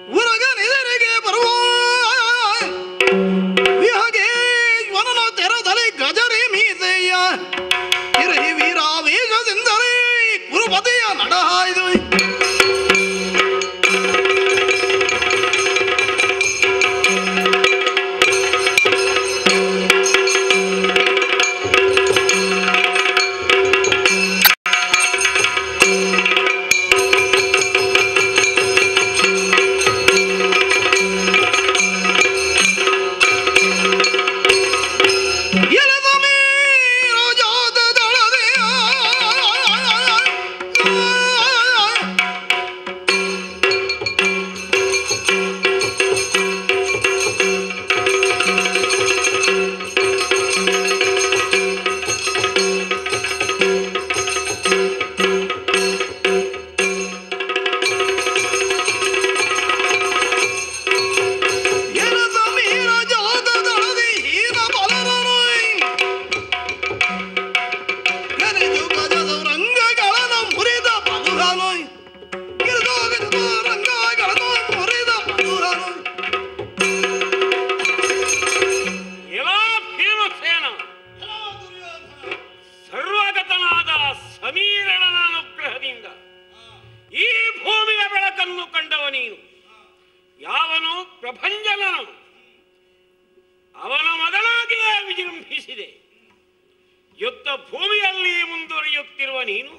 ಉರಗನೆದರಿಗೆ ಬರುವ ವಿಹಗೆ ವನನ ತೆರದಲ್ಲಿ ಗಜರಿ ಮೀಸೆಯ ಇರಹಿ ವೀರಾವೇಶದಿಂದಲೇ ಕುರುಪತಿಯ ನಡಹಾಯ್ದು ಎಳೆದ ಮೀರ ಜಾತ ದಳದೆಯ ಎಳೆದ ಮೀರ ಜಾತ ದಳದಿ ಹೀನ ಬಲರನೊಯ್ ಕರೆದು ಗಜದ ರಂಗಗಳನ್ನು ಮುರಿದ ಮಧುರನೊಯ್ ಗಿರಿದು ಗಜದ ರಂಗಗಳನ್ನು ಮುರಿದ ಮಧುರನೊಯ್ ಎಲ್ಲಾ ಭೀಮಸೇನ ಸರ್ವಗತನಾದ ಸಮೀರಣನ ಅನುಗ್ರಹದಿಂದ ಈ ಭೂಮಿಯ ಬೆಳಕನ್ನು ಕಂಡವ ನೀನು ಯಾವನು ಪ್ರಭಂಜನನು ಅವನ ಮಗನಾಗಿಯೇ ವಿಜೃಂಭಿಸಿದೆ ಯುದ್ಧ ಭೂಮಿಯಲ್ಲಿ ಮುಂದುವರಿಯುತ್ತಿರುವ ನೀನು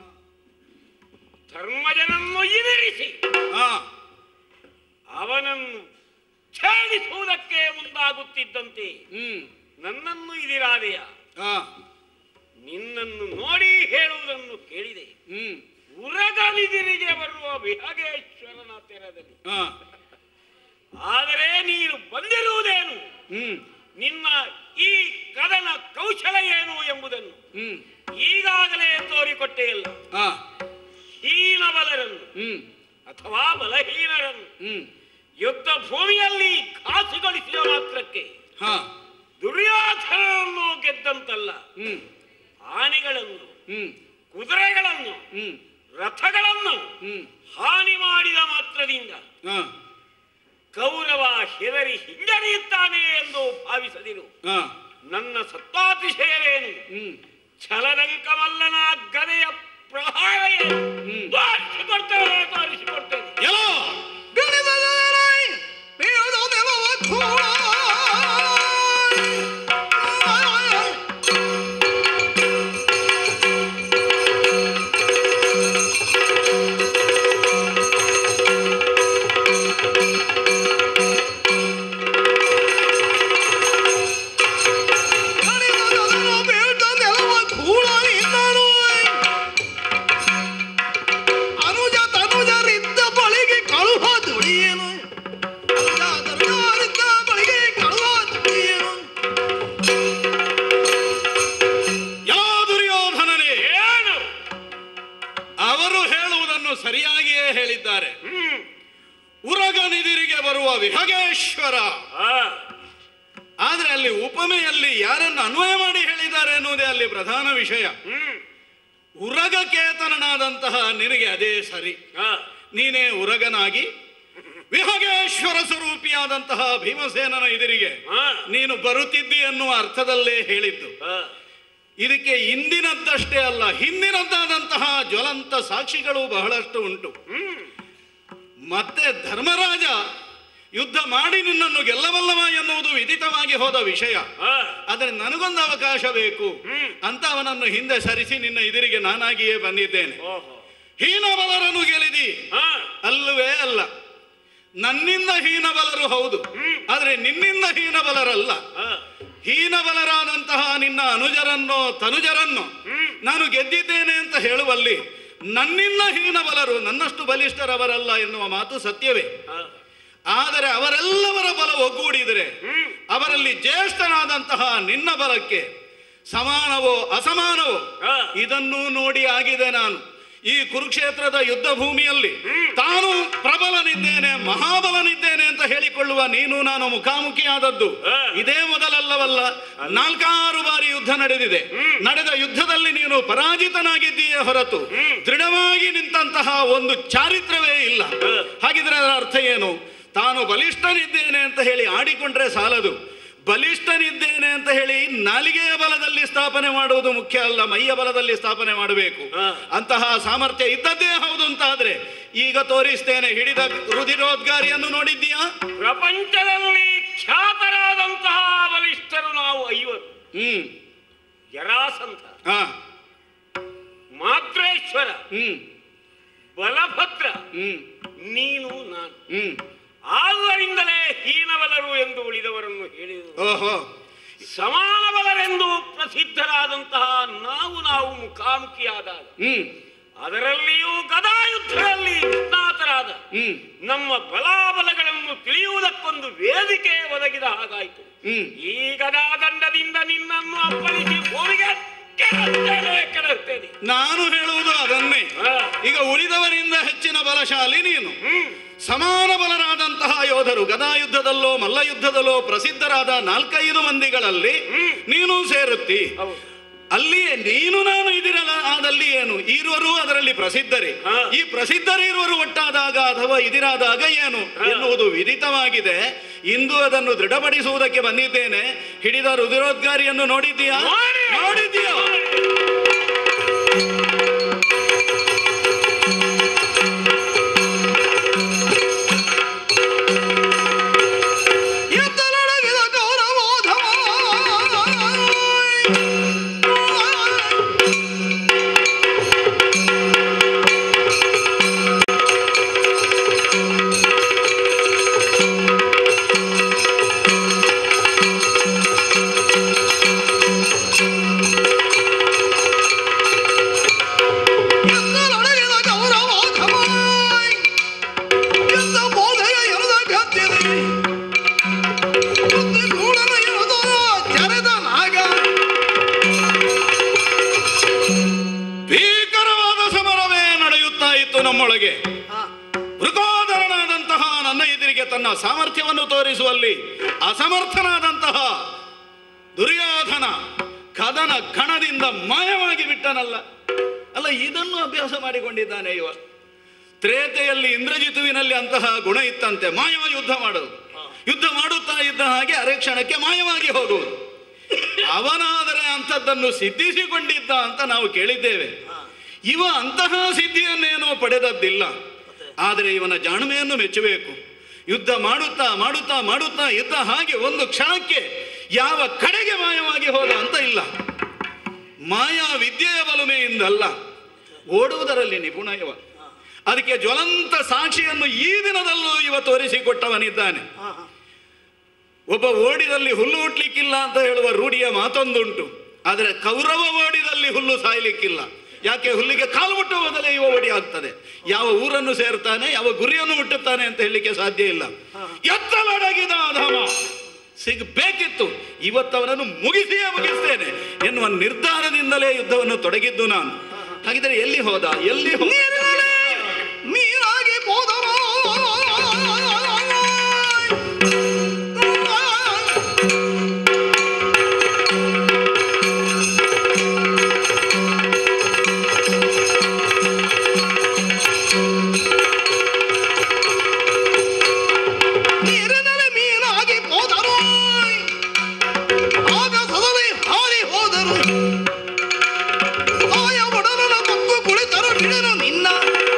ಧರ್ಮಜನನ್ನು ಎದುರಿಸಿ ಆ ಅವನನ್ನು ಛೇಡಿಸುವುದಕ್ಕೆ ಮುಂದಾಗುತ್ತಿದ್ದಂತೆ ಹ್ಮ್ ನನ್ನನ್ನು ಇದಿರಾದೆಯ ಆ ನಿನ್ನನ್ನು ನೋಡಿ ಹೇಳುವುದನ್ನು ಕೇಳಿದೆ ಹ್ಮ್ ಉರಗಲಿದಿರಿಗೆ ಬರುವ ವಿಹಗೇಶ್ವರನ ತೆರದಲ್ಲಿ ಆ ಆದರೆ ನೀನು ಬಂದಿರುವುದೇನು ಹ್ಮ್ ನಿನ್ನ ಈ ಕದನ ಕೌಶಲ ಏನು ಎಂಬುದನ್ನು ಹ್ಮ್ ಈಗಾಗಲೇ ತೋರಿಕೊಟ್ಟೆಯಲ್ಲ ಆ ಹೀನಬಲರನ್ನು ಹ್ಮ್ ಅಥವಾ ಬಲಹೀನರನ್ನು ಹ್ಮ್ ಯುದ್ಧ ಭೂಮಿಯಲ್ಲಿ ಖಾಸಿಗೊಳಿಸಿದ ಮಾತ್ರಕ್ಕೆ ಹಾ ದುರ್ಯೋಧನನ್ನು ಗೆದ್ದಂತಲ್ಲ ಹ್ಮ್ ಆನೆಗಳನ್ನು ಹ್ಮ್ ಕುದುರೆಗಳನ್ನು ಹ್ಮ್ ರಥಗಳನ್ನು ಹ್ಮ್ ಹಾನಿ ಮಾಡಿದ ಮಾತ್ರದಿಂದ ಆ ಕೌರವ ಹೆದರಿ ಹಿಂಜರಿಯುತ್ತಾನೆ ಎಂದು ಭಾವಿಸದಿರು ಆ ನನ್ನ ಸತ್ವಾತಿಶಯವೇನು ಹ್ಮ್ ಛಲದಂಕಮಲ್ಲನ ಗದೆಯ ಪ್ರಹಾರ ಏನು ಹ್ಮ್. ತೋರಿಸಿಕೊಡ್ತೇನೆ ತೋರಿಸಿಕೊಡ್ತೇನೆ ಎಲ್ಲೋ ಗಣಿತದರೈ ಬೀಳದ ನೆಲವ ಧೂಳ ಗಣಿತದರ ಬೀಳ್ದ ನೆಲವ ಧೂಳ ಇನ್ನನು ಅನುಜ ತನುಜರಿದ್ದ ಬಳಿಗೆ ಕಳುಹ ದುಡಿಯನು ಅನುಜ ತನುಜರಿದ್ದ ಬಳಿಗೆ ಕಳುಹ ದುಡಿಯನು ಯಾ ದುರ್ಯೋಧನನೇ ಏನು ಅವರು ಹೇಳುವುದನ್ನು ಸರಿಯಾಗಿಯೇ ಹೇಳಿದ್ದಾರೆ ಹ್ಮ್ ಉರಗನಿದಿರಿಗೆ ಬರುವ ವಿಹಗೇಶ್ವರ ಆ, ಆದ್ರೆ ಅಲ್ಲಿ ಉಪಮೆಯಲ್ಲಿ ಯಾರನ್ನು ಅನ್ವಯ ಮಾಡಿ ಹೇಳಿದ್ದಾರೆ ಎನ್ನುವುದೇ ಅಲ್ಲಿ ಪ್ರಧಾನ ವಿಷಯ ಹ್ಮ್ ಉರಗಕೇತನನಾದಂತಹ ನಿನಗೆ ಅದೇ ಸರಿ ಆ, ನೀನೇ ಉರಗನಾಗಿ ವಿಹಗೇಶ್ವರ ಸ್ವರೂಪಿಯಾದಂತಹ ಭೀಮಸೇನನ ಎದುರಿಗೆ ಆ, ನೀನು ಬರುತ್ತಿದ್ದಿ ಎನ್ನುವ ಅರ್ಥದಲ್ಲೇ ಹೇಳಿದ್ದು ಆ, ಇದಕ್ಕೆ ಇಂದಿನದ್ದಷ್ಟೇ ಅಲ್ಲ ಹಿಂದಿನದ್ದಾದಂತಹ ಜ್ವಲಂತ ಸಾಕ್ಷಿಗಳು ಬಹಳಷ್ಟು ಉಂಟು ಹ್ಮ್ ಮತ್ತೆ ಧರ್ಮರಾಜ ಯುದ್ಧ ಮಾಡಿ ನಿನ್ನನ್ನು ಗೆಲ್ಲಬಲ್ಲವ ಎನ್ನುವುದು ವಿದಿತವಾಗಿ ಹೋದ ವಿಷಯ ಆ, ಆದರೆ ನನಗೊಂದು ಅವಕಾಶ ಬೇಕು ಹ್ಮ್. ಅಂತ ಅವನನ್ನು ಹಿಂದೆ ಸರಿಸಿ ನಿನ್ನ ಎದುರಿಗೆ ನಾನಾಗಿಯೇ ಬಂದಿದ್ದೇನೆ ಓಹೋ ಹೀನಬಲರನ್ನು ಗೆಲಿದಿ ಆ, ಅಲ್ಲವೇ ಅಲ್ಲ ನನ್ನಿಂದ ಹೀನಬಲರು ಹೌದು ಹ್ಮ್. ಆದರೆ ನಿನ್ನಿಂದ ಹೀನಬಲರಲ್ಲ ಆ, ಹೀನಬಲರಾದಂತಹ ನಿನ್ನ ಅನುಜರನ್ನೋ ತನುಜರನ್ನೋ ಹ್ಮ್. ನಾನು ಗೆದ್ದಿದ್ದೇನೆ ಅಂತ ಹೇಳುವಲ್ಲಿ ನನ್ನಿಂದ ಹೀನಬಲರು ನನ್ನಷ್ಟು ಬಲಿಷ್ಠರವರಲ್ಲ ಎನ್ನುವ ಮಾತು ಸತ್ಯವೇ ಆ, ಆದರೆ ಅವರೆಲ್ಲವರ ಬಲ ಒಗ್ಗೂಡಿದರೆ ಹ್ಮ್ ಅವರಲ್ಲಿ ಜ್ಯೇಷ್ಠನಾದಂತಹ ನಿನ್ನ ಬಲಕ್ಕೆ ಸಮಾನವೋ ಅಸಮಾನವೋ ಆ. ಇದನ್ನೂ ನೋಡಿ ಆಗಿದೆ ನಾನು ಈ ಕುರುಕ್ಷೇತ್ರದ ಯುದ್ಧ ಭೂಮಿಯಲ್ಲಿ ಹ್ಮ್. ತಾನು ಪ್ರಬಲನಿದ್ದೇನೆ ಮಹಾಬಲನಿದ್ದೇನೆ ಅಂತ ಹೇಳಿಕೊಳ್ಳುವ ನೀನು ನಾನು ಮುಖಾಮುಖಿಯಾದದ್ದು ಹ. ಇದೇ ಮೊದಲಲ್ಲವಲ್ಲ ನಾಲ್ಕಾರು ಬಾರಿ ಯುದ್ಧ ನಡೆದಿದೆ ನಡೆದ ಯುದ್ಧದಲ್ಲಿ ನೀನು ಪರಾಜಿತನಾಗಿದ್ದೀಯೇ ಹೊರತು ದೃಢವಾಗಿ ನಿಂತಹ ಒಂದು ಚಾರಿತ್ರವೇ ಇಲ್ಲ ಹ. ಹಾಗಿದ್ರೆ ಅದರ ಅರ್ಥ ಏನು ತಾನು ಬಲಿಷ್ಠನಿದ್ದೇನೆ ಅಂತ ಹೇಳಿ ಆಡಿಕೊಂಡ್ರೆ ಸಾಲದು ಬಲಿಷ್ಠನಿದ್ದೇನೆ ಅಂತ ಹೇಳಿ ನಾಲಿಗೆಯ ಬಲದಲ್ಲಿ ಸ್ಥಾಪನೆ ಮಾಡುವುದು ಮುಖ್ಯ ಅಲ್ಲ ಮೈಯ ಬಲದಲ್ಲಿ ಸ್ಥಾಪನೆ ಮಾಡಬೇಕು ಹ. ಅಂತಹ ಸಾಮರ್ಥ್ಯ ಇದ್ದದ್ದೇ ಹೌದು ಅಂತಾದ್ರೆ ಈಗ ತೋರಿಸ್ತೇನೆ ಹಿಡಿದ ರುಧಿರೋದ್ಗಾರಿಯನ್ನು ನೋಡಿದ್ದೀಯಾ ಪ್ರಪಂಚದಲ್ಲಿ ಖ್ಯಾತರಾದಂತಹ ಬಲಿಷ್ಠರು ನಾವು ಐವರು ಹ್ಮ್ ಜರಾಸಂತ ಹಾ ಮಾತ್ರೇಶ್ವರ ಹ್ಮ್ ಬಲಭದ್ರ ಹ್ಮ್ ನೀನು ನಾನು ಹ್ಮ್ ಆದ್ದರಿಂದಲೇ ಹೀನಬಲರು ಎಂದು ಉಳಿದವರನ್ನು ಹೇಳಿದರು ಓಹೋ ಸಮಾನ ಬಲರೆಂದು ಪ್ರಸಿದ್ಧರಾದಂತಹ ನಾವು ನಾವು ಮುಖಾಮುಖಿಯಾದಾಗ ಹ್ಮ್ ಅದರಲ್ಲಿಯೂ ಗದಾಯುದ್ಧದಲ್ಲಿ ನಿಷ್ಣಾತರಾದ ಹ್ಮ್ ನಮ್ಮ ಬಲಾಬಲಗಳನ್ನು ತಿಳಿಯುವುದಕ್ಕೊಂದು ವೇದಿಕೆ ಒದಗಿದ ಹಾಗಾಯಿತು ಹ್ಮ್ ಈ ಗದಾದಂಡದಿಂದ ನಿನ್ನನ್ನು ಅಪ್ಪಳಿಸಿ ಭೂಮಿಗೆ ಕೆಡರ್ತೇನೆ ಕೆಡರ್ತೇನೆ ನಾನು ಹೇಳುವುದು ಅದನ್ನೇ ಹಾ. ಈಗ ಉಳಿದವರಿಂದ ಹೆಚ್ಚಿನ ಬಲಶಾಲಿ ನೀನು ಹ್ಮ್ ಸಮಾನ ಬಲರಾದಂತಹ ಯೋಧರು ಗದಾಯುದ್ಧದಲ್ಲೋ ಮಲ್ಲಯುದ್ಧದಲ್ಲೋ ಪ್ರಸಿದ್ಧರಾದ ನಾಲ್ಕೈದು ಮಂದಿಗಳಲ್ಲಿ ಹ್ಮ್. ನೀನು ಸೇರುತ್ತಿ ಹೌದು ಅಲ್ಲಿಯೇ ನೀನು ನಾನು ಇದಿರಲ್ಲ ಆದಲ್ಲಿ ಏನು ಈರುವರು ಅದರಲ್ಲಿ ಪ್ರಸಿದ್ಧರೇ ಹಾ. ಈ ಪ್ರಸಿದ್ಧರಿರುವರು ಒಟ್ಟಾದಾಗ ಅಥವಾ ಇದಿರಾದಾಗ ಏನು ಎನ್ನುವುದು ವಿದಿತವಾಗಿದೆ ಇಂದು ಅದನ್ನು ದೃಢಪಡಿಸುವುದಕ್ಕೆ ಬಂದಿದ್ದೇನೆ ಹಿಡಿದ ರುದಿರೋದ್ಗಾರಿಯನ್ನು ನೋಡಿದ್ದೀಯಾ ನೋಡಿ. ನೋಡಿದ್ದೀಯಾ ಎತ್ತಲೊಡಗಿದ ಗೌರವೋಧವ ಎತ್ತಲೊಡಗಿದ ಗೌರವೋಧವ ಎಂದ ಬೋಧೆಯ ಎರದ ಗದ್ಯದೆ ಬುದ್ಧಿ ಗೂಢನ ಎರದ ಜರೆದ ನಾಗ ಭೀಕರವಾದ ಸಮರವೇ ನಡೆಯುತ್ತಾ ಇತ್ತು ನಮ್ಮೊಳಗೆ ಮೃಗೋದರನಾದಂತಹ ನನ್ನ ಎದುರಿಗೆ ತನ್ನ ಸಾಮರ್ಥ್ಯವನ್ನು ತೋರಿಸುವಲ್ಲಿ ಅಸಮರ್ಥನಾದಂತಹ ದುರ್ಯೋಧನ ಕದನ ಕಣದಿಂದ ಮಾಯವಾಗಿ ಬಿಟ್ಟನಲ್ಲ ಅಲ್ಲ ಇದನ್ನು ಅಭ್ಯಾಸ ಮಾಡಿಕೊಂಡಿದ್ದಾನೆ ಇವ ತ್ರೇತೆಯಲ್ಲಿ ಇಂದ್ರಜಿತುವಿನಲ್ಲಿ ಅಂತಹ ಗುಣ ಇತ್ತಂತೆ ಮಾಯವ ಯುದ್ಧ ಮಾಡೋದು ಯುದ್ಧ ಮಾಡುತ್ತಾ ಇದ್ದ ಹಾಗೆ ಅರೆ ಕ್ಷಣಕ್ಕೆ ಮಾಯವಾಗಿ ಹೋಗುವುದು ಅವನಾದರೆ ಅಂಥದ್ದನ್ನು ಸಿದ್ಧಿಸಿಕೊಂಡಿದ್ದ ಅಂತ ನಾವು ಕೇಳಿದ್ದೇವೆ ಇವ ಅಂತಹ ಸಿದ್ಧಿಯನ್ನೇನೋ ಪಡೆದದ್ದಿಲ್ಲ ಆದರೆ ಇವನ ಜಾಣ್ಮೆಯನ್ನು ಮೆಚ್ಚಬೇಕು ಯುದ್ಧ ಮಾಡುತ್ತಾ ಮಾಡುತ್ತಾ ಮಾಡುತ್ತಾ ಇದ್ದ ಹಾಗೆ ಒಂದು ಕ್ಷಣಕ್ಕೆ ಯಾವ ಕಡೆಗೆ ಮಾಯವಾಗಿ ಹೋದ ಅಂತ ಇಲ್ಲ ಮಾಯಾ ವಿದ್ಯೆಯ ಬಲುಮೆಯಿಂದಲ್ಲ ಓಡುವುದರಲ್ಲಿ ನಿಪುಣ ಇವ ಅದಕ್ಕೆ ಜ್ವಲಂತ ಸಾಕ್ಷಿಯನ್ನು ಈ ದಿನದಲ್ಲೂ ಇವ ತೋರಿಸಿಕೊಟ್ಟವನಿದ್ದಾನೆ ಒಬ್ಬ ಓಡಿದಲ್ಲಿ ಹುಲ್ಲು ಹುಟ್ಲಿಕ್ಕಿಲ್ಲ ಅಂತ ಹೇಳುವ ರೂಢಿಯ ಮಾತೊಂದುಂಟು ಆದರೆ ಕೌರವ ಓಡಿದಲ್ಲಿ ಹುಲ್ಲು ಸಾಯ್ಲಿಕ್ಕಿಲ್ಲ ಯಾಕೆ ಹುಲ್ಲಿಗೆ ಕಾಲು ಮುಟ್ಟುವ ಮೊದಲೇ ಇವ ಓಡಿ ಆಗ್ತದೆ ಯಾವ ಊರನ್ನು ಸೇರ್ತಾನೆ ಯಾವ ಗುರಿಯನ್ನು ಮುಟ್ಟುತ್ತಾನೆ ಅಂತ ಹೇಳಲಿಕ್ಕೆ ಸಾಧ್ಯ ಇಲ್ಲ ಎತ್ತಲಡಗಿದ ಅಧಮ ಸಿಗಬೇಕಿತ್ತು ಇವತ್ತವನನ್ನು ಮುಗಿಸಿಯೇ ಮುಗಿಸ್ತೇನೆ ಎನ್ನುವ ನಿರ್ಧಾರದಿಂದಲೇ ಯುದ್ಧವನ್ನು ತೊಡಗಿದ್ದು ನಾನು ಹಾಗಿದ್ರೆ ಎಲ್ಲಿ ಹೋದ ಎಲ್ಲಿ ಹೋದ ನೀರಿನಲ್ಲಿ ಮೀನಾಗಿ ಹೋದವ ನೀರಿನಲ್ಲಿ ಮೀನಾಗಿ ಹೋದರು ಆಗಸದಲ್ಲಿ ಹಾರಿ ಹೋದರು ಆಯ ಒಡಲನ ಮಕ್ಕು ಕುಳಿತರು ಹಿಡಿದು ನಿನ್ನ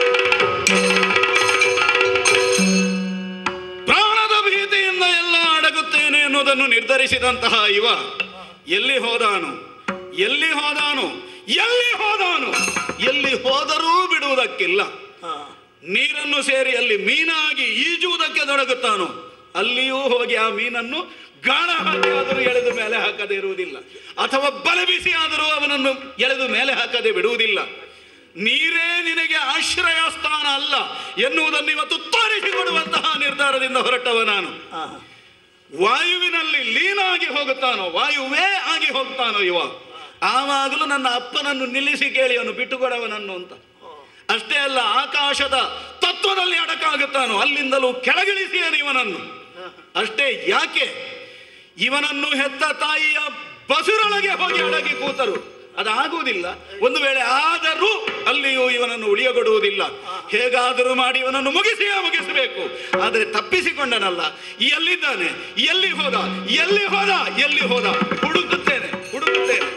ಪ್ರಾಣದ ಭೀತಿಯಿಂದ ಎಲ್ಲ ಅಡಗುತ್ತೇನೆ ಎನ್ನುವುದನ್ನು ನಿರ್ಧರಿಸಿದಂತಹ ಇವ ಎಲ್ಲಿ ಹೋದಾನು ಎಲ್ಲಿ ಹೋದಾನು ಎಲ್ಲಿ ಹೋದಾನು ಎಲ್ಲಿ ಹೋದರೂ ಬಿಡುವುದಕ್ಕಿಲ್ಲ ನೀರನ್ನು ಸೇರಿ ಅಲ್ಲಿ ಮೀನಾಗಿ ಈಜುವುದಕ್ಕೆ ತೊಡಗುತ್ತಾನೋ ಅಲ್ಲಿಯೂ ಹೋಗಿ ಆ ಮೀನನ್ನು ಗಾಳ ಹಾಕಿ ಆದರೂ ಎಳೆದು ಮೇಲೆ ಹಾಕದೆ ಇರುವುದಿಲ್ಲ ಅಥವಾ ಬಲ ಬಿಸಿ ಆದರೂ ಅವನನ್ನು ಎಳೆದು ಮೇಲೆ ಹಾಕದೆ ಬಿಡುವುದಿಲ್ಲ ನೀರೇ ನಿನಗೆ ಆಶ್ರಯ ಸ್ಥಾನ ಅಲ್ಲ ಎನ್ನುವುದನ್ನು ಇವತ್ತು ತೋರಿಸಿಕೊಡುವಂತಹ ನಿರ್ಧಾರದಿಂದ ಹೊರಟವ ನಾನು ವಾಯುವಿನಲ್ಲಿ ಲೀನಾಗಿ ಹೋಗುತ್ತಾನೋ ವಾಯುವೇ ಆಗಿ ಹೋಗ್ತಾನೋ ಇವ ಆವಾಗಲೂ ನನ್ನ ಅಪ್ಪನನ್ನು ನಿಲ್ಲಿಸಿ ಕೇಳಿ ಅವನು ಬಿಟ್ಟುಕೊಡವನನ್ನು ಅಂತ ಅಷ್ಟೇ ಅಲ್ಲ ಆಕಾಶದ ತತ್ವದಲ್ಲಿ ಅಡಕಾಗುತ್ತಾನೋ ಅಲ್ಲಿಂದಲೂ ಕೆಳಗಿಳಿಸಿಯನು ಇವನನ್ನು ಅಷ್ಟೇ ಯಾಕೆ ಇವನನ್ನು ಹೆತ್ತ ತಾಯಿಯ ಬಸುರೊಳಗೆ ಹೋಗಿ ಅಡಗಿ ಕೂತರು ಅದಾಗುವುದಿಲ್ಲ ಒಂದು ವೇಳೆ ಆದರೂ ಅಲ್ಲಿಯೂ ಇವನನ್ನು ಉಳಿಯಗೊಡುವುದಿಲ್ಲ ಹೇಗಾದರೂ ಮಾಡಿ ಇವನನ್ನು ಮುಗಿಸಿಯೇ ಮುಗಿಸಬೇಕು ಆದರೆ ತಪ್ಪಿಸಿಕೊಂಡನಲ್ಲ ಎಲ್ಲಿದ್ದಾನೆ ಎಲ್ಲಿ ಹೋದ ಎಲ್ಲಿ ಹೋದ ಎಲ್ಲಿ ಹೋದ ಹುಡುಕುತ್ತೇನೆ ಹುಡುಕುತ್ತೇನೆ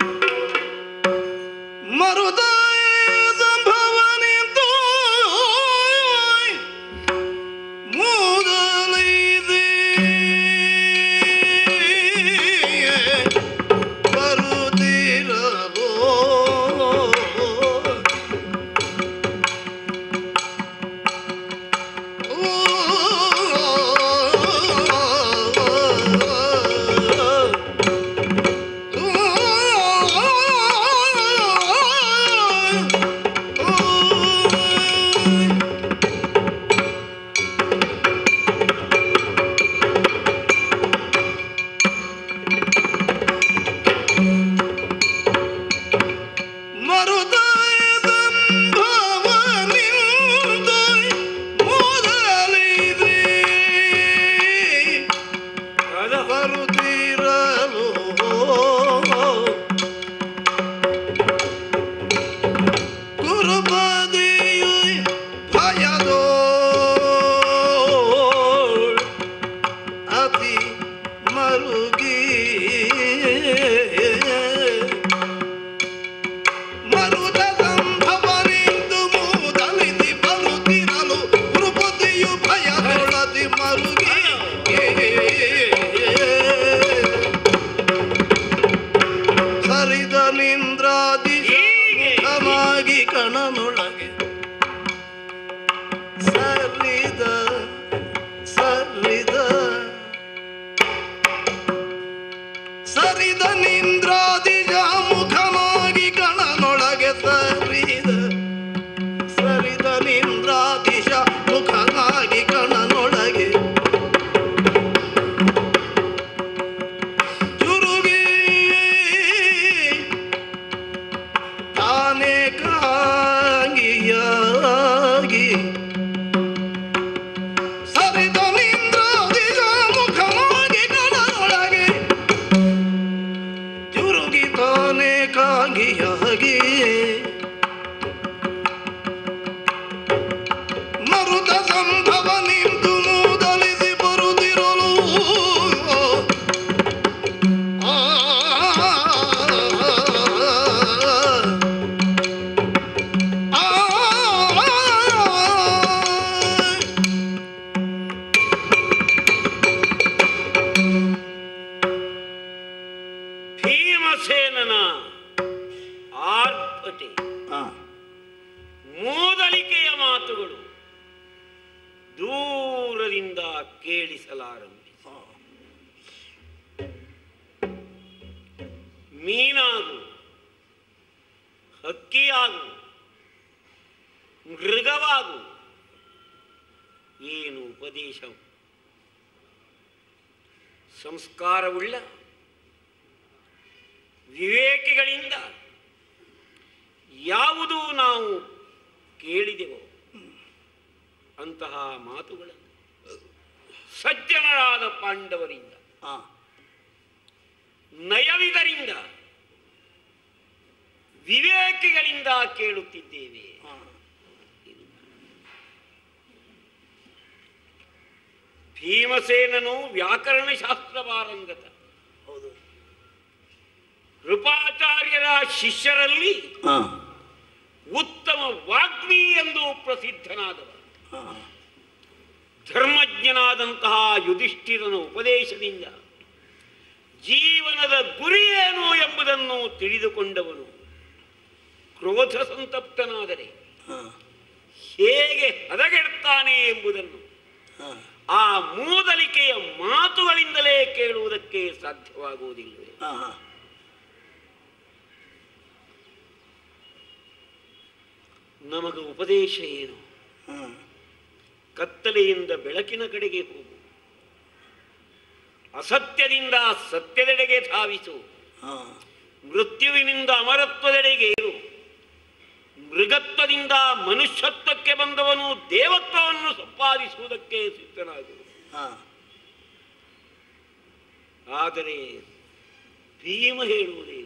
ಮರುದಾಯ ಸಂಭವನಿಂತು ಮೂದಲೈದೆ ಬರುತ್ತಿರಲು ಅದು ಬರುತ್ತಿರಲು ಗುರುಪದಿಯು ಭಯದೋ ಅತಿ ಮರುಗಿ ಮರುದ ಸಂಭವನಿಂದು ಮೂದಲಿಸಿ ಬರುತ್ತಿರಲು ಗುರುಪದಿಯು ಭಯದೊಳದಿ ಮರುಗಿ ಸರಿದ ನಿಂದ್ರಾದಿ ಮುಖವಾಗಿ ಕಣನೊಳಗೆ ಸರಿದ ಸರಿದ ಸರಿದ ನಿಂದ್ರಾದಿ ಮುಖವಾಗಿ ಕಣನೊಳಗೆ ಸರಿದ ಸರಿದ ನಿಂದ್ರಾದಿಶ ಮುಖವಾಗಿ ಕಣನೊಳಗೆ ಚುರುಗಿ ತಾನೇ ಕಾಂಗಿಯಾಗಿ ಸರಿದ ನಿಂದ್ರಾದಿಶ ಮುಖವಾಗಿ ಕಣನೊಳಗೆ ಚುರುಗಿ ತಾನೇ ಕಾಂಗಿಯಾಗಿ ಮರುತ ಸಂಭವ ನಿಂತು ಮೂದಲಿಸಿ ಬರುತ್ತಿರಲು ಆ ಭೀಮಸೇನನ ಆರ್ಭಟೆ ಹಾ ಮೂದಲಿಕೆಯ ಮಾತುಗಳು ದೂರದಿಂದ ಕೇಳಿಸಲಾರಂಭಿಸಿ ಮೀನಾಗು ಹಕ್ಕಿಯಾಗು ಮೃಗವಾಗು ಏನು ಉಪದೇಶ ಸಂಸ್ಕಾರವುಳ್ಳ ವಿವೇಕಿಗಳಿಂದ ಯಾವುದು ನಾವು ಕೇಳಿದೆವೋ ಅಂತಹ ಮಾತುಗಳನ್ನು ಸಜ್ಜನರಾದ ಪಾಂಡವರಿಂದ ಹಾ ನಯವಿದರಿಂದ ವಿವೇಕಿಗಳಿಂದ ಕೇಳುತ್ತಿದ್ದೇವೆ ಹಾ ಭೀಮಸೇನನು ವ್ಯಾಕರಣ ಶಾಸ್ತ್ರವಾರಂಗತ ಹೌದು ಕೃಪಾಚಾರ್ಯರ ಶಿಷ್ಯರಲ್ಲಿ ಹಾ ಉತ್ತಮ ವಾಗ್ಮಿ ಎಂದು ಪ್ರಸಿದ್ಧನಾದವ ಹಾ ಧರ್ಮಜ್ಞನಾದಂತಹ ಯುಧಿಷ್ಠಿರನ ಉಪದೇಶದಿಂದ ಜೀವನದ ಗುರಿ ಏನು ಎಂಬುದನ್ನು ತಿಳಿದುಕೊಂಡವನು ಕ್ರೋಧ ಸಂತಪ್ತನಾದರೆ ಹಾ ಹೇಗೆ ಹದಗೆಡ್ತಾನೆ ಎಂಬುದನ್ನು ಹಾ ಆ ಮೂದಲಿಕೆಯ ಮಾತುಗಳಿಂದಲೇ ಕೇಳುವುದಕ್ಕೆ ಸಾಧ್ಯವಾಗುವುದಿಲ್ಲವೇ ಹಾ ಹಾ ನಮಗ ಉಪದೇಶ ಏನು ಹಾ ಕತ್ತಲೆಯಿಂದ ಬೆಳಕಿನ ಕಡೆಗೆ ಹೋಗು ಅಸತ್ಯದಿಂದ ಸತ್ಯದೆಡೆಗೆ ಧಾವಿಸು ಹಾ ಮೃತ್ಯುವಿನಿಂದ ಅಮರತ್ವದೆಡೆಗೆ ಇರು ಮೃಗತ್ವದಿಂದ ಮನುಷ್ಯತ್ವಕ್ಕೆ ಬಂದವನು ದೇವತ್ವವನ್ನು ಸಂಪಾದಿಸುವುದಕ್ಕೆ ಸಿದ್ಧನಾಗು ಹಾ ಆದರೆ ಭೀಮ ಹೇಳುವುದೇನು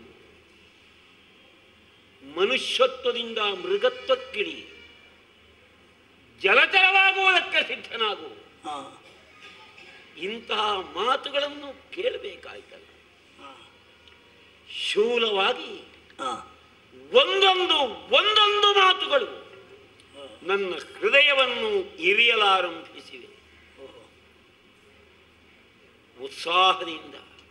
ಮನುಷ್ಯತ್ವದಿಂದ ಮೃಗತ್ವಕ್ಕಿಡಿ ಜಲಚರವಾಗುವುದಕ್ಕೆ ಸಿದ್ಧನಾಗು ಹಾ ಇಂತಹ ಮಾತುಗಳನ್ನು ಕೇಳಬೇಕಾಯ್ತಲ್ಲ ಹಾ ಶೂಲವಾಗಿ ಹಾ ಒಂದೊಂದು ಒಂದೊಂದು ಮಾತುಗಳು ನನ್ನ ಹೃದಯವನ್ನು ಇರಿಯಲಾರಂಭಿಸಿವೆ ಉತ್ಸಾಹದಿಂದ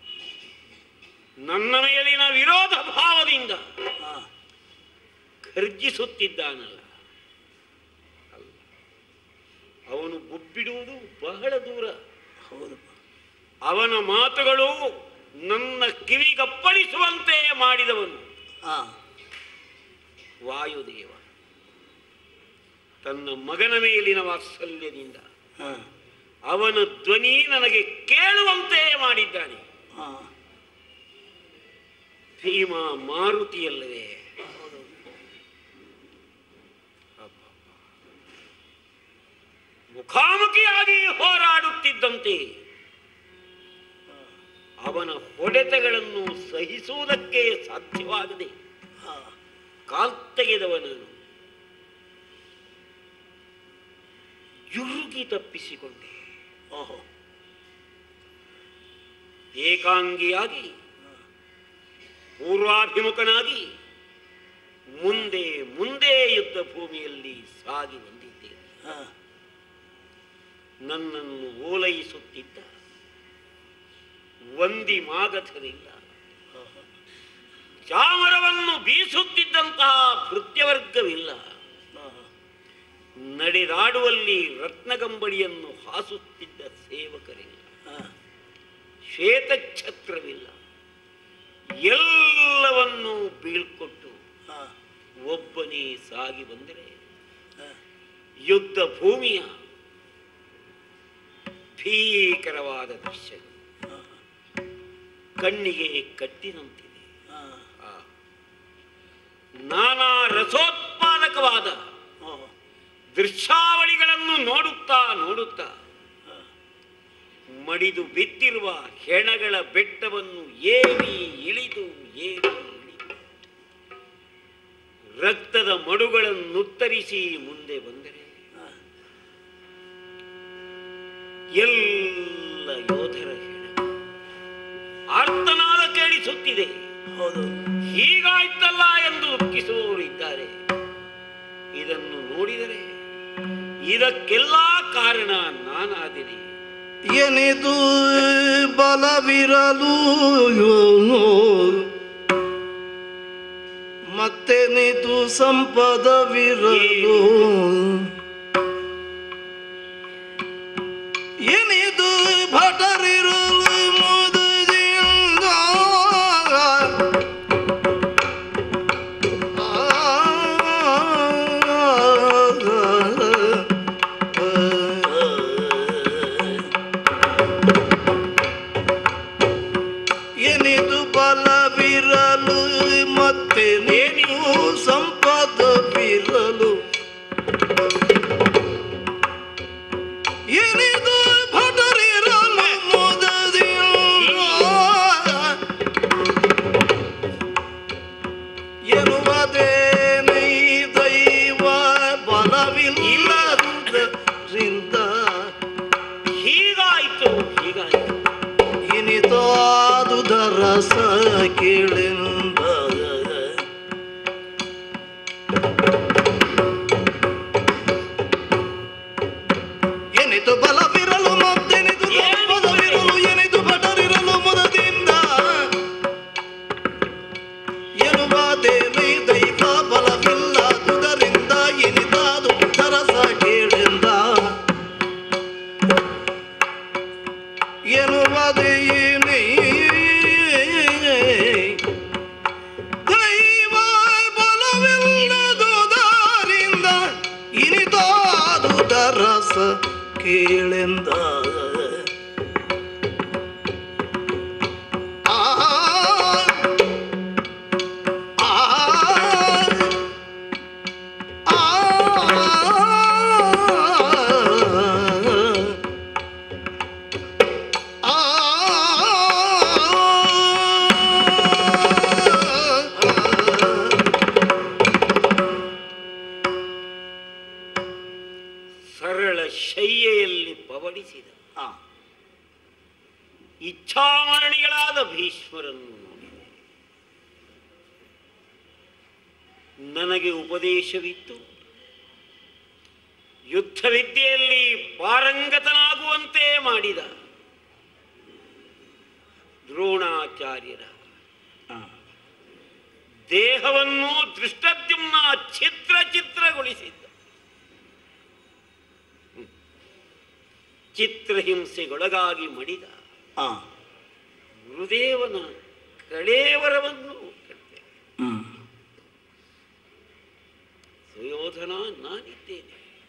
ನನ್ನ ಮೇಲಿನ ವಿರೋಧ ಭಾವದಿಂದ ಹಾ ಗರ್ಜಿಸುತ್ತಿದ್ದಾನಲ್ಲ ಅಲ್ಲ ಅವನು ಗುಬ್ಬಿಡುವುದು ಬಹಳ ದೂರ ಹೌದು ಅವನ ಮಾತುಗಳು ನನ್ನ ಕಿವಿಗಪ್ಪಳಿಸುವಂತೆ ಮಾಡಿದವನು ಹಾ ವಾಯುದೇವ ತನ್ನ ಮಗನ ಮೇಲಿನ ವಾತ್ಸಲ್ಯದಿಂದ ಹಾ ಅವನ ಧ್ವನಿ ನನಗೆ ಕೇಳುವಂತೆ ಮಾಡಿದ್ದಾನೆ ಹಾ ಭೀಮ ಮಾರುತಿಯಲ್ಲವೇ ಅಬ್ಬಬ್ಬ. ಮುಖಾಮುಖಿಯಾಗಿ ಹೋರಾಡುತ್ತಿದ್ದಂತೆ ಅವನ ಹೊಡೆತಗಳನ್ನು ಸಹಿಸುವುದಕ್ಕೆ ಸಾಧ್ಯವಾಗದೆ ಹಾ ಕಾಲ್ತೆಗೆದವನನು ಜುರುಗಿ ತಪ್ಪಿಸಿಕೊಂಡೆ ಓಹೋ ಏಕಾಂಗಿಯಾಗಿ ಪೂರ್ವಾಭಿಮುಖನಾಗಿ ಮುಂದೆ ಮುಂದೆ ಯುದ್ಧ ಭೂಮಿಯಲ್ಲಿ ಸಾಗಿ ಬಂದಿದ್ದೇನೆ ಹಾ ನನ್ನನ್ನು ಓಲೈಸುತ್ತಿದ್ದ ಒಂದಿ ಮಾಗಧರಿಲ್ಲ ಚಾಮರವನ್ನು ಬೀಸುತ್ತಿದ್ದಂತಹ ಭೃತ್ಯವರ್ಗವಿಲ್ಲ ಹಾ ನಡೆದಾಡುವಲ್ಲಿ ರತ್ನಗಂಬಳಿಯನ್ನು ಹಾಸುತ್ತಿದ್ದ ಸೇವಕರಿಲ್ಲ ಹಾ ಶ್ವೇತಛತ್ರವಿಲ್ಲ ಎಲ್ಲವನ್ನೂ ಬೀಳ್ಕೊಟ್ಟು ಹಾ ಒಬ್ಬನೇ ಸಾಗಿ ಬಂದರೆ ಹಾ ಯುದ್ಧ ಭೂಮಿಯ ಭೀಕರವಾದ ದೃಶ್ಯ ಕಣ್ಣಿಗೆ ಕಟ್ಟಿದಂತಿದೆ ಹಾ ಆ, ನಾನಾ ರಸೋತ್ಪಾದಕವಾದ ಓಹೋ ದೃಶ್ಯಾವಳಿಗಳನ್ನು ನೋಡುತ್ತಾ ನೋಡುತ್ತಾ ಮಡಿದು ಬಿದ್ದಿರುವ ಹೆಣಗಳ ಬೆಟ್ಟವನ್ನು ಏರಿ ಇಳಿದು ಏರಿ ಇಳಿದು ರಕ್ತದ ಮಡುಗಳನ್ನು ಮುಂದೆ ಬಂದರೆ ಹಾ ಎಲ್ಲ ಯೋಧರ ಹೆಣ ಆರ್ತನಾದ ಕೇಳಿಸುತ್ತಿದೆ ಹೌದು ಹೀಗಾಯ್ತಲ್ಲ ಎಂದು ದುಃಖಿಸುವವರು ಇದ್ದಾರೆ ಇದನ್ನು ನೋಡಿದರೆ ಇದಕ್ಕೆಲ್ಲ ಕಾರಣ ನಾನಾದಿನಿ ಎನಿದು ಬಲವಿರಲು ಮತ್ತೆನಿದು ಸಂಪದವಿರಲು ಎನಿದು ಭಟರಿರಲು ಮುದದಿಂದ ಎನಿದು ಬಲವಿರಲು ಮತ್ತೆ ನೀವು ಸಂಪದವಿರಲು ಎನಿದು ಭಟರಿರಲು ಮುದದಿಂದ ಎನ್ನುವುದೇನೈ ದೈವ ಬಲವಿಲ್ಲದುದರಿಂದ ಹೀಗಾಯ್ತು ಹೀಗಾಯ್ತು ಇನಿತಾದುದರಸ ಕೇಳೆಂದ ಎನಿತು ಬಲವಿರಲು ಮತ್ತೆನಿತು ಸಂಪದವಿರಲು ಎನಿತು ಭಟರಿರಲು ಮುದದಿಂದ ಎನ್ನುವುದೇನೈ ದೈವ ಬಲವಿಲ್ಲದುದರಿಂದ ಇನಿತಾದು ದರಸ ಕೇಳೆಂದ ಎನ್ನುವುದೇನೇ ದೈವ ಬಲವಿಲ್ಲದುದರಿಂದ ಇನಿತಾದುದ ರಸ ಕೇಳೆಂದ ಆ ಆ ಆ ಆ ಭೂಮಿಯಲ್ಲಿ ಪವಡಿಸಿದ ಆ, ಇಚ್ಛಾಮರಣಿಗಳಾದ ಭೀಷ್ಮರನ್ನು ನೋಡಿದೆ ನನಗೆ ಉಪದೇಶವಿತ್ತು ಯುದ್ಧ ವಿದ್ಯೆಯಲ್ಲಿ ಪಾರಂಗತನಾಗುವಂತೆ ಮಾಡಿದ ದ್ರೋಣಾಚಾರ್ಯರ ಆ, ದೇಹವನ್ನು ದೃಷ್ಟದ್ಯುಮ್ನ ಛಿದ್ರ ಛಿದ್ರಗೊಳಿಸಿದ್ದ ಹ್ಮ್. ಚಿತ್ರಹಿಂಸೆಗೊಳಗಾಗಿ ಮಡಿದ ಆ, ಗುರುದೇವನ ಕಳೇವರವನ್ನು ಕಂಡೆ ಹ್ಮ್. ಸುಯೋಧನ ನಾನಿದ್ದೇನೆ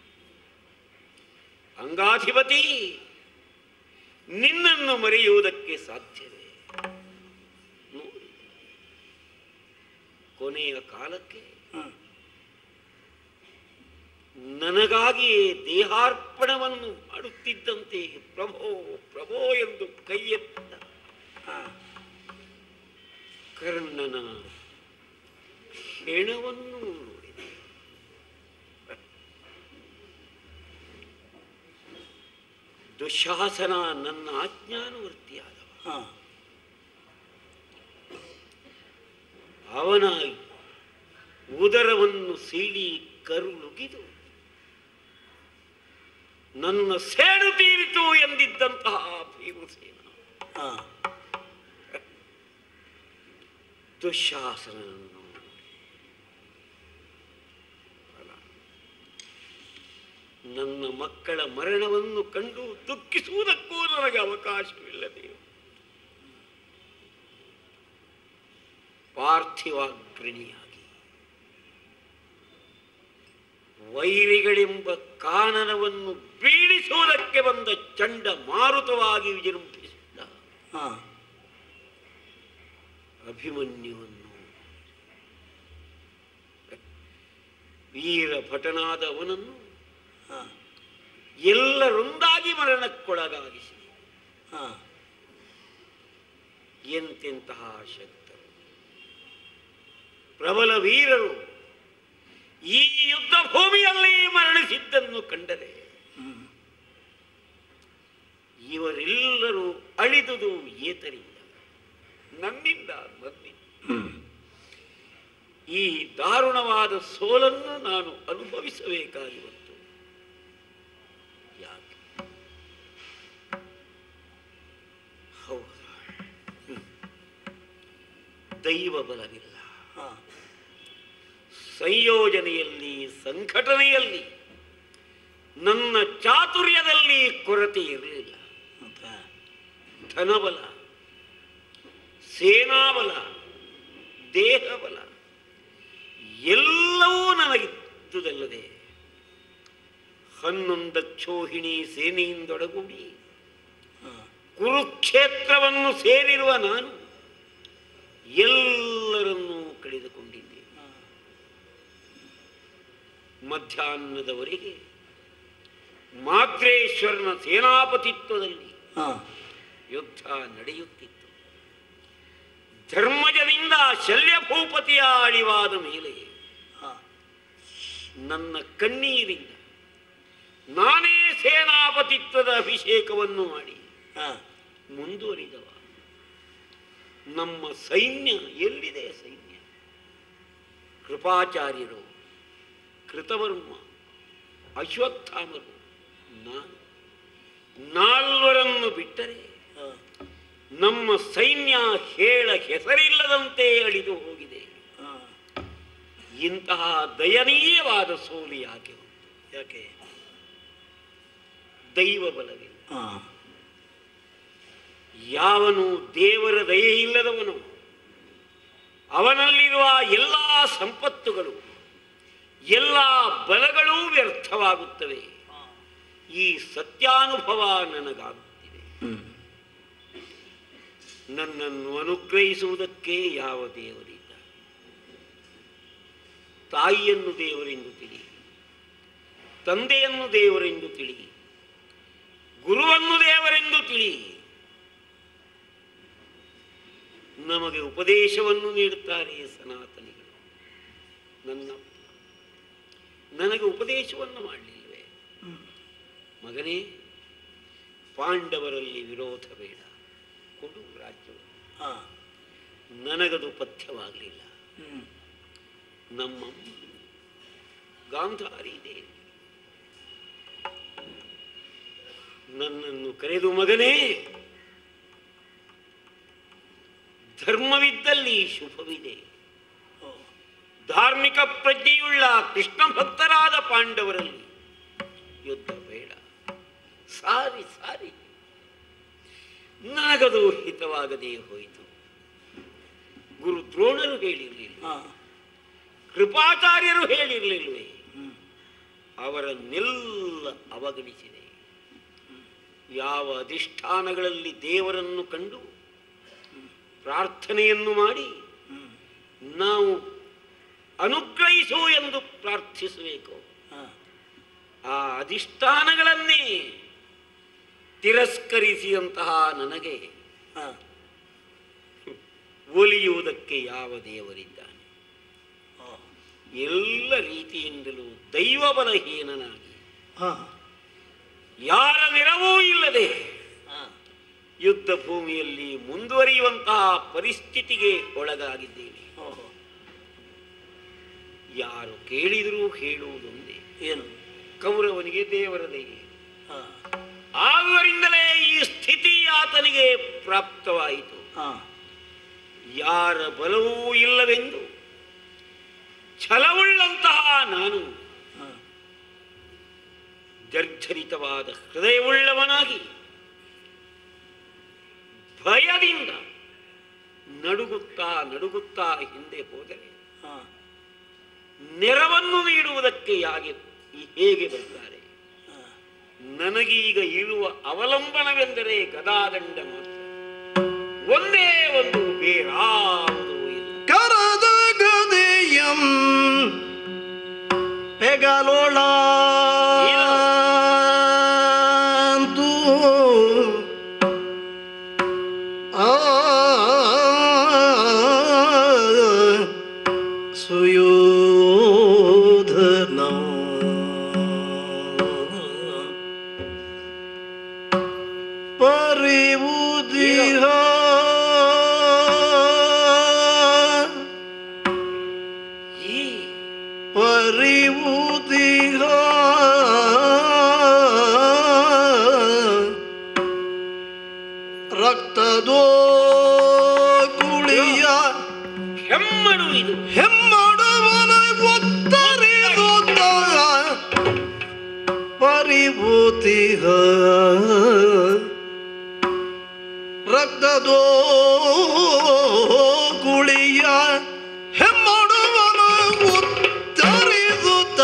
ಅಂಗಾಧಿಪತಿ ನಿನ್ನನ್ನು ಮರೆಯುವುದಕ್ಕೆ ಸಾಧ್ಯವೇ ನೋಡಿ ಕೊನೆಯ ಕಾಲಕ್ಕೆ ಹ್ಮ್. ನನಗಾಗಿಯೇ ದೇಹಾರ್ಪಣವನ್ನು ಮಾಡುತ್ತಿದ್ದಂತೆ ಪ್ರಭೋ ಪ್ರಭೋ ಎಂದು ಕೈ ಎತ್ತಿದ ಆ, ಕರ್ಣನ ಹೆಣವನ್ನು ನೋಡಿದೆ ದುಶಾಸನ ನನ್ನ ಆಜ್ಞಾನುವರ್ತಿಯಾದವ ಆ, ಅವನ ಉದರವನ್ನು ಸೀಳಿ ಕರುಳುಗಿದು ನನ್ನ ಸೇಡು ತೀರಿತು ಎಂದಿದ್ದಂತಹ ಭೀಮಸೇನ ಆ, ದುಶಾಸನನ್ನು ಫಲ. ನನ್ನ ಮಕ್ಕಳ ಮರಣವನ್ನು ಕಂಡು ದುಃಖಿಸುವುದಕ್ಕೂ ನನಗೆ ಅವಕಾಶವಿಲ್ಲದೆ ಪಾರ್ಥಿವಾಗ್ರಣಿಯಾಗಿ ವೈರಿಗಳೆಂಬ ಕಾನನವನ್ನು ಬೀಳಿಸುವುದಕ್ಕೆ ಬಂದ ಚಂಡ ಮಾರುತವಾಗಿ ವಿಜೃಂಭಿಸಿದ್ದ ಆ, ಅಭಿಮನ್ಯುವನ್ನು ವೀರ ಭಟನಾದ ಅವನನ್ನು ಆ, ಎಲ್ಲರೊಂದಾಗಿ ಮರಣಕ್ಕೊಳಗಾಗಿಸಿ ಆ, ಎಂತೆಂತಹ ಶಕ್ತರು ಪ್ರಬಲ ವೀರರು ಈ ಯುದ್ಧ ಭೂಮಿಯಲ್ಲಿ ಮರಣಿಸಿದ್ದನ್ನು ಕಂಡರೆ ಹ್ಮ್. ಇವರೆಲ್ಲರೂ ಅಳಿದುದು ಏತರಿಂದ ನನ್ನಿಂದ ನನ್ನಿಂದ ಈ ದಾರುಣವಾದ ಸೋಲನ್ನು ನಾನು ಅನುಭವಿಸಬೇಕಾಗಿ ಬಂತು ಯಾಕೆ ಹೌದಾ ಹ್ಮ್. ದೈವ ಬಲವಿಲ್ಲ ಆ, ಸಂಯೋಜನೆಯಲ್ಲಿ ಸಂಘಟನೆಯಲ್ಲಿ ನನ್ನ ಚಾತುರ್ಯದಲ್ಲಿ ಕೊರತೆ ಇರಲಿಲ್ಲ ಮತ್ತೆ ಧನಬಲ ಸೇನಾಬಲ ದೇಹಬಲ ಎಲ್ಲವೂ ನನಗಿದ್ದುದಲ್ಲದೆ ಹನ್ನೊಂದಕ್ಷೋಹಿಣಿ ಸೇನೆಯಿಂದೊಡಗೂಡಿ ಆ, ಕುರುಕ್ಷೇತ್ರವನ್ನು ಸೇರಿರುವ ನಾನು ಎಲ್ಲರನ್ನೂ ಕಳೆದುಕೊಂಡಿದ್ದೇನೆ ಆ, ಮಧ್ಯಾಹ್ನದವರೆಗೆ ಮಾದ್ರೇಶ್ವರನ ಸೇನಾಪತಿತ್ವದಲ್ಲಿ ಆ, ಯುದ್ಧ ನಡೆಯುತ್ತಿತ್ತು ಧರ್ಮಜದಿಂದ ಶಲ್ಯಭೂಪತಿಯ ಅಳಿವಾದ ಮೇಲೆ ಆ, ನನ್ನ ಕಣ್ಣೀರಿಂದ ನಾನೇ ಸೇನಾಪತಿತ್ವದ ಅಭಿಷೇಕವನ್ನು ಮಾಡಿ ಆ, ಮುಂದುವರಿದವ ನಮ್ಮ ಸೈನ್ಯ ಎಲ್ಲಿದೆ ಸೈನ್ಯ ಕೃಪಾಚಾರ್ಯರು ಕೃತವರ್ಮ ಅಶ್ವತ್ಥಾಮರು ನಾನು ನಾಲ್ವರನ್ನು ಬಿಟ್ಟರೆ ಆ, ನಮ್ಮ ಸೈನ್ಯ ಹೇಳ ಹೆಸರಿಲ್ಲದಂತೆ ಅಳಿದು ಹೋಗಿದೆ ಆ, ಇಂತಹ ದಯನೀಯವಾದ ಸೋಲು ಯಾಕೆ ಉಂಟು? ಯಾಕೆ ದೈವ ಬಲವಿಲ್ಲ ಆ, ಯಾವನು ದೇವರ ದಯೆ ಇಲ್ಲದವನು ಅವನಲ್ಲಿರುವ ಎಲ್ಲ ಸಂಪತ್ತುಗಳು ಎಲ್ಲ ಬಲಗಳೂ ವ್ಯರ್ಥವಾಗುತ್ತವೆ ಈ ಸತ್ಯಾನುಭವ ನನಗಾಗುತ್ತಿದೆ ಹ್ಮ್. ನನ್ನನ್ನು ಅನುಗ್ರಹಿಸುವುದಕ್ಕೆ ಯಾವ ದೇವರಿಲ್ಲ ತಾಯಿಯನ್ನು ದೇವರೆಂದು ತಿಳಿ ತಂದೆಯನ್ನು ದೇವರೆಂದು ತಿಳಿ ಗುರುವನ್ನು ದೇವರೆಂದು ತಿಳಿ ನಮಗೆ ಉಪದೇಶವನ್ನು ನೀಡುತ್ತಾರೆ ಸನಾತನಿಗಳು ನನ್ನ ನನಗೆ ಉಪದೇಶವನ್ನು ಮಾಡಲಿಲ್ವೇ ಮಗನೇ ಪಾಂಡವರಲ್ಲಿ ವಿರೋಧ ಬೇಡ ಕೊಡು ರಾಜ್ಯವನ್ನು ಹಾ ನನಗದು ಪಥ್ಯವಾಗಲಿಲ್ಲ ಹ್ಮ್ ನಮ್ಮ ಗಾಂಧಾರಿ ದೇವಿ ನನ್ನನ್ನು ಕರೆದು ಮಗನೇ ಧರ್ಮವಿದ್ದಲ್ಲಿ ಶುಭವಿದೆ ಓ ಧಾರ್ಮಿಕ ಪ್ರಜ್ಞೆಯುಳ್ಳ ಕೃಷ್ಣ ಭಕ್ತರಾದ ಪಾಂಡವರಲ್ಲಿ ಯುದ್ಧ ಬೇಡ ಸಾರಿ ಸಾರಿ ನನಗದು ಹಿತವಾಗದೇ ಹೋಯಿತು ಗುರು ದ್ರೋಣರು ಹೇಳಿರಲಿಲ್ಲ ಹಾ ಕೃಪಾಚಾರ್ಯರು ಹೇಳಿರಲಿಲ್ವೇ ಹ್ಮ್ ಅವರನ್ನೆಲ್ಲ ಅವಗಣಿಸಿದೆ ಯಾವ ಅಧಿಷ್ಠಾನಗಳಲ್ಲಿ ದೇವರನ್ನು ಕಂಡು ಪ್ರಾರ್ಥನೆಯನ್ನು ಮಾಡಿ ಹ್ಮ್ ನಾವು ಅನುಗ್ರಹಿಸು ಎಂದು ಪ್ರಾರ್ಥಿಸಬೇಕು ಹಾ ಆ ಅಧಿಷ್ಠಾನಗಳನ್ನೇ ತಿರಸ್ಕರಿಸಿದಂತಹ ನನಗೆ ಹಾ ಒಲಿಯುವುದಕ್ಕೆ ಯಾವ ದೇವರಿದ್ದಾನೆ ಓ ಎಲ್ಲ ರೀತಿಯಿಂದಲೂ ದೈವಬಲಹೀನನಾಗಿ ಹಾ ಯಾರ ನೆರವೂ ಇಲ್ಲದೆ ಹಾ ಯುದ್ಧ ಭೂಮಿಯಲ್ಲಿ ಮುಂದುವರಿಯುವಂತಹ ಪರಿಸ್ಥಿತಿಗೆ ಒಳಗಾಗಿದ್ದೇನೆ ಓಹೋ ಯಾರು ಕೇಳಿದರೂ ಹೇಳುವುದೊಂದೇ ಏನು ಕೌರವನಿಗೆ ದೇವರ ದಯೆ ಹಾ ಆದುದರಿಂದಲೇ ಈ ಸ್ಥಿತಿ ಆತನಿಗೆ ಪ್ರಾಪ್ತವಾಯಿತು ಹಾ ಯಾರ ಬಲವೂ ಇಲ್ಲವೆಂದು ಛಲವುಳ್ಳಂತಹ ನಾನು ಹಾ ಜರ್ಜರಿತವಾದ ಹೃದಯವುಳ್ಳವನಾಗಿ ಭಯದಿಂದ ನಡುಗುತ್ತಾ ನಡುಗುತ್ತಾ ಹಿಂದೆ ಹೋದರೆ ಹಾ ನೆರವನ್ನು ನೀಡುವುದಕ್ಕೆ ಯಾಗೆ ಹೇಗೆ ಬರ್ತಾರೆ ಹಾ ನನಗೀಗ ಇರುವ ಅವಲಂಬನವೆಂದರೆ ಗದಾದಂಡ ಮಾತ್ರ ಒಂದೇ ಒಂದು ಬೇರಾವುದೂ ಇಲ್ಲ ಕರದ ಗದೆಯಂ ಪೆಗಲೋಳಾಂತು ಆ ಸುಯೋಧನ ಪರಿವುದಿಹ ಈ ಪರಿವುದಿಹ ರಕ್ತದೋ ಕುಳಿಯ ಹೆಮ್ಮಡು ಇದು ಹೆಮ್ಮಡವನ ಗೊತ್ತರಿದುತ್ತ ಪರಿಭೂತಿಹ ರಕ್ತದೋ ಕುಳಿಯ ಹೆಮ್ಮಡವನ ಉತ್ತರಿಸುತ್ತ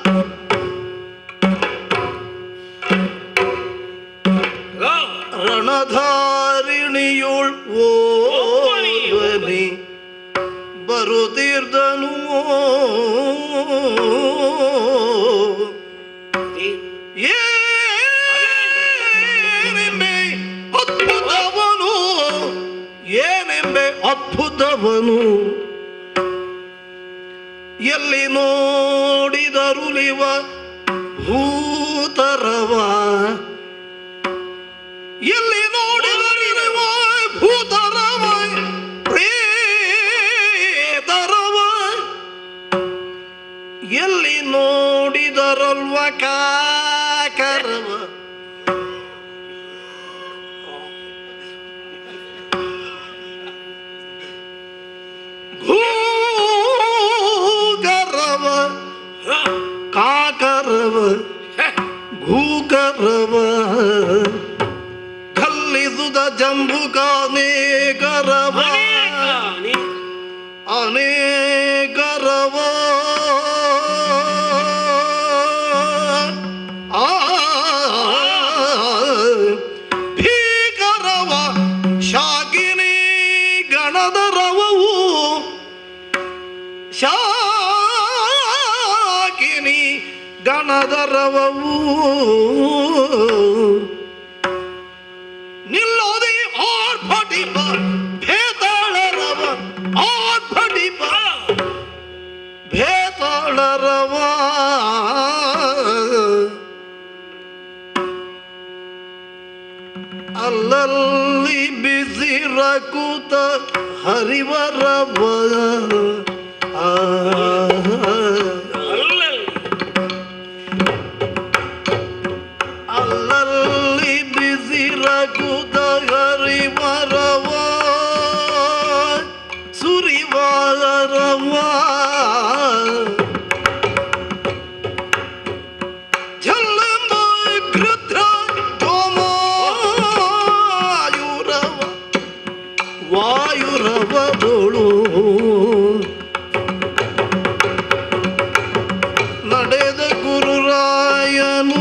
ಆ, ರಣಧಾರಿಣಿಯುಳ್ ಓರ್ವನಿ ಬರುತ್ತಿರ್ದನು ದೇವ್- ಏನೆಂಬೆ ಅದ್ಭುತವನು ಏನೆಂಬೆ ಅದ್ಭುತವನು ಎಲ್ಲಿ ನೋಡಿದರುಲಿವ ಭೂತರವ ಎಲ್ಲಿ ನೋಡಿದರಿರುವ ಭೂತರವ ಪ್ರೇತರವ ಎಲ್ಲಿ ನೋಡಿದರಲ್ವ ಕಾಕರವ ಭೂಗರವ ಆ, ಕಾಕರವ ಹೆ, ಭೂಗರವ ಕಲ್ಲಿಸುದ ಜಂಬುಕಾನೇಕರವ ಅನೇಕ, ಅನೇಕ. ಅನೇಕರವ ಆ ಭೀಕರವ ಶಾಕಿನಿ ಗಣದ ರವವು ಶಾಕಿನಿ ಗಣದ ರವವು ನಿಲ್ಲೋದಿ ಆರ್ಭಟಿಪ ಭೇತಾಳರವ ಆರ್ಭಟಿಪ ಭೇತಾಳರವ ಅಲ್ಲಲ್ಲಿ ಬಿಸಿರಕುತ ಹರಿವರವ ಆ ಅಲ್ಲಲ್ಲಿ ಅಲ್ಲಲ್ಲಿ ಬಿಸಿರಕುತ ಹರಿವರವ ಸುರಿವಾರವ ಜಲ್ಲಂಬ ಗೃಧ್ರ ವಾಯುರವ ವಾಯುರವದೊಳು ನಡೆದ ಗುರುರಾಯನು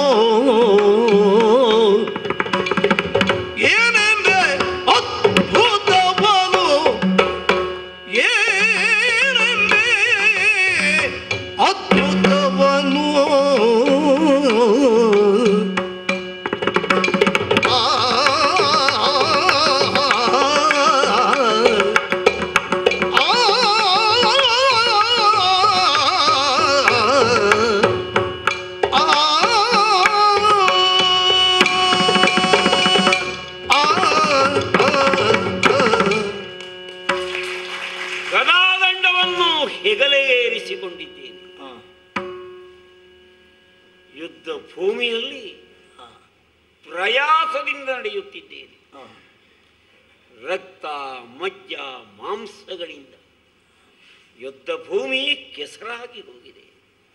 ಏನೆಂದ್ರೆ ಅದ್ಭುತವನು ಏನೆಂದ್ರೆ ಅದ್ಭುತವನು ಆ ಗದಾದಂಡವನ್ನು ಹೆಗಲೆಗೇರಿಸಿಕೊಂಡಿದ್ದೇನೆ ಯುದ್ಧ ಭೂಮಿಯಲ್ಲಿ ಪ್ರಯಾಸದಿಂದ ನಡೆಯುತ್ತಿದ್ದೇನೆ ರಕ್ತ ಮಜ್ಜ ಮಾಂಸಗಳಿಂದ ಯುದ್ಧ ಭೂಮಿ ಕೆಸರಾಗಿ ಹೋಗಿದೆ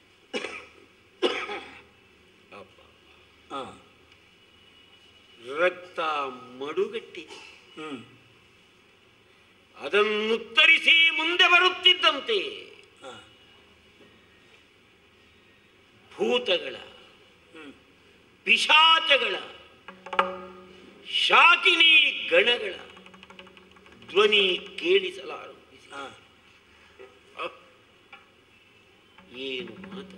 ಅಬ್ಬ. ರಕ್ತ ಮಡುಗಟ್ಟಿದೆ ಅದನ್ನುತ್ತರಿಸಿ ಮುಂದೆ ಬರುತ್ತಿದ್ದಂತೆ ಭೂತಗಳ ಪಿಶಾಚಗಳ ಶಾಕಿನಿ ಗಣಗಳ ಧ್ವನಿ ಕೇಳಿಸಲಾರಂಭಿಸಿ ಅಹ್, ಏನು ಮಾತು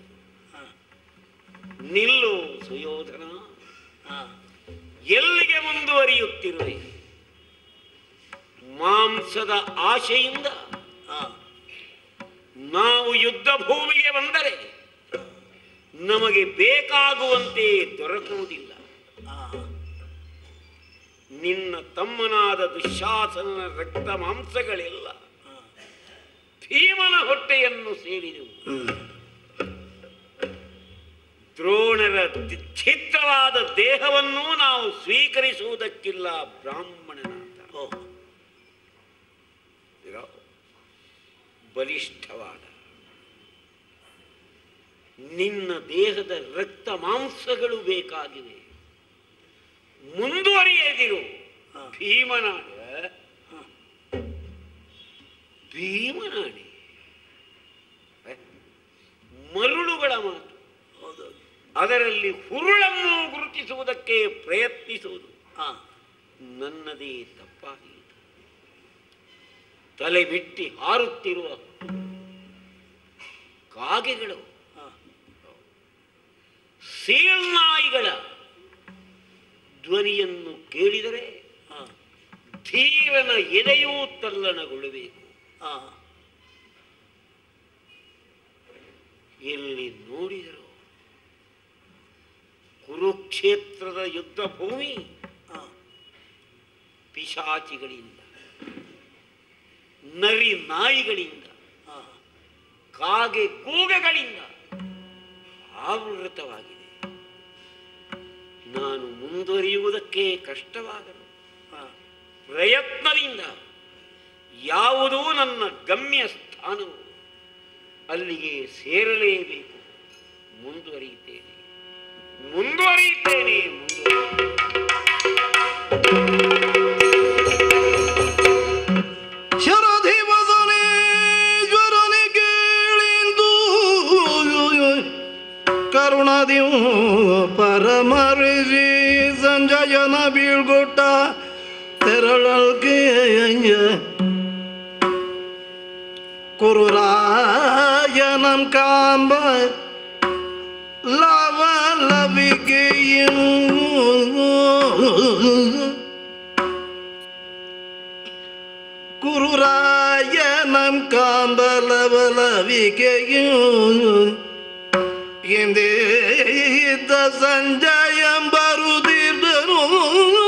ನಿಲ್ಲು ಸುಯೋಧನ ಎಲ್ಲಿಗೆ ಮುಂದುವರಿಯುತ್ತಿರುವೆ ಮಾಂಸದ ಆಶೆಯಿಂದ ನಾವು ಯುದ್ಧ ಭೂಮಿಗೆ ಬಂದರೆ ನಮಗೆ ಬೇಕಾಗುವಂತೆ ದೊರಕುವುದಿಲ್ಲ ನಿನ್ನ ತಮ್ಮನಾದ ದುಶಾಸನ ರಕ್ತ ಮಾಂಸಗಳೆಲ್ಲ ಭೀಮನ ಹೊಟ್ಟೆಯನ್ನು ಸೇರಿದವು ದ್ರೋಣರ ದಿ- ಛಿದ್ರವಾದ ದೇಹವನ್ನು ನಾವು ಸ್ವೀಕರಿಸುವುದಕ್ಕಿಲ್ಲ ಬ್ರಾಹ್ಮಣನಾದ ಇರೋ ಬಲಿಷ್ಠವಾದ ನಿನ್ನ ದೇಹದ ರಕ್ತ ಮಾಂಸಗಳು ಬೇಕಾಗಿವೆ ಮುಂದುವರಿಯದಿರು ಭೀಮನಾಡ ಭೀಮನಾಡಿ ಮರುಳುಗಳ ಮಾತು ಅದರಲ್ಲಿ ಹುರುಳನ್ನು ಗುರುತಿಸುವುದಕ್ಕೆ ಪ್ರಯತ್ನಿಸುವುದು ನನ್ನದೇ ತಪ್ಪಾಗಿದೆ ತಲೆ ಬಿಟ್ಟಿ ಹಾರುತ್ತಿರುವ ಕಾಗೆಗಳು ಸೀಳ್ನಾಯಿಗಳ ಧ್ವನಿಯನ್ನು ಕೇಳಿದರೆ ಧೀರನ ಎದೆಯೂ ತಲ್ಲಣಗೊಳ್ಳಬೇಕು ಎಲ್ಲಿ ನೋಡಿದರು ಕುರುಕ್ಷೇತ್ರದ ಯುದ್ಧ ಭೂಮಿ ಪಿಶಾಚಿಗಳಿಂದ ನರಿ ನಾಯಿಗಳಿಂದ ಕಾಗೆ ಕೂಗೆಗಳಿಂದ ಆವೃತವಾಗಿದೆ ನಾನು ಮುಂದುವರಿಯುವುದಕ್ಕೆ ಕಷ್ಟವಾಗಲು ಪ್ರಯತ್ನದಿಂದ ಯಾವುದೂ ನನ್ನ ಗಮ್ಯ ಸ್ಥಾನವು ಅಲ್ಲಿಗೆ ಸೇರಲೇಬೇಕು ಮುಂದುವರಿಯುತ್ತೇನೆ ಮುಂದುವರಿಯುತ್ತೇನೆ ಮುಂದುವರಿಯುತ್ತೇನೆ ಶರಧಿ ವದನೆ ಜ್ವರನೆ ಕೇಳಿಂದು ಕರುಣದಿ ಪರಮರಿಸಿ ಸಂಜಯನ ಬೀಳ್ಗೊಟ್ಟ ತೆರಳಲ್ಕೆ ಕುರುರಾಯನಂ ಕಾಂಬ ಲವ ಲವಿಗೆಯೂ ಕುರುರಾಯನಂ ಕಾಂಬಲವಲವಿಕೆಯೂ ಎಂದೇ ಇದ್ದ ಸಂಜಯಂ ಬರುದಿದ್ದನು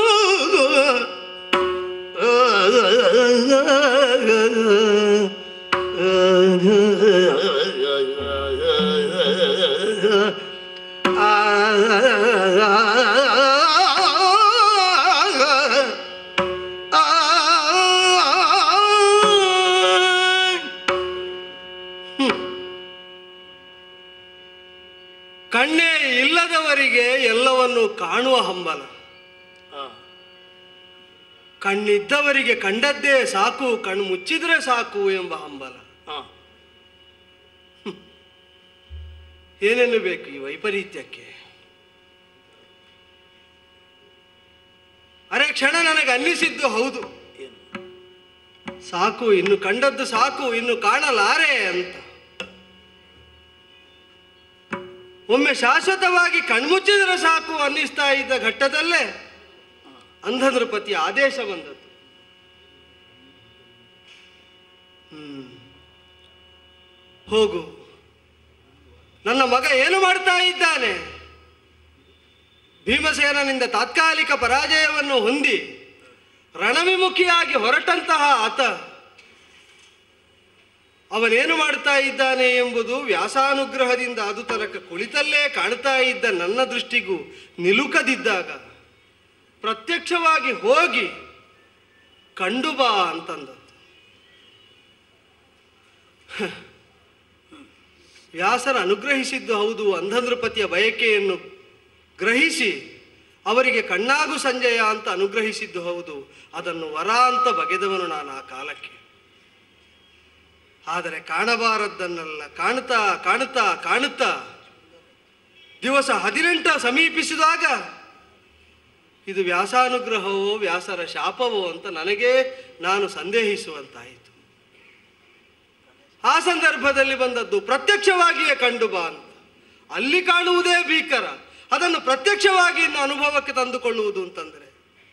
ಹಂಬಲ ಆ, ಕಣ್ಣಿದ್ದವರಿಗೆ ಕಂಡದ್ದೇ ಸಾಕು ಕಣ್ಣು ಮುಚ್ಚಿದ್ರೆ ಸಾಕು ಎಂಬ ಹಂಬಲ ಆ, ಏನೇನು ಬೇಕು ಈ ವೈಪರೀತ್ಯಕ್ಕೆ ಅರೆ ಕ್ಷಣ ನನಗೆ ಅನ್ನಿಸಿದ್ದು ಹೌದು ಏನು ಸಾಕು ಇನ್ನು ಕಂಡದ್ದು ಸಾಕು ಇನ್ನು ಕಾಣಲಾರೆ ಅಂತ ಒಮ್ಮೆ ಶಾಶ್ವತವಾಗಿ ಕಣ್ಮುಚ್ಚಿದ್ರೆ ಸಾಕು ಅನ್ನಿಸ್ತಾ ಇದ್ದ ಘಟ್ಟದಲ್ಲೇ ಅಂಧನೃಪತಿ ಆದೇಶ ಬಂದದ್ದು ಹ್ಮ್ ಹೋಗು ನನ್ನ ಮಗ ಏನು ಮಾಡ್ತಾ ಇದ್ದಾನೆ ಭೀಮಸೇನನಿಂದ ತಾತ್ಕಾಲಿಕ ಪರಾಜಯವನ್ನು ಹೊಂದಿ ರಣವಿಮುಖಿಯಾಗಿ ಹೊರಟಂತಹ ಆತ ಅವನೇನು ಮಾಡ್ತಾ ಇದ್ದಾನೆ ಎಂಬುದು ವ್ಯಾಸಾನುಗ್ರಹದಿಂದ ಅದು ತನಕ ಕುಳಿತಲ್ಲೇ ಕಾಣ್ತಾ ಇದ್ದ ನನ್ನ ದೃಷ್ಟಿಗೂ ನಿಲುಕದಿದ್ದಾಗ ಪ್ರತ್ಯಕ್ಷವಾಗಿ ಹೋಗಿ ಕಂಡು ಬಾ ಅಂತಂದದ್ದು ಹ. ವ್ಯಾಸರ ಅನುಗ್ರಹಿಸಿದ್ದು ಹೌದು ಅಂಧನೃಪತಿಯ ಬಯಕೆಯನ್ನು ಗ್ರಹಿಸಿ ಅವರಿಗೆ ಕಣ್ಣಾಗು ಸಂಜಯ ಅಂತ ಅನುಗ್ರಹಿಸಿದ್ದು ಹೌದು ಅದನ್ನು ವರ ಅಂತ ಬಗೆದವನು ನಾನು ಆ ಕಾಲಕ್ಕೆ ಆದರೆ ಕಾಣಬಾರದ್ದನ್ನೆಲ್ಲ ಕಾಣುತ್ತಾ ಕಾಣುತ್ತಾ ಕಾಣುತ್ತಾ ದಿವಸ ಹದಿನೆಂಟ ಸಮೀಪಿಸಿದಾಗ ಇದು ವ್ಯಾಸಾನುಗ್ರಹವೋ ವ್ಯಾಸರ ಶಾಪವೋ ಅಂತ ನನಗೇ ನಾನು ಸಂದೇಹಿಸುವಂತಾಯಿತು ಆ ಸಂದರ್ಭದಲ್ಲಿ ಬಂದದ್ದು ಪ್ರತ್ಯಕ್ಷವಾಗಿಯೇ ಕಂಡು ಬಾ ಅಂತ ಅಲ್ಲಿ ಕಾಣುವುದೇ ಭೀಕರ ಅದನ್ನು ಪ್ರತ್ಯಕ್ಷವಾಗಿ ಇನ್ನು ಅನುಭವಕ್ಕೆ ತಂದುಕೊಳ್ಳುವುದು ಅಂತಂದ್ರೆ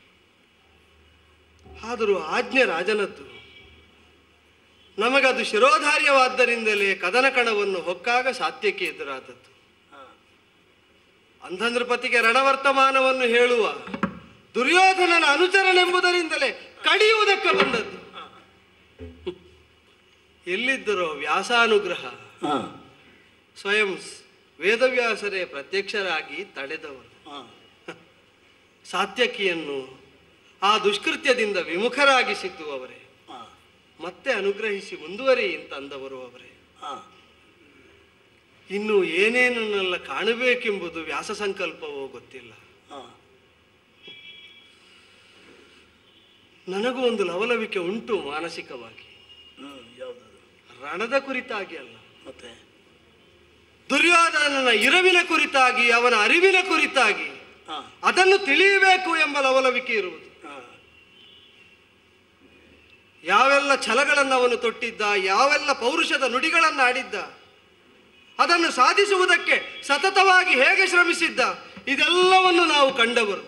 ಆದರೂ ಆಜ್ಞೆ ರಾಜನದ್ದು ನಮಗದು ಶಿರೋಧಾರ್ಯವಾದ್ದರಿಂದಲೇ ಕದನ ಕಣವನ್ನು ಹೊಕ್ಕಾಗ ಸಾತ್ಯಕ್ಕೆ ಎದುರಾದದ್ದು ಅಂಧನೃಪತಿಗೆ ರಣವರ್ತಮಾನವನ್ನು ಹೇಳುವ ದುರ್ಯೋಧನನ ಅನುಚರನೆಂಬುದರಿಂದಲೇ ಕಡಿಯುವುದಕ್ಕೆ ಬಂದದ್ದು ಎಲ್ಲಿದ್ದರೋ ವ್ಯಾಸಾನುಗ್ರಹ ಆ, ಸ್ವಯಂ ಸ್- ವೇದವ್ಯಾಸರೇ ಪ್ರತ್ಯಕ್ಷರಾಗಿ ತಡೆದವರು ಆ, ಸಾತ್ಯಕಿಯನ್ನು ಆ ದುಷ್ಕೃತ್ಯದಿಂದ ವಿಮುಖರಾಗಿಸಿದ್ದು ಅವರೇ ಆ, ಮತ್ತೆ ಅನುಗ್ರಹಿಸಿ ಮುಂದುವರಿ ಅಂತ ಅಂದವರು ಅವರೇ ಆ. ಇನ್ನು ಏನೇನನ್ನೆಲ್ಲ ಕಾಣಬೇಕೆಂಬುದು ವ್ಯಾಸ ಸಂಕಲ್ಪವೋ ಗೊತ್ತಿಲ್ಲ ಆ, ನನಗೂ ಒಂದು ಲವಲವಿಕೆ ಉಂಟು ಮಾನಸಿಕವಾಗಿ ಹ್ಮ್, ಯಾವ್ದದು ರಣದ ಕುರಿತಾಗಿ ಅಲ್ಲ ಮತ್ತೆ ದುರ್ಯೋಧನನ ಇರವಿನ ಕುರಿತಾಗಿ ಅವನ ಅರಿವಿನ ಕುರಿತಾಗಿ ಆ, ಅದನ್ನು ತಿಳಿಯಬೇಕು ಎಂಬ ಲವಲವಿಕೆ ಇರುವುದು ಆ, ಯಾವೆಲ್ಲ ಛಲಗಳನ್ನು ಅವನು ತೊಟ್ಟಿದ್ದ ಯಾವೆಲ್ಲ ಪೌರುಷದ ನುಡಿಗಳನ್ನು ಆಡಿದ್ದ ಅದನ್ನು ಸಾಧಿಸುವುದಕ್ಕೆ ಸತತವಾಗಿ ಹೇಗೆ ಶ್ರಮಿಸಿದ್ದ ಇದೆಲ್ಲವನ್ನು ನಾವು ಕಂಡವರು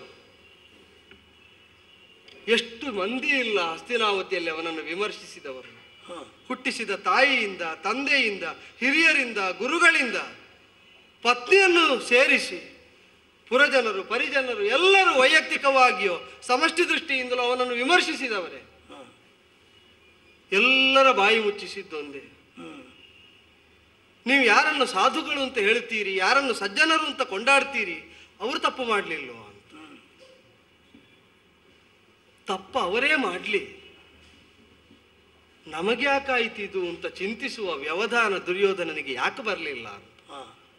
ಎಷ್ಟು ಮಂದಿ ಇಲ್ಲ ಹಸ್ತಿನಾವತಿಯಲ್ಲಿ ಅವನನ್ನು ವಿಮರ್ಶಿಸಿದವರು ಆ, ಹುಟ್ಟಿಸಿದ ತಾಯಿಯಿಂದ ತಂದೆಯಿಂದ ಹಿರಿಯರಿಂದ ಗುರುಗಳಿಂದ ಪತ್ನಿಯನ್ನು ಸೇರಿಸಿ ಪುರಜನರು ಪರಿಜನರು ಎಲ್ಲರೂ ವೈಯಕ್ತಿಕವಾಗಿಯೋ ಸಮಷ್ಟಿ ದೃಷ್ಟಿಯಿಂದಲೂ ಅವನನ್ನು ವಿಮರ್ಶಿಸಿದವರೇ ಆ, ಎಲ್ಲರ ಬಾಯಿ ಮುಚ್ಚಿಸಿದ್ದೊಂದೇ ಹ್ಮ್, ನೀವು ಯಾರನ್ನು ಸಾಧುಗಳು ಅಂತ ಹೇಳ್ತೀರಿ ಯಾರನ್ನು ಸಜ್ಜನರು ಅಂತ ಕೊಂಡಾಡ್ತೀರಿ ಅವರು ತಪ್ಪು ಮಾಡಲಿಲ್ವ ಅಂತ ತಪ್ಪು ಅವರೇ ಮಾಡಲಿ ನಮಗೆ ಯಾಕಾಯ್ತಿದು ಅಂತ ಚಿಂತಿಸುವ ವ್ಯವಧಾನ ದುರ್ಯೋಧನನಿಗೆ ಯಾಕೆ ಬರಲಿಲ್ಲ ಅಂತ ಆ,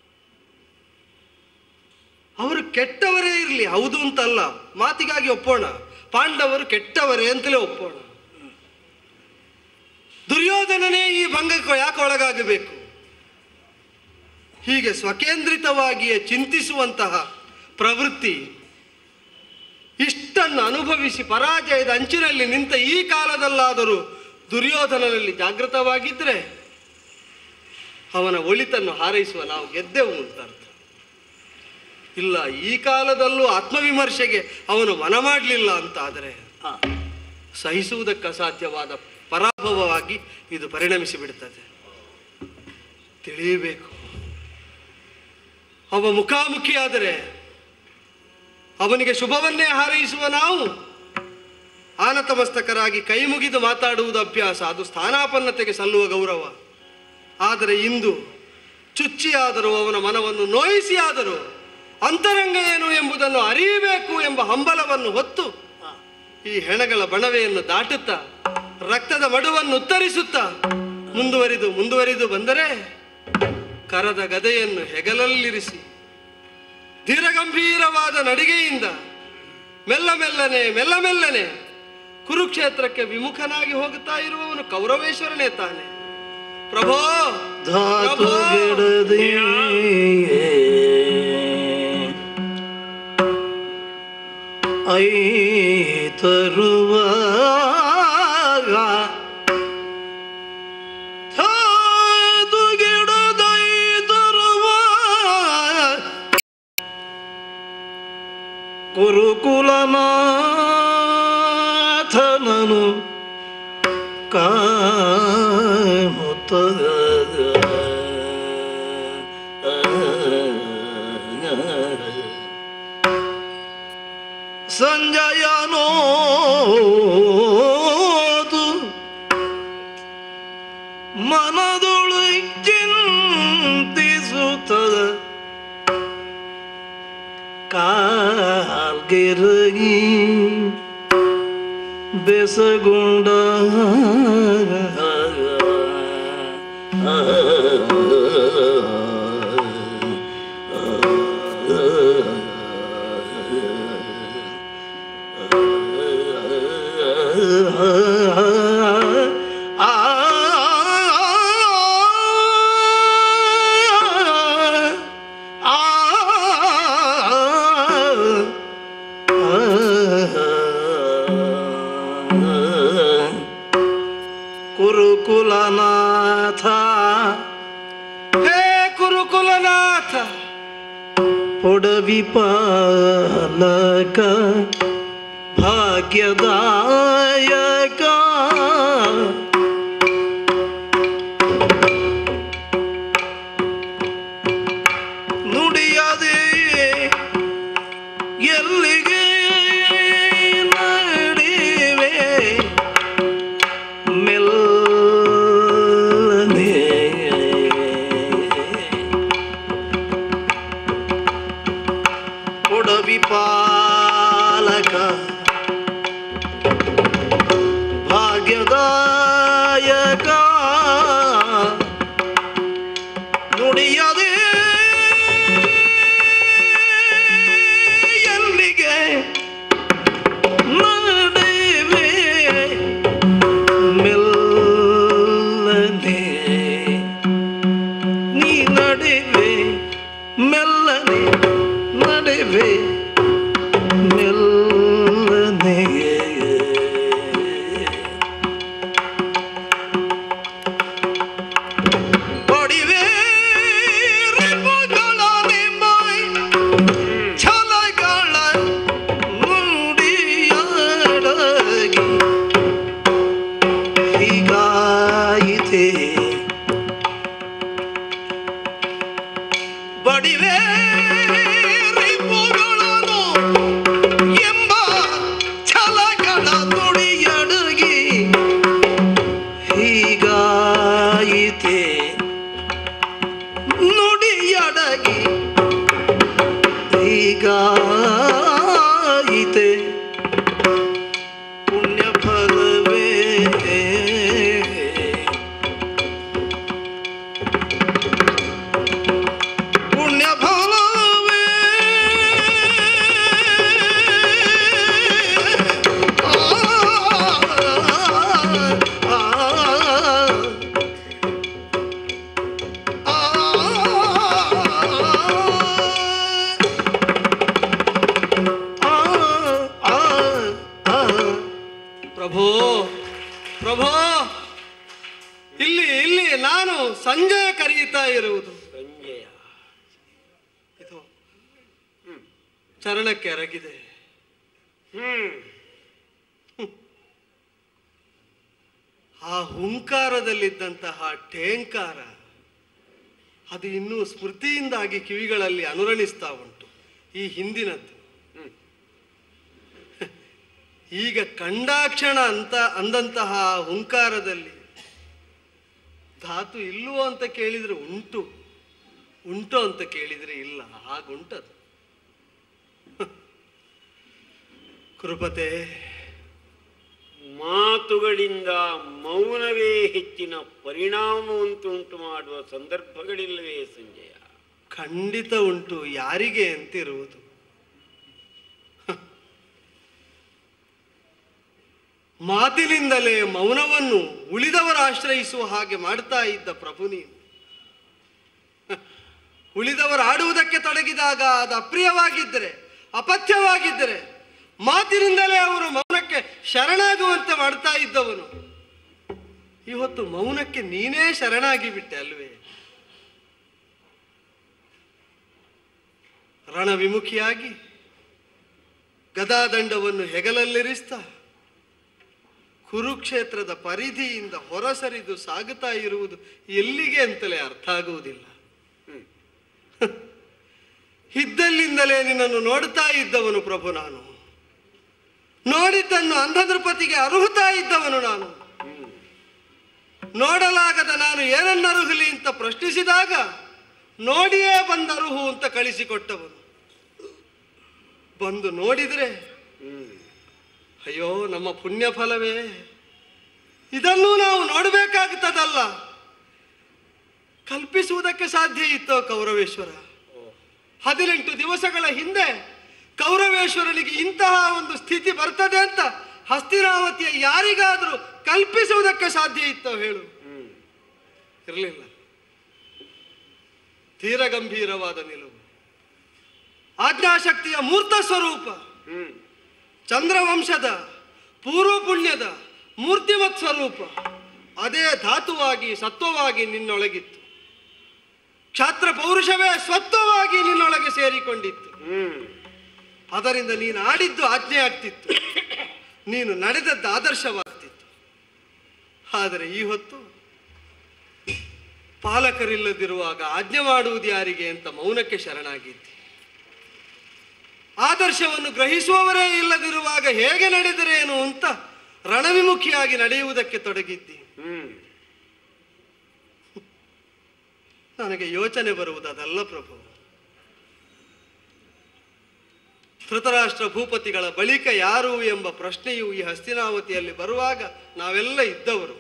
ಅವರು ಕೆಟ್ಟವರೇ ಇರಲಿ ಹೌದು ಅಂತಲ್ಲ ಮಾತಿಗಾಗಿ ಒಪ್ಪೋಣ ಪಾಂಡವರು ಕೆಟ್ಟವರೇ ಅಂತಲೇ ಒಪ್ಪೋಣ ದುರ್ಯೋಧನನೇ ಈ ಭಂಗಕ್ಕೆ ಯಾಕೆ ಒಳಗಾಗಬೇಕು ಹೀಗೆ ಸ್ವಕೇಂದ್ರಿತವಾಗಿಯೇ ಚಿಂತಿಸುವಂತಹ ಪ್ರವೃತ್ತಿ ಇಷ್ಟನ್ನು ಅನುಭವಿಸಿ ಪರಾಜಯದ ಅಂಚಿನಲ್ಲಿ ನಿಂತ ಈ ಕಾಲದಲ್ಲಾದರೂ ದುರ್ಯೋಧನನಲ್ಲಿ ಜಾಗೃತವಾಗಿದ್ದರೆ ಅವನ ಒಳಿತನ್ನು ಹಾರೈಸುವ ನಾವು ಗೆದ್ದೆವು ಅಂತ ಅರ್ಥ ಇಲ್ಲ ಈ ಕಾಲದಲ್ಲೂ ಆತ್ಮವಿಮರ್ಶೆಗೆ ಅವನು ಮನ ಮಾಡಲಿಲ್ಲ ಅಂತಾದರೆ ಆ, ಸಹಿಸುವುದಕ್ಕೆ ಅಸಾಧ್ಯವಾದ ಪರಾಭವವಾಗಿ ಇದು ಪರಿಣಮಿಸಿ ಬಿಡುತ್ತದೆ ತಿಳಿಯಬೇಕು ಅವ ಮುಖಾಮುಖಿಯಾದರೆ ಅವನಿಗೆ ಶುಭವನ್ನೇ ಹಾರೈಸುವ ನಾವು ಆನತಮಸ್ತಕರಾಗಿ ಕೈ ಮುಗಿದು ಮಾತಾಡುವುದು ಅಭ್ಯಾಸ ಅದು ಸ್ಥಾನಾಪನ್ನತೆಗೆ ಸಲ್ಲುವ ಗೌರವ ಆದರೆ ಇಂದು ಚುಚ್ಚಿಯಾದರೂ ಅವನ ಮನವನ್ನು ನೋಯಿಸಿಯಾದರೂ ಅಂತರಂಗ ಏನು ಎಂಬುದನ್ನು ಅರಿಯಬೇಕು ಎಂಬ ಹಂಬಲವನ್ನು ಹೊತ್ತು ಆ, ಈ ಹೆಣಗಳ ಬಣವೆಯನ್ನು ದಾಟುತ್ತಾ ರಕ್ತದ ಮಡುವನ್ನು ಉತ್ತರಿಸುತ್ತಾ ಮುಂದುವರಿದು ಮುಂದುವರಿದು ಬಂದರೆ ಕರದ ಗದೆಯನ್ನು ಹೆಗಲಲ್ಲಿರಿಸಿ ಧೀರಗಂಭೀರವಾದ ನಡಿಗೆಯಿಂದ ಮೆಲ್ಲ ಮೆಲ್ಲನೆ ಮೆಲ್ಲ ಮೆಲ್ಲನೆ ಕುರುಕ್ಷೇತ್ರಕ್ಕೆ ವಿಮುಖನಾಗಿ ಹೋಗುತ್ತಾ ಇರುವವನು ಕೌರವೇಶ್ವರನೇ ತಾನೆ ಪ್ರಭೋ ಧಾತು ಪ್ರಭೋ ಗೆಡದೆ ಐ ತರುವಾಗ ಧಾತು ಗೆಡದೈ ತರುವ ಕುರುಕುಲನಾಥನನು ಕಾಣುತ್ತ ಸಂಜಯನೋದು ಮನದೊಳು ಚಿಂತಿಸುತ್ತದ ಕಾಲ್ಗೆರಗಿ ಬೆಸಗೊಂಡ ಕುರುಕುಲನಾಥ ಹೇ ಕುರುಕುಲನಾಥ ಪೊಡವಿ ಪಾಲಕ ಭಾಗ್ಯದಾಯಕ ನುಡಿಯದೆ ಎಲ್ಲಿಗೆ ನಡಿವೆ ಮೆಲ್ಲನೆ ಕೊಡವಿ ಪಾಲಕ ಭಾಗ್ಯದಾಯಕ ನುಡಿಯದೆ ಎಲ್ಲಿಗೆ ನಡೆವೆ ಮೆಲ್ಲನೆ ನೀ ನಡೆವೆ ಮೆಲ್ಲನೆ ನಡೆವೆ ಮೆಲ್ಲನೆ ಹೊಡಿವೆ ರಿಬ್ಬುಗಳ ನಿಂಬೈ ಛಲಗಳ ನುಡಿಯಡಗಿ ಹೀಗಾಯಿತೆ ಬಡಿವೆ ರಿಬ್ಬುಗಳನ್ನು ಎಂಬ ಛಲಗಳ ನುಡಿಯಡಗಿ ಹೀಗಾಯಿತೆ ನುಡಿಯಡಗಿ ಹೀಗಾಯಿತೆ ಪುಣ್ಯ ಫಲವೇ ಪುಣ್ಯ ಫಲವೇ ಆ, ಆ, ಪ್ರಭೋ ಪ್ರಭೋ ಇಲ್ಲಿ ಇಲ್ಲಿ ನಾನು ಸಂಜಯ ಕರೆಯುತ್ತಾ ಇರುವುದು ಸಂಜಯ ಇದು ಚರಣಕ್ಕೆ ಎರಗಿದೆ ಹ್ಮ್ ಆ ಹುಂಕಾರದಲ್ಲಿದ್ದಂತಹ ಠೇಂಕಾರ ಅದು ಇನ್ನೂ ಸ್ಮೃತಿಯಿಂದಾಗಿ ಕಿವಿಗಳಲ್ಲಿ ಅನುರಣಿಸ್ತಾ ಉಂಟು ಈ ಹಿಂದಿನದ್ದು ಈಗ ಕಂಡಾಕ್ಷಣ ಅಂತ ಅಂದಂತಹ ಹುಂಕಾರದಲ್ಲಿ ಧಾತು ಇಲ್ಲವೋ ಅಂತ ಕೇಳಿದ್ರೆ ಉಂಟು ಉಂಟು ಅಂತ ಕೇಳಿದ್ರೆ ಇಲ್ಲ ಹಾಗುಂಟದು ಕೃಪತೆ ಮಾತುಗಳಿಂದ ಮೌನವೇ ಹೆಚ್ಚಿನ ಪರಿಣಾಮವಂತುಂಟು ಮಾಡುವ ಸಂದರ್ಭಗಳಿಲ್ಲವೇ ಸಂಜಯ ಖಂಡಿತ ಉಂಟು ಯಾರಿಗೆ ಅಂತಿರುವುದು ಹ. ಮಾತಿನಿಂದಲೇ ಮೌನವನ್ನು ಉಳಿದವರ ಆಶ್ರಯಿಸುವ ಹಾಗೆ ಮಾಡ್ತಾ ಇದ್ದ ಪ್ರಭು ನೀನು ಹ. ಉಳಿದವರು ಆಡುವುದಕ್ಕೆ ತೊಡಗಿದಾಗ ಅದು ಅಪ್ರಿಯವಾಗಿದ್ದರೆ ಅಪಥ್ಯವಾಗಿದ್ದರೆ ಮಾತಿನಿಂದಲೇ ಅವರು ಮೌನಕ್ಕೆ ಶರಣಾಗುವಂತೆ ಮಾಡ್ತಾ ಇದ್ದವನು ಇವತ್ತು ಮೌನಕ್ಕೆ ನೀನೇ ಶರಣಾಗಿ ಬಿಟ್ಟೆ ಅಲ್ವೇ ರಣವಿಮುಖಿಯಾಗಿ ಗದಾದಂಡವನ್ನು ಹೆಗಲಲ್ಲಿರಿಸ್ತಾ ಕುರುಕ್ಷೇತ್ರದ ಪರಿಧಿಯಿಂದ ಹೊರಸರಿದು ಸಾಗುತ್ತಾ ಇರುವುದು ಎಲ್ಲಿಗೆ ಅಂತಲೇ ಅರ್ಥ ಆಗುವುದಿಲ್ಲ ಇದ್ದಲ್ಲಿಂದಲೇ ನಿನ್ನನ್ನು ನೋಡ್ತಾ ಇದ್ದವನು ಪ್ರಭು ನಾನು ನೋಡಿದ್ದನ್ನು ಅಂಧದೃಪತಿಗೆ ಅರುಹುತ್ತಾ ಇದ್ದವನು ನಾನು ನೋಡಲಾಗದ ನಾನು ಏನನ್ನರುಹಲಿ ಅಂತ ಪ್ರಶ್ನಿಸಿದಾಗ ನೋಡಿಯೇ ಬಂದರುಹು ಅಂತ ಕಳಿಸಿಕೊಟ್ಟವನು ಬಂದು ನೋಡಿದ್ರೆ ಅಯ್ಯೋ ನಮ್ಮ ಪುಣ್ಯ ಫಲವೇ ಇದನ್ನು ನಾವು ನೋಡಬೇಕಾಗುತ್ತದಲ್ಲ ಕಲ್ಪಿಸುವುದಕ್ಕೆ ಸಾಧ್ಯ ಇತ್ತೋ ಕೌರವೇಶ್ವರ ಹದಿನೆಂಟು ದಿವಸಗಳ ಹಿಂದೆ ಕೌರವೇಶ್ವರನಿಗೆ ಇಂತಹ ಒಂದು ಸ್ಥಿತಿ ಬರ್ತದೆ ಅಂತ ಹಸ್ತಿನಾವತಿಯ ಯಾರಿಗಾದರೂ ಕಲ್ಪಿಸುವುದಕ್ಕೆ ಸಾಧ್ಯ ಇತ್ತೋ ಹೇಳು ಇರಲಿಲ್ಲ ತೀರ ಗಂಭೀರವಾದ ನಿಲುವು ಆಜ್ಞಾಶಕ್ತಿಯ ಮೂರ್ತ ಸ್ವರೂಪ ಚಂದ್ರವಂಶದ ಪೂರ್ವ ಪುಣ್ಯದ ಮೂರ್ತಿಮತ್ ಸ್ವರೂಪ ಅದೇ ಧಾತುವಾಗಿ ಸತ್ವವಾಗಿ ನಿನ್ನೊಳಗಿತ್ತು ಕ್ಷಾತ್ರ ಪೌರುಷವೇ ಸ್ವತ್ವವಾಗಿ ನಿನ್ನೊಳಗೆ ಸೇರಿಕೊಂಡಿತ್ತು ಅದರಿಂದ ನೀನು ಆಡಿದ್ದು ಆಜ್ಞೆ ಆಗ್ತಿತ್ತು ನೀನು ನಡೆದದ್ದು ಆದರ್ಶವಾಗ್ತಿತ್ತು ಆದರೆ ಈ ಹೊತ್ತು ಪಾಲಕರಿಲ್ಲದಿರುವಾಗ ಆಜ್ಞೆ ಮಾಡುವುದು ಯಾರಿಗೆ ಅಂತ ಮೌನಕ್ಕೆ ಶರಣಾಗಿದ್ದಿ ಆದರ್ಶವನ್ನು ಗ್ರಹಿಸುವವರೇ ಇಲ್ಲದಿರುವಾಗ ಹೇಗೆ ನಡೆದರೇನು ಅಂತ ರಣವಿಮುಖಿಯಾಗಿ ನಡೆಯುವುದಕ್ಕೆ ತೊಡಗಿದ್ದಿ ನನಗೆ ಯೋಚನೆ ಬರುವುದು ಅದಲ್ಲ ಪ್ರಭು ಧೃತರಾಷ್ಟ್ರ ಭೂಪತಿಗಳ ಬಳಿಕ ಯಾರು ಎಂಬ ಪ್ರಶ್ನೆಯು ಈ ಹಸ್ತಿನಾವತಿಯಲ್ಲಿ ಬರುವಾಗ ನಾವೆಲ್ಲ ಇದ್ದವರು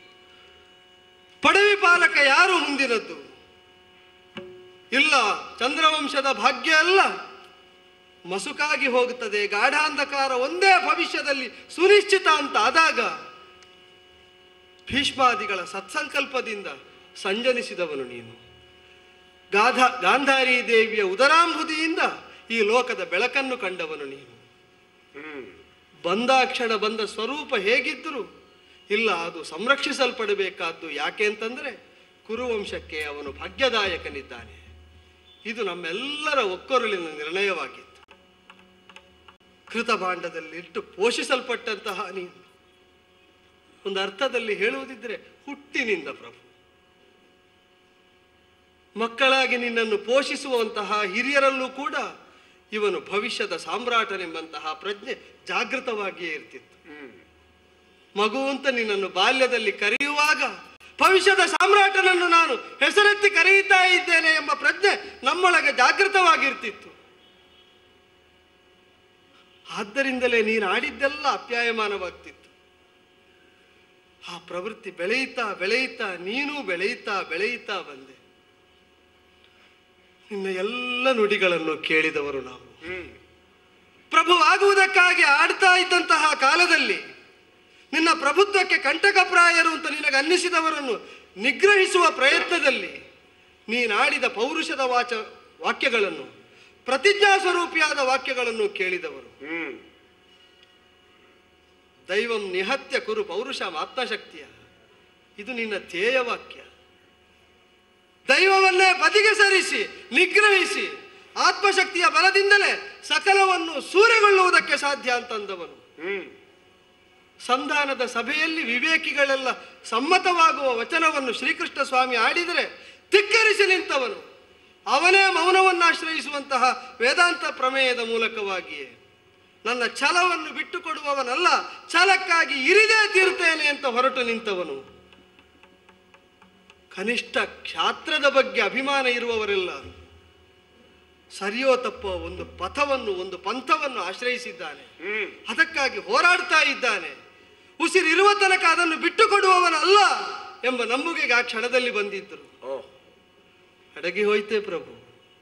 ಪಡವಿ ಪಾಲಕ ಯಾರು ಮುಂದಿನದ್ದು ಇಲ್ಲ ಚಂದ್ರವಂಶದ ಭಾಗ್ಯ ಅಲ್ಲ ಮಸುಕಾಗಿ ಹೋಗುತ್ತದೆ ಗಾಢಾಂಧಕಾರ ಒಂದೇ ಭವಿಷ್ಯದಲ್ಲಿ ಸುನಿಶ್ಚಿತ ಅಂತ ಆದಾಗ ಭೀಷ್ಮಾದಿಗಳ ಸತ್ಸಂಕಲ್ಪದಿಂದ ಸಂಜನಿಸಿದವನು ನೀನು ಗಾಧ ಗಾಂಧಾರಿ ದೇವಿಯ ಉದರಾಂಬುದಿಯಿಂದ ಈ ಲೋಕದ ಬೆಳಕನ್ನು ಕಂಡವನು ನೀನು ಬಂದಾಕ್ಷಣ ಬಂದ ಸ್ವರೂಪ ಹೇಗಿದ್ದರೂ ಇಲ್ಲ ಅದು ಸಂರಕ್ಷಿಸಲ್ಪಡಬೇಕಾದ್ದು ಯಾಕೆ ಅಂತಂದ್ರೆ ಕುರುವಂಶಕ್ಕೆ ಅವನು ಭಾಗ್ಯದಾಯಕನಿದ್ದಾನೆ ಇದು ನಮ್ಮೆಲ್ಲರ ಒಕ್ಕೊರಲಿನ ನಿರ್ಣಯವಾಗಿತ್ತು ಕೃತಭಾಂಡದಲ್ಲಿಟ್ಟು ಪೋಷಿಸಲ್ಪಟ್ಟಂತಹ ನೀನು ಒಂದು ಅರ್ಥದಲ್ಲಿ ಹೇಳುವುದಿದ್ರೆ ಹುಟ್ಟಿನಿಂದ ಪ್ರಭು ಮಕ್ಕಳಾಗಿ ನಿನ್ನನ್ನು ಪೋಷಿಸುವಂತಹ ಹಿರಿಯರಲ್ಲೂ ಕೂಡ ಇವನು ಭವಿಷ್ಯದ ಸಾಮ್ರಾಟನೆಂಬಂತಹ ಪ್ರಜ್ಞೆ ಜಾಗೃತವಾಗಿಯೇ ಇರ್ತಿತ್ತು ಮಗು ಅಂತ ನಿನ್ನನ್ನು ಬಾಲ್ಯದಲ್ಲಿ ಕರೆಯುವಾಗ ಭವಿಷ್ಯದ ಸಾಮ್ರಾಟನನ್ನು ನಾನು ಹೆಸರೆತ್ತಿ ಕರೆಯುತ್ತಾ ಇದ್ದೇನೆ ಎಂಬ ಪ್ರಜ್ಞೆ ನಮ್ಮೊಳಗೆ ಜಾಗೃತವಾಗಿರ್ತಿತ್ತು ಆದ್ದರಿಂದಲೇ ನೀನು ಆಡಿದ್ದೆಲ್ಲ ಅಪ್ಯಾಯಮಾನವಾಗ್ತಿತ್ತು ಆ ಪ್ರವೃತ್ತಿ ಬೆಳೆಯುತ್ತಾ ಬೆಳೆಯುತ್ತಾ ನೀನು ಬೆಳೆಯುತ್ತಾ ಬೆಳೆಯುತ್ತಾ ಬಂದೆ ನಿನ್ನ ಎಲ್ಲ ನುಡಿಗಳನ್ನು ಕೇಳಿದವರು ನಾವು ಪ್ರಭು ಆಗುವುದಕ್ಕಾಗಿ ಆಡ್ತಾ ಇದ್ದಂತಹ ಕಾಲದಲ್ಲಿ ನಿನ್ನ ಪ್ರಭುತ್ವಕ್ಕೆ ಕಂಟಕಪ್ರಾಯರು ಅಂತ ನಿನಗೆ ಅನ್ನಿಸಿದವರನ್ನು ನಿಗ್ರಹಿಸುವ ಪ್ರಯತ್ನದಲ್ಲಿ ನೀನಾಡಿದ ಪೌರುಷದ ವಾಚ ವಾಕ್ಯಗಳನ್ನು ಪ್ರತಿಜ್ಞಾ ಸ್ವರೂಪಿಯಾದ ವಾಕ್ಯಗಳನ್ನು ಕೇಳಿದವರು ದೈವಂ ನಿಹತ್ಯ ಕುರು ಪೌರುಷ ಆತ್ಮಶಕ್ತಿಯ ಇದು ನಿನ್ನ ಧ್ಯೇಯ ವಾಕ್ಯ ದೈವವನ್ನೇ ಬದಿಗೆ ಸರಿಸಿ ನಿಗ್ರಹಿಸಿ ಆತ್ಮಶಕ್ತಿಯ ಬಲದಿಂದಲೇ ಸಕಲವನ್ನು ಸೂರೆಗೊಳ್ಳುವುದಕ್ಕೆ ಸಾಧ್ಯ ಅಂತಂದವನು ಸಂಧಾನದ ಸಭೆಯಲ್ಲಿ ವಿವೇಕಿಗಳೆಲ್ಲ ಸಮ್ಮತವಾಗುವ ವಚನವನ್ನು ಶ್ರೀಕೃಷ್ಣ ಸ್ವಾಮಿ ಆಡಿದರೆ ಧಿಕ್ಕರಿಸಿ ನಿಂತವನು ಅವನೇ ಮೌನವನ್ನು ಆಶ್ರಯಿಸುವಂತಹ ವೇದಾಂತ ಪ್ರಮೇಯದ ಮೂಲಕವಾಗಿಯೇ ನನ್ನ ಛಲವನ್ನು ಬಿಟ್ಟುಕೊಡುವವನಲ್ಲ ಛಲಕ್ಕಾಗಿ ಇರಿದೇ ತೀರ್ತೇನೆ ಅಂತ ಹೊರಟು ನಿಂತವನು ಕನಿಷ್ಠ ಕ್ಷಾತ್ರದ ಬಗ್ಗೆ ಅಭಿಮಾನ ಇರುವವರೆಲ್ಲ ಸರಿಯೋ ತಪ್ಪೋ ಒಂದು ಪಥವನ್ನು ಒಂದು ಪಂಥವನ್ನು ಆಶ್ರಯಿಸಿದ್ದಾನೆ ಅದಕ್ಕಾಗಿ ಹೋರಾಡ್ತಾ ಇದ್ದಾನೆ ಉಸಿರಿರುವ ತನಕ ಅದನ್ನು ಬಿಟ್ಟುಕೊಡುವವನಲ್ಲ ಎಂಬ ನಂಬುಗೆಗೆ ಆ ಕ್ಷಣದಲ್ಲಿ ಬಂದಿದ್ದರು ಅಡಗಿ ಹೋಯ್ತೆ ಪ್ರಭು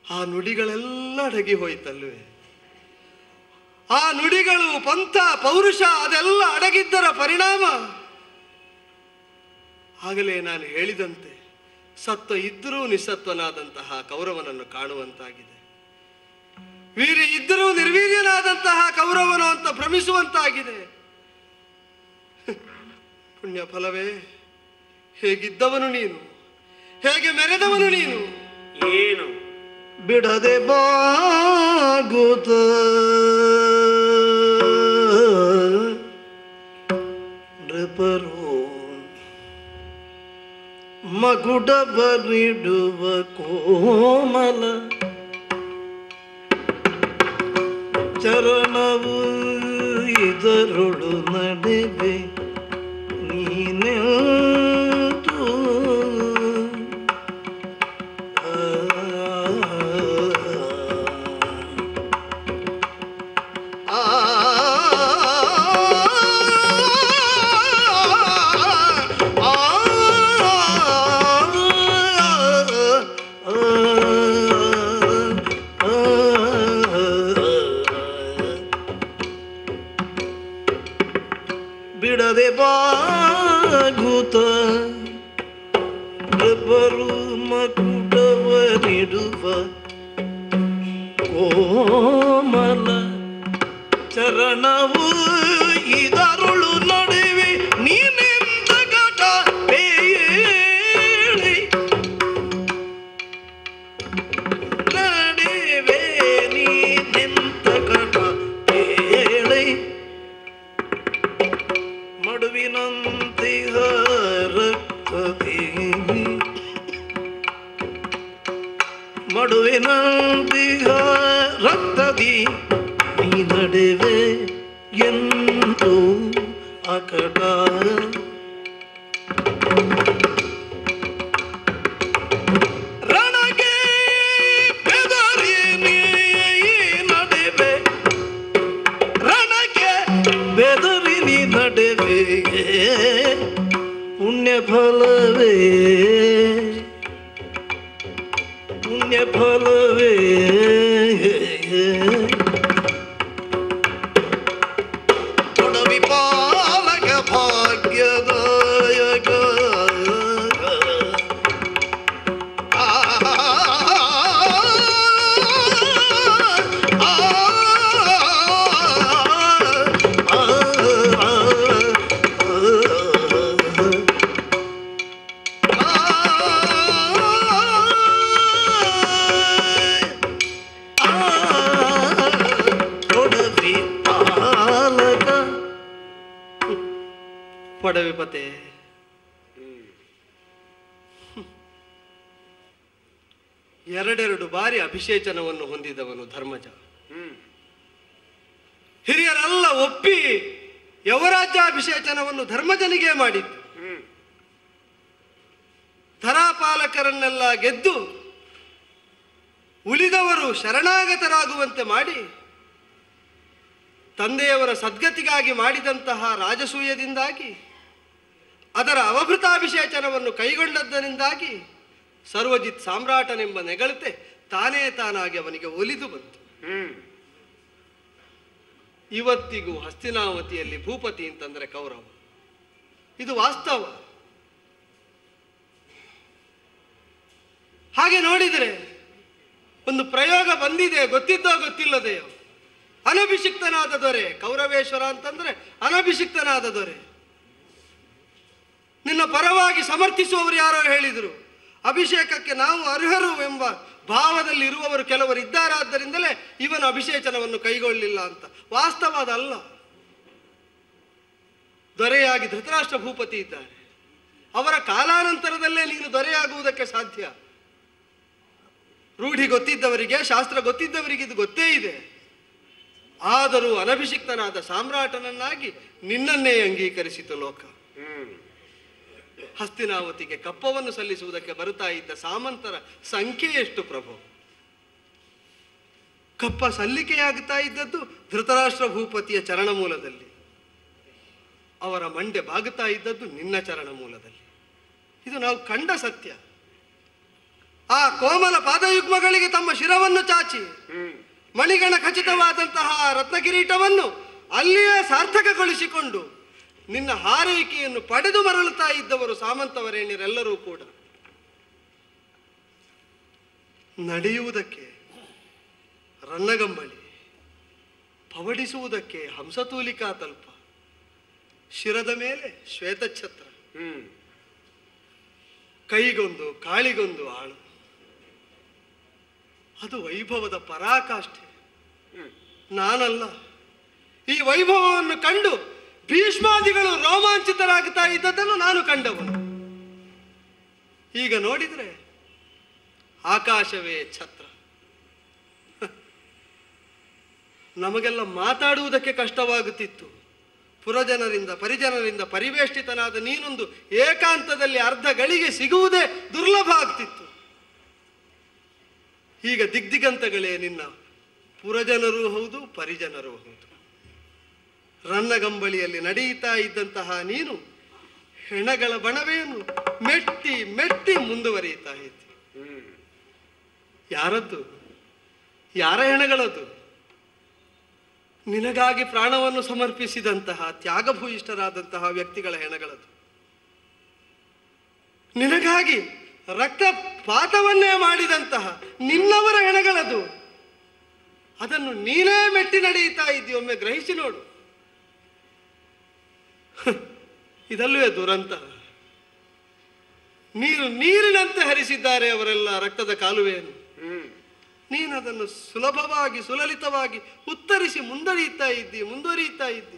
ಆ ನುಡಿಗಳೆಲ್ಲ ಅಡಗಿ ಹೋಯ್ತಲ್ವೇ ಆ ನುಡಿಗಳು ಪಂಥ ಪೌರುಷ ಅದೆಲ್ಲ ಅಡಗಿದ್ದರ ಪರಿಣಾಮ ಆಗಲೇ ನಾನು ಹೇಳಿದಂತೆ ಸತ್ವ ಇದ್ದರೂ ನಿಸ್ಸತ್ವನಾದಂತಹ ಕೌರವನನ್ನು ಕಾಣುವಂತಾಗಿದೆ ವೀರ್ಯ ಇದ್ದರೂ ನಿರ್ವೀರ್ಯನಾದಂತಹ ಕೌರವನು ಅಂತ ಭ್ರಮಿಸುವಂತಾಗಿದೆ ಪುಣ್ಯ ಫಲವೇ ಹೇಗಿದ್ದವನು ನೀನು ಹೇಗೆ ಮೆರೆದವನು ನೀನು ಏನು ಬಿಡದೆ ಬಾಗುತ್ತ ನೃಪರು ಮಗುಡ ಬರಿಡುವ ಕೋಮಲ ಚರಣವು ಇದರೊಳು ನಡೆವೆ ನೀನೆಂತೂ ಬಿಡದೆ ಬಾಗುತ್ತ ಬರು ಮಕುಟವನಿಡುವ ಕೋಮಲ ಚರಣವು ಇದರುಳು ನಡುವೆ ನೀನೆಂದ ಗಟ ಬೇಳಿ ನಡುವೆ ನೀನೆಂದ ಗಟ ಬೇಳಿ ಮಡುವಿನಂತಿಹ ರಕ್ತದಿ ಮಡುವಿನಂತಿಹ ರಕ್ತದಿ ನೀ ನಡುವೆ ಎಂದು ಅಕಟ ರಣಗೆ ಬೆದರಿ ನೀ ನಡುವೆ ರಣಕ್ಕೆ ಬೆದರಿ ನೀ ನಡೆವೆ ಪುಣ್ಯ ಫಲವೇ ಪುಣ್ಯ ಫಲವೇ ಕೊಡವಿ ಪಾಲಕ ಭಾಗ್ಯದಾಯಕ ಆ ಪಡವೆ ಪತೆ ಎರಡೆರಡು ಬಾರಿ ಅಭಿಷೇಚನವನ್ನು ಹೊಂದಿದವನು ಧರ್ಮಜ ಹಿರಿಯರೆಲ್ಲ ಒಪ್ಪಿ ಯವರಾಜ್ಯಾಭಿಷೇಚನವನ್ನು ಧರ್ಮಜನಿಗೆ ಮಾಡಿದ್ದು ಧರಾಪಾಲಕರನ್ನೆಲ್ಲ ಗೆದ್ದು ಉಳಿದವರು ಶರಣಾಗತರಾಗುವಂತೆ ಮಾಡಿ ತಂದೆಯವರ ಸದ್ಗತಿಗಾಗಿ ಮಾಡಿದಂತಹ ರಾಜಸೂಯದಿಂದಾಗಿ ಅದರ ಅವಭೃತಾಭಿಷೇಚನವನ್ನು ಕೈಗೊಂಡದ್ದರಿಂದಾಗಿ ಸರ್ವಜಿತ್ ಸಾಮ್ರಾಟನೆಂಬ ನೆಗಳತೆ ತಾನೇ ತಾನಾಗಿ ಅವನಿಗೆ ಒಲಿದು ಬಂತು ಇವತ್ತಿಗೂ ಹಸ್ತಿನಾವತಿಯಲ್ಲಿ ಭೂಪತಿ ಅಂತಂದ್ರೆ ಕೌರವ ಇದು ವಾಸ್ತವ ಹಾಗೆ ನೋಡಿದರೆ ಒಂದು ಪ್ರಯೋಗ ಬಂದಿದೆ ಗೊತ್ತಿದ್ದೋ ಗೊತ್ತಿಲ್ಲದೆಯೋ ಅನಭಿಷಿಕ್ತನಾದ ದೊರೆ ಕೌರವೇಶ್ವರ ಅಂತಂದ್ರೆ ಅನಭಿಷಿಕ್ತನಾದ ದೊರೆ ನಿನ್ನ ಪರವಾಗಿ ಸಮರ್ಥಿಸುವವರು ಯಾರೋ ಹೇಳಿದರು ಅಭಿಷೇಕಕ್ಕೆ ನಾವು ಅರ್ಹರು ಎಂಬ ಭಾವದಲ್ಲಿ ಇರುವವರು ಕೆಲವರು ಇದ್ದಾರಾದ್ದರಿಂದಲೇ ಇವನ ಅಭಿಷೇಚನವನ್ನು ಕೈಗೊಳ್ಳಲಿಲ್ಲ ಅಂತ ವಾಸ್ತವ ಅದಲ್ಲ ದೊರೆಯಾಗಿ ಧೃತರಾಷ್ಟ್ರ ಭೂಪತಿ ಇದ್ದಾರೆ ಅವರ ಕಾಲಾನಂತರದಲ್ಲೇ ನೀನು ದೊರೆಯಾಗುವುದಕ್ಕೆ ಸಾಧ್ಯ ರೂಢಿ ಗೊತ್ತಿದ್ದವರಿಗೆ ಶಾಸ್ತ್ರ ಗೊತ್ತಿದ್ದವರಿಗೆ ಇದು ಗೊತ್ತೇ ಇದೆ ಆದರೂ ಅನಭಿಷಿಕ್ತನಾದ ಸಾಮ್ರಾಟನನ್ನಾಗಿ ನಿನ್ನನ್ನೇ ಅಂಗೀಕರಿಸಿತು ಲೋಕ ಹಸ್ತಿನಾವತಿಗೆ ಕಪ್ಪವನ್ನು ಸಲ್ಲಿಸುವುದಕ್ಕೆ ಬರುತ್ತಾ ಇದ್ದ ಸಾಮಂತರ ಸಂಖ್ಯೆ ಎಷ್ಟು ಪ್ರಭು ಕಪ್ಪ ಸಲ್ಲಿಕೆಯಾಗುತ್ತಾ ಇದ್ದದ್ದು ಧೃತರಾಷ್ಟ್ರ ಭೂಪತಿಯ ಚರಣ ಮೂಲದಲ್ಲಿ ಅವರ ಮಂಡೆ ಬಾಗುತ್ತಾ ಇದ್ದದ್ದು ನಿನ್ನ ಚರಣ ಮೂಲದಲ್ಲಿ ಇದು ನಾವು ಕಂಡ ಸತ್ಯ ಆ ಕೋಮಲ ಪಾದಯುಗ್ಮಗಳಿಗೆ ತಮ್ಮ ಶಿರವನ್ನು ಚಾಚಿ ಮಣಿಗಣ ಖಚಿತವಾದಂತಹ ರತ್ನಕಿರೀಟವನ್ನು ಅಲ್ಲಿಯೇ ಸಾರ್ಥಕಗೊಳಿಸಿಕೊಂಡು ನಿನ್ನ ಹಾರೈಕೆಯನ್ನು ಪಡೆದು ಮರಳುತ್ತಾ ಇದ್ದವರು ಸಾಮಂತವರೇಣ್ಯರೆಲ್ಲರೂ ಕೂಡ ನಡೆಯುವುದಕ್ಕೆ ರನ್ನಗಂಬಳಿ ಪವಡಿಸುವುದಕ್ಕೆ ಹಂಸತೂಲಿಕಾ ತಲ್ಪ ಶಿರದ ಮೇಲೆ ಶ್ವೇತಛತ್ರ ಕೈಗೊಂದು ಕಾಳಿಗೊಂದು ಆಳು ಅದು ವೈಭವದ ಪರಾಕಾಷ್ಠೆ ನಾನಲ್ಲ ಈ ವೈಭವವನ್ನು ಕಂಡು ಭೀಷ್ಮಾದಿಗಳು ರೋಮಾಂಚಿತರಾಗುತ್ತಾ ಇದ್ದದ್ದನ್ನು ನಾನು ಕಂಡವನು ಈಗ ನೋಡಿದರೆ ಆಕಾಶವೇ ಛತ್ರ ನಮಗೆಲ್ಲ ಮಾತಾಡುವುದಕ್ಕೆ ಕಷ್ಟವಾಗುತ್ತಿತ್ತು ಪುರಜನರಿಂದ ಪರಿಜನರಿಂದ ಪರಿವೇಷ್ಟಿತನಾದ ನೀನೊಂದು ಏಕಾಂತದಲ್ಲಿ ಅರ್ಧ ಗಳಿಗೆ ಸಿಗುವುದೇ ದುರ್ಲಭ ಆಗ್ತಿತ್ತು ಈಗ ದಿಗ್ದಿಗಂತಗಳೇ ನಿನ್ನ ಪುರಜನರೂ ಹೌದು ಪರಿಜನರೂ ಹೌದು ರನ್ನಗಂಬಳಿಯಲ್ಲಿ ನಡೆಯುತ್ತಾ ಇದ್ದಂತಹ ನೀನು ಹೆಣಗಳ ಬಣವೆಯನ್ನು ಮೆಟ್ಟಿ ಮೆಟ್ಟಿ ಮುಂದುವರಿಯುತ್ತಾ ಇದ್ದಿ ಯಾರದ್ದು ಯಾರ ಹೆಣಗಳದ್ದು ನಿನಗಾಗಿ ಪ್ರಾಣವನ್ನು ಸಮರ್ಪಿಸಿದಂತಹ ತ್ಯಾಗಭೂಯಿಷ್ಠರಾದಂತಹ ವ್ಯಕ್ತಿಗಳ ಹೆಣಗಳದು ನಿನಗಾಗಿ ರಕ್ತಪಾತವನ್ನೇ ಮಾಡಿದಂತಹ ನಿನ್ನವರ ಹೆಣಗಳದು ಅದನ್ನು ನೀನೇ ಮೆಟ್ಟಿ ನಡೆಯುತ್ತಾ ಇದ್ದೀ ಒಮ್ಮೆ ಗ್ರಹಿಸಿ ನೋಡು ಹ, ಇದಲ್ಲವೇ ದುರಂತ ನೀರು ನೀರಿನಂತೆ ಹರಿಸಿದ್ದಾರೆ ಅವರೆಲ್ಲ ರಕ್ತದ ಕಾಲುವೆಯನ್ನು ನೀನು ಅದನ್ನು ಸುಲಭವಾಗಿ ಸುಲಲಿತವಾಗಿ ಉತ್ತರಿಸಿ ಮುಂದರಿಯುತ್ತಾ ಇದ್ದಿ ಮುಂದುವರಿಯುತ್ತಾ ಇದ್ದಿ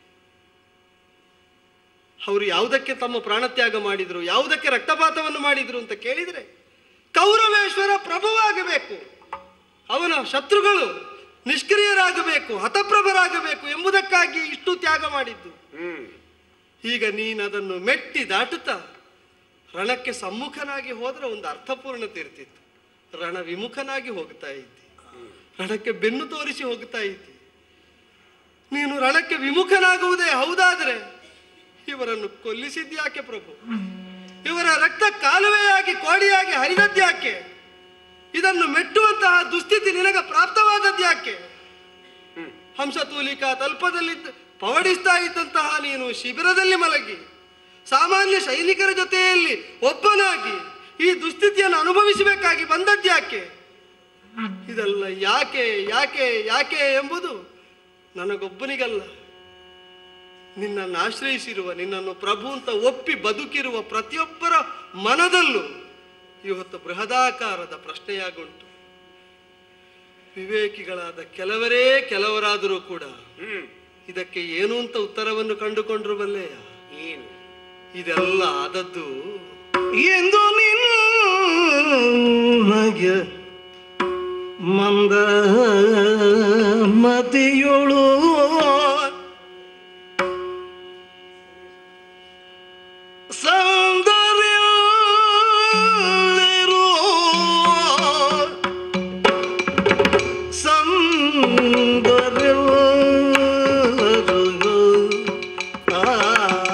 ಅವರು ಯಾವುದಕ್ಕೆ ತಮ್ಮ ಪ್ರಾಣತ್ಯಾಗ ಮಾಡಿದ್ರು ಯಾವುದಕ್ಕೆ ರಕ್ತಪಾತವನ್ನು ಮಾಡಿದ್ರು ಅಂತ ಕೇಳಿದರೆ ಕೌರವೇಶ್ವರ ಪ್ರಭುವಾಗಬೇಕು ಅವನ ಶತ್ರುಗಳು ನಿಷ್ಕ್ರಿಯರಾಗಬೇಕು ಹತಪ್ರಭರಾಗಬೇಕು ಎಂಬುದಕ್ಕಾಗಿ ಇಷ್ಟು ತ್ಯಾಗ ಮಾಡಿದ್ದು ಈಗ ನೀನು ಅದನ್ನು ಮೆಟ್ಟಿ ದಾಟುತ್ತಾ ರಣಕ್ಕೆ ಸಮ್ಮುಖನಾಗಿ ಹೋದ್ರೆ ಒಂದು ಅರ್ಥಪೂರ್ಣತೆ ಇರ್ತಿತ್ತು ರಣ ವಿಮುಖನಾಗಿ ಹೋಗ್ತಾ ಇದ್ದಿ ರಣಕ್ಕೆ ಬೆನ್ನು ತೋರಿಸಿ ಹೋಗ್ತಾ ಇದ್ದಿ ನೀನು ರಣಕ್ಕೆ ವಿಮುಖನಾಗುವುದೇ ಹೌದಾದರೆ ಇವರನ್ನು ಕೊಲ್ಲಿಸಿದ್ಯಾಕೆ ಪ್ರಭು ಇವರ ರಕ್ತ ಕಾಲುವೆಯಾಗಿ ಕೋಡಿಯಾಗಿ ಹರಿದದ್ಯಾಕೆ ಇದನ್ನು ಮೆಟ್ಟುವಂತಹ ದುಸ್ಥಿತಿ ನಿನಗೆ ಪ್ರಾಪ್ತವಾದದ್ಯಾಕೆ ಹಂಸತೂಲಿಕಾ ತಲ್ಪದಲ್ಲಿದ್ದ ಪವಡಿಸ್ತಾ ಇದ್ದಂತಹ ನೀನು ಶಿಬಿರದಲ್ಲಿ ಮಲಗಿ ಸಾಮಾನ್ಯ ಸೈನಿಕರ ಜೊತೆಯಲ್ಲಿ ಒಬ್ಬನಾಗಿ ಈ ದುಸ್ಥಿತಿಯನ್ನು ಅನುಭವಿಸಬೇಕಾಗಿ ಬಂದದ್ಯಾಕೆ ಇದೆಲ್ಲ ಯಾಕೆ ಯಾಕೆ ಯಾಕೆ ಎಂಬುದು ನನಗೊಬ್ಬನಿಗಲ್ಲ ನಿನ್ನನ್ನು ಆಶ್ರಯಿಸಿರುವ ನಿನ್ನನ್ನು ಪ್ರಭು ಅಂತ ಒಪ್ಪಿ ಬದುಕಿರುವ ಪ್ರತಿಯೊಬ್ಬರ ಮನದಲ್ಲೂ ಇವತ್ತು ಬೃಹದಾಕಾರದ ಪ್ರಶ್ನೆಯಾಗುಂಟು ವಿವೇಕಿಗಳಾದ ಕೆಲವರೇ ಕೆಲವರಾದರೂ ಕೂಡ ಇದಕ್ಕೆ ಏನು ಅಂತ ಉತ್ತರವನ್ನು ಕಂಡುಕೊಂಡ್ರು ಬಲ್ಲೆಯ ಏನು ಇದೆಲ್ಲ ಆದದ್ದು ಎಂದು ನಿನ್ನಗೆ ಮಂದ ಮತಿಯೊಳು ಸೌಂದರ್ಯರು ಸೌಂದರ್ಯರು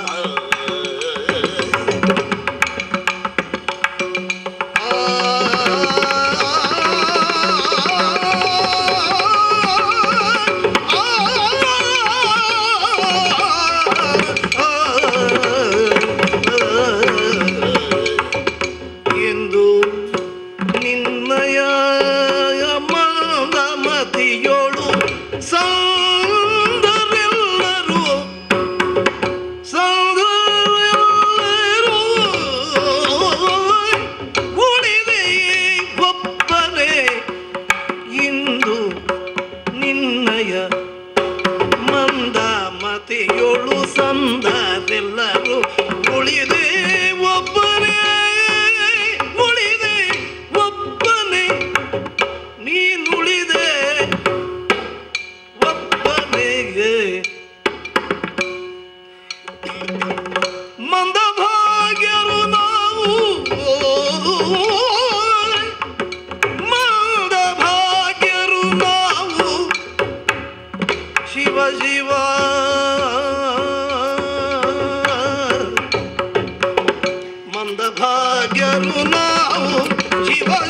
ಎಂದು ನಿನ್ನಯ ಮಂದಮತಿಯೋಳು ಸೌಂದರ್ಯೆಲ್ಲರೂ ಸೌಂದರ್ಯೆಲ್ಲರೂ ಉಳಿದೆ ಒಬ್ಬರೇ ಇಂದು ನಿನ್ನಯ ಮಂದಮತಿಯೋಳು ಸಂದರೆಲ್ಲರೂ ಉಳಿದೆ ಒಬ್ಬನೇ ಉಳಿದೆ ಒಬ್ಬನೇ ನೀನುಳಿದೆ ಒಬ್ಬನಿಗೆ ಮಂದಭಾಗ್ಯರು ನಾವು ಮಂದಭಾಗ್ಯರು ನಾವು ಶಿವ ಶಿವ ಮಂದಭಾಗ್ಯರು ನಾವು ಶಿವ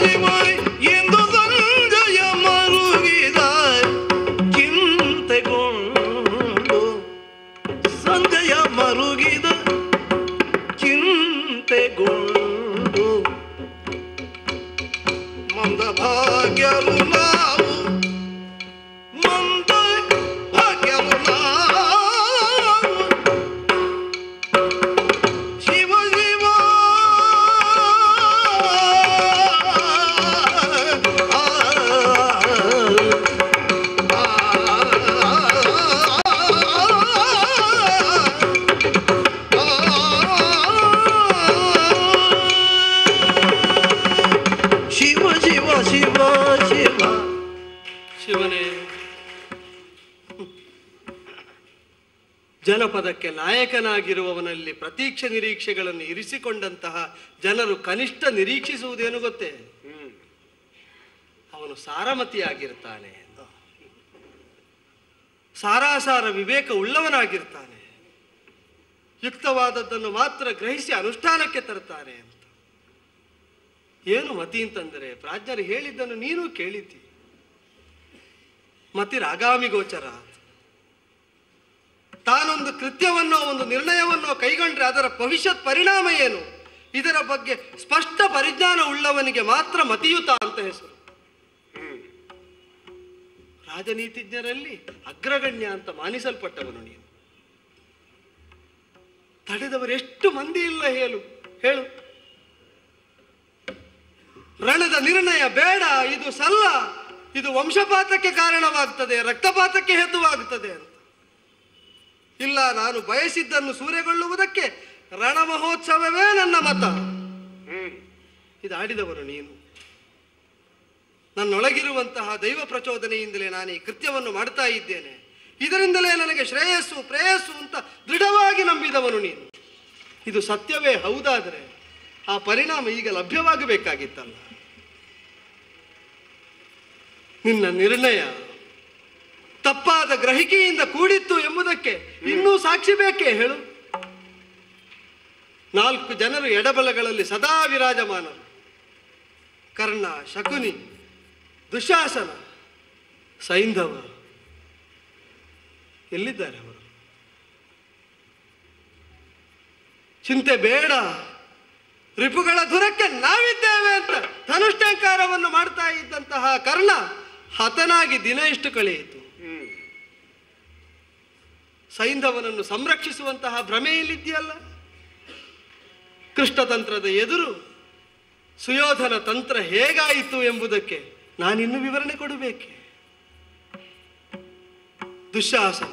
ಜನಪದಕ್ಕೆ ನಾಯಕನಾಗಿರುವವನಲ್ಲಿ ಪ್ರತೀಕ್ಷೆ ನಿರೀಕ್ಷೆಗಳನ್ನು ಇರಿಸಿಕೊಂಡಂತಹ ಜನರು ಕನಿಷ್ಠ ನಿರೀಕ್ಷಿಸುವುದೇನು ಗೊತ್ತೇ ಅವನು ಸಾರಮತಿಯಾಗಿರ್ತಾನೆ ಎಂದು ಸಾರಾಸಾರ ವಿವೇಕ ಉಳ್ಳವನಾಗಿರ್ತಾನೆ ಯುಕ್ತವಾದದ್ದನ್ನು ಮಾತ್ರ ಗ್ರಹಿಸಿ ಅನುಷ್ಠಾನಕ್ಕೆ ತರ್ತಾನೆ ಅಂತ ಏನು ಮತಿ ಅಂತಂದರೆ ಪ್ರಾಜ್ಞರು ಹೇಳಿದ್ದನ್ನು ನೀನು ಕೇಳಿದ್ದಿ ಮತಿ ರಾಗಾಮಿ ಗೋಚರ ತಾನೊಂದು ಕೃತ್ಯವನ್ನೋ ಒಂದು ನಿರ್ಣಯವನ್ನೋ ಕೈಗೊಂಡ್ರೆ ಅದರ ಭವಿಷ್ಯತ್ ಪರಿಣಾಮ ಏನು ಇದರ ಬಗ್ಗೆ ಸ್ಪಷ್ಟ ಪರಿಜ್ಞಾನ ಉಳ್ಳವನಿಗೆ ಮಾತ್ರ ಮತಿಯುತ ಅಂತ ಹೆಸರು ರಾಜನೀತಿಜ್ಞರಲ್ಲಿ ಅಗ್ರಗಣ್ಯ ಅಂತ ಮಾನಿಸಲ್ಪಟ್ಟವನು ನೀನು ತಡೆದವರು ಎಷ್ಟು ಮಂದಿ ಇಲ್ಲ ಹೇಳು ಹೇಳು ರಣದ ನಿರ್ಣಯ ಬೇಡ ಇದು ಸಲ್ಲ ಇದು ವಂಶಪಾತಕ್ಕೆ ಕಾರಣವಾಗ್ತದೆ ರಕ್ತಪಾತಕ್ಕೆ ಹೇತುವಾಗುತ್ತದೆ ಅಂತ ಇಲ್ಲ ನಾನು ಬಯಸಿದ್ದನ್ನು ಸೂರೆಗೊಳ್ಳುವುದಕ್ಕೆ ರಣ ಮಹೋತ್ಸವವೇ ನನ್ನ ಮತ ಇದು ಆಡಿದವರು ನೀನು ನನ್ನೊಳಗಿರುವಂತಹ ದೈವ ಪ್ರಚೋದನೆಯಿಂದಲೇ ನಾನು ಈ ಕೃತ್ಯವನ್ನು ಮಾಡ್ತಾ ಇದ್ದೇನೆ ಇದರಿಂದಲೇ ನನಗೆ ಶ್ರೇಯಸ್ಸು ಪ್ರೇಯಸ್ಸು ಅಂತ ದೃಢವಾಗಿ ನಂಬಿದವನು ನೀನು ಇದು ಸತ್ಯವೇ ಹೌದಾದರೆ ಆ ಪರಿಣಾಮ ಈಗ ಲಭ್ಯವಾಗಬೇಕಾಗಿತ್ತಲ್ಲ ನಿನ್ನ ನಿರ್ಣಯ ತಪ್ಪಾದ ಗ್ರಹಿಕೆಯಿಂದ ಕೂಡಿತ್ತು ಎಂಬುದಕ್ಕೆ ಇನ್ನೂ ಸಾಕ್ಷಿ ಬೇಕೇ ಹೇಳು ನಾಲ್ಕು ಜನರು ಎಡಬಲಗಳಲ್ಲಿ ಸದಾ ವಿರಾಜಮಾನರು ಕರ್ಣ ಶಕುನಿ ದುಶಾಸನ ಸೈಂಧವ ಎಲ್ಲಿದ್ದಾರೆ ಅವರು ಚಿಂತೆ ಬೇಡ ರಿಪುಗಳ ದುರಕ್ಕೆ ನಾವಿದ್ದೇವೆ ಅಂತ ಧನುಷ್ಟಂಕಾರವನ್ನು ಮಾಡ್ತಾ ಇದ್ದಂತಹ ಕರ್ಣ ಹತನಾಗಿ ದಿನ ಎಷ್ಟು ಕಳೆಯಿತು ಸೈಂಧವನನ್ನು ಸಂರಕ್ಷಿಸುವಂತಹ ಭ್ರಮೆಯಲ್ಲಿದೆಯಲ್ಲ ಕೃಷ್ಣತಂತ್ರದ ಎದುರು ಸುಯೋಧನ ತಂತ್ರ ಹೇಗಾಯಿತು ಎಂಬುದಕ್ಕೆ ನಾನಿನ್ನು ವಿವರಣೆ ಕೊಡಬೇಕೆ ದುಶ್ಯಾಸನ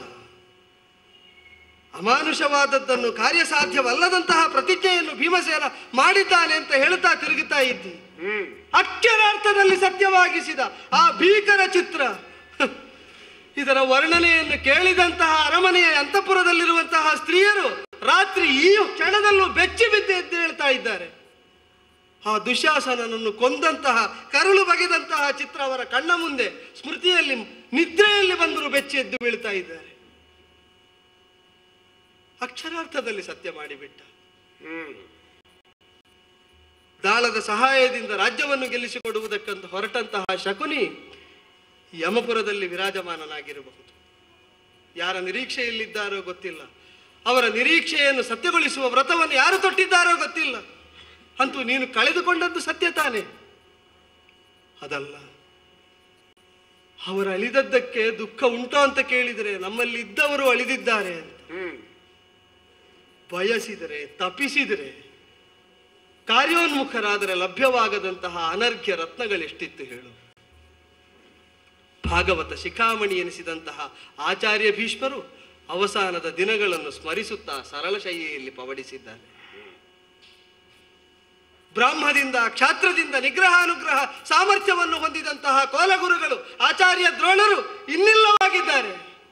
ಅಮಾನುಷವಾದದ್ದನ್ನು ಕಾರ್ಯಸಾಧ್ಯವಲ್ಲದಂತಹ ಪ್ರತಿಜ್ಞೆಯನ್ನು ಭೀಮಸೇನ ಮಾಡಿದ್ದಾನೆ ಅಂತ ಹೇಳ್ತಾ ತಿರುಗುತ್ತಾ ಇದ್ದಿ ಅಕ್ಷರಾರ್ಥದಲ್ಲಿ ಸತ್ಯವಾಗಿಸಿದ ಆ ಭೀಕರ ಚಿತ್ರ ಹ, ಇದರ ವರ್ಣನೆಯನ್ನು ಕೇಳಿದಂತಹ ಅರಮನೆಯ ಅಂತಃಪುರದಲ್ಲಿರುವಂತಹ ಸ್ತ್ರೀಯರು ರಾತ್ರಿ ಈ ಕ್ಷಣದಲ್ಲೂ ಬೆಚ್ಚಿ ಬಿದ್ದು ಎದ್ದು ಹೇಳ್ತಾ ಇದ್ದಾರೆ ಆ ದುಶಾಸನನನ್ನು ಕೊಂದಂತಹ ಕರುಳು ಬಗೆದಂತಹ ಚಿತ್ರ ಅವರ ಕಣ್ಣ ಮುಂದೆ ಸ್ಮೃತಿಯಲ್ಲಿ ನಿದ್ರೆಯಲ್ಲಿ ಬಂದರೂ ಬೆಚ್ಚಿ ಎದ್ದು ಬೀಳ್ತಾ ಇದ್ದಾರೆ ಅಕ್ಷರಾರ್ಥದಲ್ಲಿ ಸತ್ಯ ಮಾಡಿಬಿಟ್ಟ ದಾಳದ ಸಹಾಯದಿಂದ ರಾಜ್ಯವನ್ನು ಗೆಲ್ಲಿಸಿಕೊಡುವುದಕ್ಕಂತ ಹೊರಟಂತಹ ಶಕುನಿ ಯಮಪುರದಲ್ಲಿ ವಿರಾಜಮಾನನಾಗಿರಬಹುದು ಯಾರ ನಿರೀಕ್ಷೆಯಲ್ಲಿದ್ದಾರೋ ಗೊತ್ತಿಲ್ಲ ಅವರ ನಿರೀಕ್ಷೆಯನ್ನು ಸತ್ಯಗೊಳಿಸುವ ವ್ರತವನ್ನು ಯಾರು ತೊಟ್ಟಿದ್ದಾರೋ ಗೊತ್ತಿಲ್ಲ ಅಂತೂ ನೀನು ಕಳೆದುಕೊಂಡದ್ದು ಸತ್ಯ ತಾನೆ ಅದಲ್ಲ ಅವರು ಅಳಿದದ್ದಕ್ಕೆ ದುಃಖ ಉಂಟೋ ಅಂತ ಕೇಳಿದರೆ ನಮ್ಮಲ್ಲಿ ಇದ್ದವರು ಅಳಿದಿದ್ದಾರೆ ಅಂತ ಬಯಸಿದರೆ ತಪಿಸಿದರೆ ಕಾರ್ಯೋನ್ಮುಖರಾದರೆ ಲಭ್ಯವಾಗದಂತಹ ಅನರ್ಘ್ಯ ರತ್ನಗಳೆಷ್ಟಿತ್ತು ಹೇಳು ಭಾಗವತ ಶಿಖಾಮಣಿ ಎನಿಸಿದಂತಹ ಆಚಾರ್ಯ ಭೀಷ್ಮರು ಅವಸಾನದ ದಿನಗಳನ್ನು ಸ್ಮರಿಸುತ್ತಾ ಸರಳ ಶೈಲಿಯಲ್ಲಿ ಪವಡಿಸಿದ್ದಾರೆ ಬ್ರಾಹ್ಮದಿಂದ ಕ್ಷಾತ್ರದಿಂದ ನಿಗ್ರಹಾನುಗ್ರಹ ಸಾಮರ್ಥ್ಯವನ್ನು ಹೊಂದಿದಂತಹ ಕೋಲಗುರುಗಳು ಆಚಾರ್ಯ ದ್ರೋಣರು ಇನ್ನಿಲ್ಲವಾಗಿದ್ದಾರೆ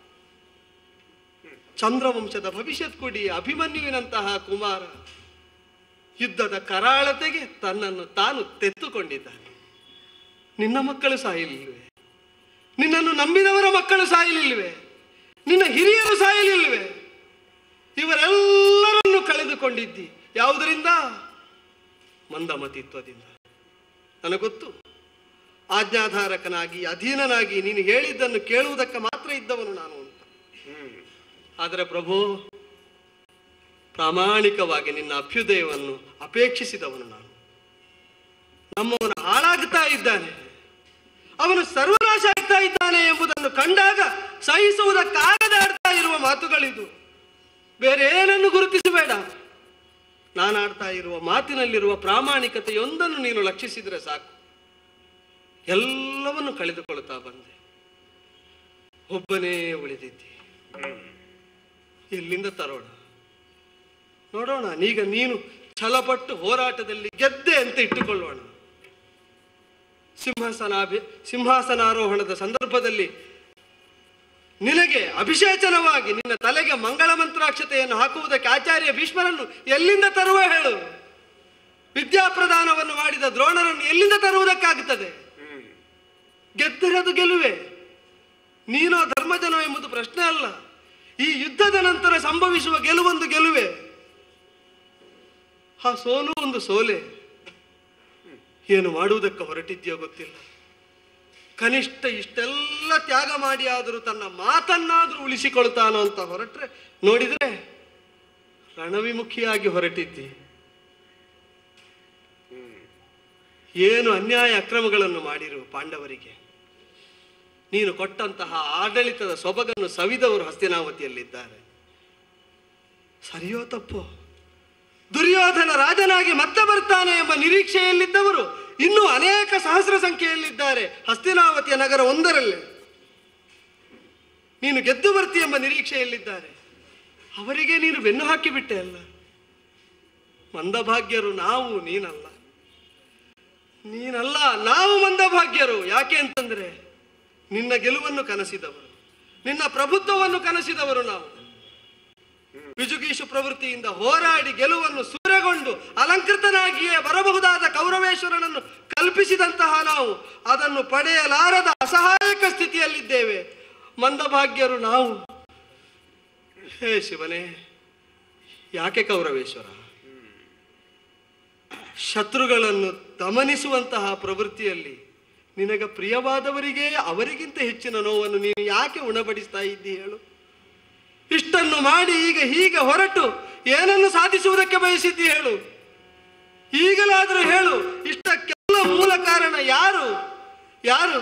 ಚಂದ್ರವಂಶದ ಭವಿಷ್ಯತ್ ಕುಡಿ ಅಭಿಮನ್ಯುವಿನಂತಹ ಕುಮಾರ ಯುದ್ಧದ ಕರಾಳತೆಗೆ ತನ್ನನ್ನು ತಾನು ತೆತ್ತುಕೊಂಡಿದ್ದಾನೆ ನಿನ್ನ ಮಕ್ಕಳು ಸಾಯಲಿಲ್ವೇ ನಿನ್ನನ್ನು ನಂಬಿದವರ ಮಕ್ಕಳು ಸಾಯಲಿಲ್ವೇ ನಿನ್ನ ಹಿರಿಯರು ಸಾಯಲಿಲ್ವೇ ಇವರೆಲ್ಲರನ್ನು ಕಳೆದುಕೊಂಡಿದ್ದಿ ಯಾವುದರಿಂದ ಮಂದಮತಿತ್ವದಿಂದ ನನಗೊತ್ತು ಆಜ್ಞಾಧಾರಕನಾಗಿ ಅಧೀನನಾಗಿ ನೀನು ಹೇಳಿದ್ದನ್ನು ಕೇಳುವುದಕ್ಕೆ ಮಾತ್ರ ಇದ್ದವನು ನಾನು ಅಂತ ಆದರೆ ಪ್ರಭು ಪ್ರಾಮಾಣಿಕವಾಗಿ ನಿನ್ನ ಅಭ್ಯುದಯವನ್ನು ಅಪೇಕ್ಷಿಸಿದವನು ನಾನು ನಮ್ಮವನು ಹಾಳಾಗ್ತಾ ಇದ್ದಾನೆ ಅವನು ಸರ್ವನಾಶ ಆಗ್ತಾ ಇದ್ದಾನೆ ಎಂಬುದನ್ನು ಕಂಡಾಗ ಸಹಿಸುವುದಕ್ಕಾಗದೆ ಆಡ್ತಾ ಇರುವ ಮಾತುಗಳಿದು ಬೇರೆ ಏನನ್ನು ಗುರುತಿಸಬೇಡ ನಾನಾಡ್ತಾ ಇರುವ ಮಾತಿನಲ್ಲಿರುವ ಪ್ರಾಮಾಣಿಕತೆಯೊಂದನ್ನು ನೀನು ಲಕ್ಷಿಸಿದರೆ ಸಾಕು ಎಲ್ಲವನ್ನು ಕಳೆದುಕೊಳ್ತಾ ಬಂದೆ ಒಬ್ಬನೇ ಉಳಿದಿದ್ದಿ ಎಲ್ಲಿಂದ ತರೋಣ ನೋಡೋಣ ಈಗ ನೀನು ಛಲಪಟ್ಟು ಹೋರಾಟದಲ್ಲಿ ಗೆದ್ದೆ ಅಂತ ಇಟ್ಟುಕೊಳ್ಳೋಣ ಸಿಂಹಾಸನಾಭಿ ಸಿಂಹಾಸನಾರೋಹಣದ ಸಂದರ್ಭದಲ್ಲಿ ನಿನಗೆ ಅಭಿಷೇಚನವಾಗಿ ನಿನ್ನ ತಲೆಗೆ ಮಂಗಳ ಮಂತ್ರಾಕ್ಷತೆಯನ್ನು ಹಾಕುವುದಕ್ಕೆ ಆಚಾರ್ಯ ಭೀಷ್ಮರನ್ನು ಎಲ್ಲಿಂದ ತರುವ ಹೇಳು ವಿದ್ಯಾಪ್ರದಾನವನ್ನು ಮಾಡಿದ ದ್ರೋಣರನ್ನು ಎಲ್ಲಿಂದ ತರುವುದಕ್ಕಾಗುತ್ತದೆ ಗೆದ್ದರದು ಗೆಲುವೆ ನೀನೋ ಧರ್ಮಜನೋ ಎಂಬುದು ಪ್ರಶ್ನೆ ಅಲ್ಲ ಈ ಯುದ್ಧದ ನಂತರ ಸಂಭವಿಸುವ ಗೆಲುವೊಂದು ಗೆಲುವೆ ಆ ಸೋಲು ಒಂದು ಸೋಲೆ ಏನು ಮಾಡುವುದಕ್ಕೆ ಹೊರಟಿದ್ಯೋ ಗೊತ್ತಿಲ್ಲ ಕನಿಷ್ಠ ಇಷ್ಟೆಲ್ಲ ತ್ಯಾಗ ಮಾಡಿ ಆದರೂ ತನ್ನ ಮಾತನ್ನಾದರೂ ಉಳಿಸಿಕೊಳ್ತಾನೋ ಅಂತ ಹೊರಟ್ರೆ ನೋಡಿದ್ರೆ ರಣವಿಮುಖಿಯಾಗಿ ಹೊರಟಿದ್ದಿ ಏನು ಅನ್ಯಾಯ ಅಕ್ರಮಗಳನ್ನು ಮಾಡಿರು ಪಾಂಡವರಿಗೆ ನೀನು ಕೊಟ್ಟಂತಹ ಆಡಳಿತದ ಸೊಬಗನ್ನು ಸವಿದವರು ಹಸ್ತಿನಾವತಿಯಲ್ಲಿದ್ದಾರೆ ಸರಿಯೋ ತಪ್ಪೋ ದುರ್ಯೋಧನ ರಾಜನಾಗಿ ಮತ್ತೆ ಬರ್ತಾನೆ ಎಂಬ ನಿರೀಕ್ಷೆಯಲ್ಲಿದ್ದವರು ಇನ್ನೂ ಅನೇಕ ಸಹಸ್ರ ಸಂಖ್ಯೆಯಲ್ಲಿದ್ದಾರೆ ಹಸ್ತಿನಾವತಿಯ ನಗರ ಒಂದರಲ್ಲೇ ನೀನು ಗೆದ್ದು ಬರ್ತಿ ಎಂಬ ನಿರೀಕ್ಷೆಯಲ್ಲಿದ್ದಾರೆ ಅವರಿಗೆ ನೀನು ಬೆನ್ನು ಹಾಕಿಬಿಟ್ಟೆ ಅಲ್ಲ ಮಂದಭಾಗ್ಯರು ನಾವು ನೀನಲ್ಲ ನೀನಲ್ಲ ನಾವು ಮಂದಭಾಗ್ಯರು ಯಾಕೆ ಅಂತಂದ್ರೆ ನಿನ್ನ ಗೆಲುವನ್ನು ಕನಸಿದವರು ನಿನ್ನ ಪ್ರಭುತ್ವವನ್ನು ಕನಸಿದವರು ನಾವು ವಿಜುಗೀಷು ಪ್ರವೃತ್ತಿಯಿಂದ ಹೋರಾಡಿ ಗೆಲುವನ್ನು ಸೂರೆಗೊಂಡು ಅಲಂಕೃತನಾಗಿಯೇ ಬರಬಹುದಾದ ಕೌರವೇಶ್ವರನನ್ನು ಕಲ್ಪಿಸಿದಂತಹ ನಾವು ಅದನ್ನು ಪಡೆಯಲಾರದ ಅಸಹಾಯಕ ಸ್ಥಿತಿಯಲ್ಲಿದ್ದೇವೆ ಮಂದಭಾಗ್ಯರು ನಾವು ಹೇ ಶಿವನೇ ಯಾಕೆ ಕೌರವೇಶ್ವರ ಶತ್ರುಗಳನ್ನು ದಮನಿಸುವಂತಹ ಪ್ರವೃತ್ತಿಯಲ್ಲಿ ನಿನಗೆ ಪ್ರಿಯವಾದವರಿಗೆ ಅವರಿಗಿಂತ ಹೆಚ್ಚಿನ ನೋವನ್ನು ನೀನು ಯಾಕೆ ಉಣಬಡಿಸ್ತಾ ಇದ್ದಿ ಹೇಳು ಇಷ್ಟನ್ನು ಮಾಡಿ ಈಗ ಹೀಗೆ ಹೊರಟು ಏನನ್ನು ಸಾಧಿಸುವುದಕ್ಕೆ ಬಯಸಿದ್ದಿ ಹೇಳು ಈಗಲಾದರೂ ಹೇಳು ಇಷ್ಟಕ್ಕೆಲ್ಲ ಮೂಲ ಕಾರಣ ಯಾರು ಯಾರು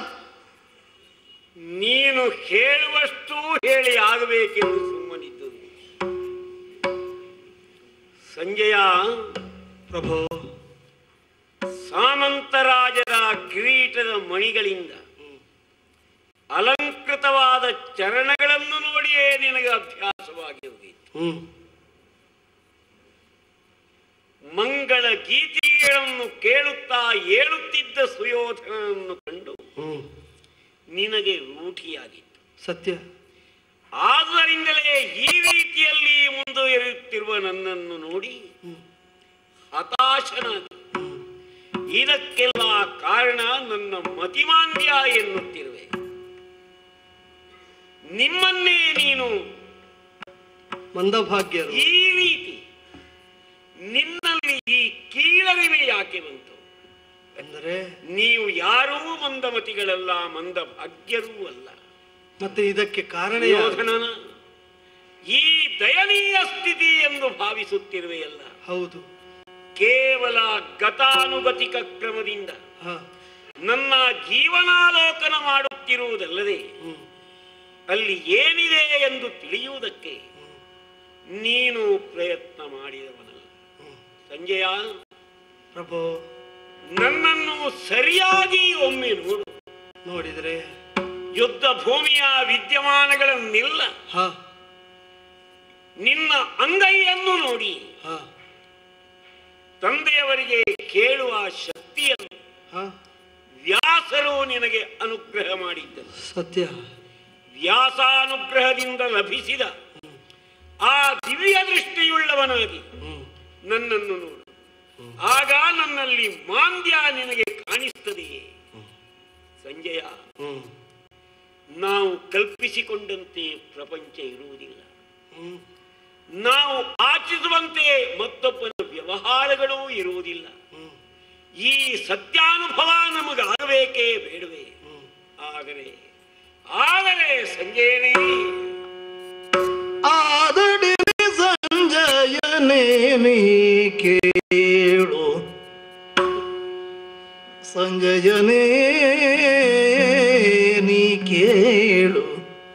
ನೀನು ಹೇಳುವಷ್ಟು ಹೇಳಿ ಆಗಬೇಕೆಂದು ಸುಮ್ಮನಿದ್ದು ಸಂಜಯ ಪ್ರಭು ಸಾಮಂತರಾಜರ ಕಿರೀಟದ ಮಣಿಗಳಿಂದ ಅಲಂಕೃತವಾದ ಚರಣಗಳನ್ನು ನೋಡಿಯೇ ನಿನಗೆ ಅಭ್ಯಾಸವಾಗಿ ಹೋಗಿತ್ತು ಹ್ಮ್ ಮಂಗಳ ಗೀತೆಗಳನ್ನು ಕೇಳುತ್ತಾ ಏಳುತ್ತಿದ್ದ ಸುಯೋಧನನ್ನು ಕಂಡು ಹ್ಮ್ ನಿನಗೆ ರೂಢಿಯಾಗಿತ್ತು ಸತ್ಯ ಆದ್ದರಿಂದಲೇ ಈ ರೀತಿಯಲ್ಲಿ ಮುಂದುವರಿಯುತ್ತಿರುವ ನನ್ನನ್ನು ನೋಡಿ ಹತಾಶನಾದ ಇದಕ್ಕೆಲ್ಲ ಕಾರಣ ನನ್ನ ಮತಿಮಾಂದ್ಯ ಎನ್ನುತ್ತಿರುವೆ ನಿಮ್ಮನ್ನೇ ನೀನು ಮಂದಭಾಗ್ಯರು ಈ ರೀತಿ ನಿನ್ನಲ್ಲಿ ಈ ಕೀಳರಿಮೆ ಯಾಕೆ ಬಂತು ಎಂದರೆ ನೀವು ಯಾರೂ ಮಂದಮತಿಗಳಲ್ಲ ಮಂದ ಭಾಗ್ಯರೂ ಅಲ್ಲ ಮತ್ತೆ ಇದಕ್ಕೆ ಕಾರಣ ಯಾರು? ಯೋಧನನ ಈ ದಯನೀಯ ಸ್ಥಿತಿ ಎಂದು ಭಾವಿಸುತ್ತಿರುವೆಯಲ್ಲ ಹೌದು ಕೇವಲ ಗತಾನುಗತಿಕ ಕ್ರಮದಿಂದ ಹಾ ನನ್ನ ಜೀವನಾಲೋಕನ ಮಾಡುತ್ತಿರುವುದಲ್ಲದೆ ಹ್ಮ್ ಅಲ್ಲಿ ಏನಿದೆ ಎಂದು ತಿಳಿಯುವುದಕ್ಕೆ ನೀನು ಪ್ರಯತ್ನ ಮಾಡಿದವನಲ್ಲ ಸಂಜಯ ಪ್ರಭು ನನ್ನನ್ನು ಸರಿಯಾಗಿ ಒಮ್ಮೆ ನೋಡು ನೋಡಿದ್ರೆ ಯುದ್ಧ ಭೂಮಿಯ ವಿದ್ಯಮಾನಗಳನ್ನೆಲ್ಲ ಹಾ ನಿನ್ನ ಅಂಗೈಯನ್ನು ನೋಡಿ ಹಾ ತಂದೆಯವರಿಗೆ ಕೇಳುವ ಶಕ್ತಿಯನ್ನು ಹಾ ವ್ಯಾಸರು ನಿನಗೆ ಅನುಗ್ರಹ ಮಾಡಿದ್ದರು ಸತ್ಯ ವ್ಯಾಸಾನುಗ್ರಹದಿಂದ ಲಭಿಸಿದ ಆ ದಿವ್ಯ ದೃಷ್ಟಿಯುಳ್ಳವನಾಗಿ ಹ್ಮ್ ನನ್ನನ್ನು ನೋಡು ಆಗ ನನ್ನಲ್ಲಿ ಮಾಂದ್ಯ ನಿನಗೆ ಕಾಣಿಸ್ತದೆಯೇ ಸಂಜಯ ಹ್ಮ್ ನಾವು ಕಲ್ಪಿಸಿಕೊಂಡಂತೆ ಪ್ರಪಂಚ ಇರುವುದಿಲ್ಲ ಹ್ಮ್ ನಾವು ಆಚಿಸುವಂತೆ ಮತ್ತೊಬ್ಬನ ವ್ಯವಹಾರಗಳೂ ಇರುವುದಿಲ್ಲ ಹ್ಮ್ ಈ ಸತ್ಯಾನುಭವ ನಮಗಾಗಬೇಕೇ ಬೇಡವೇ ಹ್ಮ್ ಆದರೆ ಆದರೆ ಸಂಜಯನೇ ಆದಡಿನಿ ಸಂಜಯನೇ ನೀ ಕೇಳು ಸಂಜಯನೇ ನೀ ಕೇಳು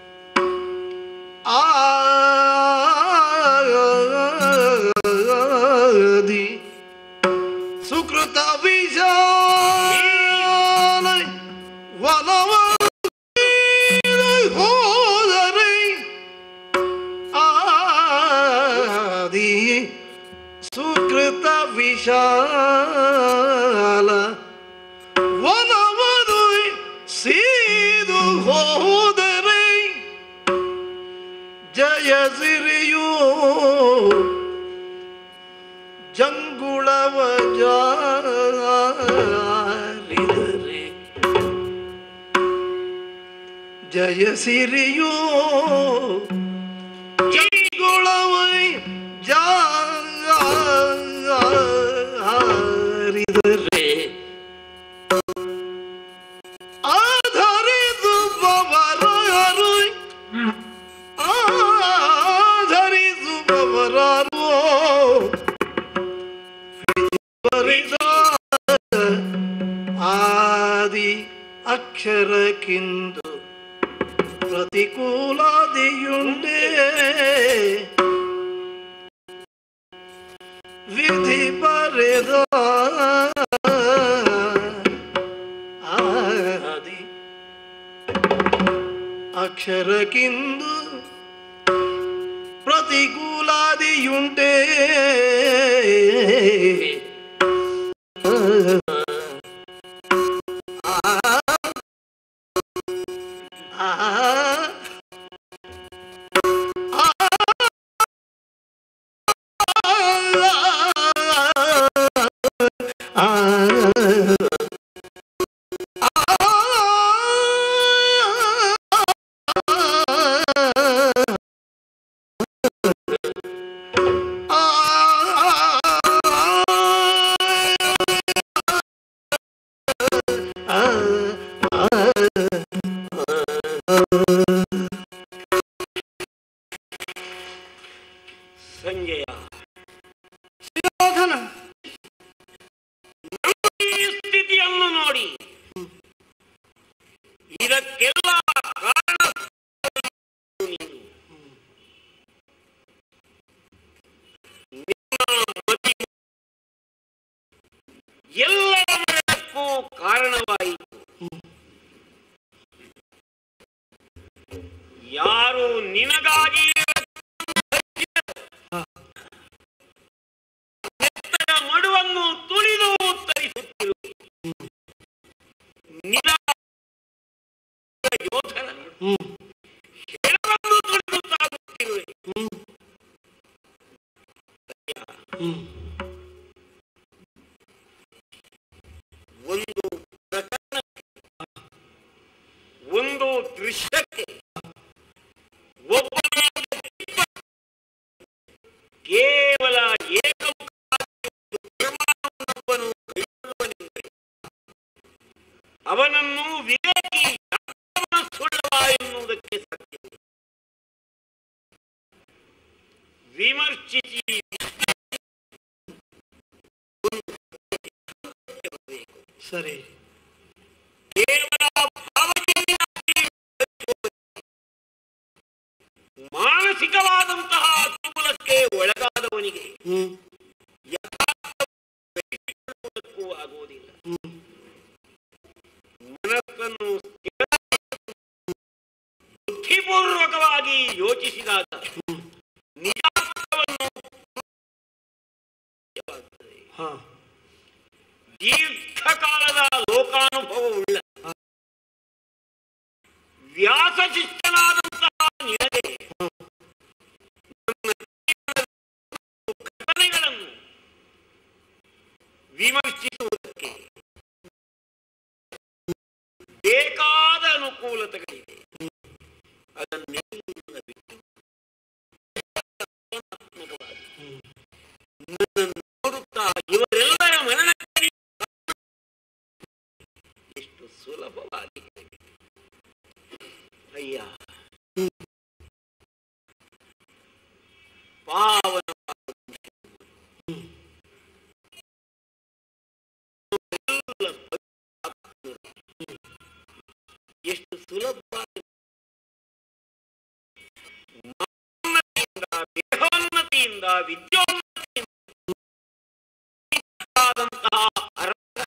ಆದಿ ಸುಕೃತ ವಿಜಾನ ವನವ ಹೋದರೆ ಆದಿ ಸುಕೃತ ವಿಶಾಲ ವನವದು ಸೀದು ಹೋದರೆ ಜಯ ಸಿರಿಯೂ ಜಂಗುಳವ ಜಾರಿದರೆ ಜಯ ಸಿರಿಯೂ ಜಂಗುಳವೈ ಜಾರಿದರೆ ಆಧರಿಸುವವರಾರು ಆಧರಿಸುವವರಾರು ಬರಿದ ಆದಿ ಅಕ್ಷರಕ್ಕಿಂದು ಪ್ರತಿಕೂಲಾದಿಯುಂಡೇ ವಿಧಿ ಬರೆದ ಆದಿ ಅಕ್ಷರಕ್ಕಿಂದು ಪ್ರತಿಕೂಲಾದಿಯುಂಟೇ ಸಂಜಯ ಶಿರೋಧನ ಈ ಸ್ಥಿತಿಯನ್ನು ನೋಡಿ ಇದಕ್ಕೆಲ್ಲ ಕಾರಣ ನೀನು. ನಿನ್ನ ಮತಿ ಎಲ್ಲದಕ್ಕೂ ಕಾರಣವಾಯಿತು ಯಾರು ನಿನಗಾಗಿ ನೆತ್ತದ ಮಡುವನ್ನು ತುಳಿದು ಉತ್ತರಿಸುತ್ತಿರು ನಿಧಾನ ಯೋಧನ ಹೆಣವನ್ನು ತುಳಿದು ಸಾಗುತ್ತಿರುವೆ ಒಂದು ಪ್ರಕರಣಕ್ಕೆ ಒಂದು ದೃಶ್ಯಕ್ಕೆ ಒಬ್ಬನ ಕೇವಲ ಏಕಮುಖವಾಗಿ ಒಂದು ತೀರ್ಮಾನವನ್ನೊಬ್ಬನು ಕೈಗೊಳ್ಳುವನೆಂದರೆ ಅವನನ್ನು ವಿವೇಕಿ ಸುಳ್ಳವ ಎನ್ನುವುದಕ್ಕೆ ಸಾಧ್ಯವಿಲ್ಲ ವಿಮರ್ಶಿಸಿ ಸರಿ ಕೇವಲ ಭಾವಜನ್ಯನಾಗಿ ಮಾನಸಿಕವಾದಂತಹ ತುಮುಲಕ್ಕೆ ಒಳಗಾದವನಿಗೆ ಹ್ಮ್ ಗ್ರಹಿಸಿಕೊಳ್ಳುವುದಕ್ಕೂ ಆಗುವುದಿಲ್ಲ ಮನಸ್ಸನ್ನು ಸ್ಥಿರ ಬುದ್ಧಿಪೂರ್ವಕವಾಗಿ ಯೋಚಿಸಿದಾಗ ನಿಜಾರ್ಥವನ್ನು ಹಾ ದೀರ್ಘಕಾಲದ ಲೋಕಾನುಭವವುಳ್ಳ ವ್ಯಾಸಶಿಷ್ಟನಾದಂತಹ ನಿನಗೆ ನನ್ನ ಜೀವನದ ಘಟನೆಗಳನ್ನು ವಿಮರ್ಶಿಸುವುದಕ್ಕೆ ಬೇಕಾದ ಅನುಕೂಲತೆಗಳಿವೆ ಅದನ್ನೆಲ್ಲ ಬಿಟ್ಟು ನನ್ನನ್ನು ನೋಡುತ್ತಾ ಇವರೆಲ್ಲರ ಮರಣಕ್ಕೆ ಎಷ್ಟು ಸುಲಭವಾಗಿ ಅಯ್ಯ ಪಾವನ ಎಷ್ಟು ಸುಲಭವಾಗಿ ಮನೋನ್ನತಿಯಿಂದ ದೇಹೋನ್ನತಿಯಿಂದ ವಿದ್ಯೋನ್ನತಿಯಿಂದ ಆದಂತಹ ಅರ್ಥ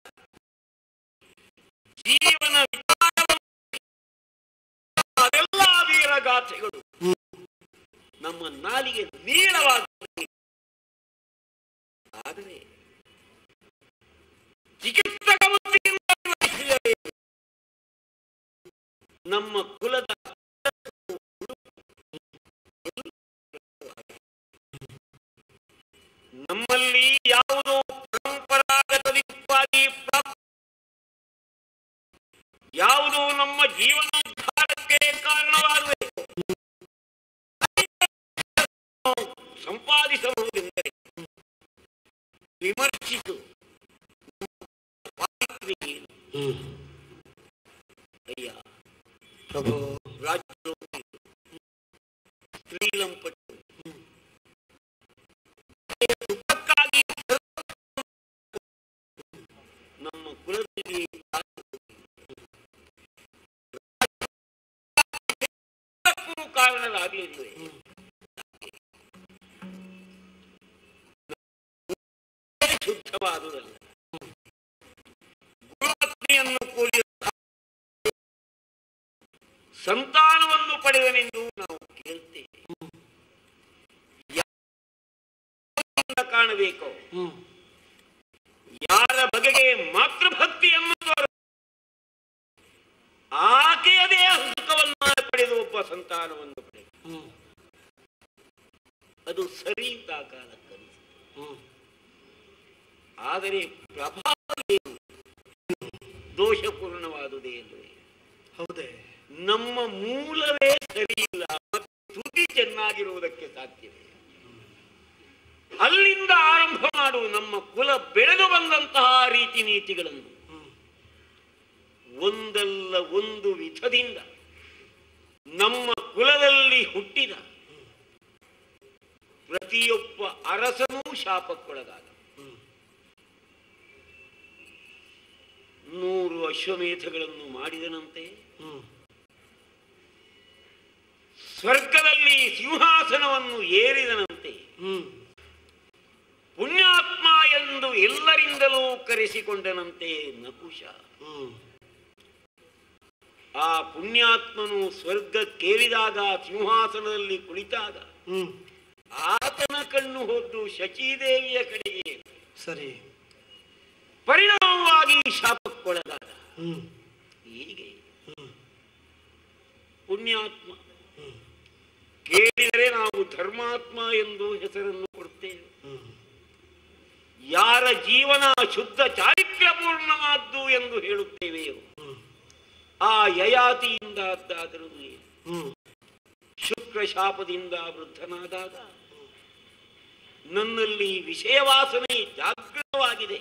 ಜೀವನ ವಿಚಾರವನ್ನು ಅದೆಲ್ಲ ವೀರಗಾಥೆಗಳು ನಮ್ಮ ನಾಲಿಗೆ ನೀಳವಾಗುತ್ತದೆ ಆದರೆ ಚಿಕಿತ್ಸಕ ಬುದ್ಧಿಯಿಂದ ವಿವರಿಸಿದರೆ ನಮ್ಮ ಕುಲದ ನಮ್ಮಲ್ಲಿ ಯಾವುದೋ ಪರಂಪರಾಗತವಾಗಿ ಪ್ರಾಪ್ತ ಯಾವುದೋ ನಮ್ಮ ಜೀವನೋದ್ಧಾರಕ್ಕೆ ಕಾರಣವಾಗಬೇಕು ಸಂಪಾದಿಸಬಹುದೆಂದರೆ ವಿಮರ್ಶಿಸು ಪಾವಿತ್ರ್ಯ ಏನು? ಅಯ್ಯ ಪ್ರಭು ರಾಜ್ಯೋಗಿ ಸ್ತ್ರೀಲಂಪಟ್ಟು ಸುಖಕ್ಕಾಗಿ ನಮ್ಮ ಕುಲದಲ್ಲಿ ಎಲ್ಲಕ್ಕೂ ಕಾರಣರಾಗಲಿಲ್ವೇ ಶುದ್ಧವಾದುದಲ್ಲ ಗುರುಪತ್ನಿಯನ್ನು ಕೂಡಿದ ಸಂತಾನವನ್ನು ಪಡೆದನೆಂದು ನಾವು ಕೇಳ್ತೇವೆ ಯಾರಿಂದ ಕಾಣಬೇಕು ಹ್ಮ್ ಯಾರ ಬಗೆಗೆ ಮಾತೃಭಕ್ತಿಯನ್ನು ತೋರ ಆಕೆಯದೇ ಸುಖವನ್ನು ಪಡೆದು ಒಬ್ಬ ಸಂತಾನವನ್ನು ಪಡೆದು ಹ್ಮ್ ಅದು ಸರಿ ಅಂತ ಆ ಕಾಲಕ್ಕನಿಸಿತು ಹ್ಮ್ ಆದರೆ ಪ್ರಭಾವ ಏನು ದೋಷಪೂರ್ಣವಾದುದೇ ಅಲ್ಲವೇ ಹೌದೇ ನಮ್ಮ ಮೂಲವೇ ಸರಿ ಇಲ್ಲ ಮತ್ತು ತುದಿ ಚೆನ್ನಾಗಿರುವುದಕ್ಕೆ ಸಾಧ್ಯವೇ ಅಲ್ಲಿಂದ ಆರಂಭ ಮಾಡು ನಮ್ಮ ಕುಲ ಬೆಳೆದು ಬಂದಂತಹ ರೀತಿ ನೀತಿಗಳನ್ನು ಒಂದಲ್ಲ ಒಂದು ವಿಧದಿಂದ ನಮ್ಮ ಕುಲದಲ್ಲಿ ಹುಟ್ಟಿದ ಪ್ರತಿಯೊಬ್ಬ ಅರಸನೂ ಶಾಪಕ್ಕೊಳಗಾದ ನೂರು ಅಶ್ವಮೇಧಗಳನ್ನು ಮಾಡಿದನಂತೆ ಹ್ಮ್ ಸ್ವರ್ಗದಲ್ಲಿ ಸಿಂಹಾಸನವನ್ನು ಏರಿದನಂತೆ ಹ್ಮ್ ಪುಣ್ಯಾತ್ಮ ಎಂದು ಎಲ್ಲರಿಂದಲೂ ಕರೆಸಿಕೊಂಡನಂತೆ ನಕುಶ ಹ್ಮ್ ಆ ಪುಣ್ಯಾತ್ಮನು ಸ್ವರ್ಗಕ್ಕೇರಿದಾಗ ಸಿಂಹಾಸನದಲ್ಲಿ ಕುಳಿತಾಗ ಹ್ಮ್ ಆತನ ಕಣ್ಣು ಹೊದ್ದು ಶಚೀದೇವಿಯ ಕಡೆಗೆ ಸರಿ ಪರಿಣಾಮವಾಗಿ ಶಾಪಕ್ಕೊಳಗಾದ ಹ್ಮ್ ಹೀಗೆ ಹ್ಮ್ ಪುಣ್ಯಾತ್ಮ ಹ್ಮ್ ಕೇಳಿದರೆ ನಾವು ಧರ್ಮಾತ್ಮ ಎಂದು ಹೆಸರನ್ನು ಕೊಡ್ತೇವೆ ಹ್ಮ್ ಯಾರ ಜೀವನ ಶುದ್ಧ ಚಾರಿತ್ರ್ಯಪೂರ್ಣವಾದ್ದು ಎಂದು ಹೇಳುತ್ತೇವೆಯೋ ಹ್ಮ್ ಆ ಯಯಾತಿಯಿಂದ ಅದ್ದಾದರೂ ಏನು? ಹ್ಮ್ ಶುಕ್ರ ಶಾಪದಿಂದ ವೃದ್ಧನಾದಾಗ ನನ್ನಲ್ಲಿ ವಿಷಯವಾಸನೆ ಜಾಗೃತವಾಗಿದೆ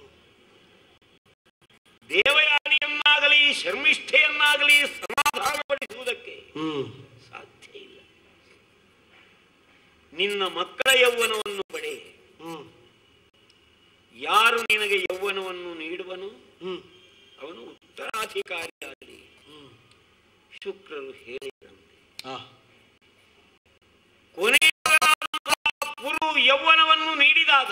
ದೇವಯಾನಿಯನ್ನಾಗಲಿ ಶರ್ಮಿಷ್ಠೆಯನ್ನಾಗಲಿ ಸಮಾಧಾನಪಡಿಸುವುದಕ್ಕೆ ಹ್ಮ್ ಸಾಧ್ಯ ಇಲ್ಲ ನಿನ್ನ ಮಕ್ಕಳ ಯೌವನವನ್ನು ಪಡೆ ಹ್ಮ್ ಯಾರು ನಿನಗೆ ಯೌವನವನ್ನು ನೀಡುವನು ಹ್ಮ್ ಅವನು ಉತ್ತರಾಧಿಕಾರಿಯಾಗಲಿ ಹ್ಮ್ ಶುಕ್ರರು ಹೇಳಿದಂತೆ ಆ ಕೊನೆಯ ಗುರು ಯೌವನವನ್ನು ನೀಡಿದಾಗ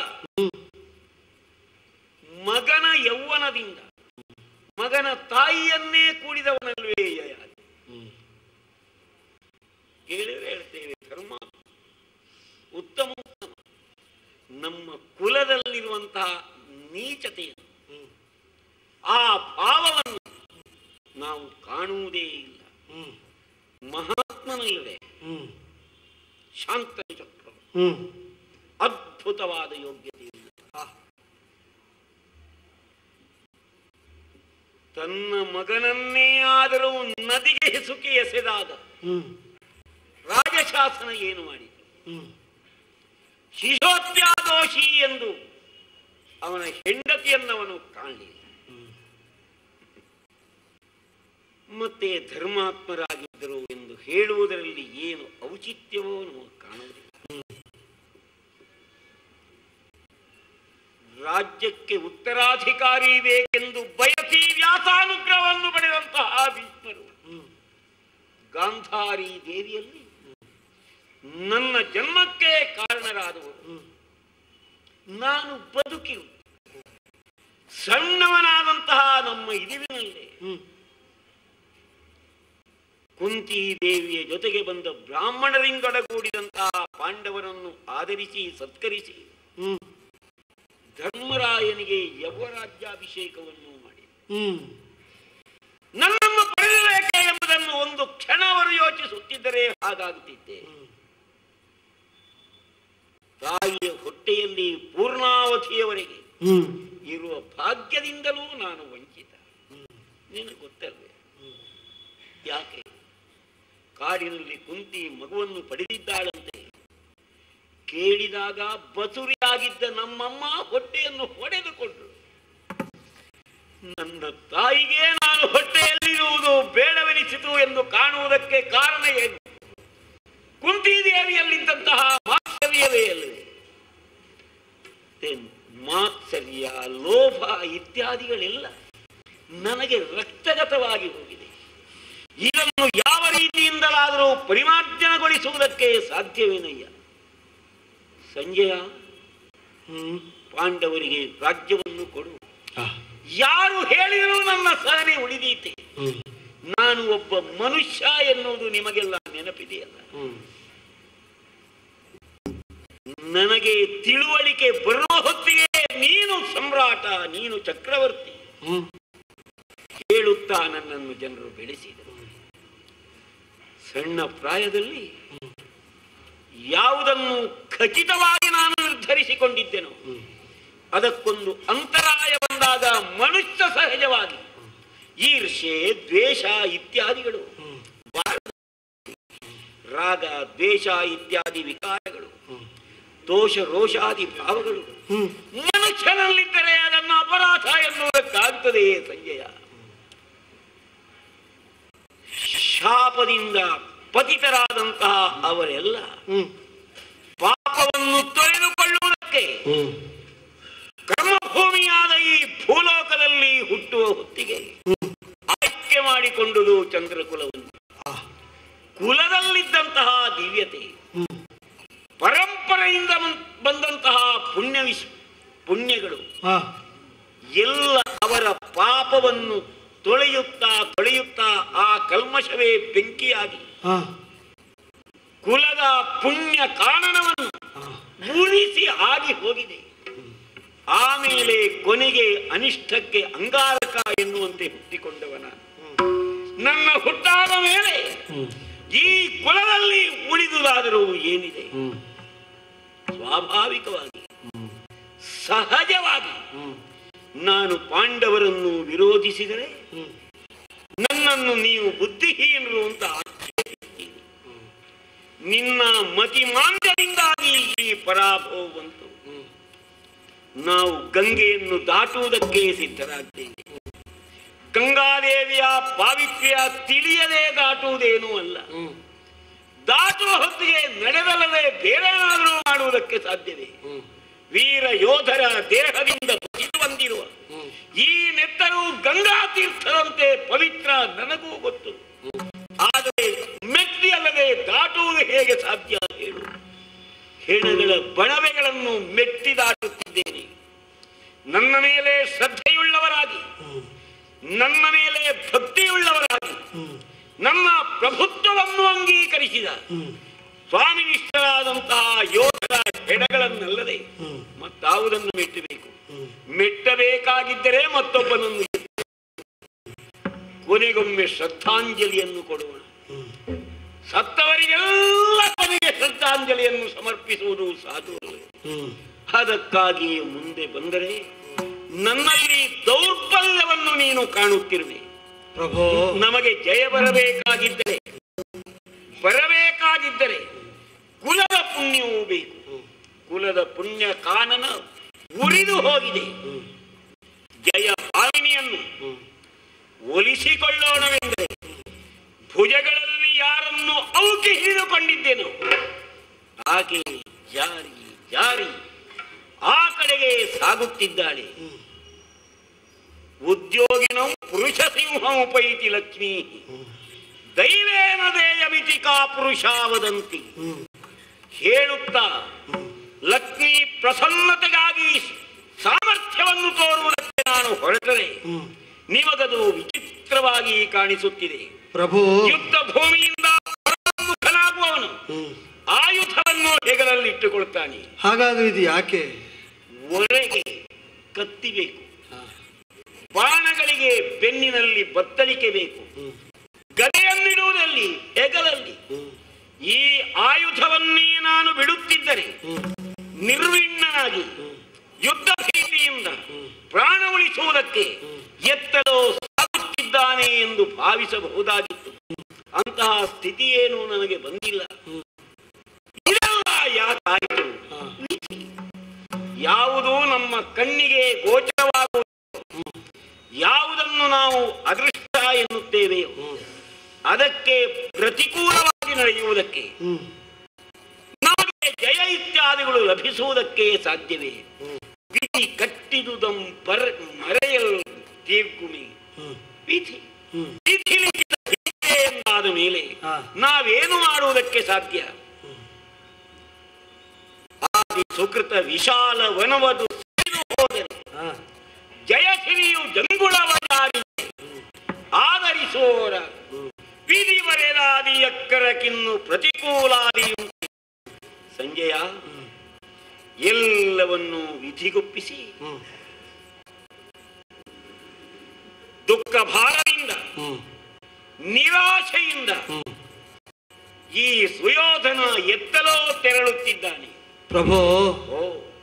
ಮಗನ ಯೌವನದಿಂದ ಮಗನ ತಾಯಿಯನ್ನೇ ಕೂಡಿದವನಲ್ವೇ ಯಯಾತಿ ಹ್ಮ್ ಕೇಳಿದ್ರೆ ಹೇಳ್ತೇವೆ ಧರ್ಮ ಉತ್ತಮ ಉತ್ತಮ ನಮ್ಮ ಕುಲದಲ್ಲಿರುವಂತಹ ನೀಚತೆಯನ್ನು ಹ್ಮ್ ಆ ಭಾವವನ್ನು ನಾವು ಕಾಣುವುದೇ ಇಲ್ಲ ಹ್ಮ್ ಮಹಾತ್ಮನಲ್ಲದೆ ಹ್ಮ್ ಶಾಂತ ಚಕ್ರ ಹ್ಮ್ ಅದ್ಭುತವಾದ ಯೋಗ್ಯತೆ ಇಲ್ಲ ಆ ತನ್ನ ಮಗನನ್ನೇ ಆದರೂ ನದಿಗೆ ಹಿಸುಕಿ ಎಸೆದಾಗ ಹ್ಮ್ ರಾಜಶಾಸನ ಏನು ಮಾಡಿತು ಹ್ಮ್ ಶಿಶೋತ್ಯಾದೋಷಿ ಎಂದು ಅವನ ಹೆಂಡತಿಯನ್ನವನು ಕಾಣಲಿಲ್ಲ ಮತ್ತೆ ಧರ್ಮಾತ್ಮರಾಗಿದ್ದರು ಎಂದು ಹೇಳುವುದರಲ್ಲಿ ಏನು ಔಚಿತ್ಯವೋ ನಾವು ಕಾಣುವುದಿಲ್ಲ ರಾಜ್ಯಕ್ಕೆ ಉತ್ತರಾಧಿಕಾರಿ ಬೇಕೆಂದು ಬಯಸಿ ವ್ಯಾಸಾನುಗ್ರಹವನ್ನು ಪಡೆದಂತಹ ಭೀಷ್ಮರು ಹ್ಮ್ ಗಾಂಧಾರಿ ದೇವಿಯಲ್ಲಿ ನನ್ನ ಜನ್ಮಕ್ಕೆ ಕಾರಣರಾದವರು ಹ್ಮ್ ನಾನು ಬದುಕಿರು ಸಣ್ಣವನಾದಂತಹ ನಮ್ಮ ಇದಿವಿನಲ್ಲೇ ಹ್ಮ್ ಕುಂತಿ ದೇವಿಯ ಜೊತೆಗೆ ಬಂದ ಬ್ರಾಹ್ಮಣರಿಂದೊಡಗೂಡಿದಂತಹ ಪಾಂಡವರನ್ನು ಆದರಿಸಿ ಸತ್ಕರಿಸಿ ಹ್ಮ್ ಧರ್ಮರಾಯನಿಗೆ ಯೌವರಾಜ್ಯಾಭಿಷೇಕವನ್ನು ಮಾಡಿ ಹ್ಮ್ ನನ್ನನ್ನು ಪಡೆಯಬೇಕೆ ಎಂಬುದನ್ನು ಒಂದು ಕ್ಷಣ ಅವರು ಯೋಚಿಸುತ್ತಿದ್ದರೆ ಹಾಗಾಗುತ್ತಿದ್ದೆ ತಾಯಿಯ ಹೊಟ್ಟೆಯಲ್ಲಿ ಪೂರ್ಣಾವಧಿಯವರೆಗೆ ಹ್ಮ್ ಇರುವ ಭಾಗ್ಯದಿಂದಲೂ ನಾನು ವಂಚಿತ ನಿನಗೆ ಗೊತ್ತಲ್ವೇ ಯಾಕೆ ಕಾಡಿನಲ್ಲಿ ಕುಂತಿ ಮಗುವನ್ನು ಪಡೆದಿದ್ದಾಳಂತೆ ಕೇಳಿದಾಗ ಬಸುರಿಯಾಗಿದ್ದ ನಮ್ಮಮ್ಮ ಹೊಟ್ಟೆಯನ್ನು ಹೊಡೆದುಕೊಂಡ್ರು ನನ್ನ ತಾಯಿಗೆ ನಾನು ಹೊಟ್ಟೆಯಲ್ಲಿರುವುದು ಬೇಡವೆನಿಸಿತು ಎಂದು ಕಾಣುವುದಕ್ಕೆ ಕಾರಣ ಏನು ಕುಂತಿದೇವಿಯಲ್ಲಿದ್ದಂತಹ ಮಾತ್ಸರ್ಯವೇ ಅಲ್ಲವೇ ಮತ್ತೆ ಮಾತ್ಸರ್ಯ ಲೋಭ ಇತ್ಯಾದಿಗಳೆಲ್ಲ ನನಗೆ ರಕ್ತಗತವಾಗಿ ಹೋಗಿದೆ ಇದನ್ನು ಯಾವ ರೀತಿಯಿಂದಲಾದರೂ ಪರಿಮಾರ್ಜನಗೊಳಿಸುವುದಕ್ಕೆ ಸಾಧ್ಯವೇನಯ್ಯ ಸಂಜಯ ಹ್ಮ್ ಪಾಂಡವರಿಗೆ ರಾಜ್ಯವನ್ನು ಕೊಡು ಆ, ಯಾರು ಹೇಳಿದರೂ ನನ್ನ ಸಹನೆ ಉಳಿದೀತೆ ಹ್ಮ್ ನಾನು ಒಬ್ಬ ಮನುಷ್ಯ ಎನ್ನುವುದು ನಿಮಗೆಲ್ಲ ನೆನಪಿದೆಯಲ್ಲ ಹ್ಮ್ ನನಗೆ ತಿಳುವಳಿಕೆ ಬರುವ ಹೊತ್ತಿಗೆ ನೀನು ಸಮ್ರಾಟ ನೀನು ಚಕ್ರವರ್ತಿ ಹ್ಮ್ ಹೇಳುತ್ತಾ ನನ್ನನ್ನು ಜನರು ಬೆಳೆಸಿದರು ಸಣ್ಣ ಪ್ರಾಯದಲ್ಲಿ ಯಾವುದನ್ನು ಖಚಿತವಾಗಿ ನಾನು ನಿರ್ಧರಿಸಿಕೊಂಡಿದ್ದೆನೋ ಅದಕ್ಕೊಂದು ಅಂತರಾಯ ಬಂದಾಗ ಮನುಷ್ಯ ಸಹಜವಾಗಿ ಈರ್ಷೆ ದ್ವೇಷ ಇತ್ಯಾದಿಗಳು ಬಾರದು. ರಾಗ ದ್ವೇಷ ಇತ್ಯಾದಿ ವಿಕಾರಗಳು ದೋಷ ರೋಷಾದಿ ಭಾವಗಳು ಹ್ಮ್ ಮನುಷ್ಯನಲ್ಲಿದ್ದರೆ ಅದನ್ನು ಅಪರಾಧ ಎನ್ನುವುದಕ್ಕಾಗ್ತದೆಯೇ ಸಂಜಯ ಶಾಪದಿಂದ ಪತಿತರಾದಂತಹ ಅವರೆಲ್ಲ ಹ್ಮ್ ಪಾಪವನ್ನು ತೊಳೆದುಕೊಳ್ಳುವುದಕ್ಕೆ ಹ್ಮ್ ಕರ್ಮಭೂಮಿಯಾದ ಈ ಭೂಲೋಕದಲ್ಲಿ ಹುಟ್ಟುವ ಹೊತ್ತಿಗೆ ಆಯ್ಕೆ ಮಾಡಿಕೊಂಡುದು ಚಂದ್ರಕುಲವನ್ನು ಆ, ಕುಲದಲ್ಲಿದ್ದಂತಹ ದಿವ್ಯತೆ ಹ್ಮ್ ಪರಂಪರೆಯಿಂದ ಬಂ- ಬಂದಂತಹ ಪುಣ್ಯ ವಿಶ್ ಪುಣ್ಯಗಳು ಆ, ಎಲ್ಲ ಅವರ ಪಾಪವನ್ನು ತೊಳೆಯುತ್ತಾ ತೊಳೆಯುತ್ತಾ ಆ ಕಲ್ಮಶವೇ ಬೆಂಕಿಯಾಗಿ ಆ, ಕುಲದ ಪುಣ್ಯ ಕಾರಣವನ್ನು ಉರಿಸಿ ಆಗಿ ಹೋಗಿದೆ ಆಮೇಲೆ ಕೊನೆಗೆ ಅನಿಷ್ಟಕ್ಕೆ ಅಂಗಾರಕ ಎನ್ನುವಂತೆ ಹುಟ್ಟಿಕೊಂಡವನ ನನ್ನ ಹುಟ್ಟಾದ ಮೇಲೆ ಹ್ಮ್ ಈ ಕುಲದಲ್ಲಿ ಉಳಿದುದಾದರೂ ಏನಿದೆ ಹ್ಮ್ ಸ್ವಾಭಾವಿಕವಾಗಿ ಸಹಜವಾಗಿ ಹ್ಮ್ ನಾನು ಪಾಂಡವರನ್ನು ವಿರೋಧಿಸಿದರೆ ಹ್ಮ್ ನನ್ನನ್ನು ನೀವು ಬುದ್ಧಿಹೀನರು ಅಂತ ಆಕ್ಷೇಪಿಸ್ತೀರಿ ನಿನ್ನ ಮತಿಮಾಂದ್ಯದಿಂದಾಗಿ ಈ ಪರಾಭವ ಬಂತು ನಾವು ಗಂಗೆಯನ್ನು ದಾಟುವುದಕ್ಕೆ ಸಿದ್ಧರಾಗಿದ್ದೇವೆ ಗಂಗಾದೇವಿಯ ಪಾವಿತ್ರ್ಯ ತಿಳಿಯದೆ ದಾಟುವುದೇನೂ ಅಲ್ಲ ಹ್ಮ್ ದಾಟುವ ಹೊತ್ತಿಗೆ ನಡೆದಲ್ಲದೆ ಬೇರೇನಾದರೂ ಮಾಡುವುದಕ್ಕೆ ಸಾಧ್ಯವೇ ಹ್ಮ್ ವೀರ ಯೋಧರ ದೇಹದಿಂದ ಬಸಿದು ಬಂದಿರುವ ಹ್ಮ್ ಈ ನೆತ್ತರು ಗಂಗಾ ತೀರ್ಥದಂತೆ ಪವಿತ್ರ ನನಗೂ ಗೊತ್ತು ಆದರೆ ಮೆಟ್ಟಿ ಅಲ್ಲದೆ ದಾಟುವುದು ಹೇಗೆ ಸಾಧ್ಯ ಹೇಳು ಹೆಣಗಳ ಬಣವೆಗಳನ್ನು ಮೆಟ್ಟಿ ದಾಟುತ್ತಿದ್ದೇನೆ ನನ್ನ ಮೇಲೆ ಶ್ರದ್ಧೆಯುಳ್ಳವರಾಗಿ ನನ್ನ ಮೇಲೆ ಭಕ್ತಿಯುಳ್ಳವರಾಗಿ ಹ್ಮ್ ನನ್ನ ಪ್ರಭುತ್ವವನ್ನು ಅಂಗೀಕರಿಸಿದ ಹ್ಮ್ ಸ್ವಾಮಿನಿಷ್ಠರಾದಂತಹ ಯೋಧರ ಹೆಣಗಳನ್ನಲ್ಲದೆ ಹ್ಮ್ ಮತ್ತಾವುದನ್ನು ಮೆಟ್ಟಬೇಕು ಹ್ಮ್ ಮೆಟ್ಟಬೇಕಾಗಿದ್ದರೆ ಮತ್ತೊಬ್ಬನನ್ನು ಕೊನೆಗೊಮ್ಮೆ ಶ್ರದ್ಧಾಂಜಲಿಯನ್ನು ಕೊಡೋಣ ಹ್ಮ್ ಸತ್ತವರಿಗೆಲ್ಲ ಕೊನೆಗೆ ಶ್ರದ್ಧಾಂಜಲಿಯನ್ನು ಸಮರ್ಪಿಸುವುದು ಸಾಧು ಅಲ್ಲವೇ? ಹ್ಮ್ ಅದಕ್ಕಾಗಿ ಮುಂದೆ ಬಂದರೆ ನನ್ನಲ್ಲಿ ದೌರ್ಬಲ್ಯವನ್ನು ನೀನು ಕಾಣುತ್ತಿರುವೆ ಪ್ರಭೋ ನಮಗೆ ಜಯ ಬರಬೇಕಾಗಿದ್ದರೆ ಬರಬೇಕಾಗಿದ್ದರೆ ಕುಲದ ಪುಣ್ಯವೂ ಬೇಕು ಕುಲದ ಪುಣ್ಯ ಕಾನನ ಉರಿದು ಹೋಗಿದೆ ಜಯ ಭಾವಿನಿಯನ್ನು ಹ್ಮ್ ಒಲಿಸಿಕೊಳ್ಳೋಣವೆಂದರೆ ಭುಜಗಳಲ್ಲಿ ಯಾರನ್ನು ಔಕಿ ಹಿಡಿದುಕೊಂಡಿದ್ದೇನೋ ಆಕೆ ಜಾರಿ ಜಾರಿ ಆ ಕಡೆಗೆ ಸಾಗುತ್ತಿದ್ದಾಳೆ ಉದ್ಯೋಗಿನಂ ಪುರುಷ ಸಿಂಹೋಪೈತಿ ಲಕ್ಷ್ಮೀ ದೈವೇನ ದೇಯಮಿತಿ ಕಾ ಪುರುಷ ವದಂತಿ ಹ್ಮ್ ಹೇಳುತ್ತಾ ಲಕ್ಷ್ಮಿ ಪ್ರಸನ್ನತೆಗಾಗಿ ಸಾಮರ್ಥ್ಯವನ್ನು ತೋರುವುದಕ್ಕೆ ನಾನು ಹೊರಟರೆ ಹ್ಮ್ ನಿಮಗದು ವಿಚಿತ್ರವಾಗಿ ಕಾಣಿಸುತ್ತಿದೆ ಪ್ರಭು ಯುದ್ಧ ಭೂಮಿಯಿಂದ ಹೊರಮುಖನಾಗುವವನು ಹ್ಮ್ ಆಯುಧವನ್ನು ಹೆಗಲಲ್ಲಿ ಇಟ್ಟುಕೊಳ್ತಾನೆ ಹಾಗಾದ್ರೆ ಇದು ಯಾಕೆ ಒರೆಗೆ ಕತ್ತಿ ಬೇಕು ಬಾಣಗಳಿಗೆ ಬೆನ್ನಿನಲ್ಲಿ ಬತ್ತಳಿಕೆ ಬೇಕು ಹ್ಮ್ ಗದೆಯನ್ನಿಡುವುದಲ್ಲಿ ಹೆಗಲಲ್ಲಿ ಹ್ಮ್ ಈ ಆಯುಧವನ್ನೇ ನಾನು ಬಿಡುತ್ತಿದ್ದರೆ ಹ್ಮ್ ನಿರ್ವಿಣ್ಣನಾಗಿ ಯುದ್ಧ ಭೀತಿಯಿಂದ ಪ್ರಾಣ ಉಳಿಸುವುದಕ್ಕೆ ಎತ್ತಲೋ ಸಾಗುತ್ತಿದ್ದಾನೆ ಎಂದು ಭಾವಿಸಬಹುದಾಗಿತ್ತು ಅಂತಹ ಸ್ಥಿತಿಯೇನು ನನಗೆ ಬಂದಿಲ್ಲ ಇದೆಲ್ಲ ಯಾಕಾಯಿತು ಯಾವುದು ನಮ್ಮ ಕಣ್ಣಿಗೆ ಗೋಚರವಾಗುವುದು ಯಾವುದನ್ನು ನಾವು ಅದೃಷ್ಟ ಎನ್ನುತ್ತೇವೆಯೋ ಅದಕ್ಕೆ ಪ್ರತಿಕೂಲವಾಗಿ ನಡೆಯುವುದಕ್ಕೆ ನಮಗೆ ಜಯ ಇತ್ಯಾದಿಗಳು ಲಭಿಸುವುದಕ್ಕೆ ಸಾಧ್ಯವೇ ವಿಧಿ ಕಟ್ಟಿದುದಂ ಪರ ಮರೆಯಲ್ ತೀರ್ಕುಮಿ ವಿಧಿ ವಿಧಿ ಲಿಖಿತ ವಿದ್ಯೆ ಎಂದಾದ ಮೇಲೆ ಹಾ. ನಾವೇನು ಮಾಡುವುದಕ್ಕೆ ಸಾಧ್ಯ ಆದಿ ಸುಕೃತ ವಿಶಾಲ ವನವದು ಸೇರು ಹೋದರೆ ಹಾ ಜಯಸಿರಿಯು ಜಂಗುಳವರಾಗಿದೆ ಆದರಿಸೋರ ವಿಧಿ ಬರೆದಾದಿ ಎಕ್ಕರಕ್ಕಿನ್ನು ಪ್ರತಿಕೂಲಾದಿಯು ಸಂಜಯ ಎಲ್ಲವನ್ನು ವಿಧಿಗೊಪ್ಪಿಸಿ ಹ್ಮ್ ದುಃಖ ಭಾರದಿಂದ ಹ್ಮ್ ನಿರಾಶೆಯಿಂದ ಹ್ಮ್ ಈ ಸುಯೋಧನ ಎತ್ತಲೋ ತೆರಳುತ್ತಿದ್ದಾನೆ ಪ್ರಭೋ ಓ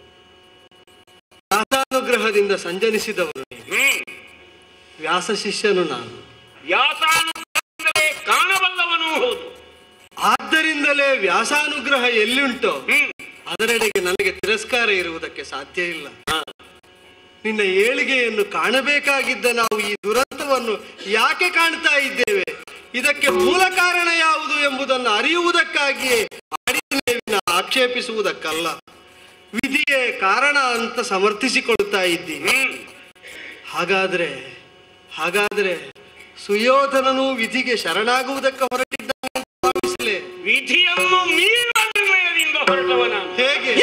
ವ್ಯಾಸಾನುಗ್ರಹದಿಂದ ಸಂಜನಿಸಿದವನು ನೀನು. ಹ್ಮ್ ವ್ಯಾಸ ಶಿಷ್ಯನು ನಾನು ವ್ಯಾಸಾನುಗ್ರಹದಿಂದಲೇ ಕಾಣಬಲ್ಲವನೂ ಹೌದು ಆದ್ದರಿಂದಲೇ ವ್ಯಾಸಾನುಗ್ರಹ ಎಲ್ಲಿುಂಟೋ ಹ್ಮ್ ಅದರೆಡೆಗೆ ನನಗೆ ತಿರಸ್ಕಾರ ಇರುವುದಕ್ಕೆ ಸಾಧ್ಯ ಇಲ್ಲ ಹಾ. ನಿನ್ನ ಏಳಿಗೆಯನ್ನು ಕಾಣಬೇಕಾಗಿದ್ದ ನಾವು ಈ ದುರಂತವನ್ನು ಯಾಕೆ ಕಾಣ್ತಾ ಇದ್ದೇವೆ ಇದಕ್ಕೆ ಮೂಲ ಕಾರಣ ಯಾವುದು ಎಂಬುದನ್ನು ಅರಿಯುವುದಕ್ಕಾಗಿಯೇ ಆಡಿದ್ದೇವೆ ವಿನ ಆಕ್ಷೇಪಿಸುವುದಕ್ಕಲ್ಲ ವಿಧಿಯೇ ಕಾರಣ ಅಂತ ಸಮರ್ಥಿಸಿಕೊಳ್ತಾ ಇದ್ದೀನಿ ಹ್ಮ್ ಹಾಗಾದ್ರೆ ಹಾಗಾದ್ರೆ ಸುಯೋಧನನು ವಿಧಿಗೆ ಶರಣಾಗುವುದಕ್ಕೆ ಹೊರಟಿದ್ದಾನೆ ಅಂತ ಭಾವಿಸಲೇ ವಿಧಿಯನ್ನು ಮೀರುವ ನಿರ್ಣಯದಿಂದ ಹೊರಟವನ ಹೇಗೆ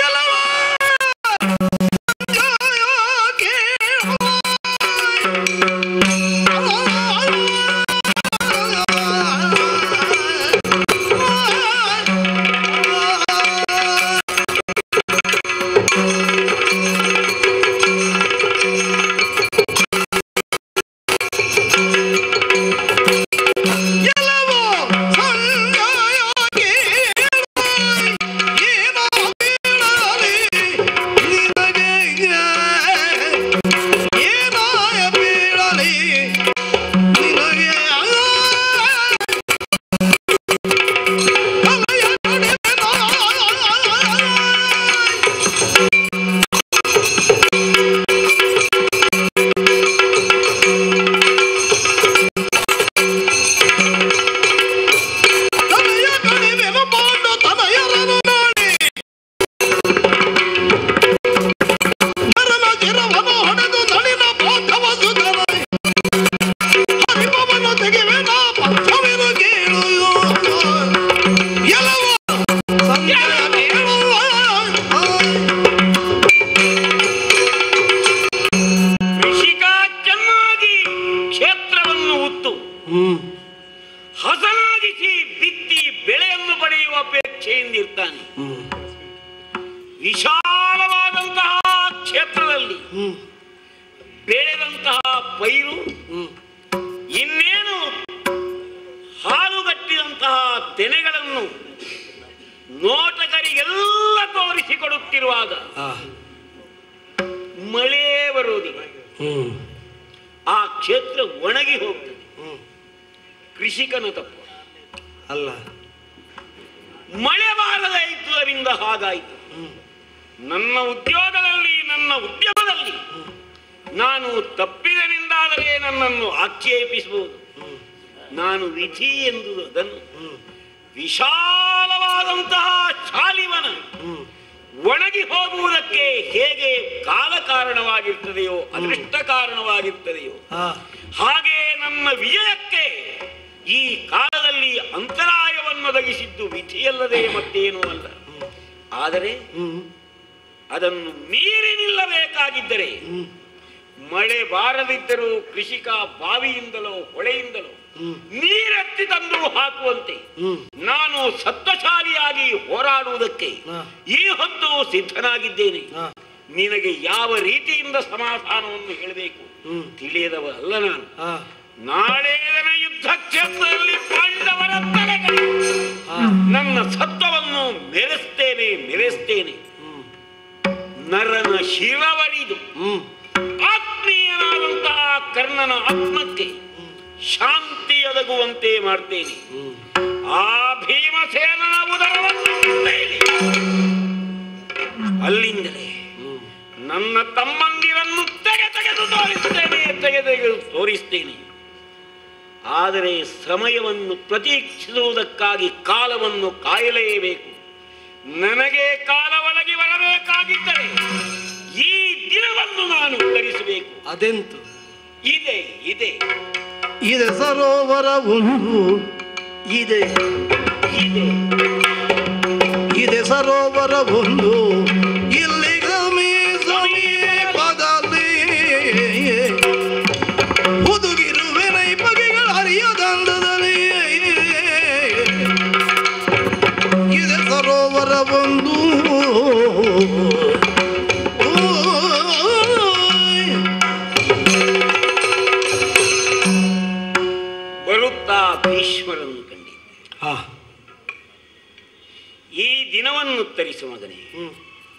ಋಷಿಕ ಚೆನ್ನಾಗಿ ಕ್ಷೇತ್ರವನ್ನು ಉತ್ತು ಹ್ಮ್ ಹಸನಾಗಿಸಿ ಬಿತ್ತಿ ಬೆಳೆಯನ್ನು ಪಡೆಯುವ ಅಪೇಕ್ಷೆಯಿಂದಿರ್ತಾನೆ ಹ್ಮ್ ವಿಶಾಲವಾದಂತಹ ಕ್ಷೇತ್ರದಲ್ಲಿ ಹ್ಮ್ ಬೆಳೆದಂತಹ ಪೈರು ಹ್ಮ್ ಇನ್ನೇನು ಹಾಲುಗಟ್ಟಿದಂತಹ ತೆನೆಗಳನ್ನು ನೋಟಕರಿಗೆಲ್ಲ ತೋರಿಸಿಕೊಡುತ್ತಿರುವಾಗ ಆ ಮಳೆ ಬರುವುದಿಲ್ಲ ಹ್ಮ್ ಆ ಕ್ಷೇತ್ರ ಒಣಗಿ ಹೋಗ್ತದೆ ಹ್ಮ್ ಕೃಷಿಕನ ತಪ್ಪು ಅಲ್ಲ ಮಳೆ ಬಾರದಾಯಿತು ಅದರಿಂದ ಹಾಗಾಯಿತು ಹ್ಮ್ ನನ್ನ ಉದ್ಯೋಗದಲ್ಲಿ ನನ್ನ ಉದ್ಯಮದಲ್ಲಿ ನಾನು ತಪ್ಪಿದನೆಂದಾದರೆ ನನ್ನನ್ನು ಆಕ್ಷೇಪಿಸಬಹುದು ನಾನು ವಿಧಿ ಎಂದು ಅದನ್ನು ಹ್ಮ್ ವಿಶಾಲವಾದಂತಹ ಶಾಲಿವನ ಹ್ಮ್ ಒಣಗಿ ಹೋಗುವುದಕ್ಕೆ ಹೇಗೆ ಕಾಲ ಕಾರಣವಾಗಿರ್ತದೆಯೋ ಅದೃಷ್ಟ ಕಾರಣವಾಗಿರ್ತದೆಯೋ ಆ ಹಾಗೆ ನನ್ನ ವಿಜಯಕ್ಕೆ ಈ ಕಾಲದಲ್ಲಿ ಅಂತರಾಯವನ್ನೊದಗಿಸಿದ್ದು ವಿಧಿಯಲ್ಲದೆ ಮತ್ತೇನೂ ಅಲ್ಲ ಆದರೆ ಹ್ಮ್ ಅದನ್ನು ಮೀರಿ ನಿಲ್ಲಬೇಕಾಗಿದ್ದರೆ ಹ್ಮ್ ಮಳೆ ಬಾರದಿದ್ದರೂ ಕೃಷಿಕ ಬಾವಿಯಿಂದಲೋ ಹೊಳೆಯಿಂದಲೋ ಹ್ಮ್ ನೀರೆತ್ತಿ ತಂದು ಹಾಕುವಂತೆ ಹ್ಮ್ ನಾನು ಸತ್ವಶಾಲಿಯಾಗಿ ಹೋರಾಡುವುದಕ್ಕೆ ಹಾ. ಈ ಹೊತ್ತು ಸಿದ್ಧನಾಗಿದ್ದೇನೆ ಆ ನಿನಗೆ ಯಾವ ರೀತಿಯಿಂದ ಸಮಾಧಾನವನ್ನು ಹೇಳಬೇಕು ಹ್ಮ್ ತಿಳಿಯದವ ಅಲ್ಲ ನಾನು ಆ ನಾಳೆ ನನ್ನ ಯುದ್ಧ ಕ್ಷೇತ್ರದಲ್ಲಿ ಪಾಂಡವರ ತಲೆಗಳು ಆ ನನ್ನ ಸತ್ವವನ್ನು ಮೆರೆಸ್ತೇನೆ ಮೆರೆಸ್ತೇನೆ ಹ್ಮ್ ನರನ ಶಿರವರಿದು ಹ್ಮ್ ಆತ್ಮೀಯನಾದಂತಹ ಕರ್ಣನ ಆತ್ಮಕ್ಕೆ ಶಾಂತಿಯೊದಗುವಂತೆ ಮಾಡ್ತೇನೆ ಹ್ಮ್ ಆ ಭೀಮಸೇನನ ಉದರವನ್ನು ಕಿತ್ತೇನೆ. ಅಲ್ಲಿಂದಲೇ ಹ್ಮ್ ನನ್ನ ತಮ್ಮಂದಿರನ್ನು ತೆಗೆ ತೆಗೆದು ತೋರಿಸ್ತೇನೆ ತೆಗೆ ತೆಗೆದು ತೋರಿಸ್ತೇನೆ ಆದರೆ ಸಮಯವನ್ನು ಪ್ರತೀಕ್ಷಿಸುವುದಕ್ಕಾಗಿ ಕಾಲವನ್ನು ಕಾಯಲೇಬೇಕು ನನಗೆ ಕಾಲ ಒಳಗೆ ಬರಬೇಕಾಗಿದ್ದರೆ ಈ ದಿನವನ್ನು ನಾನು ಉತ್ತರಿಸಬೇಕು ಅದೆಂತು ಇದೆ ಇದೆ ಇದೆ ಸರೋವರ ಒಂದು ಇದೆ ಇದೆ ಇದೆ ಸರೋವರ ಒಂದು ಇಲ್ಲಿ ಗಮಿ ಸಮೀಪದಲ್ಲಿ ಹುದುಗಿರುವೆ ನೈಪಗೆಗಳ ಹರಿಯದಂದದಲ್ಲಿ ಇದೆ ಸರೋವರ ಒಂದು ಬರುತ್ತಾ ಭೀಷ್ಮರನ್ನು ಕಂಡಿದ್ದೆ ಹಾ ಈ ದಿನವನ್ನು ಉತ್ತರಿಸು ಮಗನೇ ಹ್ಮ್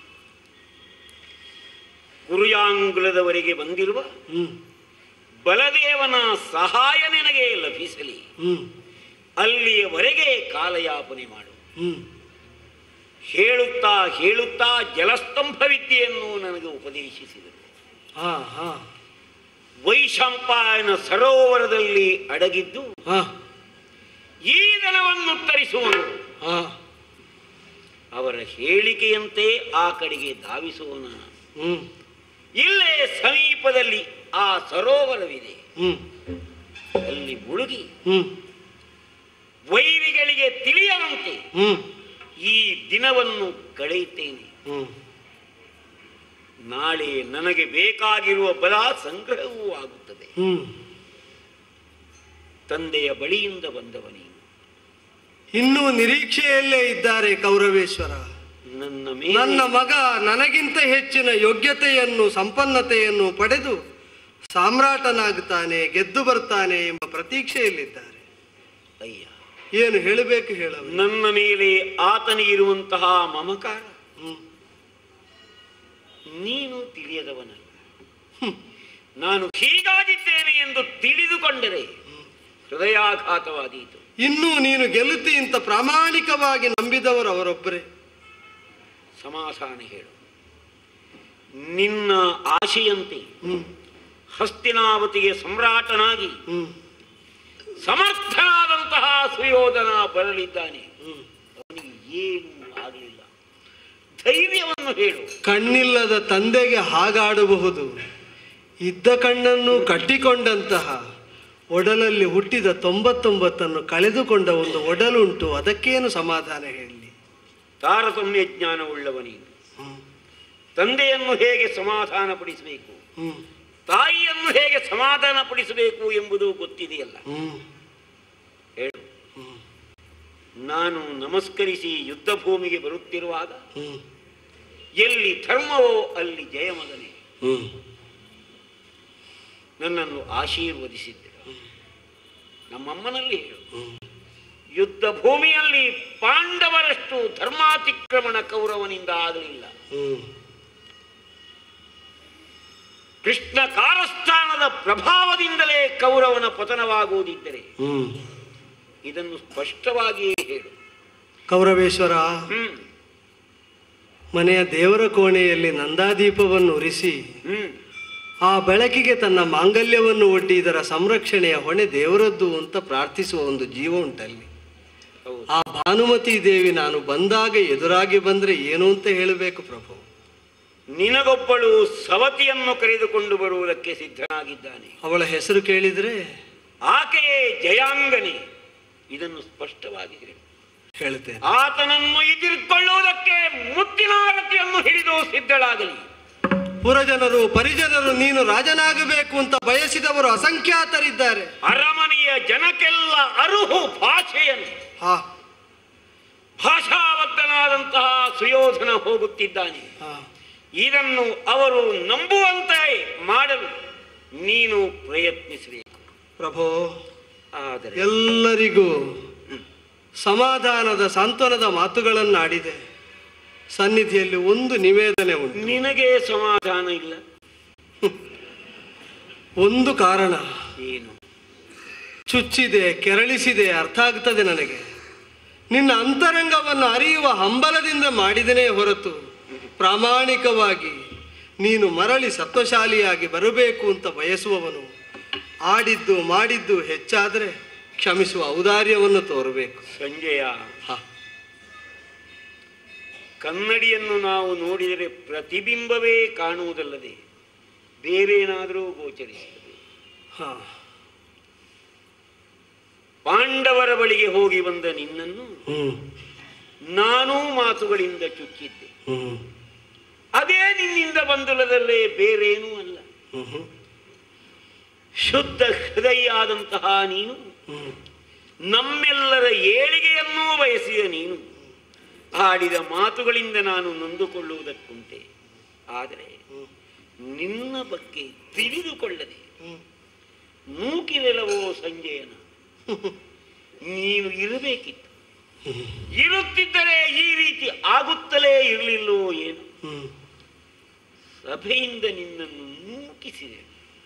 ಕುರುಯಾಂಗುಲದವರೆಗೆ ಬಂದಿರುವ ಹ್ಮ್ ಬಲದೇವನ ಸಹಾಯ ನಿನಗೆ ಲಭಿಸಲಿ ಹ್ಮ್ ಅಲ್ಲಿಯವರೆಗೆ ಕಾಲಯಾಪನೆ ಮಾಡು ಹ್ಮ್ ಹೇಳುತ್ತಾ ಹೇಳುತ್ತಾ ಜಲಸ್ತಂಭ ವಿದ್ಯೆಯನ್ನು ನನಗೆ ಉಪದೇಶಿಸಿದರು ಹಾ ಹಾ ವೈಶಂಪಾಯನ ಸರೋವರದಲ್ಲಿ ಅಡಗಿದ್ದು ಹಾ ಈ ದನವನ್ನು ಉತ್ತರಿಸುವನು ಹಾ ಅವರ ಹೇಳಿಕೆಯಂತೆ ಆ ಕಡೆಗೆ ಧಾವಿಸುವನ ಹ್ಮ್ ಇಲ್ಲೇ ಸಮೀಪದಲ್ಲಿ ಆ ಸರೋವರವಿದೆ ಹ್ಮ್ ಅಲ್ಲಿ ಮುಳುಗಿ ಹ್ಮ್ ವೈರಿಗಳಿಗೆ ತಿಳಿಯದಂತೆ ಹ್ಮ್ ಈ ದಿನವನ್ನು ಕಳೆಯುತ್ತೇನೆ ಹ್ಮ್ ನಾಳೆ ನನಗೆ ಬೇಕಾಗಿರುವ ಬಲ ಸಂಗ್ರಹವೂ ಆಗುತ್ತದೆ ಹ್ಮ್ ತಂದೆಯ ಬಳಿಯಿಂದ ಬಂದವನೇ ಇನ್ನೂ ನಿರೀಕ್ಷೆಯಲ್ಲೇ ಇದ್ದಾರೆ ಕೌರವೇಶ್ವರ ನನ್ನ ನನ್ನ ಮೇಲೆ ಮಗ ನನಗಿಂತ ಹೆಚ್ಚಿನ ಯೋಗ್ಯತೆಯನ್ನು ಸಂಪನ್ನತೆಯನ್ನು ಪಡೆದು ಸಾಮ್ರಾಟನಾಗುತ್ತಾನೆ ಗೆದ್ದು ಬರ್ತಾನೆ ಎಂಬ ಪ್ರತೀಕ್ಷೆಯಲ್ಲಿದ್ದಾರೆ ಅಯ್ಯ ಏನು ಹೇಳಬೇಕು ಹೇಳಬೇಕು ನನ್ನ ಮೇಲೆ ಆತನಿಗಿರುವಂತಹ ಮಮಕಾರ ಹ್ಮ್ ನೀನು ತಿಳಿಯದವನಲ್ಲ ನಾನು ಹೀಗಾಗಿದ್ದೇನೆ ಎಂದು ತಿಳಿದುಕೊಂಡರೆ ಹೃದಯಾಘಾತವಾದೀತು ಇನ್ನೂ ನೀನು ಗೆಲ್ಲುತ್ತಿ ಅಂತ ಪ್ರಾಮಾಣಿಕವಾಗಿ ನಂಬಿದವರು ಅವರೊಬ್ಬರೇ ಸಮಾಧಾನ ಹೇಳು ನಿನ್ನ ಆಶೆಯಂತೆ ಹ್ಮ್ ಹಸ್ತಿನಾವತಿಗೆ ಸಮ್ರಾಟನಾಗಿ ಹ್ಮ್ ಸಮರ್ಥನಾದಂತಹ ಸುಯೋಧನ ಬರಲಿದ್ದಾನೆ ಹ್ಮ್ ಅವನಿಗೆ ಏನೂ ಆಗಲಿಲ್ಲ ಧೈರ್ಯವನ್ನು ಹೇಳು ಕಣ್ಣಿಲ್ಲದ ತಂದೆಗೆ ಹಾಗಾಡಬಹುದು ಇದ್ದ ಕಣ್ಣನ್ನು ಕಟ್ಟಿಕೊಂಡಂತಹ ಒಡಲಲ್ಲಿ ಹುಟ್ಟಿದ ತೊಂಬತ್ತೊಂಬತ್ತನ್ನು ಕಳೆದುಕೊಂಡ ಒಂದು ಒಡಲುಂಟು ಅದಕ್ಕೇನು ಸಮಾಧಾನ ಹೇಳಲಿ ತಾರತಮ್ಯ ಜ್ಞಾನವುಳ್ಳವನೀನು ಹ್ಮ್ ತಂದೆಯನ್ನು ಹೇಗೆ ಸಮಾಧಾನ ಪಡಿಸಬೇಕು ಹ್ಮ್ ತಾಯಿಯನ್ನು ಹೇಗೆ ಸಮಾಧಾನ ಪಡಿಸಬೇಕು ಎಂಬುದು ಗೊತ್ತಿದೆಯಲ್ಲ ಹ್ಮ್ ಹೇಳು ನಾನು ನಮಸ್ಕರಿಸಿ ಯುದ್ಧ ಭೂಮಿಗೆ ಬರುತ್ತಿರುವಾಗ ಹ್ಮ್ ಎಲ್ಲಿ ಧರ್ಮವೋ ಅಲ್ಲಿ ಜಯಮಗನೇ ಹ್ಮ್ ನನ್ನನ್ನು ಆಶೀರ್ವದಿಸಿದ್ದರು ನಮ್ಮಮ್ಮನಲ್ಲಿ ಹೇಳು ಹ್ಮ್ ಯುದ್ಧ ಭೂಮಿಯಲ್ಲಿ ಪಾಂಡವರಷ್ಟು ಧರ್ಮಾತಿಕ್ರಮಣ ಕೌರವನಿಂದ ಆಗಲಿಲ್ಲ ಹ್ಮ್ ಕೃಷ್ಣ ಕಾರಸ್ಥಾನದ ಪ್ರಭಾವದಿಂದಲೇ ಕೌರವನ ಪತನವಾಗುವುದಿದ್ದರೆ ಹ್ಮ್ ಇದನ್ನು ಸ್ಪಷ್ಟವಾಗಿಯೇ ಹೇಳು ಕೌರವೇಶ್ವರ ಹ್ಮ್ ಮನೆಯ ದೇವರ ಕೋಣೆಯಲ್ಲಿ ನಂದಾದೀಪವನ್ನು ಉರಿಸಿ ಹ್ಮ್ ಆ ಬೆಳಕಿಗೆ ತನ್ನ ಮಾಂಗಲ್ಯವನ್ನು ಒಡ್ಡಿ ಇದರ ಸಂರಕ್ಷಣೆಯ ಹೊಣೆ ದೇವರದ್ದು ಅಂತ ಪ್ರಾರ್ಥಿಸುವ ಒಂದು ಜೀವ ಉಂಟಲ್ಲಿ ಹೌದು ಆ ಭಾನುಮತಿ ದೇವಿ ನಾನು ಬಂದಾಗ ಎದುರಾಗಿ ಬಂದ್ರೆ ಏನು ಅಂತ ಹೇಳಬೇಕು ಪ್ರಭು ನಿನಗೊಬ್ಬಳು ಸವತಿಯನ್ನು ಕರೆದುಕೊಂಡು ಬರುವುದಕ್ಕೆ ಸಿದ್ಧನಾಗಿದ್ದಾನೆ ಅವಳ ಹೆಸರು ಕೇಳಿದ್ರೆ ಆಕೆಯೇ ಜಯಾಂಗನೆ ಇದನ್ನು ಸ್ಪಷ್ಟವಾಗಿ ಹೇಳು ಹೇಳ್ತೇನೆ ಆತನನ್ನು ಎದುರ್ಕೊಳ್ಳುವುದಕ್ಕೆ ಮುತ್ತಿನ ಆರತಿಯನ್ನು ಹಿಡಿದು ಸಿದ್ಧಳಾಗಲಿ ಪುರಜನರು ಪರಿಜನರು ನೀನು ರಾಜನಾಗಬೇಕು ಅಂತ ಬಯಸಿದವರು ಅಸಂಖ್ಯಾತರಿದ್ದಾರೆ ಅರಮನೆಯ ಜನಕ್ಕೆಲ್ಲ ಅರುಹು ಭಾಷೆಯನ್ನು ಹಾ ಭಾಷಾಬದ್ಧನಾದಂತಹ ಸುಯೋಧನ ಹೋಗುತ್ತಿದ್ದಾನೆ ಹಾ ಇದನ್ನು ಅವರು ನಂಬುವಂತೆ ಮಾಡಲು ನೀನು ಪ್ರಯತ್ನಿಸಬೇಕು ಪ್ರಭು ಆದರೆ ಎಲ್ಲರಿಗೂ ಸಮಾಧಾನದ ಸಾಂತ್ವನದ ಮಾತುಗಳನ್ನು ಆಡಿದೆ ಸನ್ನಿಧಿಯಲ್ಲಿ ಒಂದು ನಿವೇದನೆ ಉಂಟು ನಿನಗೆ ಸಮಾಧಾನ ಇಲ್ಲ ಒಂದು ಕಾರಣ ಏನು ಚುಚ್ಚಿದೆ ಕೆರಳಿಸಿದೆ ಅರ್ಥ ಆಗ್ತದೆ ನನಗೆ ನಿನ್ನ ಅಂತರಂಗವನ್ನು ಅರಿಯುವ ಹಂಬಲದಿಂದ ಮಾಡಿದನೇ ಹೊರತು ಪ್ರಾಮಾಣಿಕವಾಗಿ ನೀನು ಮರಳಿ ಸತ್ವಶಾಲಿಯಾಗಿ ಬರಬೇಕು ಅಂತ ಬಯಸುವವನು ಆಡಿದ್ದು ಮಾಡಿದ್ದು ಹೆಚ್ಚಾದರೆ ಕ್ಷಮಿಸುವ ಔದಾರ್ಯವನ್ನು ತೋರಬೇಕು ಸಂಜಯ ಹ, ಕನ್ನಡಿಯನ್ನು ನಾವು ನೋಡಿದರೆ ಪ್ರತಿಬಿಂಬವೇ ಕಾಣುವುದಲ್ಲದೆ ಬೇರೇನಾದರೂ ಗೋಚರಿಸುತ್ತದೆ ಹ, ಪಾಂಡವರ ಬಳಿಗೆ ಹೋಗಿ ಬಂದ ನಿನ್ನನ್ನು ಹ್ಮ್, ನಾನೂ ಮಾತುಗಳಿಂದ ಚುಚ್ಚಿದ್ದೆ ಹ್ಮ್, ಅದೇ ನಿನ್ನಿಂದ ಬಂದುಲದಲ್ಲೇ ಬೇರೇನೂ ಅಲ್ಲ ಹ್ಮ್, ಹ್ಮ್, ಶುದ್ಧ ಹೃದಯ ಆದಂತಹ ನೀನು ಹ್ಮ್. ನಮ್ಮೆಲ್ಲರ ಏಳಿಗೆಯನ್ನೂ ಬಯಸಿದ ನೀನು ಆಡಿದ ಮಾತುಗಳಿಂದ ನಾನು ನೊಂದುಕೊಳ್ಳುವುದಕ್ಕುಂಟೆ ಆದರೆ ನಿನ್ನ ಬಗ್ಗೆ ತಿಳಿದುಕೊಳ್ಳದೆ ನೂಕಿನೆಲವೋ ಸಂಜಯನ ನೀನು ಇರಬೇಕಿತ್ತು ಇರುತ್ತಿದ್ದರೆ ಈ ರೀತಿ ಆಗುತ್ತಲೇ ಇರಲಿಲ್ಲವೋ ಏನು ಹ್ಮ್. ಸಭೆಯಿಂದ ನಿನ್ನನ್ನು ನೂಕಿಸಿದೆ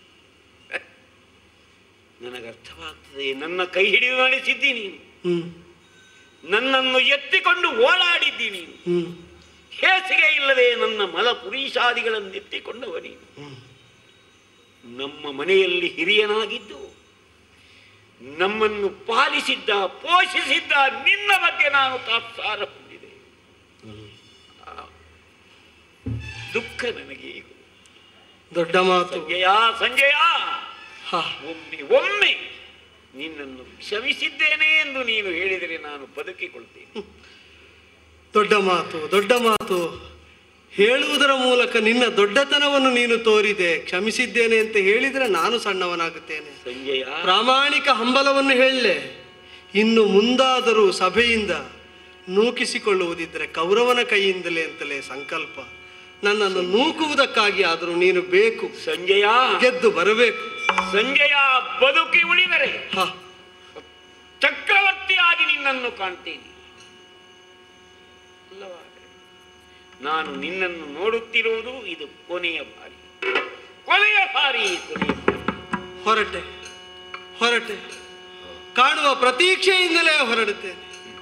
ನನಗರ್ಥವಾಗ್ತದೆ ನನ್ನ ಕೈ ಹಿಡಿದು ನಡೆಸಿದ್ದಿ ನೀನು ಹ್ಮ್, ನನ್ನನ್ನು ಎತ್ತಿಕೊಂಡು ಓಡಾಡಿದ್ದಿ ನೀನು ಹ್ಮ್, ಹೇಸಿಗೆ ಇಲ್ಲದೆ ನನ್ನ ಮಲ ಪುರೀಶಾದಿಗಳನ್ನು ಎತ್ತಿಕೊಂಡವ ನೀನು ಹ್ಮ್. ನಮ್ಮ ಮನೆಯಲ್ಲಿ ಹಿರಿಯನಾಗಿದ್ದು ನಮ್ಮನ್ನು ಪಾಲಿಸಿದ್ದ ಪೋಷಿಸಿದ್ದ ನಿನ್ನ ಬಗ್ಗೆ ನಾನು ತಾತ್ಸಾರ ಹೊಂದಿದೆ ಆ, ದುಃಖ ನನಗೆ ಈಗ ದೊಡ್ಡ ಮಾತು ಸಂಜಯ ಸಂಜಯ ಹ, ಒಮ್ಮೆ ಒಮ್ಮೆ ನಿನ್ನನ್ನು ಕ್ಷಮಿಸಿದ್ದೇನೆ ಎಂದು ನೀನು ಹೇಳಿದರೆ ನಾನು ಬದುಕಿಕೊಳ್ತೇನೆ ದೊಡ್ಡ ಮಾತು ದೊಡ್ಡ ಮಾತು ಹೇಳುವುದರ ಮೂಲಕ ನಿನ್ನ ದೊಡ್ಡತನವನ್ನು ನೀನು ತೋರಿದೆ ಕ್ಷಮಿಸಿದ್ದೇನೆ ಅಂತ ಹೇಳಿದರೆ ನಾನು ಸಣ್ಣವನಾಗುತ್ತೇನೆ ಸಂಜಯ ಪ್ರಾಮಾಣಿಕ ಹಂಬಲವನ್ನು ಹೇಳಲೆ ಇನ್ನು ಮುಂದಾದರೂ ಸಭೆಯಿಂದ ನೂಕಿಸಿಕೊಳ್ಳುವುದಿದ್ದರೆ ಕೌರವನ ಕೈಯಿಂದಲೇ ಅಂತಲೇ ಸಂಕಲ್ಪ ನನ್ನನ್ನು ನೂಕುವುದಕ್ಕಾಗಿ ಆದರೂ ನೀನು ಬೇಕು ಸಂಜಯ ಗೆದ್ದು ಬರಬೇಕು ಸಂಜಯ ಬದುಕಿ ಉಳಿದರೆ ಹ ಚಕ್ರವರ್ತಿಯಾಗಿ ನಿನ್ನನ್ನು ಕಾಣ್ತೇನೆ ಅಲ್ಲವಾದರೆ ನಾನು ನಿನ್ನನ್ನು ನೋಡುತ್ತಿರುವುದು ಇದು ಕೊನೆಯ ಬಾರಿ ಕೊನೆಯ ಬಾರಿ ಕೊನೆಯ ಬಾರಿ ಹೊರಟೆ ಹೊರಟೆ ಕಾಣುವ ಪ್ರತೀಕ್ಷೆಯಿಂದಲೇ ಹೊರಡುತ್ತೇನೆ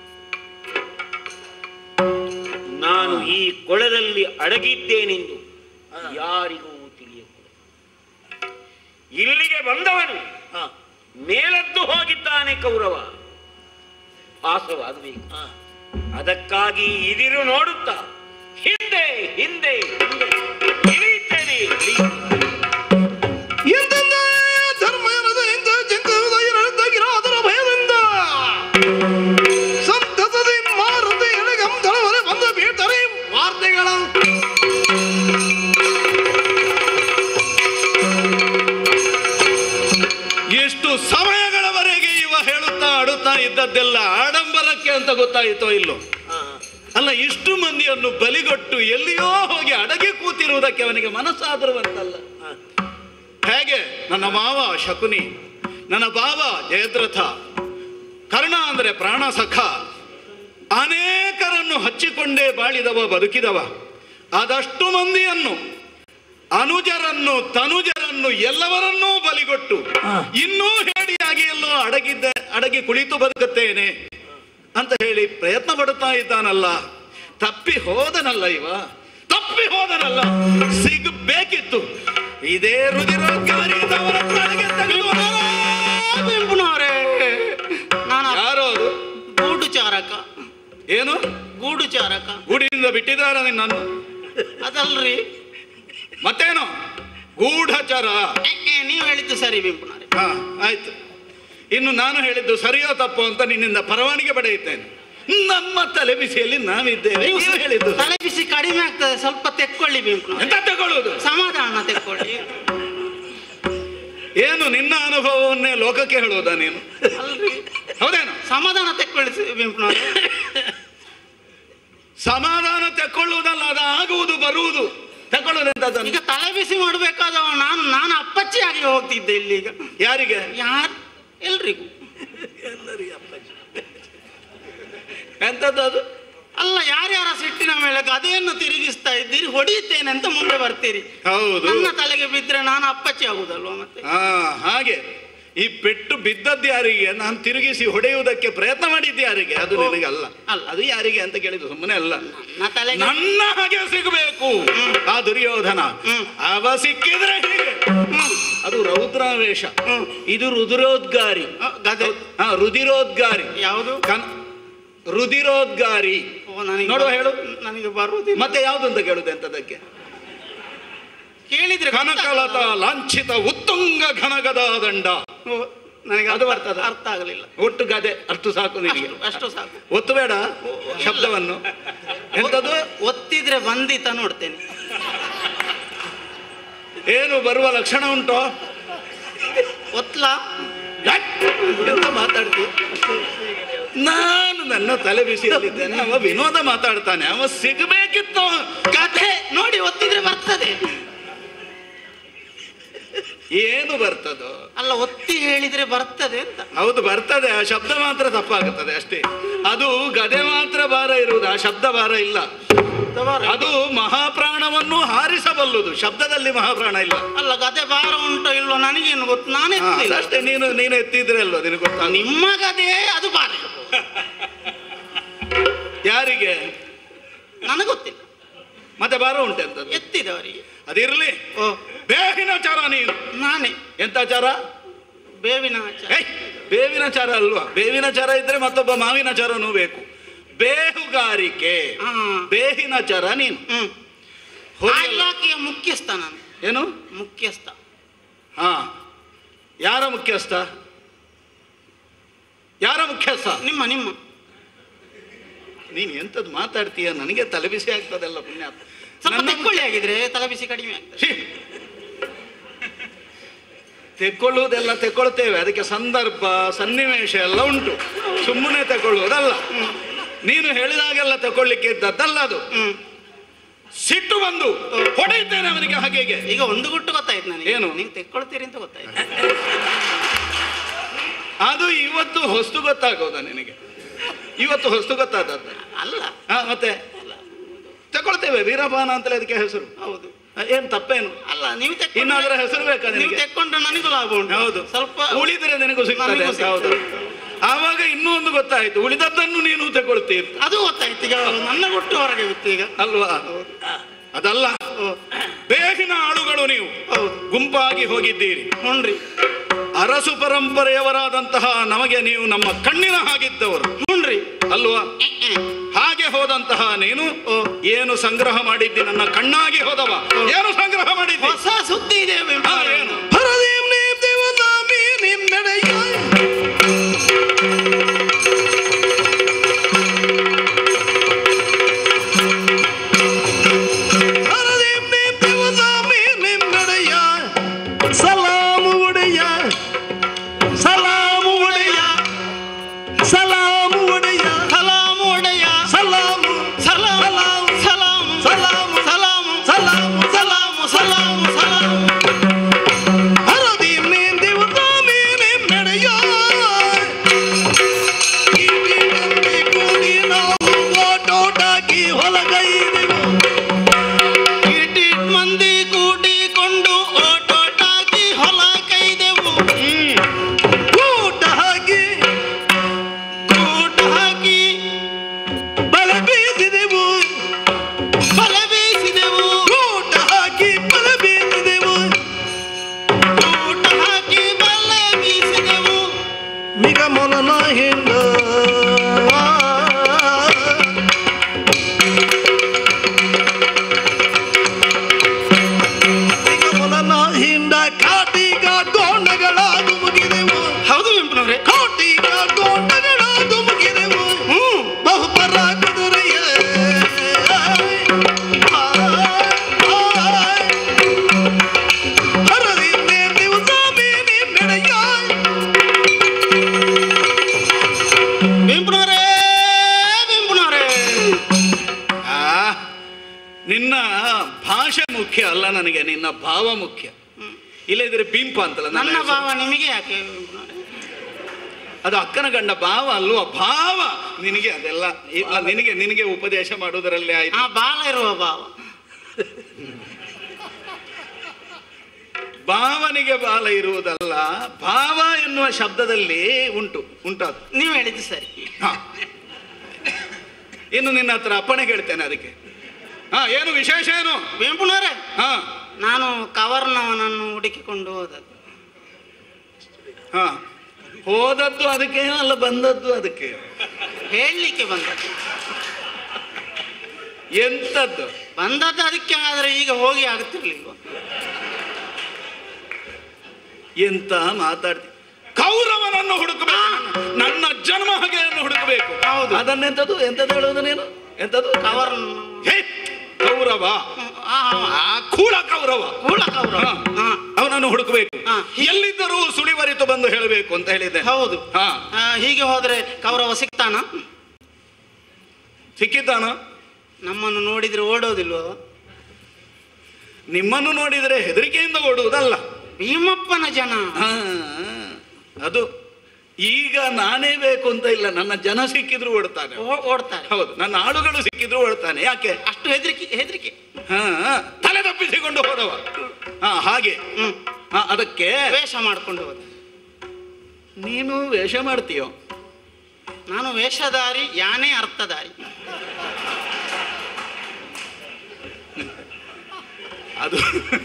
ನಾನು ಈ ಕೊಳದಲ್ಲಿ ಅಡಗಿದ್ದೇನೆಂದು ಯಾರಿಗೂ ತಿಳಿಯಕೂಡದು ಇಲ್ಲಿಗೆ ಬಂದವನು ಮೇಲದ್ದು ಹೋಗಿದ್ದಾನೆ ಕೌರವ ಪಾಸವಾಗಬೇಕು ಅದಕ್ಕಾಗಿ ಇದಿರು ನೋಡುತ್ತಾ ಹಿಂದೆ ಹಿಂದೆ ಹಿಂದೆ ಇಳಿಯುತ್ತೇನೆ ಇಳಿಯುತ್ತೇನೆ. ಎಂತೆಂದೇ ಧರ್ಮ ಎನ್ನದ ಎಂತ ಜಂಗಮದ ಇರದ್ದಾಗಿರಾದರ ಭಯದಿಂದ ಸಂತತದಿ ಮಾರುತಿ ಎಡಗಂಧಳವರೆ ಬಂದು ಬೀಳ್ತಾರೆ ವಾರ್ತೆಗಳ ಎಷ್ಟು ಸಮಯಗಳವರೆಗೆ ಇವ ಹೇಳುತ್ತಾ ಆಡುತ್ತಾ ಇದ್ದದ್ದೆಲ್ಲ ಆಡಂಬರಕ್ಕೆ ಅಂತ ಗೊತ್ತಾಯಿತೋ ಇಲ್ಲೋ ಅಲ್ಲ ಇಷ್ಟು ಮಂದಿಯನ್ನು ಬಲಿಗೊಟ್ಟು ಎಲ್ಲಿಯೋ ಹೋಗಿ ಅಡಗಿ ಕೂತಿರುವುದಕ್ಕೆ ಅವನಿಗೆ ಮನಸ್ಸಾದರುವಂತಲ್ಲ ಹೇಗೆ ನನ್ನ ಮಾವ ಶಕುನಿ ನನ್ನ ಬಾವ ಜಯದ್ರಥ ಕರ್ಣ ಅಂದರೆ ಪ್ರಾಣ ಸಖ ಅನೇಕರನ್ನು ಹಚ್ಚಿಕೊಂಡೇ ಬಾಳಿದವ ಬದುಕಿದವ ಅದಷ್ಟು ಮಂದಿಯನ್ನು ಅನುಜರನ್ನು ತನುಜರನ್ನು ಎಲ್ಲವರನ್ನೂ ಬಲಿಗೊಟ್ಟು ಇನ್ನೂ ಹೇಡಿಯಾಗಿ ಎಲ್ಲೋ ಅಡಗಿದ್ದ ಅಡಗಿ ಕುಳಿತು ಬದುಕುತ್ತೇನೆ ಅಂತ ಹೇಳಿ ಪ್ರಯತ್ನ ಪಡುತ್ತಾ ಇದ್ದಾನಲ್ಲ ತಪ್ಪಿ ಹೋದನಲ್ಲ ಇವ ತಪ್ಪಿ ಹೋದನಲ್ಲ ಸಿಗಬೇಕಿತ್ತು ಇದೇ ರುದಿರೋದ್ಗಾರಿಯಿಂದ ಪ್ರಾಣಿಗೆ ತೆಗೆದು ಬೆಂಪುನವರೇ ನಾನು ಯಾರೋ ಅದು ಗೂಡು ಚಾರಕ ಏನು ಗೂಡು ಚಾರಕ ಗುಡಿಯಿಂದ ಬಿಟ್ಟಿದ್ದಾರ ನಿನ್ನನ್ನು ಅದಲ್ರಿ ಮತ್ತೇನು ಗೂಢಚರ ಏ, ಏ, ನೀವು ಹೇಳಿದ್ದು ಸರಿ ಬೆಂಪುನವರೇ ಹಾ ಆಯ್ತು ಇನ್ನು ನಾನು ಹೇಳಿದ್ದು ಸರಿಯೋ ತಪ್ಪು ಅಂತ ನಿನ್ನಿಂದ ಪರವಾನಿಗೆ ಪಡೆಯುತ್ತೇನೆ ನಮ್ಮ ತಲೆ ಬಿಸಿಯಲ್ಲಿ ನಾವಿದ್ದೇವೆ ನೀವು ನೀವು ಹೇಳಿದ್ದು ತಲೆ ಬಿಸಿ ಕಡಿಮೆ ಆಗ್ತದೆ ಸ್ವಲ್ಪ ತೆಕ್ಕೊಳ್ಳಿ ಬೆಂಪುನವರೇ ಎಂತ ತಗೊಳ್ಳುವುದು ಸಮಾಧಾನ ತೆಕ್ಕೊಳ್ಳಿ ಏನು ನಿನ್ನ ಅನುಭವವನ್ನೇ ಲೋಕಕ್ಕೆ ಹೇಳುವುದಾ ನೀನು ಅಲ್ರಿ ಹೌದೇನು ಸಮಾಧಾನ ತೆಕ್ಕೊಳ್ಳಿ ಬೆಂಪುನವರೇ ಸಮಾಧಾನ ತೆಕ್ಕೊಳ್ಳುವುದಲ್ಲ ಅದು ಆಗುವುದು ಬರುವುದು ತಗೊಳ್ಳುವುದೆಂತದನ್ನು ಈಗ ತಲೆ ಬಿಸಿ ಮಾಡಬೇಕಾದವ ನಾನು ನಾನು ಅಪ್ಪಚ್ಚಿಯಾಗಿ ಹೋಗ್ತಿದ್ದೆ ಇಲ್ಲಿ ಈಗ ಯಾರಿಗೆ ಯಾರು ಎಲ್ರಿಗೂ ಎಂತದ್ದು ಅದು ಅಲ್ಲ ಯಾರ್ಯಾರ ಸಿಟ್ಟಿನ ಮೇಲೆ ಗದೆಯನ್ನು ತಿರುಗಿಸ್ತಾ ಇದ್ದೀರಿ ಹೊಡೆಯುತ್ತೇನೆ ಅಂತ ಮುಂದೆ ಬರ್ತೀರಿ ಹೌದು ನನ್ನ ತಲೆಗೆ ಬಿದ್ರೆ ನಾನು ಅಪ್ಪಚ್ಚಿ ಆಗುದಲ್ವಾ ಮತ್ತೆ ಹಾ ಹಾಗೆ ಈ ಪೆಟ್ಟು ಬಿದ್ದದ್ದು ಯಾರಿಗೆ ನಾನು ತಿರುಗಿಸಿ ಹೊಡೆಯುವುದಕ್ಕೆ ಪ್ರಯತ್ನ ಮಾಡಿದ್ದು ಯಾರಿಗೆ ಅದು ಓ. ನಿನಗೆ ಅಲ್ಲ ಅಲ್ಲ. ಅದು ಯಾರಿಗೆ ಅಂತ ಕೇಳಿದ್ದು ಸುಮ್ಮನೆ ಅಲ್ಲ ನನ್ನ ತಲೆಗೆ ನನ್ನ ಹಾಗೆ ಸಿಗಬೇಕು ಆ ದುರ್ಯೋಧನ ಹ್ಮ್. ಅವ ಸಿಕ್ಕಿದ್ರೆ ಹೀಗೆ ಹ್ಮ್. ಅದು ರೌದ್ರಾವೇಶ ಹ್ಮ್. ಇದು ರುದಿರೋದ್ಗಾರಿ ಆ, ಗದೆ ಹಾ ರುದಿರೋದ್ಗಾರಿ ಯಾವುದು ಕನ್ ರುದಿರೋದ್ಗಾರಿ ಓ, ನನಗೆ ನೋಡುವ ಹೇಳು. ನನಗೆ ಬರುವುದಿಲ್ಲ ಮತ್ತೆ ಯಾವ್ದು ಅಂತ ಕೇಳುದು ಎಂತದಕ್ಕೆ ಕೇಳಿದ್ರೆ ಕನಕಲತ ಗೊತ್ತಾಗ್ತದಲ್ಲ? ಲಾಂಛಿತ ಉತ್ತುಂಗ ಘನಗದ ದಂಡ ಓ, ನನಗೆ ಅದು ಅದು ಬರ್ತದ? ಅರ್ಥ ಆಗಲಿಲ್ಲ ಒಟ್ಟು ಗದೆ ಅಷ್ಟು ಸಾಕು ನಿನಗೆ ಅಷ್ಟು ಅಷ್ಟು ಸಾಕು ಒತ್ತು ಬೇಡ ಶಬ್ದವನ್ನು ಎಂತದು ಒತ್ತಿದ್ರೆ ಬಂದಿತ ನೋಡ್ತೇನೆ ಏನು ಬರುವ ಲಕ್ಷಣ ಉಂಟೋ ಒತ್ಲ ಎಂತ ಮಾತಾಡ್ತಿ ನಾನು ನನ್ನ ತಲೆ ಬಿಸಿಯಲ್ಲಿದ್ದೇನೆ ಅವ ವಿನೋದ ಮಾತಾಡ್ತಾನೆ ಅವ ಸಿಗಬೇಕಿತ್ತು ಕಥೆ ನೋಡಿ ಒತ್ತಿದ್ರೆ ಬರ್ತದೆ ಏನು ಬರ್ತದೋ ಅಲ್ಲ ಒತ್ತಿ ಹೇಳಿದ್ರೆ ಬರ್ತದೆ ಅಂತ ಹೌದು ಬರ್ತದೆ ಆ ಶಬ್ದ ಮಾತ್ರ ತಪ್ಪಾಗುತ್ತದೆ ಅಷ್ಟೇ ಅದು ಗದೆ ಮಾತ್ರ ಭಾರ ಇರುವುದು ಆ ಶಬ್ದ ಭಾರ ಇಲ್ಲ ತವರ. ಅದು ಮಹಾಪ್ರಾಣವನ್ನು ಹಾರಿಸಬಲ್ಲುದು ಶಬ್ದದಲ್ಲಿ ಮಹಾಪ್ರಾಣ ಇಲ್ಲ ಅಲ್ಲ ಗದೆ ಭಾರ ಉಂಟೋ ಇಲ್ವೋ ನನಗೇನು ಗೊತ್ತು ನಾನು ಹಾ, ಎತ್ತಿಲ್ಲ ಅಷ್ಟೇ ನೀನು ನೀನು ಎತ್ತಿದ್ರೆ ಅಲ್ವಾ ನಿನಗೆ ಗೊತ್ತಾ ನಿಮ್ಮ ಗದೆ ಅದು ಭಾರ ಯಾರಿಗೆ ನನಗೆ ಗೊತ್ತಿಲ್ಲ ಮತ್ತೆ ಭಾರ ಉಂಟೆಂತದ್ದು ಎತ್ತಿದವರಿಗೆ ಅದಿರ್ಲಿ ಓ ಬೇವಿನ ಚಾರ ನೀನು ನಾನೇ ಎಂತ ಚಾರ ಬೇವಿನ ಆಚಾರ ಏಯ್, ಬೇವಿನ ಚಾರ ಅಲ್ವಾ ಬೇವಿನ ಚಾರ ಇದ್ರೆ ಮತ್ತೊಬ್ಬ ಮಾವಿನ ಚಾರನೂ ಬೇಕು ಬೇಹುಗಾರಿಕೆ ಹಾ. ಬೇಹಿನ ಚಾರ ನೀನು ಹ್ಮ್ ಆ ಹೋಗಿ ಅಲ್ಲ. ಇಲಾಖೆಯ ಮುಖ್ಯಸ್ಥ ನಾನು ಏನು ಮುಖ್ಯಸ್ಥ ಹಾ ಯಾರ ಮುಖ್ಯಸ್ಥ ಯಾರ ಮುಖ್ಯಸ್ಥ ನಿಮ್ಮ ನಿಮ್ಮ ನೀನು ಎಂತದ್ದು ಮಾತಾಡ್ತೀಯ ನನಗೆ ತಲೆ ಬಿಸಿ ಆಗ್ತದಲ್ಲ ಪುಣ್ಯ ಸ್ವಲ್ಪ ನನ್ನ ತೆಕ್ಕೊಳ್ಳಿ ಆಗಿದ್ರೆ ತಲೆಬಿಸಿ ಕಡಿಮೆ ಆಗ್ತದೆ ಛೀ! ತೆಕ್ಕೊಳ್ಳುವುದೆಲ್ಲ ತೆಕ್ಕೊಳ್ತೇವೆ ಅದಕ್ಕೆ ಸಂದರ್ಭ ಸನ್ನಿವೇಶ ಎಲ್ಲ ಉಂಟು ಸುಮ್ಮನೆ ತಗೊಳ್ಳುವುದಲ್ಲ ನೀನು ಹೇಳಿದಾಗೆಲ್ಲ ತಗೊಳ್ಳಿಕ್ಕೆ ಇದ್ದದ್ದಲ್ಲ ಅದು ಹ್ಮ್ ಸಿಟ್ಟು ಬಂದು ಹೊಡೆಯುತ್ತೇನೆ ಅವನಿಗೆ ಹಾಗೆಗೆ ಈಗ ಒಂದು ಗುಟ್ಟು ಗೊತ್ತಾಯ್ತು ನನಗೆ ಏನು? ನೀವು ತೆಕ್ಕೊಳ್ತೀರಿ ಅಂತ ಗೊತ್ತಾಯ್ತು ಅದು ಇವತ್ತು ಹೊಸ್ತು ಗೊತ್ತಾಗೋದ ನಿನಗೆ ಇವತ್ತು ಹೊಸ್ತು ಗೊತ್ತಾದದ್ದು ಅಲ್ಲ ಹಾ ಮತ್ತೆ ತಗೊಳ್ತೇವೆ ವೀರಪಾನ ಅಂತಲೇ ಅದಕ್ಕೆ ಹೆಸರು ಹೌದು ಆ, ಏನ್ ತಪ್ಪೇನು ಅಲ್ಲ ನೀವು ಇನ್ನಾದ್ರೂ ಹೆಸರು ಬೇಕಾ ನೀವು ನಿನಗೆ ತೆಕ್ಕೊಂಡ್ರೆ ನನಗೂ ಲಾಭ ಉಂಟು ಹೌದು ಸ್ವಲ್ಪ ಉಳಿದ್ರೆ ನಿನಗೂ ಸಿಗ್ತದೆ ನನಗೂ ಅಂತ ಹೌದು ಸಿಗ್ತದೆ. ಆವಾಗ ಇನ್ನೂ ಒಂದು ಗೊತ್ತಾಯ್ತು ಉಳಿದದ್ದನ್ನು ನೀನು ತಗೊಳ್ತೀರಿ ಅದು ಗೊತ್ತಾಯ್ತು ಈಗ ನನ್ನ ಗುಟ್ಟು ಹೊರಗೆ ಬಿತ್ತು ಈಗ ಅಲ್ವಾ ಅದಲ್ಲ ಓ, ಬೇಹಿನ ಆಳುಗಳು ನೀವು ಹೌದು ಗುಂಪಾಗಿ ಹೋಗಿದ್ದೀರಿ ಹುಣ್ರಿ ಅರಸು ಪರಂಪರೆಯವರಾದಂತಹ ನಮಗೆ ನೀವು ನಮ್ಮ ಕಣ್ಣಿನ ಹಾಗಿದ್ದವರು ಹುಣ್ರಿ ಅಲ್ವಾ ಎ, ಎ. ಹಾಗೆ ಹೋದಂತಹ ನೀನು ಓ. ಏನು ಸಂಗ್ರಹ ಮಾಡಿದ್ದಿ ನನ್ನ ಕಣ್ಣಾಗಿ ಹೋದವ ಏನು ಸಂಗ್ರಹ ಮಾಡಿದ್ದಿ ಹೊಸ ಸುದ್ದಿ ಇದೆ ಹಾ, ಏನು ಹರದೇವ್ ನೇಮ್ ದೇವನಾಮಿ ನಿಮ್ಮೆಡೆಯ ಹರದೇವ್ ನೇಮ್ ದೇವನಾಮಿ ನಿಮ್ಮೆಡೆಯ ಸಲಾಮು ಒಡೆಯ ಸಲಾಮು ಒಡೆಯ ಸಲಾಮು ಒಡೆಯ ಸಲಾಮು ಒಡೆಯ ಸಲಾಮು ಸಲಾಮು ಸಲಾಮು ಸಲಾಮು ಸಲಾಮು ಸಲಾಮು ಸಲಾಮು ಸಲಾಮು ಸಲಾಮು ಹರದೇವ್ ನೇಮ್ ದೇವನಾಮಿ ನಿಮ್ಮೆಡೆಯ ಇಲ್ಲಿಂದ ಕೂಡಿ ನಾವು ಓಟೋಟಾಗಿ ಹೊಲಗೈದೆವು ಇಟಿ ಮಂದಿ ಕೂಡಿಕೊಂಡು ಓಟೋಟಾಗಿ ಹೊಲ ಕೈದೆವು ಊಟ ಹಾಕಿ ಗೂಟ ಹಾಕಿ ಬಲೆ ಬೀಸಿದೆವು ಬಲೆ ಬೀಸಿದೆವು ಊಟ ಹಾಕಿ ಬಲೆ ಬೀಸಿದೆವು ಗೂಟ ಹಾಕಿ ಬಲೆ ಬೀಸಿದೆವು ಮಿಗ ಮೊಲನ ಹಿಂಡ ಮಿಗ ಮೊಲನ ಹಿಂಡ ಕಾಟಿಗ ಗೋಂಡಗಳಾದು ಮುಗಿದೆವು ಹೌದು ವೆಂಪನವ್ರೆ ಕಾಟಿಗ ಗೋಂಡಗಳಾದು ಮುಗಿದೆವು ಹ್ಮ್ ಬಹುಪರ ಕುದುರೆಯ ಹರದಿಂದೆ ದಿವಸ ಮೀನಿ ಬೆಳೆಯ ವೆಂಪನವ್ರೆ ವೆಂಪನವ್ರೆ ಆ, ನಿನ್ನ ಭಾಷೆ ಮುಖ್ಯ ಅಲ್ಲ ನನಗೆ ನಿನ್ನ ಭಾವ ಮುಖ್ಯ ಇಲ್ಲದಿದ್ರೆ ಬಿಂಪ ಅಂತಲ್ಲ ನನ್ನ ನನ್ನ ಹೆಸರು. ಭಾವ ನಿಮಗೆ ಯಾಕೆ ವೆಂಪನವ್ರೆ ಅದು ಅಕ್ಕನ ಗಂಡ ಭಾವ ಅಲ್ವ ಭಾವ ನಿನಗೆ ಅದೆಲ್ಲ ಇಲ್ಲ ನಿನಗೆ ನಿನಗೆ ಉಪದೇಶ ಮಾಡುವುದರಲ್ಲೇ ಆಯ್ತು ಆ ಬಾಲ ಇರುವ ಭಾವ ಭಾವನಿಗೆ ಬಾಲ ಇರುವುದಲ್ಲ ಭಾವ ಎನ್ನುವ ಶಬ್ದದಲ್ಲಿ ಉಂಟು ಉಂಟಾದ ನೀವು ಹೇಳಿದ್ದು ಸರಿ ಹಾ. ಇನ್ನು ನಿನ್ನ ಹತ್ರ ಅಪ್ಪಣೆ ಕೇಳ್ತೇನೆ ಅದಕ್ಕೆ ಹಾ ಏನು ವಿಶೇಷ ಏನು ವೆಂಪುನವರೇ ಹಾ ನಾನು ಕವರ್ನವನನ್ನು ಹುಡುಕಿಕೊಂಡು ಹೋದದ್ದು ಹಾ ಹೋದದ್ದು ಅದಕ್ಕೆ ಅಲ್ಲ ಬಂದದ್ದು ಅದಕ್ಕೆ ಹೇಳಲಿಕ್ಕೆ ಬಂದದ್ದು ಎಂತದ್ದು ಬಂದದ್ದು ಅದಕ್ಕೆ ಆದರೆ ಈಗ ಹೋಗಿ ಆಗುತ್ತಿರ್ಲಿಲ್ವ ಎಂತ ಮಾತಾಡ್ತಿ ಕೌರವನನ್ನು ಹುಡುಕಬೇಕು ನನ್ನ- ನನ್ನ ಜನ್ಮ ಹಗೆಯನ್ನು ಹುಡುಕಬೇಕು ಹೌದು. ಅದನ್ನೆಂತದ್ದು ಎಂತದ್ದು ಹೇಳುವುದು ನೀನು ಎಂತದ್ದು ಕವರ್ ಹೇ, ಕೌರವ ಆ, ಆ, ಆ ಕೂಳ ಕೌರವ ಕೂಳ ಕೌರ ಹಾ. ಹಾ ಅವನನ್ನು ಹುಡುಕಬೇಕು ಹಾ. ಎಲ್ಲಿದ್ದರೂ ಸುಳಿವರಿತು ಬಂದು ಹೇಳಬೇಕು ಅಂತ ಹೇಳಿದ್ದೆ ಹೌದು ಹಾ ಆ, ಹೀಗೆ ಹೋದ್ರೆ ಕೌರವ ಸಿಗ್ತಾನ ಸಿಕ್ಕಿದ್ದಾನ ನಮ್ಮನ್ನು ನೋಡಿದ್ರೆ ಓಡೋದಿಲ್ವ ನಿಮ್ಮನ್ನು ನೋಡಿದರೆ ಹೆದರಿಕೆಯಿಂದ ಓಡುವುದಲ್ಲ ಭೀಮಪ್ಪನ ಜನ ಹಾ, ಅದು ಈಗ ನಾನೇ ಬೇಕು ಅಂತ ಇಲ್ಲ ನನ್ನ ಜನ ಸಿಕ್ಕಿದ್ರು ಓಡ್ತಾನೆ ಓ- ಓಡ್ತಾರೆ ಹೌದು ನನ್ನ ಆಳುಗಳು ಸಿಕ್ಕಿದ್ರು ಓಡ್ತಾನೆ ಯಾಕೆ ಅಷ್ಟು ಹೆದರಿಕೆ ಹೆದರಿಕೆ ಹಾ ತಲೆ ತಪ್ಪಿಸಿಕೊಂಡು ಹೋದವ ಹಾ ಹಾಗೆ ಹ್ಮ್ ಹಾ ಅದಕ್ಕೆ ವೇಷ ಮಾಡ್ಕೊಂಡು ಹೋದ ನೀನು ವೇಷ ಮಾಡ್ತೀಯೋ ನಾನು ವೇಷಧಾರಿ ಯಾನೇ ಅರ್ಥಧಾರಿ ಅದು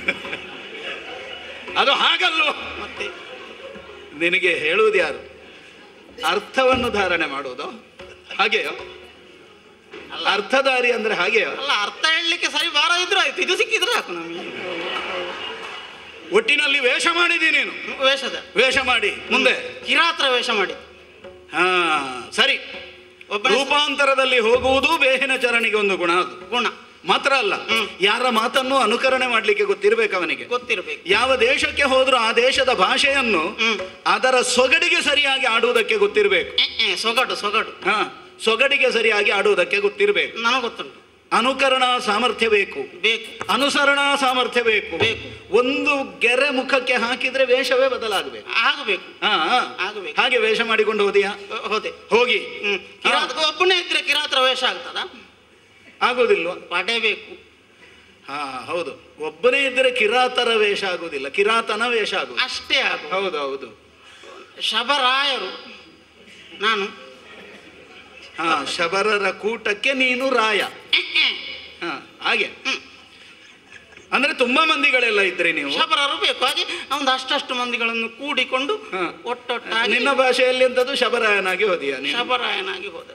ಅದು ಹಾಗಲ್ವೋ ಮತ್ತೆ ನಿನಗೆ ಹೇಳುವುದು ಯಾರು ಅರ್ಥವನ್ನು ಧಾರಣೆ ಮಾಡುವುದು ಹಾಗೆಯೋ ಅರ್ಥಧಾರಿ ಅಂದ್ರೆ ಹಾಗೆಯೋ ಅಲ್ಲ ಅರ್ಥ ಹೇಳಲಿಕ್ಕೆ ಸರಿ ಬಾರ ಇದ್ರು ಆಯ್ತು ಇದು ಸಿಕ್ಕಿದ್ರೆ ಸಾಕು ನಮಗೆ ಒಟ್ಟಿನಲ್ಲಿ ವೇಷ ಮಾಡಿದಿ ನೀನು ವೇಷದ ವೇಷ ಮಾಡಿ ಮುಂದೆ ಕಿರಾತ್ರ ವೇಷ ಮಾಡಿ ಹಾ ಸರಿ ಒಬ್ಬನೇ ರೂಪಾಂತರದಲ್ಲಿ ಹೋಗುವುದು ಬೇಹಿನ ಚರಣಿಗೆ ಒಂದು ಗುಣ ಅದು ಗುಣ ಮಾತ್ರ ಅಲ್ಲ ಹ್ಮ್. ಯಾರ ಮಾತನ್ನು ಅನುಕರಣೆ ಮಾಡ್ಲಿಕ್ಕೆ ಗೊತ್ತಿರ್ಬೇಕು ಅವನಿಗೆ ಗೊತ್ತಿರಬೇಕು ಯಾವ ದೇಶಕ್ಕೆ ಹೋದ್ರೂ ಆ ದೇಶದ ಭಾಷೆಯನ್ನು ಹ್ಮ್. ಅದರ ಸೊಗಡಿಗೆ ಸರಿಯಾಗಿ ಆಡುವುದಕ್ಕೆ ಗೊತ್ತಿರಬೇಕು ಸೊಗಡು ಸೊಗಡು ಹಾ ಸೊಗಡಿಗೆ ಸರಿಯಾಗಿ ಆಡುವುದಕ್ಕೆ ಗೊತ್ತಿರಬೇಕು ನನಗೆ ಗೊತ್ತುಂಟು ಅನುಕರಣಾ ಸಾಮರ್ಥ್ಯ ಬೇಕು ಬೇಕು ಅನುಸರಣಾ ಸಾಮರ್ಥ್ಯ ಬೇಕು ಬೇಕು. ಒಂದು ಗೆರೆ ಮುಖಕ್ಕೆ ಹಾಕಿದ್ರೆ ವೇಷವೇ ಬದಲಾಗಬೇಕು ಆಗಬೇಕು ಹಾ ಆಗಬೇಕು. ಹಾಗೆ ವೇಷ ಮಾಡಿಕೊಂಡು ಹೋದಿಯಾ ಹೋದೆ ಹೋಗಿ ಹ್ಮ್ ಕಿರಾತ ಒಬ್ಬನೇ ಇದ್ರೆ ಕಿರಾತ್ರ ವೇಷ ಆಗ್ತದ ಆಗೋದಿಲ್ವಾ ಪಡೆಬೇಕು ಹಾ ಹೌದು ಒಬ್ಬನೇ ಇದ್ರೆ ಕಿರಾತರ ವೇಷ ಆಗುದಿಲ್ಲ ಕಿರಾತನ ವೇಷ ಆಗುದು ಅಷ್ಟೇ ಆಗು ಹೌದು ಹೌದು ಶಬರಾಯರು ನಾನು ಹಾ ಶಬರರ ಕೂಟಕ್ಕೆ ನೀನು ರಾಯ ಹಾ ಹಾಗೆ ಅಂದ್ರೆ ತುಂಬಾ ಮಂದಿಗಳೆಲ್ಲ ಇದ್ರಿ ನೀವು ಶಬರರು ಬೇಕು ಹಾಗೆ ಒಂದು ಅಷ್ಟಷ್ಟು ಮಂದಿಗಳನ್ನು ಕೂಡಿಕೊಂಡು ಹಾ. ಒಟ್ಟೊಟ್ಟಾಗಿ ನಿನ್ನ ಭಾಷೆಯಲ್ಲಿ ಎಂತದ್ದು ಶಬರಾಯನಾಗಿ ಹೋದಿಯ ನೀನು ಶಬರಾಯನಾಗಿ ಹೋದ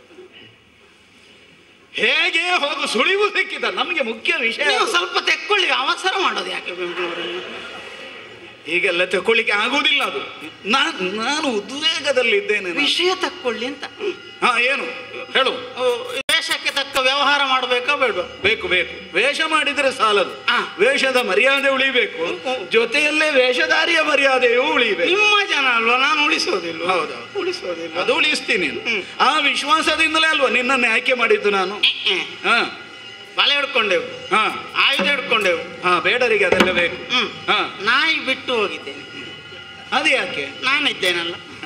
ಹೇಗೆ ಹೋಗು ಸುಳಿವು ಸಿಕ್ಕಿದ ನಮಗೆ ಮುಖ್ಯ ವಿಷಯ ನೀವು ಅದು. ಸ್ವಲ್ಪ ತೆಕ್ಕೊಳ್ಳಿ ಅವಸರ ಮಾಡೋದು ಯಾಕೆ ಬೆಂಗಳೂರಲ್ಲಿ ಹೀಗೆಲ್ಲ ತಕೊಳ್ಳಿಕ್ಕೆ ಆಗುವುದಿಲ್ಲ ಅದು ನಾನ್ ನಾನು ಉದ್ವೇಗದಲ್ಲಿ ಇದ್ದೇನೆ ನಾನು. ವಿಷಯ ತಕ್ಕೊಳ್ಳಿ ಅಂತ ಹಾ ಏನು ಹೇಳು ಓ, ವೇಷಕ್ಕೆ ತಕ್ಕ ವ್ಯವಹಾರ ಮಾಡಬೇಕಾ ಬೇಡ ಬೇಕು ಬೇಕು ವೇಷ ಮಾಡಿದ್ರೆ ಸಾಲದು ಆ. ವೇಷದ ಮರ್ಯಾದೆ ಉಳಿಬೇಕು ಜೊತೆಯಲ್ಲೇ ವೇಷಧಾರಿಯ ಮರ್ಯಾದೆಯೂ ಉಳಿಬೇಕು ನಿಮ್ಮ ಜನ ಅಲ್ವಾ ನಾನು ಉಳಿಸೋದಿಲ್ಲ ಹೌದು. ಉಳಿಸೋದಿಲ್ಲ ಅದು ಉಳಿಸ್ತೀನಿ ನೀನು. ಹ್ಮ್. ಆ ವಿಶ್ವಾಸದಿಂದಲೇ ಅಲ್ವಾ ನಿನ್ನನ್ನು ಆಯ್ಕೆ ಮಾಡಿದ್ದು ನಾನು ಎ, ಎ. ಹಾ ಬಲೆ ಹಿಡ್ಕೊಂಡೆವು ಹಾ ಆಯುಧ ಹಿಡ್ಕೊಂಡೆವು ಹಾ ಬೇಡರಿಗೆ ಅದೆಲ್ಲ ಬೇಕು ಹ್ಮ್ ಹಾ ನಾಯಿ ಬಿಟ್ಟು ಹೋಗಿದ್ದೇನೆ ಅದು ಯಾಕೆ ನಾನಿದ್ದೇನಲ್ಲ ಹಾ.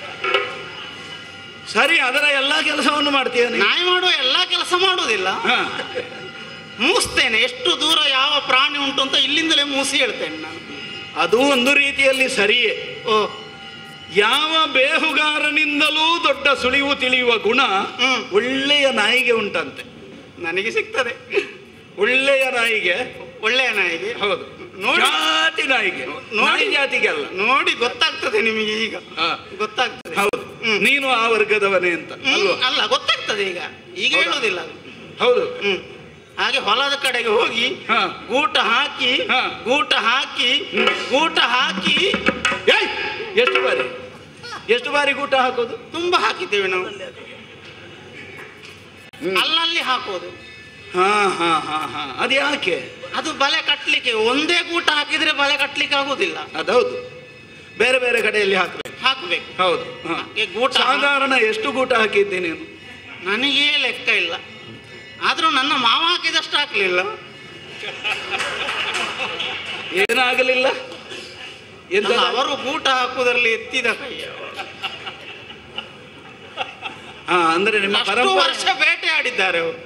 ಸರಿ ಅದರ ಎಲ್ಲಾ ಕೆಲಸವನ್ನು ಮಾಡ್ತೀಯ ನೀನು? ನಾಯಿ ಮಾಡುವ ಎಲ್ಲಾ ಕೆಲಸ ಮಾಡುವುದಿಲ್ಲ ಹಾ ಮೂಸ್ತೇನೆ ಎಷ್ಟು ದೂರ ಯಾವ ಪ್ರಾಣಿ ಉಂಟು ಅಂತ ಇಲ್ಲಿಂದಲೇ ಮೂಸಿ ಹೇಳ್ತೇನೆ ನಾನು ಅದು ಒಂದು ರೀತಿಯಲ್ಲಿ ಸರಿಯೇ ಓ ಯಾವ ಬೇಹುಗಾರನಿಂದಲೂ ದೊಡ್ಡ ಸುಳಿವು ತಿಳಿಯುವ ಗುಣ ಹ್ಮ್. ಒಳ್ಳೆಯ ನಾಯಿಗೆ ಉಂಟಂತೆ ನನಗೆ ಸಿಗ್ತದೆ ಒಳ್ಳೆಯ ನಾಯಿಗೆ ಒಳ್ಳೆಯ ನಾಯಿಗೆ ಹೌದು ನೋಡಿ. ಜಾತಿ ನಾಯಿಗೆ ನೋಡಿ. ನಾಯಿ ಜಾತಿಗೆ ಅಲ್ಲ ನೋಡಿ ಗೊತ್ತಾಗ್ತದೆ ನಿಮಗೆ ಈಗ ಹಾ. ಗೊತ್ತಾಗ್ತದೆ ಹೌದು ಹ್ಮ್. ನೀನು ಆ ವರ್ಗದವನೇ ಅಂತ ಹ್ಮ್, ಅಲ್ವಾ ಅಲ್ಲ ಗೊತ್ತಾಗ್ತದೆ ಈಗ ಈಗ ಹೌದಾ? ಹೇಳೋದಿಲ್ಲ ಅದು ಹೌದು ಹ್ಮ್ ಹಾಗೆ ಹೊಲದ ಕಡೆಗೆ ಹೋಗಿ ಹಾ. ಗೂಟ ಹಾಕಿ ಹಾ. ಗೂಟ ಹಾಕಿ ಗೂಟ ಹಾಕಿ ಏಯ್! ಎಷ್ಟು ಬಾರಿ ಎಷ್ಟು ಬಾರಿ ಗೂಟ ಹಾಕೋದು ತುಂಬಾ ಹಾಕಿದ್ದೇವೆ ನಾವು ಅಲ್ಲಲ್ಲಿ ಹಾಕೋದು ಹಾ ಹಾ ಹಾ ಹಾ ಅದು ಯಾಕೆ ಅದು ಬಲೆ ಕಟ್ಲಿಕ್ಕೆ ಒಂದೇ ಗೂಟ ಹಾಕಿದ್ರೆ ಬಲೆ ಕಟ್ಲಿಕ್ಕೆ ಆಗುದಿಲ್ಲ ಅದೌದು ಬೇರೆ ಬೇರೆ ಕಡೆಯಲ್ಲಿ ಹಾಕ್ಬೇಕು ಹಾಕಬೇಕು ಹೌದು ಹಾ. ಹಾಗೆ ಗೂಟ ಸಾಧಾರಣ ಎಷ್ಟು ಗೂಟ ಹಾಕಿದ್ದೆ ನೀನು ನನಗೇ ಲೆಕ್ಕ ಇಲ್ಲ ಆದ್ರೂ ನನ್ನ ಮಾವ ಹಾಕಿದಷ್ಟು ಹಾಕ್ಲಿಲ್ಲ ಏನಾಗಲಿಲ್ಲ ಎಂತ ಅಲ್ಲ, ಅವರು ಗೂಟ ಹಾಕುವುದರಲ್ಲಿ ಎತ್ತಿದ ಕೈ ಹಾ ಅಂದ್ರೆ ನಿಮ್ಮ ಅಷ್ಟು ಪರಂಪರೆ ವರ್ಷ ಬೇಟೆ ಆಡಿದ್ದಾರೆ ಅವರು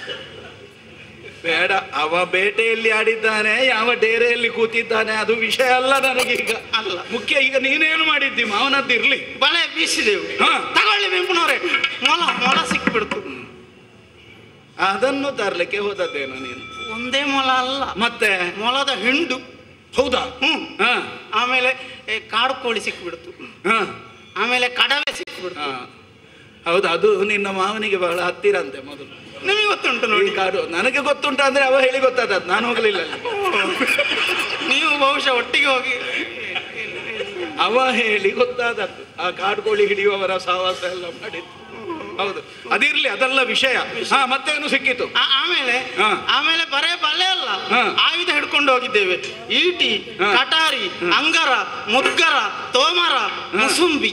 ಬೇಡ ಅವ ಬೇಟೆಯಲ್ಲಿ ಆಡಿದ್ದಾನೆ ಯಾವ ಡೇರೆಯಲ್ಲಿ ಕೂತಿದ್ದಾನೆ ಅದು ವಿಷಯ ಅಲ್ಲ ನನಗೀಗ ಅಲ್ಲ. ಮುಖ್ಯ ಈಗ ನೀನೇನು ಮಾಡಿದ್ದಿ ಮಾವನದ್ದಿರ್ಲಿ ಬಲೆ ಬೀಸಿದೆವು ಹಾ. ತಗೊಳ್ಳಿ ಬೆಂಪನವ್ರೆ ಮೊಲ ಮೊಲ ಸಿಕ್ಬಿಡ್ತು ಅದನ್ನು ತರ್ಲಿಕ್ಕೆ ಹೋದದ್ದೇನು ನೀನು ಒಂದೇ ಮೊಲ ಅಲ್ಲ ಮತ್ತೆ ಮೊಲದ ಹಿಂಡು ಹೌದಾ ಹ್ಮ್ ಹಾ ಆಮೇಲೆ ಏ, ಕಾಡು ಕೋಳಿ ಸಿಕ್ಬಿಡ್ತು ಹಾ ಆಮೇಲೆ ಕಡವೆ ಸಿಕ್ಬಿಡ್ತು ಹಾ ಹೌದು ಅದು ನಿನ್ನ ಮಾವನಿಗೆ ಬಹಳ ಹತ್ತಿರ ಅಂತೆ ಮೊದಲು ನಿಮಗೆ ಗೊತ್ತುಂಟು ಈ ನೋಡಿ ಕಾಡು ನನಗೆ ಗೊತ್ತುಂಟ ಅಂದ್ರೆ ಅವ ಹೇಳಿ ಗೊತ್ತಾದದ್ದು ನಾನು ಹೋಗ್ಲಿಲ್ಲ ಅಲ್ಲಿ. ನೀವು ಬಹುಶಃ ಒಟ್ಟಿಗೆ ಹೋಗಿ ಅವ ಹೇಳಿ ಗೊತ್ತಾದದ್ದು ಆ ಕಾಡ್ಕೋಳಿ ಹಿಡಿಯುವವರ ಸಹವಾಸ ಎಲ್ಲ ಮಾಡಿದ್ದು ಹೌದು ಅದಿರ್ಲಿ ಅದೆಲ್ಲ ವಿಷಯ ಹಾ ಮತ್ತೇನು ಸಿಕ್ಕಿತು ಆ- ಆಮೇಲೆ ಹಾ. ಆಮೇಲೆ ಬರೇ ಬಲ್ಲೆ ಅಲ್ಲ ಹಾ. ಆಯುಧ ಹಿಡ್ಕೊಂಡು ಹೋಗಿದ್ದೇವೆ ಈಟಿ ಹಾ. ಕಟಾರಿ ಅಂಗರ ಮುದ್ಗರ ತೋಮರ ಮುಸುಂಬಿ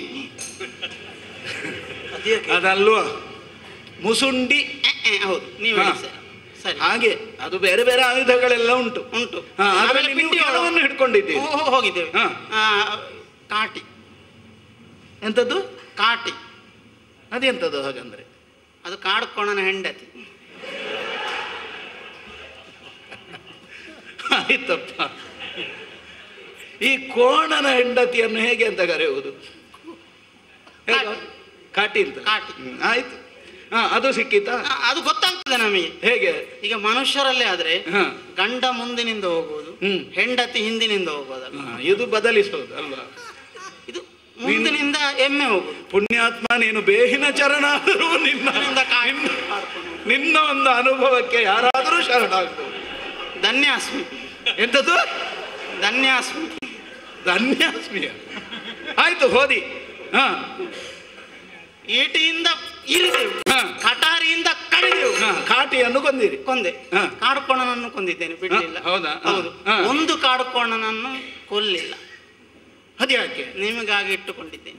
ಅದಲ್ವಾ ಮುಸುಂಡಿ ಎ, ಎ, ಹೌದು ನೀವು ಹಾ. ಹೇಳಿ ಸರ್. ಸರಿ ಹಾಗೆ ಅದು ಬೇರೆ ಬೇರೆ ಆಯುಧಗಳೆಲ್ಲ ಉಂಟು ಉಂಟು ಹಾ, ಆಮೇಲೆ ಅದರಲ್ಲಿ ನೀವು ಪಿಂಡಿ ಕೆಲವನ್ನು ಹಿಡ್ಕೊಂಡಿದ್ದೀರಿ ಹೋ- ಹೋ- ಹೋಗಿದ್ದೇವೆ ಹಾ. ಆ, ಕಾಟಿ ಎಂತದ್ದು ಕಾಟಿ ಅದೆಂತದ್ದು ಹಾಗಂದ್ರೆ ಅದು ಕಾಡ್ಕೋಣನ ಹೆಂಡತಿ ಆಯ್ತಪ್ಪ ಈ ಕೋಣನ ಹೆಂಡತಿಯನ್ನು ಹೇಗೆ ಅಂತ ಕರೆಯುವುದು ಹೇಗೆ? ಕಾಟಿ ಅಂತ ಕಾಟಿ. ಹ್ಮ್, ಆಯ್ತು ಹಾ ಅದು ಸಿಕ್ಕಿತಾ ಆ, ಅದು ಗೊತ್ತಾಗ್ತದೆ ನಮಗೆ ಹೇಗೆ ಈಗ ಮನುಷ್ಯರಲ್ಲೇ ಆದ್ರೆ ಹಾ. ಗಂಡ ಮುಂದಿನಿಂದ ಹೋಗುವುದು ಹ್ಮ್. ಹೆಂಡತಿ ಹಿಂದಿನಿಂದ ಹೋಗೋದಲ್ಲ ಹಾ, ಇದು ಬದಲಿಸೋದು ಅಲ್ವಾ ಇದು ಮುಂದಿನಿಂದ ಎಮ್ಮೆ ಹೋಗುದು ಪುಣ್ಯಾತ್ಮ ನೀನು ಬೇಹಿನ ಚರಣಾದರೂ ನಿನ್ನ ಹಿಂದಿನಿಂದ ಕಾಡಿ ನಿನ್ನ- ಕಾಡ್ಕೊಂಡು ಹೋಗುದು. ನಿನ್ನ ಒಂದು ಅನುಭವಕ್ಕೆ ಯಾರಾದರೂ ಶರಣಾಗ್ಬೋದು ಧನ್ಯಾಸ್ಮಿ ಎಂತದ್ದು ಧನ್ಯಾಸ್ಮಿ ಧನ್ಯಾಸ್ಮಿಯ ಆಯ್ತು ಹೋದಿ ಹಾ ಈಟಿಯಿಂದ ಇರಿದೆವು ಹಾ. ಕಟಾರಿಯಿಂದ ಕಡಿದೆವು ಹಾ ಕಾಟಿಯನ್ನು ಕೊಂದಿರಿ ಕೊಂದೆ ಹಾ. ಕಾಡುಕೋಣನನ್ನು ಕೊಂದಿದ್ದೇನೆ ಬಿಡ್ಲಿಲ್ಲ ಹಾ, ಹೌದಾ? ಹಾ. ಹೌದು ಹಾ. ಒಂದು ಕಾಡುಕೋಣನನ್ನು ಕೊಲ್ಲಿಲ್ಲ ಅದ್ಯಾಕೆ ನಿಮಗಾಗಿ ಇಟ್ಟುಕೊಂಡಿದ್ದೇನೆ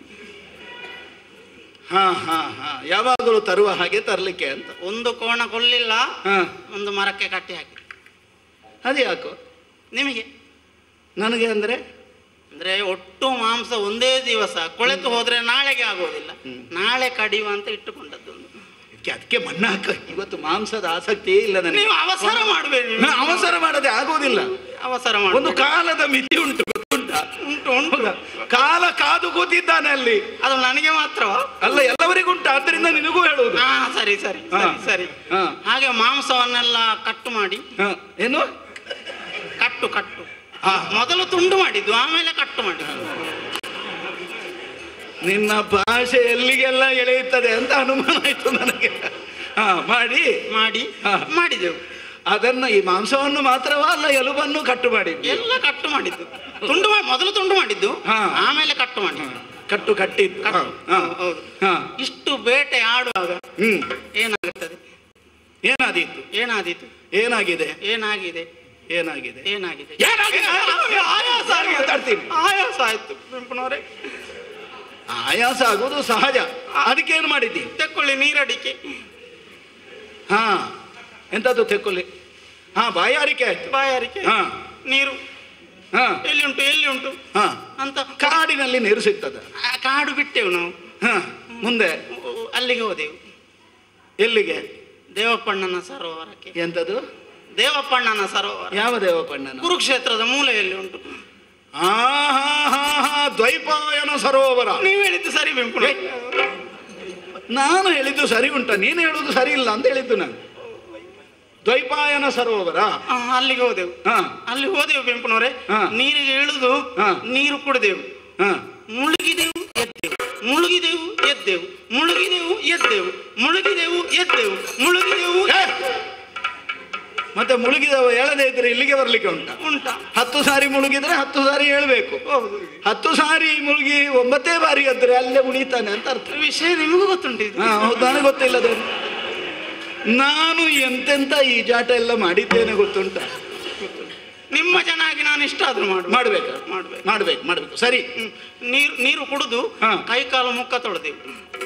ಹಾ ಹಾ ಹಾ ಯಾವಾಗಲೂ ತರುವ ಹಾಗೆ ತರ್ಲಿಕ್ಕೆ ಅಂತ ಒಂದು ಕೋಣ ಕೊಲ್ಲಿಲ್ಲ ಹಾ ಒಂದು ಮರಕ್ಕೆ ಕಟ್ಟಿ ಹಾಕಿ ಅದ್ಯಾಕೋ ನಿಮಗೆ ನನಗೆ ಅಂದ್ರೆ ಅಂದ್ರೆ ಒಟ್ಟು ಮಾಂಸ ಒಂದೇ ದಿವಸ ಕೊಳೆತು ಹೋದ್ರೆ ನಾಳೆಗೆ ಆಗೋದಿಲ್ಲ ನಾಳೆ ಕಡಿಯುವ ಅಂತ ಇಟ್ಟುಕೊಂಡದ್ದು ಒಂದು ಅದಕ್ಕೆ ಅದಕ್ಕೆ ಮಣ್ಣ ಹಾಕ ಇವತ್ತು ಮಾಂಸದ ಆಸಕ್ತಿಯೇ ಇಲ್ಲ ನನಗೆ ನೀವು ಅವಸರ ಮಾಡಬೇಡಿ ನಾ ಅವಸರ ಮಾಡದೆ ಆಗೋದಿಲ್ಲ ಅವಸರ ಒಂದು ಮಾಡಿ ಕಾಲದ ಮಿತಿ ಉಂಟು ಗೊತ್ತುಂಟಾ ಉಂಟು ಉಂಟು ಹೌದಾ? ಕಾಲ ಕಾದು ಕೂತಿದ್ದಾನೆ ಅಲ್ಲಿ ಅದು ನನಗೆ ಮಾತ್ರವಾ ಅಲ್ಲ ಎಲ್ಲವರಿಗೂ ಉಂಟು ಆದ್ದರಿಂದ ನಿನಗೂ ಹೇಳುವುದು ಹಾ ಸರಿ ಸರಿ ಹಾ. ಸರಿ ಸರಿ ಹಾ. ಹಾಗೆ ಮಾಂಸವನ್ನೆಲ್ಲ ಕಟ್ಟು ಮಾಡಿ ಹಾ, ಏನು ಕಟ್ಟು ಕಟ್ಟು ಹಾ. ಮೊದಲು ತುಂಡು ಮಾಡಿದ್ದು ಆಮೇಲೆ ಕಟ್ಟು ಮಾಡಿದ್ದು ನಿನ್ನ ಭಾಷೆ ಎಲ್ಲಿಗೆಲ್ಲ ಎಳೆಯುತ್ತದೆ ಅಂತ ಅನುಮಾನ ಆಯ್ತು ನನಗೆ ಹಾ ಮಾಡಿ ಮಾಡಿ ಹಾ. ಮಾಡಿದೆವು ಅದನ್ನ ಈ ಮಾಂಸವನ್ನು ಮಾತ್ರವಾ ಅಲ್ಲ ಎಲುಬನ್ನು ಕಟ್ಟು ಮಾಡಿದ್ವಿ ಎಲ್ಲ ಕಟ್ಟು ಮಾಡಿದ್ದು ತುಂಡು ಮಾ- ಮೊದಲು ತುಂಡು ಮಾಡಿದ್ದು ಹಾ. ಆಮೇಲೆ ಕಟ್ಟು ಮಾಡಿದ್ದು ಕಟ್ಟು ಕಟ್ಟಿದ್ದು ಹಾ, ಹಾ, ಹೌದು ಹಾ. ಇಷ್ಟು ಬೇಟೆ ಆಡುವಾಗ ಹ್ಮ್ ಏನಾಗುತ್ತದೆ ಏನಾದೀತು ಏನಾದೀತು ಏನಾಗಿದೆ ಏನಾಗಿದೆ ಏನಾಗಿದೆ ಏನಾಗಿದೆ ಏನಾಗಿದೆ? ಆಯಾಸ ಆಗಿದೆ. ಮಾತಾಡ್ತೀನಿ. ಆಯಾಸ ಆಯ್ತು ಬೆಂಪನವರೇ ಆಯಾಸ ಆಗೋದು ಸಹಜ ಅದಕ್ಕೆ ಏನು ಮಾಡಿದ್ದಿ ತೆಕ್ಕೊಳ್ಳಿ ನೀರಡಿಕೆ ಹಾ ಎಂತದ್ದು ತೆಕ್ಕೊಳ್ಳಿ ಹಾ ಬಾಯಾರಿಕೆ ಆಯ್ತು ಬಾಯಾರಿಕೆ ಹಾ ನೀರು ಹಾ ಎಲ್ಲಿ ಉಂಟು ಎಲ್ಲಿ ಉಂಟು ಹಾ ಅಂತ ಕಾಡಿನಲ್ಲಿ ನೀರು ಸಿಗ್ತದ ಆ ಕಾಡು ಬಿಟ್ಟೆವು ನಾವು ಹಾ ಮುಂದೆ ಉ- ಅಲ್ಲಿಗೆ ಹೋದೆವು ಎಲ್ಲಿಗೆ ದೇವಪ್ಪಣ್ಣನ ಸರೋವರಕ್ಕೆ ಎಂತದು ದೇವಪ್ಪಣ್ಣನ ಸರೋವರ ಯಾವ ದೇವಪಣ್ಣನ ಕುರುಕ್ಷೇತ್ರದ ಮೂಲೆಯಲ್ಲಿ ಉಂಟು ಹಾ ಹಾ ಹಾ ಹಾ ದ್ವೈಪಾಯನ ಸರೋವರ ನೀವು ಹೇಳಿದ್ದು ಸರಿ ಬೆಂಪುಣ ನಾನು ಹೇಳಿದ್ದು ಸರಿ ಉಂಟ ನೀನು ಹೇಳುದು ಸರಿ ಇಲ್ಲ ಅಂತ ಹೇಳಿದ್ದು ನಾನು ದ್ವೈಪಾಯನ ಸರೋವರ ಅಲ್ಲಿಗೆ ಹೋದೆವು ಹಾ ಅಲ್ಲಿ ಹೋದೆವು ಬೆಂಪನವರೇ ಹಾ. ನೀರಿಗೆ ಇಳಿದು ಹಾ. ನೀರು ಕುಡಿದೆವು ಹಾ ಮುಳುಗಿದೆವು ಎದ್ದೆವು ಮುಳುಗಿದೆವು ಎದ್ದೆವು ಮುಳುಗಿದೆವು ಎದ್ದೆವು ಮುಳುಗಿದೆವು ಎದ್ದೆವು ಮುಳುಗಿದೆವು ಏ! ಮತ್ತೆ ಮುಳುಗಿದವ ಹೇಳದೇ ಇದ್ರೆ ಇಲ್ಲಿಗೆ ಬರ್ಲಿಕ್ಕೆ ಉಂಟ ಉಂಟ ಹತ್ತು ಸಾರಿ ಮುಳುಗಿದ್ರೆ ಹತ್ತು ಸಾರಿ ಹೇಳ್ಬೇಕು ಹೌದು ಹತ್ತು ಸಾರಿ ಮುಳುಗಿ ಒಂಬತ್ತೇ ಬಾರಿ ಎದ್ರೆ ಅಲ್ಲೇ ಉಳಿತಾನೆ ಅಂತ ಅರ್ಥ ವಿಷಯ ನಿಮಗೂ ಗೊತ್ತುಂಟು ಇದು. ಹಾ ಹೌದು ನನಗೆ ಗೊತ್ತಿಲ್ಲದೆ ನಾನು ಎಂತೆಂತ ಈಜಾಟ ಎಲ್ಲ ಮಾಡಿದ್ದೇನೆ ಗೊತ್ತುಂಟ ನಿಮ್ಮ ಚೆನ್ನಾಗಿ ನಾನು ಇಷ್ಟ ಆದ್ರೂ ಮಾಡು ಮಾಡ್ಬೇಕು ಮಾಡ್ಬೇಕು. ಮಾಡ್ಬೇಕು ಮಾಡ್ಬೇಕು ಸರಿ ಹ್ಮ್. ನೀರು ನೀರು ಕುಡಿದು ಹಾ. ಕೈ ಕಾಲು ಮುಖ ತೊಳೆದೆವು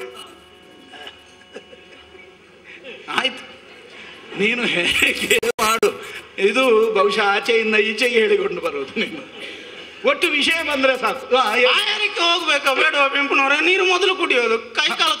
ಆಯ್ತು ನೀನು ಹೇಗೆ ಮಾಡು ಇದು ಬಹುಶಃ ಆಚೆಯಿಂದ ಈಚೆಗೆ ಹೇಳಿಕೊಂಡು ಬರುವುದು ನೀನು ಒಟ್ಟು ವಿಷಯ ಬಂದ್ರೆ ಸಾಕು ಆ, ಎ- ಬಾಯಾರಿಕೆ ಹೋಗ್ಬೇಕಾ ಬೇಡವಾ ಬೆಂಪನವರೇ ನೀರು ಮೊದಲು ಕುಡಿಯೋದು ಕೈ ಕಾಲು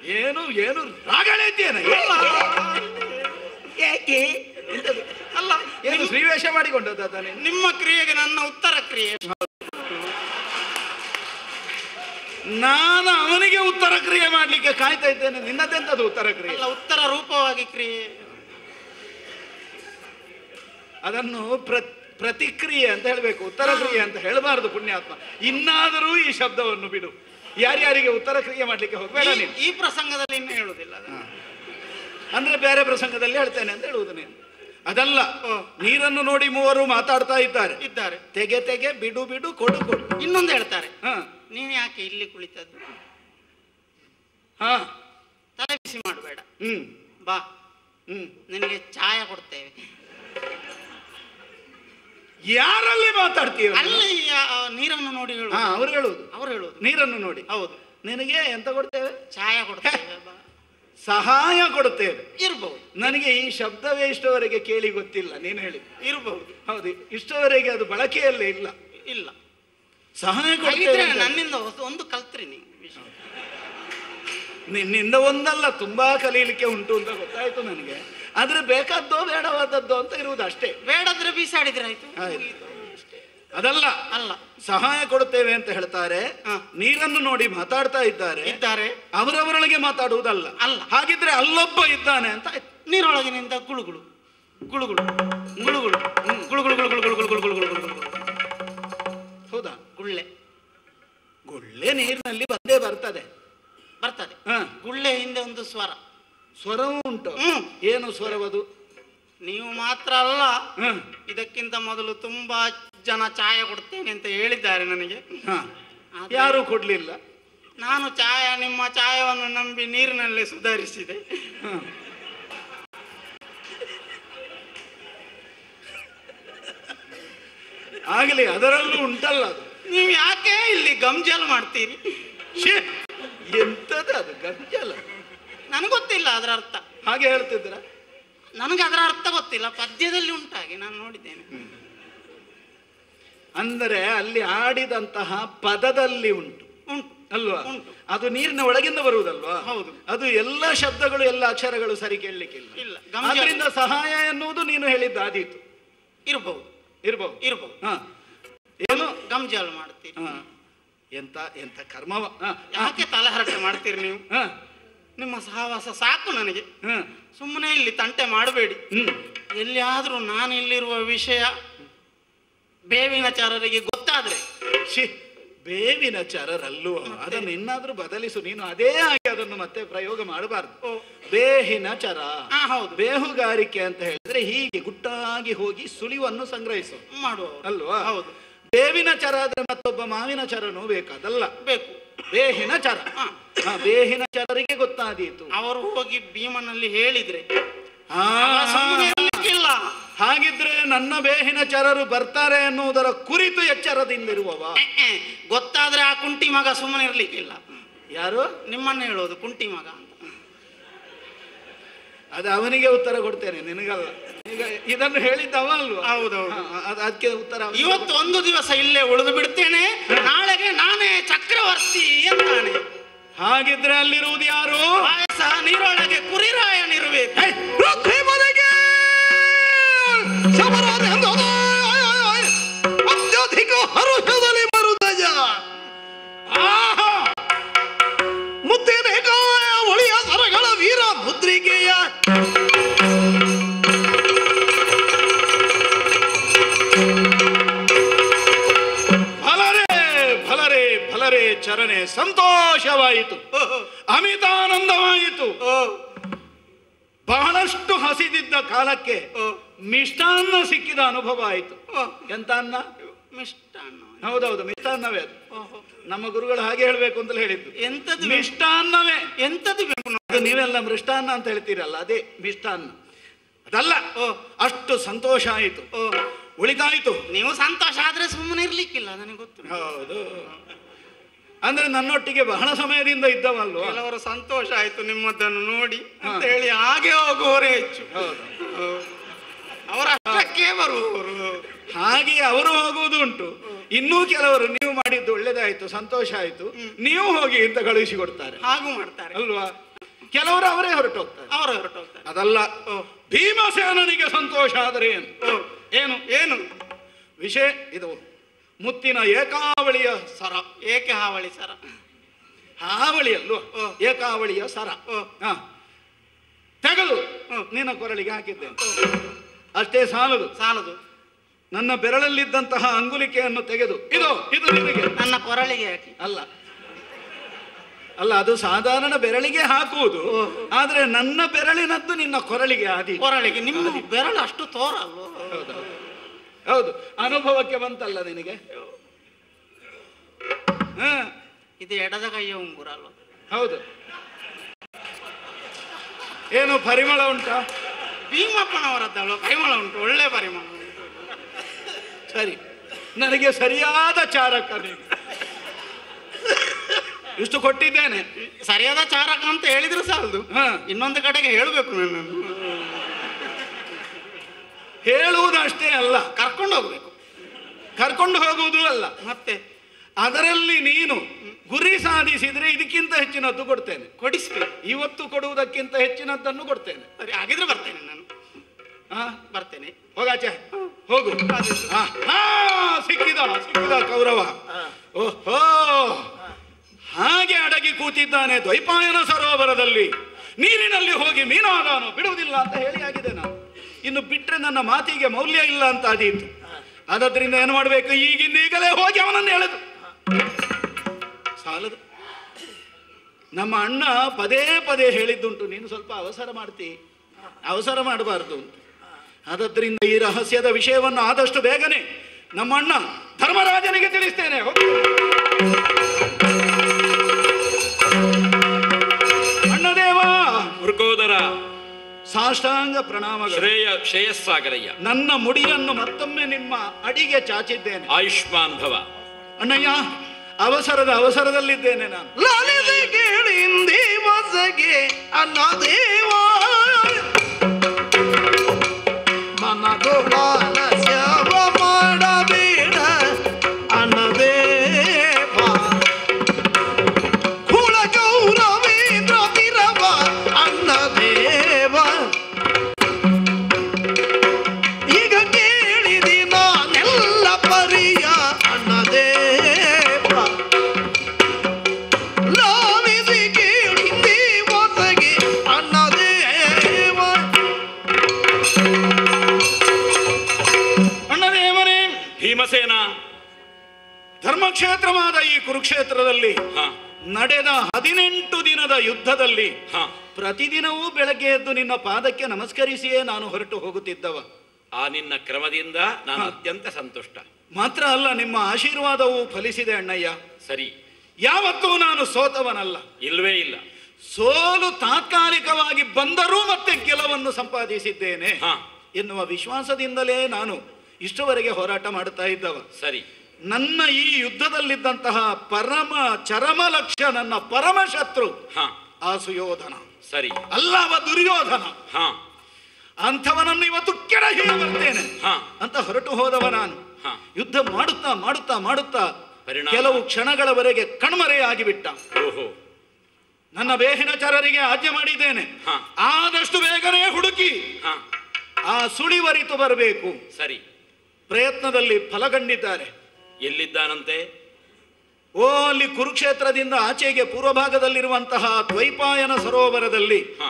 ಏನು ಏನು ರಾಗಳೆದ್ದೇನೆ ಯಾಕೆ ಎಂತದು? ಅಲ್ಲ ಏನು ನಿಮ್- ಶ್ರೀವೇಷ ಮಾಡಿಕೊಂಡದ್ದು ಅದನ್ನೇ ನಿಮ್ಮ ಕ್ರಿಯೆಗೆ ನನ್ನ ಉತ್ತರ ಕ್ರಿಯೆ ನಾನು ಅವನಿಗೆ ಉತ್ತರ ಕ್ರಿಯೆ ಮಾಡ್ಲಿಕ್ಕೆ ಕಾಯ್ತಾ ಇದ್ದೇನೆ ನಿನ್ನದೆಂತದು ಉತ್ತರ ಕ್ರಿಯೆ ಅಲ್ಲ ಉತ್ತರ ರೂಪವಾಗಿ ಕ್ರಿಯೆ ಅದನ್ನು ಪ್ರ ಪ್ರತಿಕ್ರಿಯೆ ಅಂತ ಹೇಳಬೇಕು ಉತ್ತರ ಕ್ರಿಯೆ ಅಂತ ಹೇಳಬಾರದು ಪುಣ್ಯಾತ್ಮ ಇನ್ನಾದರೂ ಈ ಶಬ್ದವನ್ನು ಬಿಡು ಯಾರ್ಯಾರಿಗೆ ಉತ್ತರ ಕ್ರಿಯೆ ಮಾಡ್ಲಿಕ್ಕೆ ಹೋಗ್ಬೇಡ ಈ- ನೀನು ಈ ಪ್ರಸಂಗದಲ್ಲಿ ಇನ್ನು ಹೇಳುದಿಲ್ಲ ಅದನ್ನು. ಅಂದ್ರೆ ಬೇರೆ ಪ್ರಸಂಗದಲ್ಲಿ ಹೇಳ್ತೇನೆ ಅಂತ ಹೇಳುವುದು ನೀನು ಅದಲ್ಲ ಓ. ನೀರನ್ನು ನೋಡಿ ಮೂವರು ಮಾತಾಡ್ತಾ ಇದ್ದಾರೆ ಇದ್ದಾರೆ ತೆಗೆ ತೆಗೆ ಬಿಡು ಬಿಡು ಕೊಡು ಕೊಡು ಇನ್ನೊಂದು ಹೇಳ್ತಾರೆ ಹ ನೀನ್ ಯಾಕೆ ಇಲ್ಲಿ ಕುಳಿತದ್ದು ಹಾ ತಲೆ ಬಿಸಿ ಮಾಡಬೇಡ ಹ್ಮ್ ಬಾ ಹ್ಮ್ ನಿನಗೆ ಚಾಯ ಕೊಡ್ತೇವೆ ಯಾರಲ್ಲಿ ಮಾತಾಡ್ತೀಯ ಅಲ್ಲಿ ಆ ನೀರನ್ನು ನೋಡಿ ಹೇಳು ಹಾ ಅವ್ರು ಹೇಳುವುದು ಅವ್ರು ಹೇಳುದು ನೀರನ್ನು ನೋಡಿ ಹೌದು ನಿನಗೆ ಎಂತ ಕೊಡ್ತೇವೆ ಚಾಯ ಕೊಡ್ತೇವೆ ಬಾ ಸಹಾಯ ಕೊಡುತ್ತೇವೆ ಇರ್ಬಹುದು ನನಗೆ ಈ ಶಬ್ದವೇ ಇಷ್ಟವರೆಗೆ ಕೇಳಿ ಗೊತ್ತಿಲ್ಲ ನೀನು ಹೇಳಿ ಇರಬಹುದು ಹೌದು ಇಷ್ಟವರೆಗೆ ಅದು ಬಳಕೆಯಲ್ಲೇ ಇಲ್ಲ ಇಲ್ಲ ಸಹಾಯ ಹಾಗಿದ್ರೆ ಕೊಡ್ತೇವೆ ಅಂತ. ನನ್ನಿಂದ ಹೊಸ- ಒಂದು ಕಲ್ತ್ರಿ ನೀವು ವಿಷಯ. ನಿನ್ನಿಂದ ಒಂದಲ್ಲ ತುಂಬಾ ಕಲೀಲಿಕ್ಕೆ ಉಂಟು ಅಂತ ಗೊತ್ತಾಯ್ತು ನನಗೆ ಆದ್ರೆ ಬೇಕಾದ್ದೋ ಬೇಡವಾದದ್ದೋ ಅಂತ ಇರುವುದು ಅಷ್ಟೇ ಬೇಡದ್ರೆ ಬೀಸಾಡಿದ್ರೆ ಆಯ್ತು ಆಯ್ತು. ಮುಗೀತು. ಅದಲ್ಲ ಅಲ್ಲ ಸಹಾಯ ಕೊಡುತ್ತೇವೆ ಅಂತ ಹೇಳ್ತಾರೆ ಹ. ನೀರನ್ನು ನೋಡಿ ಮಾತಾಡ್ತಾ ಇದ್ದಾರೆ ಇದ್ದಾರೆ ಅವರವರೊಳಗೆ ಮಾತಾಡುವುದಲ್ಲ ಅಲ್ಲ. ಹಾಗಿದ್ರೆ ಅಲ್ಲೊಬ್ಬ ಇದ್ದಾನೆ ಅಂತ ಆಯ್ತು. ನೀರೊಳಗಿನಿಂದ ಗುಳುಗುಳು ಗುಳುಗುಳು ಗುಳುಗುಳು ಗುಳುಗುಳು ಗುಳುಗುಳು ಗುಳುಗುಳು ಗುಳುಗುಳು ಗುಳುಗುಳು ಗುಳುಗುಳು ಹೌದಾ ಗುಳ್ಳೆ ಗುಳ್ಳೆ ನೀರಿನಲ್ಲಿ ಬಂದೇ ಬರ್ತದೆ ಬರ್ತದೆ ಹ ಗುಳ್ಳೆ ಹಿಂದೆ ಒಂದು ಸ್ವರ ಸ್ವರವೂ ಉಂಟು ಹ್ಮ್. ಏನು ಸ್ವರವದು ನೀವು ಮಾತ್ರ ಅಲ್ಲ ಹ ಇದಕ್ಕಿಂತ ಮೊದಲು ತುಂಬಾ ಜನ ಚಾಯ ಕೊಡ್ತೇನೆ ಅಂತ ಹೇಳಿದ್ದಾರೆ ನನಗೆ ಹ ಆದ್ರೆ ಯಾರೂ ಕೊಡ್ಲಿಲ್ಲ ನಾನು ಚಾಯ ನಿಮ್ಮ ಚಾಯವನ್ನು ನಂಬಿ ನೀರಿನಲ್ಲೇ ಸುಧಾರಿಸಿದೆ ಹ. ಆಗಲಿ ಅದರಲ್ಲೂ ಉಂಟಲ್ಲ ಅದು ನೀವು ಯಾಕೆ ಇಲ್ಲಿ ಗಂಜಲ್ ಮಾಡ್ತೀರಿ ಛೀ, ಎಂತದು ಅದು ಗಂಜಲ ನನಗೆ ಗೊತ್ತಿಲ್ಲ ಅದರ ಅರ್ಥ ಹಾಗೆ ಹೇಳ್ತಿದ್ರ ನನಗೆ ಅದರ ಅರ್ಥ ಗೊತ್ತಿಲ್ಲ ಪದ್ಯದಲ್ಲಿ ಉಂಟಾಗಿ ನಾನು ನೋಡಿದ್ದೇನೆ ಅಂದರೆ ಅಲ್ಲಿ ಆಡಿದಂತಹ ಪದದಲ್ಲಿ ಉಂಟು ಉಂಟು ಅಲ್ವಾ ಉಂಟು. ಅದು ನೀರಿನ ಒಳಗಿಂದ ಬರುವುದಲ್ವಾ ಹೌದು. ಅದು ಎಲ್ಲ ಶಬ್ದಗಳು ಎಲ್ಲ ಅಕ್ಷರಗಳು ಸರಿ ಕೇಳಲಿಕ್ಕಿಲ್ಲ ಇಲ್ಲ ಗಂಜಲ್ ಆದ್ರಿಂದ ಸಹಾಯ ಎನ್ನುವುದು ನೀನು ಹೇಳಿದ್ದಾದೀತು ಇರಬಹುದು ಇರ್ಬಹುದು ಇರಬಹುದು ಹ ಏನು ಗಂಜಲ್ ಮಾಡ್ತೀರಿ ಹ ಎಂತ ಎಂತ ಕರ್ಮವ ಹ, ಯಾಕೆ ತಲೆಹರಟೆ ಮಾಡ್ತೀರಿ ನೀವು ಹ, ನಿಮ್ಮ ಸಹವಾಸ ಸಾಕು ನನಗೆ ಹ, ಸುಮ್ಮನೆ ಇಲ್ಲಿ ತಂಟೆ ಮಾಡಬೇಡಿ ಹ್ಮ್ ಎಲ್ಲಿಯಾದ್ರೂ ನಾನು ಇಲ್ಲಿರುವ ವಿಷಯ ಬೇವಿನ ಚಾರರಿಗೆ ಗೊತ್ತಾದ್ರೆ ಛೀ ಬೇವಿನ ಚರರಲ್ಲೂ ಅದನ್ನು ಇನ್ನಾದ್ರೂ ಬದಲಿಸು ನೀನು ಅದೇ ಆಗಿ ಅದನ್ನು ಮತ್ತೆ ಪ್ರಯೋಗ ಮಾಡಬಾರ್ದು ಓ ಬೇಹಿನ ಚರ ಹಾ ಹೌದು ಬೇಹುಗಾರಿಕೆ ಅಂತ ಹೇಳಿದ್ರೆ ಹೀಗೆ ಗುಟ್ಟಾಗಿ ಹೋಗಿ ಸುಳಿವನ್ನು ಸಂಗ್ರಹಿಸು ಮಾಡುವ ಅಲ್ವಾ ಹೌದು ಬೇವಿನ ಚರ ಆದ್ರೆ ಮತ್ತೊಬ್ಬ ಮಾವಿನ ಚರನೂ ಬೇಕದಲ್ಲ ಬೇಕು ಬೇಹಿನ ಚರ ಹಾ. ಹಾ, ಬೇಹಿನ ಚರರಿಗೆ ಗೊತ್ತಾದೀತು ಅವರು ಹೋಗಿ ಭೀಮನಲ್ಲಿ ಹೇಳಿದ್ರೆ ಆ, ಅವ ಸುಮ್ಮನೆ ಇರ್ಲಿಕ್ಕಿಲ್ಲ ಹಾಗಿದ್ರೆ ನನ್ನ ಬೇಹಿನ ಚರರು ಬರ್ತಾರೆ ಎನ್ನುವುದರ ಕುರಿತು ಎಚ್ಚರದಿಂದಿರುವವ ಎ, ಎ, ಗೊತ್ತಾದ್ರೆ ಆ ಕುಂಟಿ ಮಗ ಸುಮ್ಮನೆ ಇರ್ಲಿಕ್ಕಿಲ್ಲ ಯಾರು ನಿಮ್ಮನ್ನ ಹೇಳೋದು ಕುಂಟಿ ಮಗ ಅಂತ ಅದು ಅವನಿಗೆ ಉತ್ತರ ಕೊಡ್ತೇನೆ ನಿನಗಲ್ಲ ಈಗ ಇದನ್ನು ಹೇಳಿದ್ದವ ಅಲ್ವಾ ಹೌದೌದು. ಹಾ, ಅದ್- ಅದಕ್ಕೆ ಉತ್ತರ ಅವನಿಗೆ ಇವತ್ತು ಒಂದು ದಿವಸ ಇಲ್ಲೇ ಉಳಿದು ಬಿಡ್ತೇನೆ ನಾಳೆಗೆ ನಾನೇ ಚಕ್ರವರ್ತಿ ಅಂತಾನೆ ಹಾಗಿದ್ರೆ ಅಲ್ಲಿರುವುದು ಯಾರು ಪಾಯಸ ನೀರೊಳಗೆ ಕುರಿರಾಯನಿರ್ಬೇಕು ಹೇ, ಪೃಥ್ವಿಮನೆಗೆ ಸಮರಾಧೆಂದದ ಅತ್ಯಧಿಕ ಹರುಷದಲ್ಲಿ ಮರುದಯ ಆಹಾ! ಮುತ್ತಿನ ಕಾಯ ಒಳಿಯ ಸರಗಳ ವೀರ ಮುದ್ರಿಕೆಯ ಫಲರೇ ಫಲರೇ ಫಲರೇ ಚರಣೆ ಸಂತೋಷವಾಯಿತು ಅಮಿತಾನಂದವಾಯಿತು ಓ ಬಹಳಷ್ಟು ಹಸಿದಿದ್ದ ಕಾಲಕ್ಕೆ ಓ ಮಿಷ್ಟಾನ್ನ ಸಿಕ್ಕಿದ ಅನುಭವ ಆಯಿತು ಓ ಎಂತ ಅನ್ನ ಮಿಷ್ಟಾನ್ನ ಹೌದೌದು ಮಿಷ್ಟಾನ್ನವೇ ಅದು ಓಹೋ ನಮ್ಮ ಗುರುಗಳು ಹಾಗೆ ಹೇಳ್ಬೇಕು ಅಂತ ಹೇಳಿದ್ದು ಎಂತದು ಮಿಷ್ಟಾನ್ನವೇ ಎಂತದು ಬೇಕು ನೋಡಿ? ಅದು ನೀವೆಲ್ಲ ಮೃಷ್ಟಾನ್ನ ಅಂತ ಹೇಳ್ತೀರಲ್ಲ ಅದೇ ಮಿಷ್ಟಾನ್ನ ಅದಲ್ಲ ಓ ಅಷ್ಟು ಸಂತೋಷ ಆಯಿತು ಓ ಉಳಿತಾಯಿತು ನೀವು ಸಂತೋಷ ಆದ್ರೆ ಸುಮ್ಮನೆ ಇರ್ಲಿಕ್ಕಿಲ್ಲ ನನಗೆ ಗೊತ್ತು ಹೌದು ಅಂದ್ರೆ ನನ್ನೊಟ್ಟಿಗೆ ಬಹಳ ಸಮಯದಿಂದ ಇದ್ದವಲ್ವಾ ಕೆಲವರು ಸಂತೋಷ ಆಯ್ತು ನಿಮ್ಮದನ್ನು ನೋಡಿ ಅಂತ ಹೇಳಿ ಹಾಗೆ ಹೋಗುವವರೇ ಹೆಚ್ಚು ಹೌದು ಹೌದು. ಅವರ ಅಷ್ಟಕ್ಕೆ ಬರುವವರು ಹಾಗೆ ಅವರು ಹೋಗುವುದು ಉಂಟು ಇನ್ನೂ ಕೆಲವರು ನೀವು ಮಾಡಿದ್ದು ಒಳ್ಳೇದಾಯ್ತು ಸಂತೋಷ ಆಯ್ತು ನೀವು ಹೋಗಿ ಅಂತ ಕಳುಹಿಸಿ ಕೊಡ್ತಾರೆ ಹಾಗೂ ಮಾಡ್ತಾರೆ ಅಲ್ವಾ ಕೆಲವರು ಅವರೇ ಹೊರಟೋಗ್ತಾರೆ ಅವರು ಹೊರಟೋಗ್ತಾರೆ ಅದಲ್ಲ ಭೀಮಸೇನನಿಗೆ ಸಂತೋಷ ಆದರೆ ಏನು ಏನು ಏನು ವಿಷಯ ಇದು ಮುತ್ತಿನ ಏಕಾವಳಿಯ ಸರ ಏಕೆ ಹಾವಳಿ ಸರ ಹಾವಳಿ ಅಲ್ವ ಏಕಾವಳಿಯ ಸರ ಹ. ತೆಗೆದು ನಿನ್ನ ಕೊರಳಿಗೆ ಹಾಕಿದ್ದೇನೆ ಅಷ್ಟೇ ಸಾಲದು ಸಾಲದು ನನ್ನ ಬೆರಳಲ್ಲಿದ್ದಂತಹ ಅಂಗುಲಿಕೆಯನ್ನು ತೆಗೆದು ಇದು ಇದು ನಿನಗೆ ನನ್ನ ಕೊರಳಿಗೆ ಹಾಕಿ ಅಲ್ಲ ಅಲ್ಲ ಅದು ಸಾಧಾರಣ ಬೆರಳಿಗೆ ಹಾಕುವುದು ಆದ್ರೆ ನನ್ನ ಬೆರಳಿನದ್ದು ನಿನ್ನ ಕೊರಳಿಗೆ ಆದಿ ಕೊರಳಿಗೆ ನಿಮ್ಮ ಬೆರಳು ಅಷ್ಟು ತೋರಲ್ವೋ ಹೌದು ಅನುಭವಕ್ಕೆ ಬಂತಲ್ಲ ನಿನಗೆ ಹ ಇದು ಎಡದ ಕೈಯ ಉಂಗುರ ಅಲ್ವ ಹೌದು ಏನು ಪರಿಮಳ ಉಂಟಾ ಭೀಮಪ್ಪನವರದ್ದಲ್ವ ಪರಿಮಳ ಉಂಟು ಒಳ್ಳೆ ಪರಿಮಳ ಉಂಟು ಸರಿ ನನಗೆ ಸರಿಯಾದ ಚಾರಕ ನೀನು ಇಷ್ಟು ಕೊಟ್ಟಿದ್ದೇನೆ ಸರಿಯಾದ ಚಾರಕ ಅಂತ ಹೇಳಿದ್ರು ಸಾಲದು ಹ. ಇನ್ನೊಂದು ಕಡೆಗೆ ಹೇಳಬೇಕು ನನ್ನನ್ನು ಹೇಳುವುದಷ್ಟೇ ಅಲ್ಲ ಕರ್ಕೊಂಡು ಹೋಗ್ಬೇಕು ಕರ್ಕೊಂಡು ಹೋಗುವುದು ಅಲ್ಲ ಮತ್ತೆ ಅದರಲ್ಲಿ ನೀನು ಗುರಿ ಸಾಧಿಸಿದ್ರೆ ಇದಕ್ಕಿಂತ ಹೆಚ್ಚಿನದ್ದು ಕೊಡ್ತೇನೆ ಕೊಡಿಸ್ಬೇಕು ಇವತ್ತು ಕೊಡುವುದಕ್ಕಿಂತ ಹೆಚ್ಚಿನದ್ದನ್ನು ಕೊಡ್ತೇನೆ ಸರಿ ಹಾಗಿದ್ರೆ ಬರ್ತೇನೆ ನಾನು ಹಾ ಬರ್ತೇನೆ ಹೋಗಾಚೆ ಹೋಗು ಹಾ, ಹಾ, ಸಿಕ್ಕಿದ ಸಿಕ್ಕಿದ ಕೌರವ ಓಹೋ ಹಾಗೆ ಅಡಗಿ ಕೂತಿದ್ದಾನೆ ದ್ವೈಪಾಯನ ಸರೋವರದಲ್ಲಿ ನೀರಿನಲ್ಲಿ ಹೋಗಿ ಮೀನಾದಾನು ಬಿಡುವುದಿಲ್ಲ ಅಂತ ಹೇಳಿ ಆಗಿದೆ ನಾನು ಇನ್ನು ಬಿಟ್ರೆ ನನ್ನ ಮಾತಿಗೆ ಮೌಲ್ಯ ಇಲ್ಲ ಅಂತ ಆದೀತು ಆದದ್ರಿಂದ ಏನು ಮಾಡಬೇಕು ಈಗಿಂದ ಈಗಲೇ ಹೋಗಿ ಅವನನ್ನು ಎಳೆದು ಸಾಲದು ನಮ್ಮ ಅಣ್ಣ ಪದೇ ಪದೇ ಹೇಳಿದ್ದುಂಟು ನೀನು ಸ್ವಲ್ಪ ಅವಸರ ಮಾಡ್ತಿ ಅವಸರ ಮಾಡಬಾರ್ದು ಅಂತ ಆದದ್ರಿಂದ ಈ ರಹಸ್ಯದ ವಿಷಯವನ್ನು ಆದಷ್ಟು ಬೇಗನೆ ನಮ್ಮ ಅಣ್ಣ ಧರ್ಮರಾಜನಿಗೆ ತಿಳಿಸ್ತೇನೆ ಹೋಗು. ಅಣ್ಣದೇವ ಮೃಗೋದರ ಸಾಷ್ಟಾಂಗ ಪ್ರಣಾಮಗಳು ಶ್ರೇಯ ಶ್ರೇಯಸ್ಸಾಗರಯ್ಯ ನನ್ನ ಮುಡಿಯನ್ನು ಮತ್ತೊಮ್ಮೆ ನಿಮ್ಮ ಅಡಿಗೆ ಚಾಚಿದ್ದೇನೆ ಆಯುಷ್ಮಾನ್ ಭವ ಅಣ್ಣಯ್ಯ ಅವಸರದ ಅವಸರದಲ್ಲಿದ್ದೇನೆ ನಾನು ಲಲಿತೆ ಕೇಳಿಂದಿ ಮಸಗೆ ಅನ್ನ ದೇವ ಮನದೊಳಲ ಸ್ಯಾವ ಮಾಡಬೇಡ ಅನ್ನ ದೇವ ಕುಳ ಗೌರವೇಂದ್ರ ತಿರವ ಅನ್ನ ದೇವ ಈಗ ಕೇಳಿದಿ ನಾನೆಲ್ಲ ಪರಿಯ ಅನ್ನ ದೇವ ಲಾಲಿಸಿ ಕೇಳಿದ್ದೆ ಒಸಗೆ ಅಣ್ಣದೇವ ಅಣ್ಣದೇವರೇ ಭೀಮಸೇನ ಧರ್ಮಕ್ಷೇತ್ರವಾದ ಈ ಕುರುಕ್ಷೇತ್ರದಲ್ಲಿ ಹ ನಡೆದ ಹದಿನೆಂಟು ದಿನದ ಯುದ್ಧದಲ್ಲಿ ಹ ಪ್ರತಿದಿನವೂ ಬೆಳಗ್ಗೆ ಎದ್ದು ನಿನ್ನ ಪಾದಕ್ಕೆ ನಮಸ್ಕರಿಸಿಯೇ ನಾನು ಹೊರಟು ಹೋಗುತ್ತಿದ್ದವ ಆ ನಿನ್ನ ಕ್ರಮದಿಂದ ನಾನು ಅತ್ಯಂತ ಸಂತುಷ್ಟ ಮಾತ್ರ ಅಲ್ಲ ನಿಮ್ಮ ಆಶೀರ್ವಾದವೂ ಫಲಿಸಿದೆ ಅಣ್ಣಯ್ಯ ಸರಿ ಯಾವತ್ತೂ ನಾನು ಸೋತವನಲ್ಲ ಇಲ್ವೇ ಇಲ್ಲ ಸೋಲು ತಾತ್ಕಾಲಿಕವಾಗಿ ಬಂದರೂ ಮತ್ತೆ ಗೆಲುವನ್ನು ಸಂಪಾದಿಸಿದ್ದೇನೆ ಹ ಎನ್ನುವ ವಿಶ್ವಾಸದಿಂದಲೇ ನಾನು ಇಷ್ಟವರೆಗೆ ಹೋರಾಟ ಮಾಡುತ್ತಾ ಇದ್ದವ ಸರಿ ನನ್ನ ಈ ಯುದ್ಧದಲ್ಲಿದ್ದಂತಹ ಪರಮ ಚರಮ ಲಕ್ಷ್ಯ ನನ್ನ ಪರಮ ಶತ್ರು ಹ ಆ ಸುಯೋಧನ ಸರಿ ಅಲ್ಲವ ದುರ್ಯೋಧನ ಹ ಅಂಥವನನ್ನು ಇವತ್ತು ಕೆಳಗೆ ಬರ್ತೇನೆ ಹ ಅಂತ ಹೊರಟು ಹೋದವ ನಾನು ಹ ಯುದ್ಧ ಮಾಡುತ್ತಾ ಮಾಡುತ್ತಾ ಮಾಡುತ್ತಾ ಪರಿಣಾಮ? ಕೆಲವು ಕ್ಷಣಗಳವರೆಗೆ ಕಣ್ಮರೆಯಾಗಿ ಬಿಟ್ಟ ಓಹೋ ನನ್ನ ಬೇಹಿನ ಚರರಿಗೆ ಆಜ್ಞೆ ಮಾಡಿದ್ದೇನೆ ಹ. ಆದಷ್ಟು ಬೇಗನೆ ಹುಡುಕಿ ಹ ಆ ಸುಳಿವರಿತು ಬರಬೇಕು ಸರಿ ಪ್ರಯತ್ನದಲ್ಲಿ ಫಲಗಂಡಿದ್ದಾರೆ ಎಲ್ಲಿದ್ದಾನಂತೆ ಓ ಅಲ್ಲಿ ಕುರುಕ್ಷೇತ್ರದಿಂದ ಆಚೆಗೆ ಪೂರ್ವ ಭಾಗದಲ್ಲಿರುವಂತಹ ದ್ವೈಪಾಯನ ಸರೋವರದಲ್ಲಿ ಹ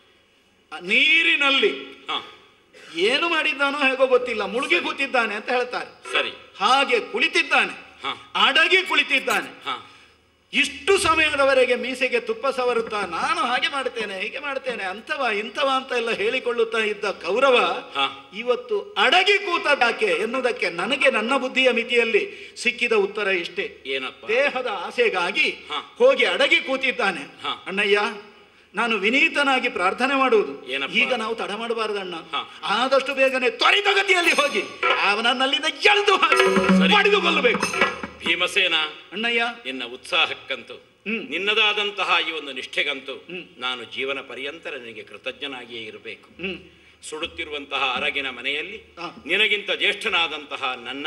ಆ ನೀರಿನಲ್ಲಿ ಹ ಏನು ಮಾಡಿದ್ದಾನೋ ಹೇಗೋ ಗೊತ್ತಿಲ್ಲ ಮುಳುಗಿ ಕೂತಿದ್ದಾನೆ ಅಂತ ಹೇಳ್ತಾರೆ ಸರಿ ಹಾಗೆ ಕುಳಿತಿದ್ದಾನೆ ಹ ಅಡಗಿ ಕುಳಿತಿದ್ದಾನೆ ಹ ಇಷ್ಟು ಸಮಯದವರೆಗೆ ಮೀಸೆಗೆ ತುಪ್ಪ ಸವರುತ್ತಾ ನಾನು ಹಾಗೆ ಮಾಡ್ತೇನೆ ಹೀಗೆ ಮಾಡ್ತೇನೆ ಅಂತವ ಇಂಥವ ಅಂತ ಎಲ್ಲ ಹೇಳಿಕೊಳ್ಳುತ್ತಾ ಇದ್ದ ಕೌರವ ಹ. ಇವತ್ತು ಅಡಗಿ ಕೂತದಾಕೆ ಎನ್ನುವುದಕ್ಕೆ ನನಗೆ ನನ್ನ ಬುದ್ಧಿಯ ಮಿತಿಯಲ್ಲಿ ಸಿಕ್ಕಿದ ಉತ್ತರ ಇಷ್ಟೇ ಏನಪ್ಪ ದೇಹದ ಆಸೆಗಾಗಿ ಹ. ಹೋಗಿ ಅಡಗಿ ಕೂತಿದ್ದಾನೆ ಹ. ಅಣ್ಣಯ್ಯ ನಾನು ವಿನೀತನಾಗಿ ಪ್ರಾರ್ಥನೆ ಮಾಡುವುದು ಏನಪ್ಪ? ಈಗ ನಾವು ತಡ ಮಾಡಬಾರದಣ್ಣ ಹ. ಆದಷ್ಟು ಬೇಗನೆ ತ್ವರಿತಗತಿಯಲ್ಲಿ ಹೋಗಿ ಅವನನ್ನಲ್ಲಿಂದ ಎಳೆದು ಹಾಕಿ ಸರಿ. ಪಡೆದುಕೊಳ್ಳಬೇಕು ಭೀಮಸೇನ ಅಣ್ಣಯ್ಯ ನಿನ್ನ ಉತ್ಸಾಹಕ್ಕಂತೂ ಹ್ಮ್. ನಿನ್ನದಾದಂತಹ ಈ ಒಂದು ನಿಷ್ಠೆಗಂತೂ ಹ್ಮ್. ನಾನು ಜೀವನ ಪರ್ಯಂತರ ನಿನಗೆ ಕೃತಜ್ಞನಾಗಿಯೇ ಇರಬೇಕು ಹ್ಮ್ ಸುಡುತ್ತಿರುವಂತಹ ಅರಗಿನ ಮನೆಯಲ್ಲಿ ಹ. ನಿನಗಿಂತ ಜ್ಯೇಷ್ಠನಾದಂತಹ ನನ್ನನ್ನು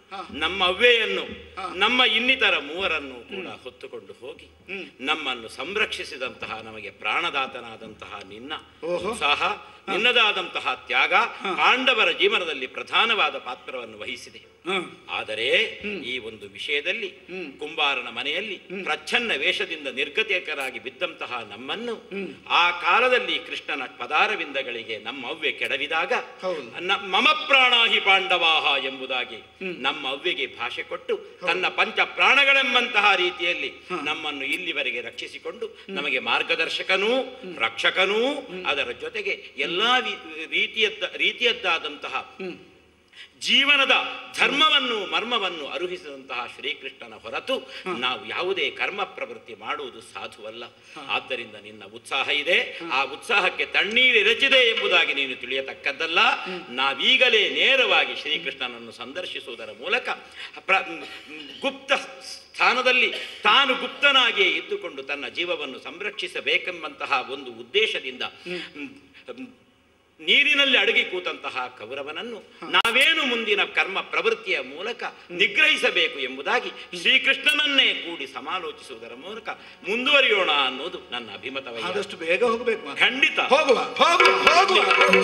ನಮ್ಮ ಅವ್ವೆಯನ್ನು ನಮ್ಮ ಇನ್ನಿತರ ಮೂವರನ್ನು ಕೂಡ ಹೊತ್ತುಕೊಂಡು ಹೋಗಿ ನಮ್ಮನ್ನು ಸಂರಕ್ಷಿಸಿದಂತಹ ನಮಗೆ ಪ್ರಾಣದಾತನಾದಂತಹ ನಿನ್ನ ಉತ್ಸಾಹ ನಿನ್ನದಾದಂತಹ ತ್ಯಾಗ ಪಾಂಡವರ ಜೀವನದಲ್ಲಿ ಪ್ರಧಾನವಾದ ಪಾತ್ರವನ್ನು ವಹಿಸಿದೆ ಆದರೆ ಈ ಒಂದು ವಿಷಯದಲ್ಲಿ ಕುಂಬಾರನ ಮನೆಯಲ್ಲಿ ಪ್ರಚ್ಛನ್ನ ವೇಷದಿಂದ ನಿರ್ಗತಿಕರಾಗಿ ಬಿದ್ದಂತಹ ನಮ್ಮನ್ನು ಆ ಕಾಲದಲ್ಲಿ ಕೃಷ್ಣನ ಪದಾರವಿಂದಗಳಿಗೆ ನಮ್ಮ ಅವ್ವೆ ಕೆಡವಿದಾಗ ನ- ಮಮ ಪ್ರಾಣಾಹಿ ಪಾಂಡವಾಹ ಎಂಬುದಾಗಿ ನಮ್ಮ ಅವ್ವೆಗೆ ಭಾಷೆ ಕೊಟ್ಟು ತನ್ನ ಪಂಚ ಪ್ರಾಣಗಳೆಂಬಂತಹ ರೀತಿಯಲ್ಲಿ ನಮ್ಮನ್ನು ಇಲ್ಲಿವರೆಗೆ ರಕ್ಷಿಸಿಕೊಂಡು ನಮಗೆ ಮಾರ್ಗದರ್ಶಕನೂ ರಕ್ಷಕನೂ ಅದರ ಜೊತೆಗೆ ಎಲ್ಲಾ ವಿ- ರೀತಿಯದ್ದ ರೀತಿಯದ್ದಾದಂತಹ ಜೀವನದ ಧರ್ಮವನ್ನು ಮರ್ಮವನ್ನು ಅರುಹಿಸಿದಂತಹ ಶ್ರೀಕೃಷ್ಣನ ಹೊರತು ನಾವು ಯಾವುದೇ ಕರ್ಮ ಪ್ರವೃತ್ತಿ ಮಾಡುವುದು ಸಾಧುವಲ್ಲ ಆದ್ದರಿಂದ ನಿನ್ನ ಉತ್ಸಾಹ ಇದೆ ಆ ಉತ್ಸಾಹಕ್ಕೆ ತಣ್ಣೀರು ಎರಚಿದೆ ಎಂಬುದಾಗಿ ನೀನು ತಿಳಿಯತಕ್ಕದ್ದಲ್ಲ ನಾವೀಗಲೇ ನೇರವಾಗಿ ಶ್ರೀಕೃಷ್ಣನನ್ನು ಸಂದರ್ಶಿಸುವುದರ ಮೂಲಕ ಪ್ರ ಗುಪ್ತ ಸ್ಥಾನದಲ್ಲಿ ತಾನು ಗುಪ್ತನಾಗಿಯೇ ಇದ್ದುಕೊಂಡು ತನ್ನ ಜೀವವನ್ನು ಸಂರಕ್ಷಿಸಬೇಕೆಂಬಂತಹ ಒಂದು ಉದ್ದೇಶದಿಂದ ಮ್, ಮ್, ನೀರಿನಲ್ಲಿ ಅಡಗಿ ಕೂತಂತಹ ಕೌರವನನ್ನು ನಾವೇನು ಮುಂದಿನ ಕರ್ಮ ಪ್ರವೃತ್ತಿಯ ಮೂಲಕ ನಿಗ್ರಹಿಸಬೇಕು ಎಂಬುದಾಗಿ ಶ್ರೀಕೃಷ್ಣನನ್ನೇ ಕೂಡಿ ಸಮಾಲೋಚಿಸುವುದರ ಮೂಲಕ ಮುಂದುವರಿಯೋಣ ಅನ್ನೋದು ನನ್ನ ಅಭಿಮತವಯ್ಯ ಆದಷ್ಟು ಬೇಗ ಹೋಗ್ಬೇಕು ಮಾತ್ರ. ಖಂಡಿತ ಹೋಗುವ ಹೋಗುವ ಹೋಗುವ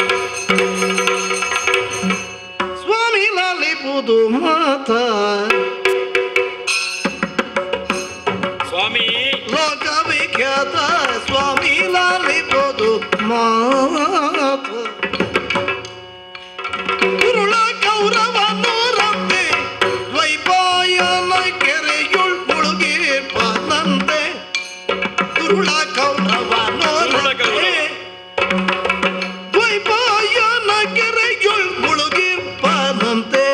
ಸ್ವಾಮಿ ಲಾಲಿಪುದು ಮಾತ ಸ್ವಾಮಿ ಲೋಕ ವಿಖ್ಯಾತ ಸ್ವಾಮಿ ಲಾಲಿಪುದು ಮಾತ ಉರುಳ ಕೌರವ ನೂರಂತೆ ದ್ವೈಪಾಯನ ಕೆರೆಯುಳ್ ಮುಳುಗಿ ಬಂದಂತೆ ಉರುಳ ಕೌರವ ಉರುಳ ಕೌರವ. ನೂರಂತೆ ದ್ವೈಪಾಯನ ಕೆರೆಯುಳ್ ಮುಳುಗಿರ್ಪದಂತೆ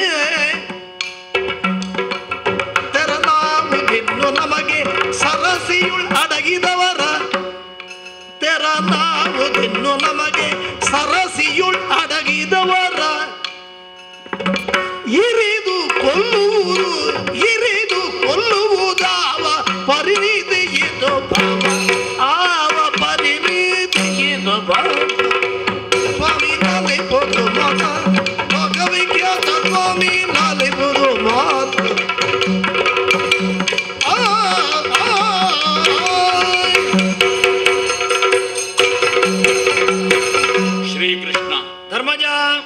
ತೆರನಾವುದಿನ್ನು ನಮಗೆ ಸರಸಿಯುಳ್ ಅಡಗಿದವರ ತೆರನಾವುದಿನ್ನು ನಮಗೆ ಸರಸಿಯುಳ್ ಅಡಗಿದವರ ಇರಿದು ಕೊಲ್ಲುವುದು ಇರಿದು ಕೊಲ್ಲುವುದಾವ ಪರಿಣಿತಿ ಇದು ಭಾವ ಆವ ಪರಿಣಿತಿ ಇದು ಭಾವ ಸ್ವಾಮಿ ನಾಲಿಪುದು ಮಾತ ಲೋಕವಿಖ್ಯಾತ ಸ್ವಾಮಿ ನಾಲಿಪುದು ಮಾತ ಆ, ಆ, ಆ. ಶ್ರೀಕೃಷ್ಣ ಧರ್ಮಜ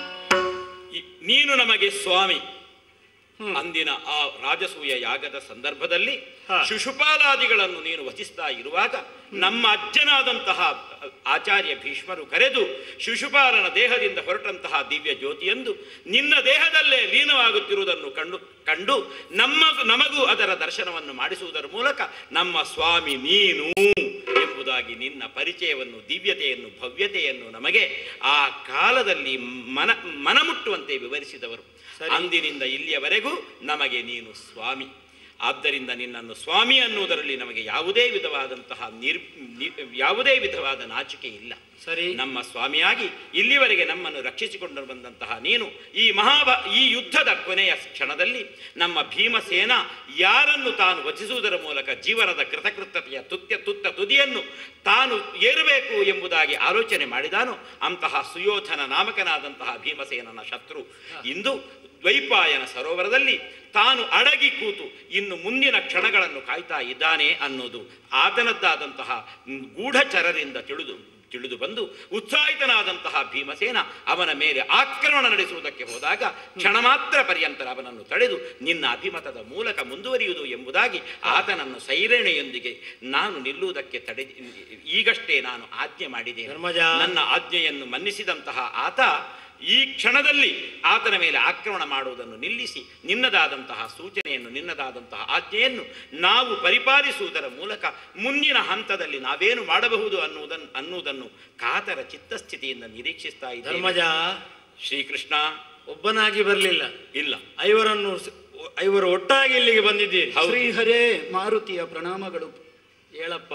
ಈ- ನೀನು ನಮಗೆ ಸ್ವಾಮಿ ಅಂದಿನ ಆ ರಾಜಸೂಯ ಯಾಗದ ಸಂದರ್ಭದಲ್ಲಿ ಶಿಶುಪಾಲಾದಿಗಳನ್ನು ನೀನು ವಧಿಸ್ತಾ ಇರುವಾಗ ನಮ್ಮ ಅಜ್ಜನಾದಂತಹ ಆಚಾರ್ಯ ಭೀಷ್ಮರು ಕರೆದು ಶಿಶುಪಾಲನ ದೇಹದಿಂದ ಹೊರಟಂತಹ ದಿವ್ಯ ಜ್ಯೋತಿಯೆಂದು ನಿನ್ನ ದೇಹದಲ್ಲೇ ಲೀನವಾಗುತ್ತಿರುವುದನ್ನು ಕಂಡು ಕಂಡು ನಮ್ಮ ನಮಗೂ ಅದರ ದರ್ಶನವನ್ನು ಮಾಡಿಸುವುದರ ಮೂಲಕ ನಮ್ಮ ಸ್ವಾಮಿ ನೀನು ಎಂಬುದಾಗಿ ನಿನ್ನ ಪರಿಚಯವನ್ನು ದಿವ್ಯತೆಯನ್ನು ಭವ್ಯತೆಯನ್ನು ನಮಗೆ ಆ ಕಾಲದಲ್ಲಿ ಮನ ಮನಮುಟ್ಟುವಂತೆ ವಿವರಿಸಿದವರು ಅಂದಿನಿಂದ ಇಲ್ಲಿಯವರೆಗೂ ನಮಗೆ ನೀನು ಸ್ವಾಮಿ ಆದ್ದರಿಂದ ನಿನ್ನನ್ನು ಸ್ವಾಮಿ ಅನ್ನುವುದರಲ್ಲಿ ನಮಗೆ ಯಾವುದೇ ವಿಧವಾದಂತಹ ನಿರ್ ನಿ- ಯಾವುದೇ ವಿಧವಾದ ನಾಚಿಕೆ ಇಲ್ಲ ಸರಿ. ನಮ್ಮ ಸ್ವಾಮಿಯಾಗಿ ಇಲ್ಲಿವರೆಗೆ ನಮ್ಮನ್ನು ರಕ್ಷಿಸಿಕೊಂಡು ಬಂದಂತಹ ನೀನು ಈ ಮಹಾಭ ಈ ಯುದ್ಧದ ಕೊನೆಯ ಕ್ಷಣದಲ್ಲಿ ನಮ್ಮ ಭೀಮಸೇನ ಯಾರನ್ನು ತಾನು ವಧಿಸುವುದರ ಮೂಲಕ ಜೀವನದ ಕೃತಕೃತತೆಯ ತುತ್ಯ ತುತ್ತ ತುದಿಯನ್ನು ತಾನು ಏರಬೇಕು ಎಂಬುದಾಗಿ ಆಲೋಚನೆ ಮಾಡಿದಾನು ಅಂತಹ ಸುಯೋಧನ ನಾಮಕನಾದಂತಹ ಭೀಮಸೇನನ ಶತ್ರು ಇಂದು ದ್ವೈಪಾಯನ ಸರೋವರದಲ್ಲಿ ತಾನು ಅಡಗಿ ಕೂತು ಇನ್ನು ಮುಂದಿನ ಕ್ಷಣಗಳನ್ನು ಕಾಯ್ತಾ ಇದ್ದಾನೆ ಅನ್ನೋದು ಆತನದ್ದಾದಂತಹ ಮ್, ಗೂಢಚರರಿಂದ ತಿಳಿದು ತಿಳಿದು ಬಂದು ಉತ್ಸಾಹಿತನಾದಂತಹ ಭೀಮಸೇನ ಅವನ ಮೇಲೆ ಆಕ್ರಮಣ ನಡೆಸುವುದಕ್ಕೆ ಹೋದಾಗ ಕ್ಷಣ ಮಾತ್ರ ಪರ್ಯಂತರ ಅವನನ್ನು ತಡೆದು ನಿನ್ನ ಅಭಿಮತದ ಮೂಲಕ ಮುಂದುವರಿಯುವುದು ಎಂಬುದಾಗಿ ಆತನನ್ನು ಸೈರಣೆಯೊಂದಿಗೆ ನಾನು ನಿಲ್ಲುವುದಕ್ಕೆ ತಡೆ ಈಗಷ್ಟೇ ನಾನು ಆಜ್ಞೆ ಮಾಡಿದ್ದೇನೆ ಧರ್ಮಜ. ನನ್ನ ಆಜ್ಞೆಯನ್ನು ಮನ್ನಿಸಿದಂತಹ ಆತ ಈ ಕ್ಷಣದಲ್ಲಿ ಆತನ ಮೇಲೆ ಆಕ್ರಮಣ ಮಾಡುವುದನ್ನು ನಿಲ್ಲಿಸಿ ನಿನ್ನದಾದಂತಹ ಸೂಚನೆಯನ್ನು ನಿನ್ನದಾದಂತಹ ಆಜ್ಞೆಯನ್ನು ನಾವು ಪರಿಪಾಲಿಸುವುದರ ಮೂಲಕ ಮುಂದಿನ ಹಂತದಲ್ಲಿ ನಾವೇನು ಮಾಡಬಹುದು ಅನ್ನುವುದನ್ನು ಅನ್ನುವುದನ್ನು ಕಾತರ ಚಿತ್ತಸ್ಥಿತಿಯಿಂದ ನಿರೀಕ್ಷಿಸ್ತಾ ಇದ್ದೇವೆ ಧರ್ಮಜ ಶ್ರೀಕೃಷ್ಣ ಒಬ್ಬನಾಗಿ ಬರಲಿಲ್ಲ ಇಲ್ಲ ಐವರನ್ನು ಸ- ಐವರು ಒಟ್ಟಾಗಿ ಇಲ್ಲಿಗೆ ಬಂದಿದ್ದೀರಿ ಹೌದು. ಶ್ರೀಹರೇ ಮಾರುತಿಯ ಪ್ರಣಾಮಗಳು ಹೇಳಪ್ಪ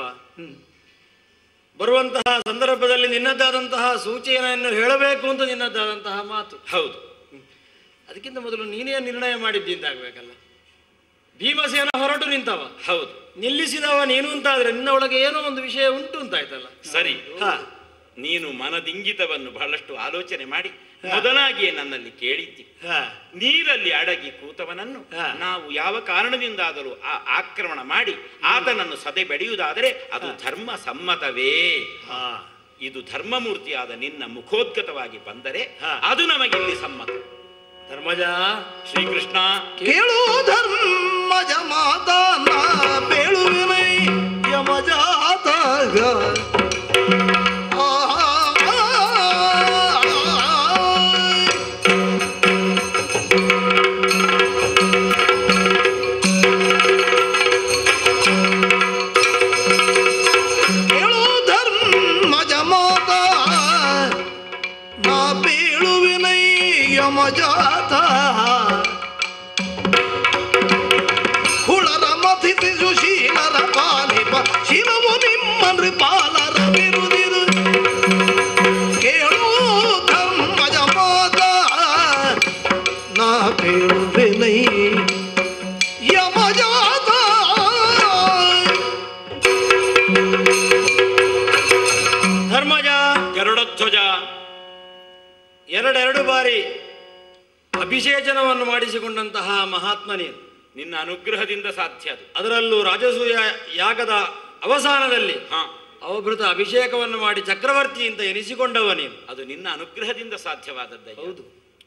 ಬರುವಂತಹ ಸಂದರ್ಭದಲ್ಲಿ ನಿನ್ನದಾದಂತಹ ಸೂಚನೆಯನ್ನು ಹೇಳಬೇಕು ಅಂತ ನಿನ್ನದಾದಂತಹ ಮಾತು ಹೌದು ಅದಕ್ಕಿಂತ ಮೊದಲು ನೀನೇ ನಿರ್ಣಯ ಮಾಡಿದ್ದಿ ಅಂತಾಗಬೇಕಲ್ಲ ಭೀಮಸೇನ ಹೊರಟು ನಿಂತವ ಹೌದು ನಿಲ್ಲಿಸಿದವ ನೀನು ಅಂತಾದ್ರೆ ನಿನ್ನ ಒಳಗೆ ಏನೋ ಒಂದು ವಿಷಯ ಉಂಟು ಅಂತಾಯ್ತಲ್ಲ ಸರಿ ಹಾ ನೀನು ಮನದಿಂಗಿತವನ್ನು ಬಹಳಷ್ಟು ಆಲೋಚನೆ ಮಾಡಿ ಮೊದಲಾಗಿಯೇ ನನ್ನಲ್ಲಿ ಕೇಳಿದ್ದಿ ಹಾ ನೀರಲ್ಲಿ ಅಡಗಿ ಕೂತವನನ್ನು ಹಾ. ನಾವು ಯಾವ ಕಾರಣದಿಂದಾದರೂ ಆ ಆಕ್ರಮಣ ಮಾಡಿ ಆತನನ್ನು ಸದೆ ಬೆಳೆಯುವುದಾದರೆ ಅದು ಧರ್ಮ ಸಮ್ಮತವೇ ಹಾ ಇದು ಧರ್ಮಮೂರ್ತಿಯಾದ ನಿನ್ನ ಮುಖೋದ್ಗತವಾಗಿ ಬಂದರೆ ಹಾ. ಅದು ನಮಗಿಲ್ಲಿ ಸಮ್ಮತ ಧರ್ಮಜ ಶ್ರೀಕೃಷ್ಣ ಕೇಳು ಧರ್ಮಜ ಮಾತನ ಬೇಳುವಿನೈ ಯಮಜಾತಗ ಆ, ಆ, ಕೇಳು ಧರ್ಮಜ ಮಾತ ನಾ ಬೇಳುವಿನೈ ಯಮಜಾತ ಹುಳರ ಮಥಿಸಿ ಸುಶೀಲರ ಪಾಲಿಪ ಶಿವವು ನಿಮ್ಮ ನೃಪಾಲರ ಬಿರುದಿರು ಕೇಳು ಧರ್ಮಜ ಮಾತ ನಾ ಬೇಳುವಿನೈ ಯಮಜಾತ ಧರ್ಮಜ ಗರುಡಧ್ವಜ ಎರಡೆರಡು ಬಾರಿ ಅಭಿಷೇಚನವನ್ನು ಮಾಡಿಸಿಕೊಂಡಂತಹ ಮಹಾತ್ಮ ನೀನು ನಿನ್ನ ಅನುಗ್ರಹದಿಂದ ಸಾಧ್ಯ ಅದು ಅದರಲ್ಲೂ ರಾಜಸೂಯ ಯಾಗದ ಅವಸಾನದಲ್ಲಿ ಹಾ ಅವಭೃತ ಅಭಿಷೇಕವನ್ನು ಮಾಡಿ ಚಕ್ರವರ್ತಿ ಅಂತ ಎನಿಸಿಕೊಂಡವ ನೀನು ಅದು ನಿನ್ನ ಅನುಗ್ರಹದಿಂದ ಸಾಧ್ಯವಾದದ್ದಯ್ಯ ಹೌದು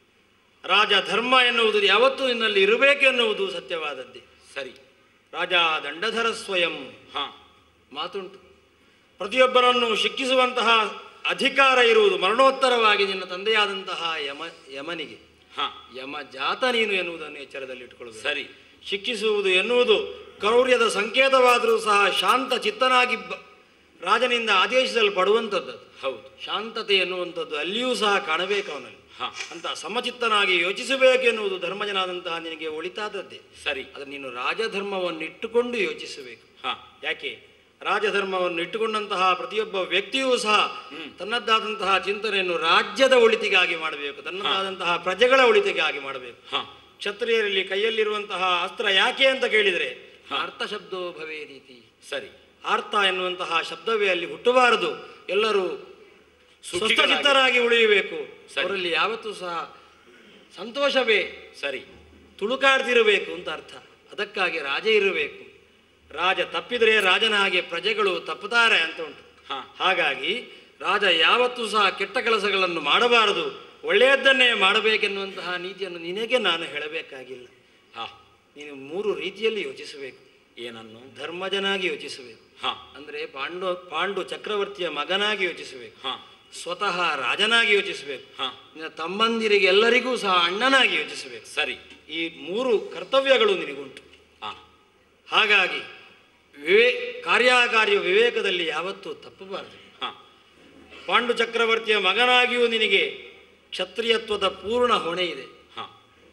ರಾಜ ಧರ್ಮ ಎನ್ನುವುದು ಯಾವತ್ತೂ ನಿನ್ನಲ್ಲಿ ಇರಬೇಕೆನ್ನುವುದು ಸತ್ಯವಾದದ್ದೇ ಸರಿ ರಾಜ ದಂಡಧರ ಸ್ವಯಂ ಹಾ ಮಾತುಂಟು ಪ್ರತಿಯೊಬ್ಬರನ್ನು ಶಿಕ್ಷಿಸುವಂತಹ ಅಧಿಕಾರ ಇರುವುದು ಮರಣೋತ್ತರವಾಗಿ ನಿನ್ನ ತಂದೆಯಾದಂತಹ ಯಮ ಯಮನಿಗೆ ಹಾ ಯಮ ಜಾತ ನೀನು ಎನ್ನುವುದನ್ನು ಎಚ್ಚರದಲ್ಲಿ ಇಟ್ಕೊಳ್ಳಬೇಕು ಸರಿ ಶಿಕ್ಷಿಸುವುದು ಎನ್ನುವುದು ಕ್ರೌರ್ಯದ ಸಂಕೇತವಾದರೂ ಸಹ ಶಾಂತ ಚಿತ್ತನಾಗಿ ಬ- ರಾಜನಿಂದ ಆದೇಶಿಸಲ್ಪಡುವಂಥದ್ದು ಅದು. ಹೌದು ಶಾಂತತೆ ಎನ್ನುವಂಥದ್ದು ಅಲ್ಲಿಯೂ ಸಹ ಕಾಣಬೇಕು ಅವನಲ್ಲಿ ಹಾ ಅಂತ ಸಮಚಿತ್ತನಾಗಿ ಯೋಚಿಸಬೇಕೆನ್ನುವುದು ಧರ್ಮಜನಾದಂತಹ ನಿನಗೆ ಒಳಿತಾದದ್ದೇ ಸರಿ ಆದರೆ ನೀನು ರಾಜಧರ್ಮವನ್ನು ಇಟ್ಟುಕೊಂಡು ಯೋಚಿಸಬೇಕು ಹಾ ಯಾಕೆ ರಾಜಧರ್ಮವನ್ನು ಇಟ್ಟುಕೊಂಡಂತಹ ಪ್ರತಿಯೊಬ್ಬ ವ್ಯಕ್ತಿಯೂ ಸಹ ತನ್ನದ್ದಾದಂತಹ ಚಿಂತನೆಯನ್ನು ರಾಜ್ಯದ ಒಳಿತಿಗಾಗಿ ಮಾಡಬೇಕು ತನ್ನದಾದಂತಹ ಪ್ರಜೆಗಳ ಒಳಿತಿಗಾಗಿ ಮಾಡಬೇಕು ಹಾ ಕ್ಷತ್ರಿಯರಲ್ಲಿ ಕೈಯಲ್ಲಿರುವಂತಹ ಅಸ್ತ್ರ ಯಾಕೆ ಅಂತ ಕೇಳಿದರೆ ಅರ್ಥ ಶಬ್ದೋ ಭವೇ ರೀತಿ ಸರಿ ಆರ್ಥ ಎನ್ನುವಂತಹ ಶಬ್ದವೇ ಅಲ್ಲಿ ಹುಟ್ಟಬಾರದು ಎಲ್ಲರೂ ಸುಖಿಗಳಾಗಿ. ಸ್ವಸ್ಥಚಿತ್ತರಾಗಿ ಉಳಿಯಬೇಕು ಸರಿ. ಅವರಲ್ಲಿ ಯಾವತ್ತೂ ಸಹ ಸಂತೋಷವೇ ಸರಿ ತುಳುಕಾಡ್ತಿರಬೇಕು ಅಂತ ಅರ್ಥ ಅದಕ್ಕಾಗಿ ರಾಜ ಇರಬೇಕು ರಾಜ ತಪ್ಪಿದರೆ ರಾಜನ ಹಾಗೆ ಪ್ರಜೆಗಳು ತಪ್ಪುತ್ತಾರೆ ಅಂತ ಉಂಟು ಹಾ ಹಾಗಾಗಿ ರಾಜ ಯಾವತ್ತೂ ಸಹ ಕೆಟ್ಟ ಕೆಲಸಗಳನ್ನು ಮಾಡಬಾರದು ಒಳ್ಳೆಯದನ್ನೇ ಮಾಡಬೇಕೆನ್ನುವಂತಹ ನೀತಿಯನ್ನು ನಿನಗೆ ನಾನು ಹೇಳಬೇಕಾಗಿಲ್ಲ ಹಾ ನೀನು ಮೂರು ರೀತಿಯಲ್ಲಿ ಯೋಚಿಸಬೇಕು ಏನನ್ನು ಧರ್ಮಜನಾಗಿ ಯೋಚಿಸಬೇಕು ಹಾ ಅಂದರೆ ಪಾಂಡು ಪಾಂಡು ಚಕ್ರವರ್ತಿಯ ಮಗನಾಗಿ ಯೋಚಿಸಬೇಕು ಹಾ ಸ್ವತಃ ರಾಜನಾಗಿ ಯೋಚಿಸಬೇಕು ಹಾ ನಿನ್ನ ತಮ್ಮಂದಿರಿಗೆ ಎಲ್ಲರಿಗೂ ಸಹ ಅಣ್ಣನಾಗಿ ಯೋಚಿಸಬೇಕು ಸರಿ ಈ ಮೂರು ಕರ್ತವ್ಯಗಳು ನಿನಗುಂಟು ಹಾ ಹಾಗಾಗಿ ವಿವೇ ಕಾರ್ಯಕಾರ್ಯ ವಿವೇಕದಲ್ಲಿ ಯಾವತ್ತೂ ತಪ್ಪಬಾರದು ಹಾ ಪಾಂಡು ಚಕ್ರವರ್ತಿಯ ಮಗನಾಗಿಯೂ ನಿನಗೆ ಕ್ಷತ್ರಿಯತ್ವದ ಪೂರ್ಣ ಹೊಣೆ ಇದೆ ಹಾ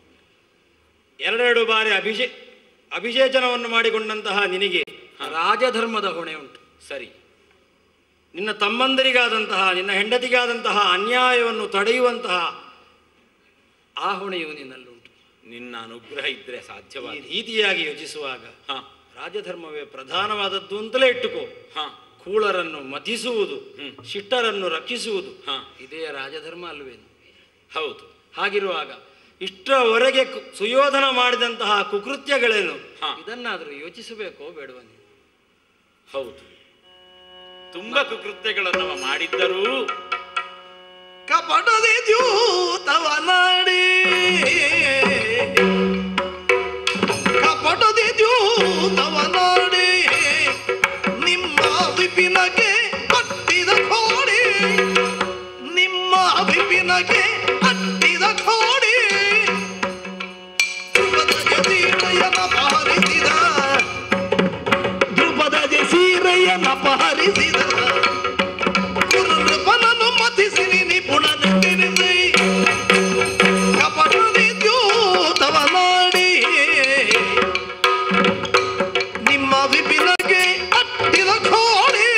ಎರಡೆರಡು ಬಾರಿ ಅಭಿಷೇ ಅಭಿಷೇಚನವನ್ನು ಮಾಡಿಕೊಂಡಂತಹ ನಿನಗೆ ರಾಜಧರ್ಮದ ಹೊಣೆ ಉಂಟು ಸರಿ ನಿನ್ನ ತಮ್ಮಂದರಿಗಾದಂತಹ ನಿನ್ನ ಹೆಂಡತಿಗಾದಂತಹ ಅನ್ಯಾಯವನ್ನು ತಡೆಯುವಂತಹ ಆ ಹೊಣೆಯು ನಿನ್ನಲ್ಲುಂಟು ನಿನ್ನ ಅನುಗ್ರಹ ಇದ್ರೆ ಈ ಸಾಧ್ಯವಾದ ರೀತಿಯಾಗಿ ಯೋಚಿಸುವಾಗ ಹಾ ರಾಜಧರ್ಮವೇ ಪ್ರಧಾನವಾದದ್ದು ಅಂತಲೇ ಇಟ್ಟುಕೋ ಹಾ ಕೂಳರನ್ನು ಮತಿಸುವುದು ಹ್ಮ್. ಶಿಷ್ಟರನ್ನು ರಕ್ಷಿಸುವುದು ಹಾ. ಇದೇ ರಾಜಧರ್ಮ ಅಲ್ವೇನು ಹೌದು ಹಾಗಿರುವಾಗ ಇಷ್ಟರವರೆಗೆ ಕು- ಸುಯೋಧನ ಮಾಡಿದಂತಹ ಕುಕೃತ್ಯಗಳೇನು ಹಾ. ಇದನ್ನಾದರೂ ಯೋಚಿಸಬೇಕೋ ಬೇಡವ ನೀವು ಹೌದು ತುಂಬಾ ಕುಕೃತ್ಯಗಳನ್ನು ಅವ ಮಾಡಿದ್ದರೂ ಕಪಟದಿ ದ್ಯೂತವ ನಾಡಿ ಕಪಟದಿ ದ್ಯೂತವ ನಾಡಿ ನಿಮ್ಮ ವಿಪಿನಗೆ ಅಟ್ಟಿದ ಕೋಡಿ ನಿಮ್ಮ ವಿಪಿನಗೆ ಅಟ್ಟಿದ ಕೋಡಿ ಧ್ರುಪದಗೆ ಸೀರೆಯನ ಪಹರಿಸಿದ ಧ್ರುಪದಗೆ ಸೀರೆಯನ ಪಹರಿಸಿದ ಗುರು ನೃಪನನ್ನು ಮತಿಸಿ ನಿಪುಣನೆಂದಿರಿಸಿ ಕಪಟ ವಿದ್ಯೂತವ ಮಾಡಿ ನಿಮ್ಮ ವಿಪಿನಗೆ ಅಟ್ಟಿದ ಕೋಡಿ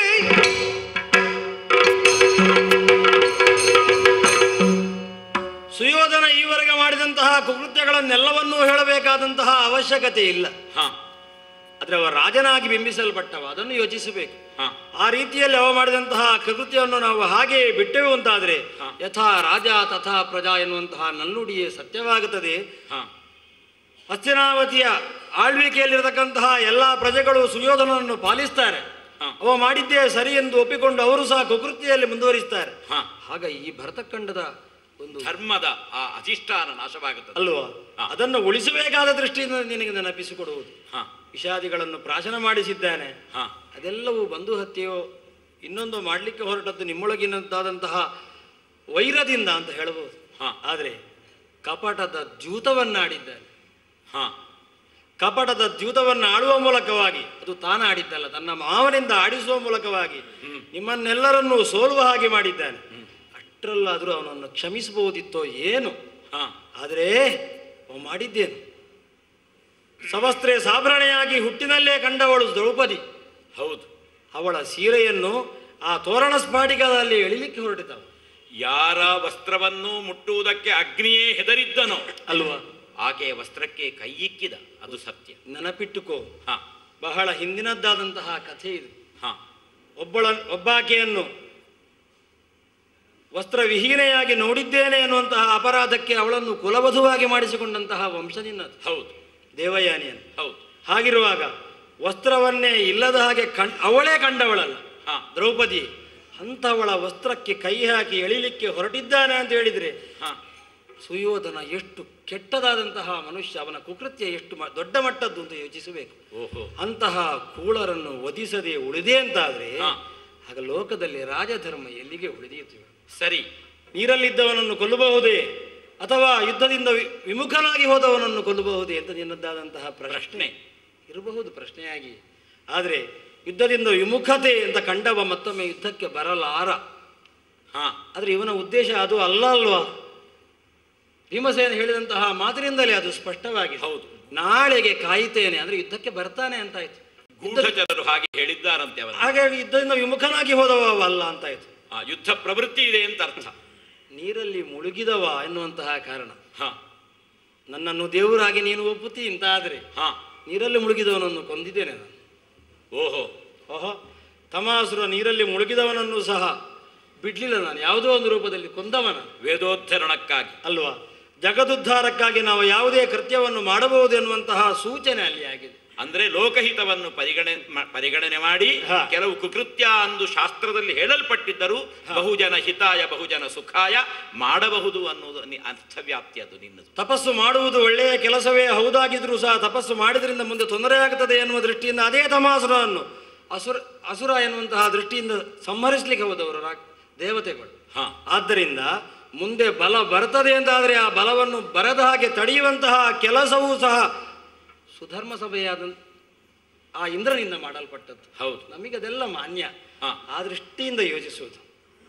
ಸುಯೋಧನ ಈವರೆಗೆ ಮಾಡಿದಂತಹ ಕುಕೃತ್ಯಗಳನ್ನೆಲ್ಲವನ್ನೂ ಹೇಳಬೇಕಾದಂತಹ ಅವಶ್ಯಕತೆ ಇಲ್ಲ ಹಾ ಆದ್ರೆ ಅವ ರಾಜನಾಗಿ ಬಿಂಬಿಸಲ್ಪಟ್ಟವ ಅದನ್ನು ಯೋಚಿಸಬೇಕು ಹಾ. ಆ ರೀತಿಯಲ್ಲಿ ಅವ ಮಾಡಿದಂತಹ ಕೃತ್ಯವನ್ನು ನಾವು ಹಾಗೆ ಬಿಟ್ಟೆವು ಅಂತಾದ್ರೆ ಯಥಾ ರಾಜ ತಥಾ ಪ್ರಜಾ ಎನ್ನುವಂತಹ ನಲ್ಲುಡಿಯೇ ಸತ್ಯವಾಗುತ್ತದೆ ಹಾ ಹಸ್ತಿನಾವತಿಯ ಆಳ್ವಿಕೆಯಲ್ಲಿರತಕ್ಕಂತಹ ಎಲ್ಲ ಪ್ರಜೆಗಳು ಸುಯೋಧನನನ್ನು ಪಾಲಿಸ್ತಾರೆ ಹಾ. ಅವ ಮಾಡಿದ್ದೇ ಸರಿ ಎಂದು ಒಪ್ಪಿಕೊಂಡು ಅವರು ಸಹ ಕುಕೃತಿಯಲ್ಲಿ ಮುಂದುವರಿಸ್ತಾರೆ ಹಾ. ಆಗ ಈ ಭರತಖಂಡದ ಒಂದು ಧರ್ಮದ ಆ ಅಧಿಷ್ಠಾನ ನಾಶವಾಗುತ್ತದೆ ಅಲ್ವಾ ಹಾ. ಅದನ್ನು ಉಳಿಸಬೇಕಾದ ದೃಷ್ಟಿಯಿಂದ ನಿನಗೆ ನೆನಪಿಸಿಕೊಡುವುದು ಹಾ ವಿಷಾದಿಗಳನ್ನು ಪ್ರಾಶನ ಮಾಡಿಸಿದ್ದಾನೆ ಹಾ ಅದೆಲ್ಲವೂ ಬಂಧು ಹತ್ಯೆಯೋ ಇನ್ನೊಂದು ಮಾಡಲಿಕ್ಕೆ ಹೊರಟದ್ದು ನಿಮ್ಮೊಳಗಿನದ್ದಾದಂತಹ ವೈರದಿಂದ ಅಂತ ಹೇಳಬಹುದು ಹಾ. ಆದರೆ ಕಪಟದ ದ್ಯೂತವನ್ನಾಡಿದ್ದಾನೆ ಹಾ ಕಪಟದ ದ್ಯೂತವನ್ನು ಆಡುವ ಮೂಲಕವಾಗಿ ಅದು ತಾನ ಆಡಿದ್ದಲ್ಲ ತನ್ನ ಮಾವನಿಂದ ಆಡಿಸುವ ಮೂಲಕವಾಗಿ ನಿಮ್ಮನ್ನೆಲ್ಲರನ್ನೂ ಸೋಲುವ ಹಾಗೆ ಮಾಡಿದ್ದಾನೆ ಅಷ್ಟರಲ್ಲಾದರೂ ಅವನನ್ನು ಕ್ಷಮಿಸಬಹುದಿತ್ತೋ ಏನು ಹಾ ಆದರೆ ಅವ ಮಾಡಿದ್ದೇನು ಸವಸ್ತ್ರೆ ಸಾಭರಣೆಯಾಗಿ ಹುಟ್ಟಿನಲ್ಲೇ ಕಂಡವಳು ದ್ರೌಪದಿ ಹೌದು ಅವಳ ಸೀರೆಯನ್ನು ಆ ತೋರಣ ಸ್ಫಾಟಿಕದಲ್ಲಿ ಎಳಿಲಿಕ್ಕೆ ಹೊರಟಿದ್ದವು ಯಾರ ವಸ್ತ್ರವನ್ನು ಮುಟ್ಟುವುದಕ್ಕೆ ಅಗ್ನಿಯೇ ಹೆದರಿದ್ದನೋ ಅಲ್ವಾ ಆಕೆಯ ವಸ್ತ್ರಕ್ಕೆ ಕೈ ಇಕ್ಕಿದ ಅದು ಸತ್ಯ ನೆನಪಿಟ್ಟುಕೋ ಹಾ ಬಹಳ ಹಿಂದಿನದ್ದಾದಂತಹ ಕಥೆ ಇದು ಹಾ ಒಬ್ಬಳ ಒಬ್ಬಾಕೆಯನ್ನು ವಸ್ತ್ರವಿಹೀನೆಯಾಗಿ ನೋಡಿದ್ದೇನೆ ಎನ್ನುವಂತಹ ಅಪರಾಧಕ್ಕೆ ಅವಳನ್ನು ಕುಲವಧುವಾಗಿ ಮಾಡಿಸಿಕೊಂಡಂತಹ ವಂಶದಿನದು ಹೌದು ದೇವಯಾನಿಯನ್ನು ಹೌದು ಹಾಗಿರುವಾಗ ವಸ್ತ್ರವನ್ನೇ ಇಲ್ಲದ ಹಾಗೆ ಕಣ್ ಅವಳೇ ಕಂಡವಳಲ್ಲ ಹಾ. ದ್ರೌಪದಿ ಅಂಥವಳ ವಸ್ತ್ರಕ್ಕೆ ಕೈ ಹಾಕಿ ಎಳಿಲಿಕ್ಕೆ ಹೊರಟಿದ್ದಾನೆ ಅಂತ ಹೇಳಿದ್ರೆ ಹಾ ಸುಯೋಧನ ಎಷ್ಟು ಕೆಟ್ಟದಾದಂತಹ ಮನುಷ್ಯ ಅವನ ಕುಕೃತ್ಯ ಎಷ್ಟು ಮ- ದೊಡ್ಡ ಮಟ್ಟದ್ದು ಅಂತ ಯೋಚಿಸಬೇಕು ಓಹೋ ಅಂತಹ ಕೂಳರನ್ನು ವಧಿಸದೆ ಉಳಿದೆ ಅಂತಾದ್ರೆ ಹಾ. ಆಗ ಲೋಕದಲ್ಲಿ ರಾಜಧರ್ಮ ಎಲ್ಲಿಗೆ ಉಳಿದೀತು ಸರಿ ನೀರಲ್ಲಿದ್ದವನನ್ನು ಕೊಲ್ಲಬಹುದೇ ಅಥವಾ ಯುದ್ಧದಿಂದ ವಿ- ವಿಮುಖನಾಗಿ ಹೋದವನನ್ನು ಕೊಲ್ಲಬಹುದೇ ಅಂತ ನಿನ್ನದಾದಂತಹ ಪ್ರಶ್ನೆ ಪ್ರಶ್ನೆ ಇರಬಹುದು ಪ್ರಶ್ನೆಯಾಗಿ ಆದರೆ ಯುದ್ಧದಿಂದ ವಿಮುಖತೆ ಅಂತ ಕಂಡವ ಮತ್ತೊಮ್ಮೆ ಯುದ್ಧಕ್ಕೆ ಬರಲಾರ ಹಾ ಆದರೆ ಇವನ ಉದ್ದೇಶ ಅದು ಅಲ್ಲ ಅಲ್ವಾ ಭೀಮಸೇನ ಹೇಳಿದಂತಹ ಮಾತಿನಿಂದಲೇ ಅದು ಸ್ಪಷ್ಟವಾಗಿದೆ ಹೌದು. ನಾಳೆಗೆ ಕಾಯುತ್ತೇನೆ ಅಂದ್ರೆ ಯುದ್ಧಕ್ಕೆ ಬರ್ತಾನೆ ಅಂತಾಯ್ತು ಗೂಢಚರರು ಹಾಗೆ ಹೇಳಿದ್ದಾರಂತೆ ಅವರ ಹಾಗಾಗಿ ಯುದ್ಧದಿಂದ ವಿಮುಖನಾಗಿ ಹೋದವ ಅವ ಅಲ್ಲ ಅಂತಾಯ್ತು ಯುದ್ಧ ಪ್ರವೃತ್ತಿ ಇದೆ ಅಂತ ಅರ್ಥ ನೀರಲ್ಲಿ ಮುಳುಗಿದವ ಎನ್ನುವಂತಹ ಕಾರಣ ಹಾ ನನ್ನನ್ನು ದೇವರಾಗಿ ನೀನು ಒಪ್ಪುತ್ತಿ ಅಂತ ಆದರೆ ಹಾ ನೀರಲ್ಲಿ ಮುಳುಗಿದವನನ್ನು ಕೊಂದಿದ್ದೇನೆ ನಾನು ಓಹೋ ಓಹೋ ತಮಾಸುರ ನೀರಲ್ಲಿ ಮುಳುಗಿದವನನ್ನು ಸಹ ಬಿಡ್ಲಿಲ್ಲ ನಾನು ಯಾವುದೋ ಒಂದು ರೂಪದಲ್ಲಿ ಕೊಂದವನ ವೇದೋದ್ಧರಣಕ್ಕಾಗಿ ಅಲ್ವಾ ಜಗದುದ್ಧಾರಕ್ಕಾಗಿ ನಾವು ಯಾವುದೇ ಕೃತ್ಯವನ್ನು ಮಾಡಬಹುದು ಎನ್ನುವಂತಹ ಸೂಚನೆ ಅಲ್ಲಿ ಆಗಿದೆ ಅಂದ್ರೆ ಲೋಕಹಿತವನ್ನು ಪರಿಗಣನೆ ಮ- ಪರಿಗಣನೆ ಮಾಡಿ ಹಾ. ಕೆಲವು ಕುಕೃತ್ಯ ಅಂದು ಶಾಸ್ತ್ರದಲ್ಲಿ ಹೇಳಲ್ಪಟ್ಟಿದ್ದರೂ ಬಹುಜನ ಹಿತಾಯ ಬಹುಜನ ಸುಖಾಯ ಮಾಡಬಹುದು ಅನ್ನುವುದು ನಿ- ಅರ್ಥವ್ಯಾಪ್ತಿ ಅದು ನಿನ್ನದು ತಪಸ್ಸು ಮಾಡುವುದು ಒಳ್ಳೆಯ ಕೆಲಸವೇ ಹೌದಾಗಿದ್ರೂ ಸಹ ತಪಸ್ಸು ಮಾಡಿದ್ರಿಂದ ಮುಂದೆ ತೊಂದರೆಯಾಗುತ್ತದೆ ಎನ್ನುವ ದೃಷ್ಟಿಯಿಂದ ಅದೇ ತಮಾಸುರವನ್ನು ಅಸುರ ಅಸುರ ಎನ್ನುವಂತಹ ದೃಷ್ಟಿಯಿಂದ ಸಂಹರಿಸಲಿಕ್ಕೆ ಹೋದವರು ರಾ- ದೇವತೆಗಳು ಹಾ ಆದ್ದರಿಂದ ಮುಂದೆ ಬಲ ಬರ್ತದೆ ಅಂತಾದರೆ ಆ ಬಲವನ್ನು ಬರದ ಹಾಗೆ ತಡೆಯುವಂತಹ ಕೆಲಸವೂ ಸಹ ಸುಧರ್ಮ ಸಭೆಯಾದ ಆ ಇಂದ್ರನಿಂದ ಮಾಡಲ್ಪಟ್ಟದ್ದು ಹೌದು ನಮಗೆ ಅದೆಲ್ಲ ಮಾನ್ಯ ಹಾ. ಆ ದೃಷ್ಟಿಯಿಂದ ಯೋಚಿಸುವುದು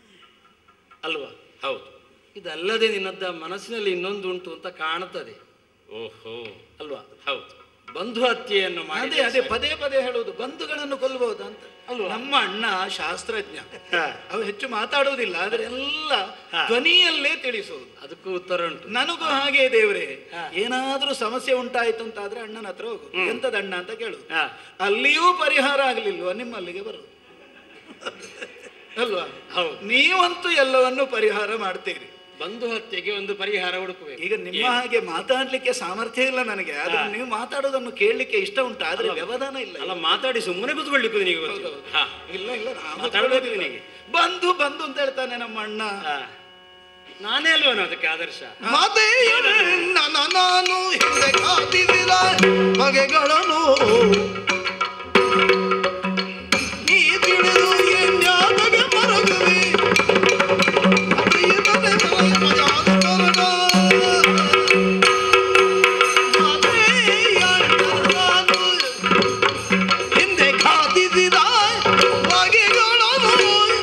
ಅಲ್ವಾ ಹೌದು ಇದಲ್ಲದೆ ನಿನ್ನದ್ದ ಮನಸ್ಸಿನಲ್ಲಿ ಇನ್ನೊಂದು ಉಂಟು ಅಂತ ಕಾಣುತ್ತದೆ ಓಹೋ ಅಲ್ವಾ ಹೌದು ಬಂಧು ಹತ್ಯೆಯನ್ನು ಅದೇ ಮಾಡಿ ಅದೇ ಪದೇ ಪದೇ ಹೇಳುವುದು ಬಂಧುಗಳನ್ನು ಕೊಲ್ಲಬಹುದು ಅಂತ ನಮ್ಮ ಅಣ್ಣ ಶಾಸ್ತ್ರಜ್ಞ ಹಾ. ಅವು ಹೆಚ್ಚು ಮಾತಾಡುವುದಿಲ್ಲ ಆದ್ರೆ ಎಲ್ಲ ಹಾ. ಧ್ವನಿಯಲ್ಲೇ ತಿಳಿಸುವುದು ಅದಕ್ಕೂ ಉತ್ತರ ಉಂಟು ನನಗೂ ಹಾಗೆ ದೇವ್ರೆ ಹಾ. ಏನಾದ್ರೂ ಸಮಸ್ಯೆ ಉಂಟಾಯ್ತು ಅಂತ ಆದ್ರೆ ಅಣ್ಣನ ಹತ್ರ ಹೋಗು ಎಂತದ ಅಣ್ಣ ಅಂತ ಕೇಳುದು ಹಾ. ಅಲ್ಲಿಯೂ ಪರಿಹಾರ ಆಗ್ಲಿಲ್ವಾ ನಿಮ್ಮಲ್ಲಿಗೆ ಬರುದು ಅಲ್ವಾ ಹೌದು. ನೀವಂತೂ ಎಲ್ಲವನ್ನು ಪರಿಹಾರ ಮಾಡ್ತೀರಿ ಬಂಧು ಹತ್ಯೆಗೆ ಒಂದು ಪರಿಹಾರ ಹುಡುಕಬೇಕು ಈಗ ನಿಮ್ಮ ಹಾಗೆ ಮಾತಾಡ್ಲಿಕ್ಕೆ ಸಾಮರ್ಥ್ಯ ಇಲ್ಲ ನನಗೆ ಆದ್ರೆ ಹಾ. ನೀವು ಮಾತಾಡೋದನ್ನು ಕೇಳಲಿಕ್ಕೆ ಇಷ್ಟ ಉಂಟು ಆದ್ರೆ ವ್ಯವಧಾನ ಇಲ್ಲ ಅಲ್ಲ ಮಾತಾಡಿ ಸುಮ್ಮನೆ ಕೂತ್ಕೊಳ್ಳಿಕ್ಕೂ ನಿನಗೆ ಗೊತ್ತಿಲ್ಲ ಹಾ ಇಲ್ಲ ಇಲ್ಲ ನಾನು ಮಾತಾಡ್ಬೇಕು ಮಾತಾಡೋದಿಲ್ಲ. ನಿನಗೆ. ಬಂಧು ಬಂಧು ಅಂತ ಹೇಳ್ತಾನೆ ನಮ್ಮ ಅಣ್ಣ ಹಾ. ನಾನೇ ಅಲ್ವನು ಅದಕ್ಕೆ ಆದರ್ಶ ಮಾತೆಯನ್ನ ನಾನು ಹಿಂದೆ ಕಾದಿದಿರ ಬಗೆಗಳನ್ನು ನೀ ತಿಳಿದು ಎನ್ಯಾಮಗೆ ಮರಗುವೆ ಅರಿಯದನೆ ಮಜಾಸ್ತರಣ. ಮಾತೆಯನ್ನ ನಾನು ಹಿಂದೆ ಕಾದಿದಿರ ಬಗೆಗಳನ್ನು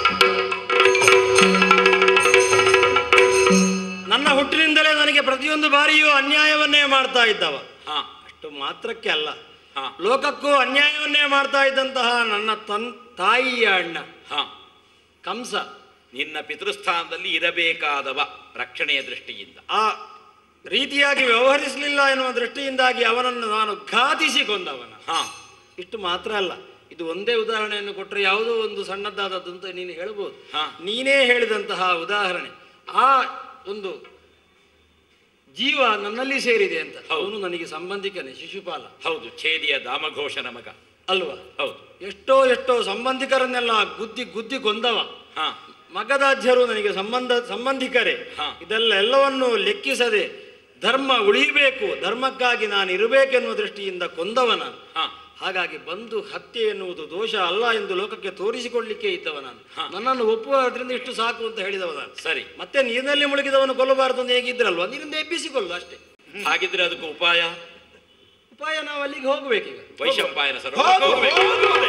ನನ್ನ ಹುಟ್ಟಿನಿಂದಲೇ ನನಗೆ ಪ್ರತಿಯೊಂದು ಬಾರಿಯೂ ಅನ್ಯಾಯವನ್ನೇ ಮಾಡ್ತಾ ಇದ್ದವ ಹಾ ಅಷ್ಟು ಮಾತ್ರಕ್ಕೆ ಅಲ್ಲ ಹಾ ಲೋಕಕ್ಕೂ ಅನ್ಯಾಯವನ್ನೇ ಮಾಡ್ತಾ ಇದ್ದಂತಹ ನನ್ನ ತನ್ ತಾಯಿಯ ಅಣ್ಣ ಹಾ ಕಂಸ ನಿನ್ನ ಪಿತೃಸ್ಥಾನದಲ್ಲಿ ಇರಬೇಕಾದವ ರಕ್ಷಣೆಯ ದೃಷ್ಟಿಯಿಂದ ಆ ರೀತಿಯಾಗಿ ವ್ಯವಹರಿಸಲಿಲ್ಲ ಎನ್ನುವ ದೃಷ್ಟಿಯಿಂದಾಗಿ ಅವನನ್ನು ನಾನು ಘಾತಿಸಿ ಕೊಂದವನ ಹಾ ಇಷ್ಟು ಮಾತ್ರ ಅಲ್ಲ ಇದು ಒಂದೇ ಉದಾಹರಣೆಯನ್ನು ಕೊಟ್ಟರೆ ಯಾವುದೋ ಒಂದು ಸಣ್ಣದಾದದ್ದು ಅಂತ ನೀನು ಹೇಳ್ಬೋದು ಹಾ. ನೀನೇ ಹೇಳಿದಂತಹ ಉದಾಹರಣೆ ಆ ಒಂದು ಜೀವ ನನ್ನಲ್ಲಿ ಸೇರಿದೆ ಅಂತ ಅವನು ನನಗೆ ಸಂಬಂಧಿಕನೇ ಶಿಶುಪಾಲ ಹೌದು ಛೇದಿಯ ದಾಮಘೋಷನ ಮಗ ಅಲ್ವಾ ಹೌದು ಎಷ್ಟೋ ಎಷ್ಟೋ ಸಂಬಂಧಿಕರನ್ನೆಲ್ಲ ಗುದ್ದಿ ಗುದ್ದಿ ಕೊಂದವ ಹಾ ಮಗದಾಧ್ಯರು ನನಗೆ ಸಂಬಂಧ ಸಂಬಂಧಿಕರೇ ಹಾ. ಇದೆಲ್ಲ ಎಲ್ಲವನ್ನು ಲೆಕ್ಕಿಸದೆ ಧರ್ಮ ಉಳಿಯಬೇಕು ಧರ್ಮಕ್ಕಾಗಿ ನಾನು ಇರಬೇಕೆನ್ನುವ ದೃಷ್ಟಿಯಿಂದ ಕೊಂದವ ನಾನು ಹಾ ಹಾಗಾಗಿ ಬಂದು ಹತ್ಯೆ ಎನ್ನುವುದು ದೋಷ ಅಲ್ಲ ಎಂದು ಲೋಕಕ್ಕೆ ತೋರಿಸಿಕೊಳ್ಳಿಕ್ಕೆ ಇದ್ದವ ನಾನು ಹಾ. ನನ್ನನ್ನು ಒಪ್ಪುವುದರಿಂದ ಇಷ್ಟು ಸಾಕು ಅಂತ ಹೇಳಿದವ ನಾನು ಸರಿ ಮತ್ತೆ ನೀರಿನಲ್ಲಿ ಮುಳುಗಿದವನು ಕೊಲ್ಲಬಾರದು ಅಂತ ಹೇಗಿದ್ರಲ್ವಾ ನೀರಿಂದ ಎಬ್ಬಿಸಿಕೊಳ್ಳು ಅಷ್ಟೇ ಹಾಗಿದ್ರೆ ಅದಕ್ಕೆ ಉಪಾಯ ಉಪಾಯ ನಾವು ಅಲ್ಲಿಗೆ ಹೋಗ್ಬೇಕೀಗ ವೈಶಂಪಾಯನ ಸರೋವರ ಹೋಗ್ಬೇಕು.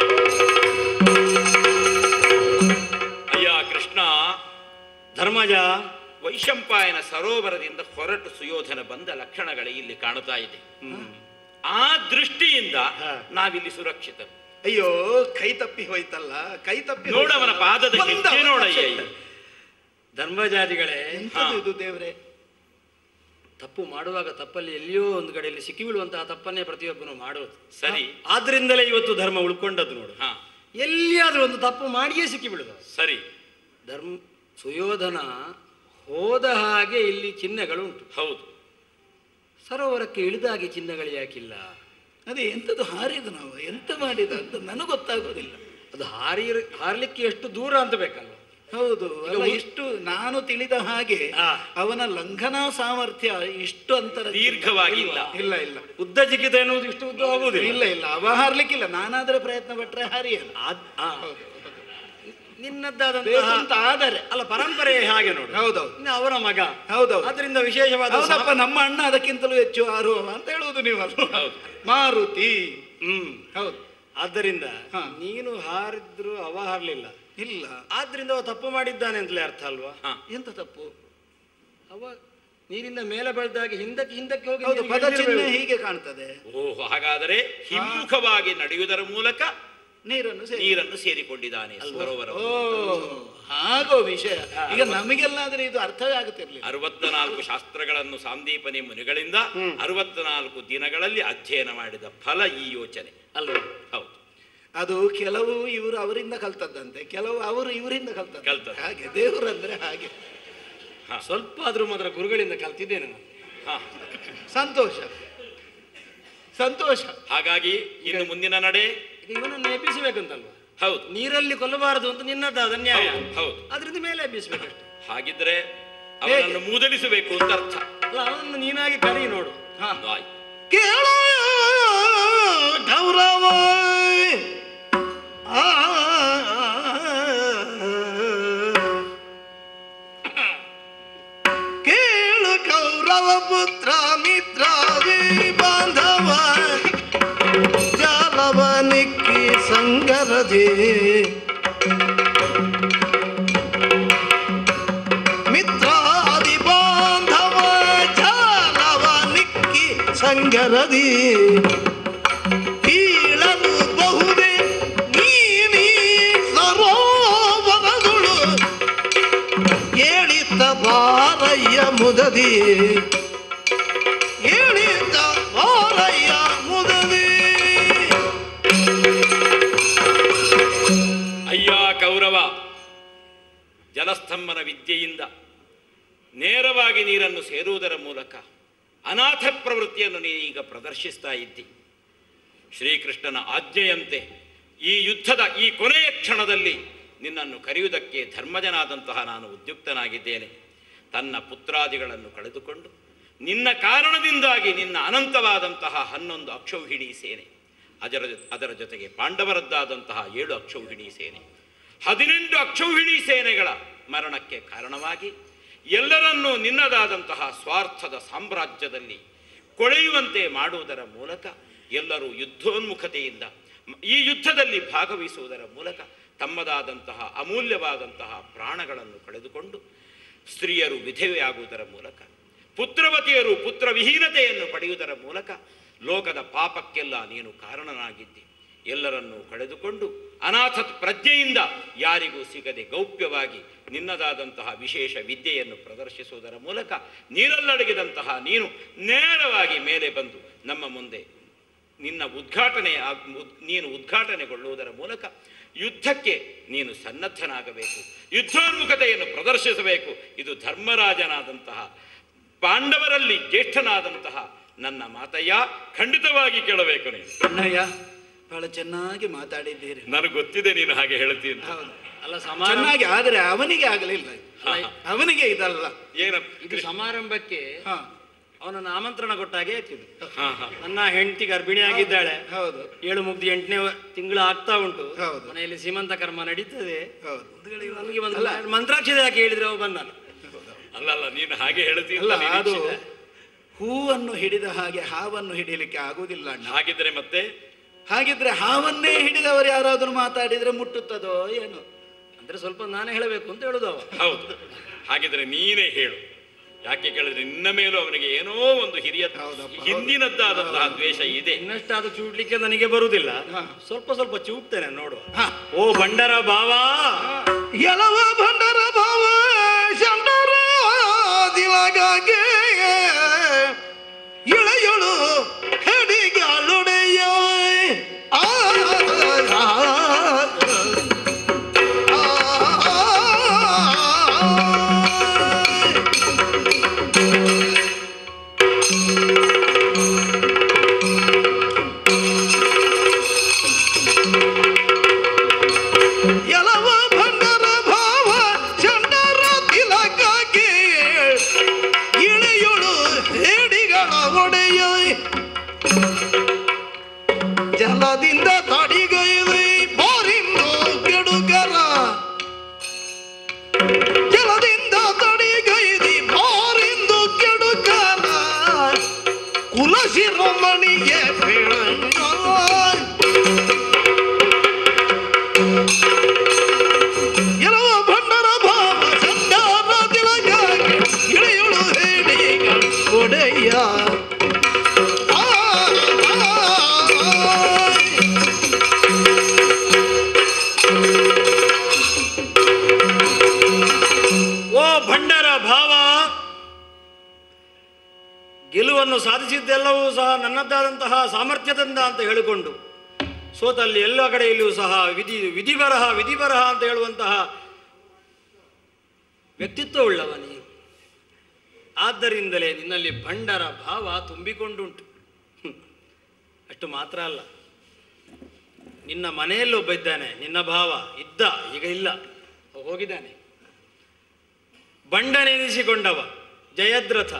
ಅಯ್ಯ ಕೃಷ್ಣ ಧರ್ಮಜ ವೈಶಂಪಾಯನ ಸರೋವರದಿಂದ ಹೊರಟು ಸುಯೋಧನ ಬಂದ ಲಕ್ಷಣಗಳೇ ಇಲ್ಲಿ ಕಾಣುತ್ತಾ ಇದೆ ಆ ದೃಷ್ಟಿಯಿಂದ ಹಾ. ನಾವಿಲ್ಲಿ ಸುರಕ್ಷಿತ ಅಯ್ಯೋ ಕೈ ತಪ್ಪಿ ಹೋಯ್ತಲ್ಲ ಕೈ ತಪ್ಪಿ ನೋಡವನ ಹೋಯ್ತಲ್ಲ. ಪಾದದ ಒಂದ ಹೆಜ್ಜೆ ನೋಡಯ್ಯ ಅವಕಾಶ ಇಲ್ಲಿ. ಧರ್ಮಜಾತಿಗಳೇ ಎಂಥದ್ದು ಇದು ದೇವ್ರೆ ತಪ್ಪು ಮಾಡುವಾಗ ತಪ್ಪಲ್ಲಿ ಎಲ್ಲಿಯೋ ಒಂದು ಕಡೆಯಲ್ಲಿ ಸಿಕ್ಕಿ ಬೀಳುವಂತಹ ತಪ್ಪನ್ನೇ ಪ್ರತಿಯೊಬ್ಬನು ಮಾಡೋದು ಸರಿ ಆದ್ರಿಂದಲೇ ಇವತ್ತು ಧರ್ಮ ಉಳ್ಕೊಂಡದ್ದು ನೋಡು ಹಾ ಎಲ್ಲಿಯಾದ್ರೂ ಒಂದು ತಪ್ಪು ಮಾಡಿಯೇ ಸಿಕ್ಕಿ ಬಿಡುದು ಸರಿ ಧರ್ಮ ಸುಯೋಧನ ಹೋದ ಹಾಗೆ ಇಲ್ಲಿ ಚಿಹ್ನೆಗಳುಂಟು ಹೌದು ಸರೋವರಕ್ಕೆ ಇಳಿದಾಗಿ ಚಿಹ್ನೆಗಳು ಯಾಕಿಲ್ಲ ಅದೇ ಎಂಥದ್ದು ಹಾರಿದ ನಾವು ಎಂತ ಮಾಡಿದ ಅಂತ ನನಗೆ ಗೊತ್ತಾಗೋದಿಲ್ಲ ಅದು ಹಾರಿ ಹಾರ್ಲಿಕ್ಕೆ ಎಷ್ಟು ದೂರ ಅಂತ ಬೇಕಲ್ವ ಹೌದು ಅಲ್ಲ ಉ- ಇಷ್ಟು ನಾನು ತಿಳಿದ ಹಾಗೆ ಆ. ಅವನ ಲಂಘನಾ ಸಾಮರ್ಥ್ಯ ಇಷ್ಟು ಅಂತರ ದೀರ್ಘವಾಗಿ ಇಲ್ಲ. ಇಲ್ಲ ಇಲ್ಲ ಉದ್ದ ಜಿಗಿತ ಎನ್ನುವುದು ಇಷ್ಟು ಉದ್ದ ಆಗುವುದಿಲ್ಲ ಇಲ್ಲ ಇಲ್ಲ ಅವ ಹಾರ್ಲಿಕ್ಕಿಲ್ಲ ನಾನಾದ್ರೆ ಪ್ರಯತ್ನ ಪಟ್ರೆ ಹಾರಿಯಲ್ಲ ಆದ್- ಆ. ಬೇಕು ನಿನ್ನದ್ದಾದಂತಹ ಅಂತ ಆದರೆ ಅಲ್ಲ ಪರಂಪರೆ ಹಾಗೆ ನೋಡು ಹೌದೌದು ಇನ್ನು ಅವರ ಮಗ ಹೌದೌದು ಅದರಿಂದ ವಿಶೇಷವಾದ ಹೌದಪ್ಪ ಸಾ- ನಮ್ಮ ಅಣ್ಣ ಅದಕ್ಕಿಂತಲೂ ಹೆಚ್ಚು ಆರುವವ ಅಂತ ಹೇಳುವುದು ನೀವು ಹೌದು. ಮಾರುತಿ ಹ್ಮ್ ಹೌದು ಆದ್ದರಿಂದ ಹಾ. ನೀನು ಹಾರಿದ್ರು ಅವ ಹಾರ್ಲಿಲ್ಲ ಇಲ್ಲ ಆದ್ರಿಂದ ಅವ ತಪ್ಪು ಮಾಡಿದ್ದಾನೆ ಅಂತಲೇ ಅರ್ಥ ಅಲ್ವಾ ಹಾ ಎಂತ ತಪ್ಪು ಅವ ನೀರಿಂದ ಮೇಲೆ ಬೆಳೆದಾಗ ಹಿಂದಕ್ಕೆ ಹಿಂದಕ್ಕೆ ಹೋಗಿ ಹೌದು ನೀರಿಗೆ ಪದ ಚಿಹ್ನೆ ಇಳಿದಿರ್ಬೇಕು. ಹೀಗೆ ಕಾಣ್ತದೆ ಓಹ್ ಹಾಗಾದರೆ ಹಿಮ್ಮುಖವಾಗಿ ನಡೆಯುವುದರ ಮೂಲಕ ನೀರನ್ನು ಸೇರಿ ನೀರನ್ನು ಸೇರಿಕೊಂಡಿದ್ದಾನೆ ಸರೋವರ ಓ ಹಾಗೋ ವಿಷಯ ಈಗ ನಮಗೆಲ್ಲಾದ್ರೆ ಇದು ಅರ್ಥವೇ ಆಗುತ್ತಿರ್ಲಿಲ್ಲ ಅರವತ್ನಾಲ್ಕು ಶಾಸ್ತ್ರಗಳನ್ನು ಸಾಂದೀಪನಿ ಮುನಿಗಳಿಂದ ಅರವತ್ನಾಲ್ಕು ದಿನಗಳಲ್ಲಿ ಅಧ್ಯಯನ ಮಾಡಿದ ಫಲ ಈ ಯೋಚನೆ ಅಲ್ವಾ ಹೌದು ಅದು ಕೆಲವು ಇವರು ಅವರಿಂದ ಕಲ್ತದ್ದಂತೆ ಕೆಲವು ಅವರು ಇವರಿಂದ ಕಲ್ತದ್ದು ಕಲ್ತದ್ದು. ಹಾಗೆ ದೇವರಂದ್ರೆ ಹಾಗೆ ಸ್ವಲ್ಪ ಆದ್ರೂ ಮಾತ್ರ ಗುರುಗಳಿಂದ ಕಲ್ತಿದ್ದೇನೆ ನಾನು ಹಾ. ಸಂತೋಷ ಸಂತೋಷ ಹಾಗಾಗಿ ಇನ್ನು ಮುಂದಿನ ನಡೆ ಈಗ ಇವನನ್ನು ಎಬ್ಬಿಸಬೇಕಂತಲ್ವಾ ಹೌದು ನೀರಲ್ಲಿ ಕೊಲ್ಲಬಾರದು ಅಂತ ನಿನ್ನದಾದ ನ್ಯಾಯ ಹೌದು, ಹೌದು. ಅದರಿಂದ ಮೇಲೆ ಎಬ್ಬಿಸ್ಬೇಕಷ್ಟೆ ಹಾಗಿದ್ರೆ ಅವನನ್ನು ಮೂದಲಿಸಬೇಕು ಅಂತ ಅರ್ಥ ಅಲ್ಲ ಅವನನ್ನು ನೀನಾಗಿ ಕರಿ ನೋಡು ಆಯ್ತು ಕೇಳ ಗೌರವ ಆ, ಕೇಳು ಕೌರವ ಪುತ್ರ ಮಿತ್ರಾದಿ ಬಾಂಧವ ಜಾಲವ ನಿಕ್ಕಿ ಸಂಗರದಿ ಮಿತ್ರಾದಿ ಬಾಂಧವ ಜಾಲವ ನಿಕ್ಕಿ ಸಂಗರದಿ ಕೀಳಲು ಬಹುದೇ ನೀನೀ ಸರೋವರದುಳು ಏಳಿತ ಬಾರಯ್ಯ ಮುದದಿ ಏಳಿತ ಬಾರಯ್ಯ ಮುದದಿ ಅಯ್ಯ ಕೌರವ ಜಲಸ್ತಂಭನ ವಿದ್ಯೆಯಿಂದ ನೇರವಾಗಿ ನೀರನ್ನು ಸೇರುವುದರ ಮೂಲಕ ಅನಾಥ ಪ್ರವೃತ್ತಿಯನ್ನು ನೀನೀಗ ಪ್ರದರ್ಶಿಸ್ತಾ ಇದ್ದಿ ಶ್ರೀಕೃಷ್ಣನ ಆಜ್ಞೆಯಂತೆ ಈ ಯುದ್ಧದ ಈ ಕೊನೆಯ ಕ್ಷಣದಲ್ಲಿ ನಿನ್ನನ್ನು ಕರೆಯುವುದಕ್ಕೆ ಧರ್ಮಜನಾದಂತಹ ನಾನು ಉದ್ಯುಕ್ತನಾಗಿದ್ದೇನೆ ತನ್ನ ಪುತ್ರಾದಿಗಳನ್ನು ಕಳೆದುಕೊಂಡು ನಿನ್ನ ಕಾರಣದಿಂದಾಗಿ ನಿನ್ನ ಅನಂತವಾದಂತಹ ಹನ್ನೊಂದು ಅಕ್ಷೌಹಿಣಿ ಸೇನೆ ಅದರ ಅದರ ಜೊತೆಗೆ ಪಾಂಡವರದ್ದಾದಂತಹ ಏಳು ಅಕ್ಷೌಹಿಣಿ ಸೇನೆ ಹದಿನೆಂಟು ಅಕ್ಷೌಹಿಣಿ ಸೇನೆಗಳ ಮರಣಕ್ಕೆ ಕಾರಣವಾಗಿ ಎಲ್ಲರನ್ನೂ ನಿನ್ನದಾದಂತಹ ಸ್ವಾರ್ಥದ ಸಾಮ್ರಾಜ್ಯದಲ್ಲಿ ಕೊಳೆಯುವಂತೆ ಮಾಡುವುದರ ಮೂಲಕ ಎಲ್ಲರೂ ಯುದ್ಧೋನ್ಮುಖತೆಯಿಂದ ಮ- ಈ ಯುದ್ಧದಲ್ಲಿ ಭಾಗವಹಿಸುವುದರ ಮೂಲಕ ತಮ್ಮದಾದಂತಹ ಅಮೂಲ್ಯವಾದಂತಹ ಪ್ರಾಣಗಳನ್ನು ಕಳೆದುಕೊಂಡು ಸ್ತ್ರೀಯರು ವಿಧವೆಯಾಗುವುದರ ಮೂಲಕ ಪುತ್ರವತಿಯರು ಪುತ್ರವಿಹೀನತೆಯನ್ನು ಪಡೆಯುವುದರ ಮೂಲಕ ಲೋಕದ ಪಾಪಕ್ಕೆಲ್ಲ ನೀನು ಕಾರಣನಾಗಿದ್ದಿ ಎಲ್ಲರನ್ನೂ ಕಳೆದುಕೊಂಡು ಅನಾಥ ಪ್ರಜ್ಞೆಯಿಂದ ಯಾರಿಗೂ ಸಿಗದೆ ಗೌಪ್ಯವಾಗಿ ನಿನ್ನದಾದಂತಹ ವಿಶೇಷ ವಿದ್ಯೆಯನ್ನು ಪ್ರದರ್ಶಿಸುವುದರ ಮೂಲಕ ನೀರಲ್ಲಡಗಿದಂತಹ ನೀನು ನೇರವಾಗಿ ಮೇಲೆ ಬಂದು ನಮ್ಮ ಮುಂದೆ ನಿನ್ನ ಉದ್ಘಾಟನೆ ಆಗ್- ಉದ್- ನೀನು ಉದ್ಘಾಟನೆಗೊಳ್ಳುವುದರ ಮೂಲಕ ಯುದ್ಧಕ್ಕೆ ನೀನು ಸನ್ನದ್ಧನಾಗಬೇಕು ಯುದ್ಧೋನ್ಮುಖತೆಯನ್ನು ಪ್ರದರ್ಶಿಸಬೇಕು ಇದು ಧರ್ಮರಾಜನಾದಂತಹ ಪಾಂಡವರಲ್ಲಿ ಜ್ಯೇಷ್ಠನಾದಂತಹ ನನ್ನ ಮಾತಯ್ಯ ಖಂಡಿತವಾಗಿ ಕೇಳಬೇಕು ನೀನು ಅಣ್ಣಯ್ಯ ಬಹಳ ಚೆನ್ನಾಗಿ ಮಾತಾಡಿದ್ದೀರಿ ನನಗೆ ಗೊತ್ತಿದೆ ನೀನು ಹಾಗೆ ಹೇಳ್ತೀನಿ ಹೌದು ಅಲ್ಲ ಸಮಾರಂಭ ಚೆನ್ನಾಗಿ ಆದ್ರೆ ಅವನಿಗೆ ಆಗಲಿಲ್ಲ ಅವನಿಗೆ ಇದಲ್ಲ ಏನ ಇದು ಸಮಾರಂಭಕ್ಕೆ ಹಾ ಅವನನ್ನು ಆಮಂತ್ರಣ ಕೊಟ್ಟಾಗೆ ಆಯ್ತಿದು ಹಾ ಹಾ ನನ್ನ ಹೆಂಡತಿ ಗರ್ಭಿಣಿ ಆಗಿದ್ದಾಳೆ ಹೌದು ಏಳು ಮುಗ್ದು ಎಂಟನೇ ತಿಂಗಳು ಆಗ್ತಾ ಉಂಟು ಹೌದು. ಮನೆಯಲ್ಲಿ ಸೀಮಂತ ಕರ್ಮ ನಡೀತದೆ ಹೌದು ನನಗೆ ಒಂದು ಮಂತ್ರಾಕ್ಷತೆ ಯಾಕೆ ಹೇಳಿದ್ರೆ ಅವ ಬಂದ ಅಲ್ಲ ಅಲ್ಲ ನೀನು ಹಾಗೆ ಹೇಳ್ತೀನಿ ಅಲ್ಲ ಅಂತ ಅದು ನಿರೀಕ್ಷೆ. ಹೂವನ್ನು ಹಿಡಿದ ಹಾಗೆ ಹಾವನ್ನು ಹಿಡಿಯಲಿಕ್ಕೆ ಆಗುವುದಿಲ್ಲ ಅಣ್ಣ ಹಾಗಿದ್ರೆ ಮತ್ತೆ ಹಾಗಿದ್ರೆ ಹಾವನ್ನೇ ಹಿಡಿದವರು ಯಾರಾದರೂ ಮಾತಾಡಿದ್ರೆ ಮುಟ್ಟುತ್ತದೋ ಏನು ಅಂದ್ರೆ ಸ್ವಲ್ಪ ನಾನೇ ಹೇಳಬೇಕು ಅಂತ ಹೇಳುದು ಅವ ಹೌದು ಹಾಗಿದ್ರೆ ನೀನೇ ಹೇಳು ಯಾಕೆ ಕೇಳಿದ್ರೆ ನಿನ್ನ ಮೇಲೂ ಅವನಿಗೆ ಏನೋ ಒಂದು ಹಿರಿಯ ಹೌದಪ್ಪ, ಹೌದು. ಹಿಂದಿನದ್ದಾದಂತಹ ದ್ವೇಷ ಇದೆ ಇನ್ನಷ್ಟಾದ್ರೂ ಚೂಡ್ಲಿಕ್ಕೆ ನನಗೆ ಬರುವುದಿಲ್ಲ ಹಾ. ಸ್ವಲ್ಪ ಸ್ವಲ್ಪ ಚೂಡ್ತೇನೆ ನೋಡುವ ಹಾ. ಓ ಬಂಡರ ಬಾವಾ ಎಲವ ಭಂಡರ ಭಾವ ಚಂಡರ ದಿಲಗಾಗೆ ಇಳೆಯಳು ಹೆಡಿಗಾಲುಡೆಯ ಆ ಆ, ಆ, ಆ. ಎಲವ ಭಂಡರ ಭಾವ ಚಂಡರ ತಿಲಕಾಗೆ ಇಳೆಯಳು ಹೇಡಿಗಳ ಒಡೆಯ ಜಲದಿಂದ ತಡಿಗೈದೆ ಬಾರಿಂದು ಕೆಡುಗರ ಜಲದಿಂದ ತಡಿಗೈದಿ ಬಾರಿಂದು ಕೆಡುಗರ ಕುಲಶಿರೋಮಣಿಗೆ ಬೀಳ ಎಲವ ಭಂಡರ ಭಾವ ಸಂಗಾರ ತಿಲಕಾಗೆ ಇಳೆಯಳು ಹೇಡಿಗಳ ಒಡೆಯ ಆ, ಆ, ಆ. ಓ ಭಂಡರ ಭಾವ ಗೆಲುವನ್ನು ಸಾಧಿಸಿದ್ದೆಲ್ಲವೂ ಸಹ ನನ್ನದ್ದಾದಂತಹ ಸಾಮರ್ಥ್ಯದಿಂದ ಅಂತ ಹೇಳಿಕೊಂಡು ಸೋತಲ್ಲಿ ಎಲ್ಲ ಕಡೆಯಲ್ಲಿಯೂ ಸಹ ವಿಧಿ ವಿಧಿ ಬರಹ ವಿಧಿ ಬರಹ ಅಂತ ಹೇಳುವಂತಹ ವ್ಯಕ್ತಿತ್ವವುಳ್ಳವ ನೀನು ಆದ್ದರಿಂದಲೇ ನಿನ್ನಲ್ಲಿ ಭಂಡರ ಭಾವ ತುಂಬಿಕೊಂಡುಂಟು ಹ್ಮ್. ಅಷ್ಟು ಮಾತ್ರ ಅಲ್ಲ ನಿನ್ನ ಮನೆಯಲ್ಲಿ ಒಬ್ಬ ಇದ್ದಾನೆ ನಿನ್ನ ಭಾವ ಇದ್ದ ಈಗ ಇಲ್ಲ ಅವ ಹೋಗಿದ್ದಾನೆ ಬಂಡನೆನಿಸಿಕೊಂಡವ ಜಯದ್ರಥ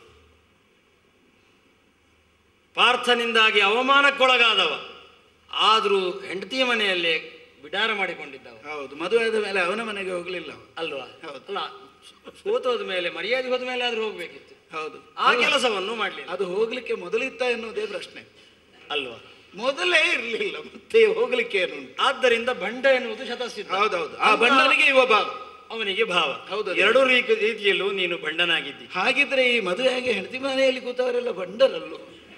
ಪಾರ್ಥನಿಂದಾಗಿ ಅವಮಾನಕ್ಕೊಳಗಾದವ ಆದರೂ ಹೆಂಡತಿಯ ಮನೆಯಲ್ಲೇ ಬಿಡಾರ ಮಾಡಿಕೊಂಡಿದ್ದವ ಹೌದು ಮದುವೆಯಾದ ಮೇಲೆ ಅವನ ಮನೆಗೆ ಹೋಗ್ಲಿಲ್ಲ ಅವ. ಅಲ್ವಾ ಹೌದು. ಅಲ್ಲ ಸೋತೋದ ಮೇಲೆ ಮರ್ಯಾದೆ ಹೋದ ಮೇಲೆ ಆದ್ರೂ ಹೋಗ್ಬೇಕಿತ್ತು ಹೌದು ಆ ಕೆಲಸವನ್ನು ಮಾಡಲಿಲ್ಲ ಅದು ಹೋಗ್ಲಿಕ್ಕೆ ಮೊದಲಿತ್ತ ಎನ್ನುವುದೇ ಪ್ರಶ್ನೆ ಅಲ್ವಾ ಮೊದಲೇ ಇರ್ಲಿಲ್ಲ ಮತ್ತೆ ಹೋಗ್ಲಿಕ್ಕೆ ಏನು ಉಂಟು? ಆದ್ದರಿಂದ ಬಂಡ ಎನ್ನುವುದು ಶತಸಿದ್ಧ ಹೌದೌದು ಆ ಬಣ್ಣನಿಗೆ ಇವ ಭಾವ ಅವನಿಗೆ ಭಾವ ಹೌದು. ಎರಡೂ ರೀತಿ ರೀತಿಯಲ್ಲೂ ನೀನು ಬಂಡನಾಗಿದ್ದಿ ಹಾಗಿದ್ರೆ ಈ ಮದುವೆಯಾಗಿ ಹೆಂಡತಿ ಮನೆಯಲ್ಲಿ ಕೂತವರೆಲ್ಲ ಬಂಡರಲ್ಲು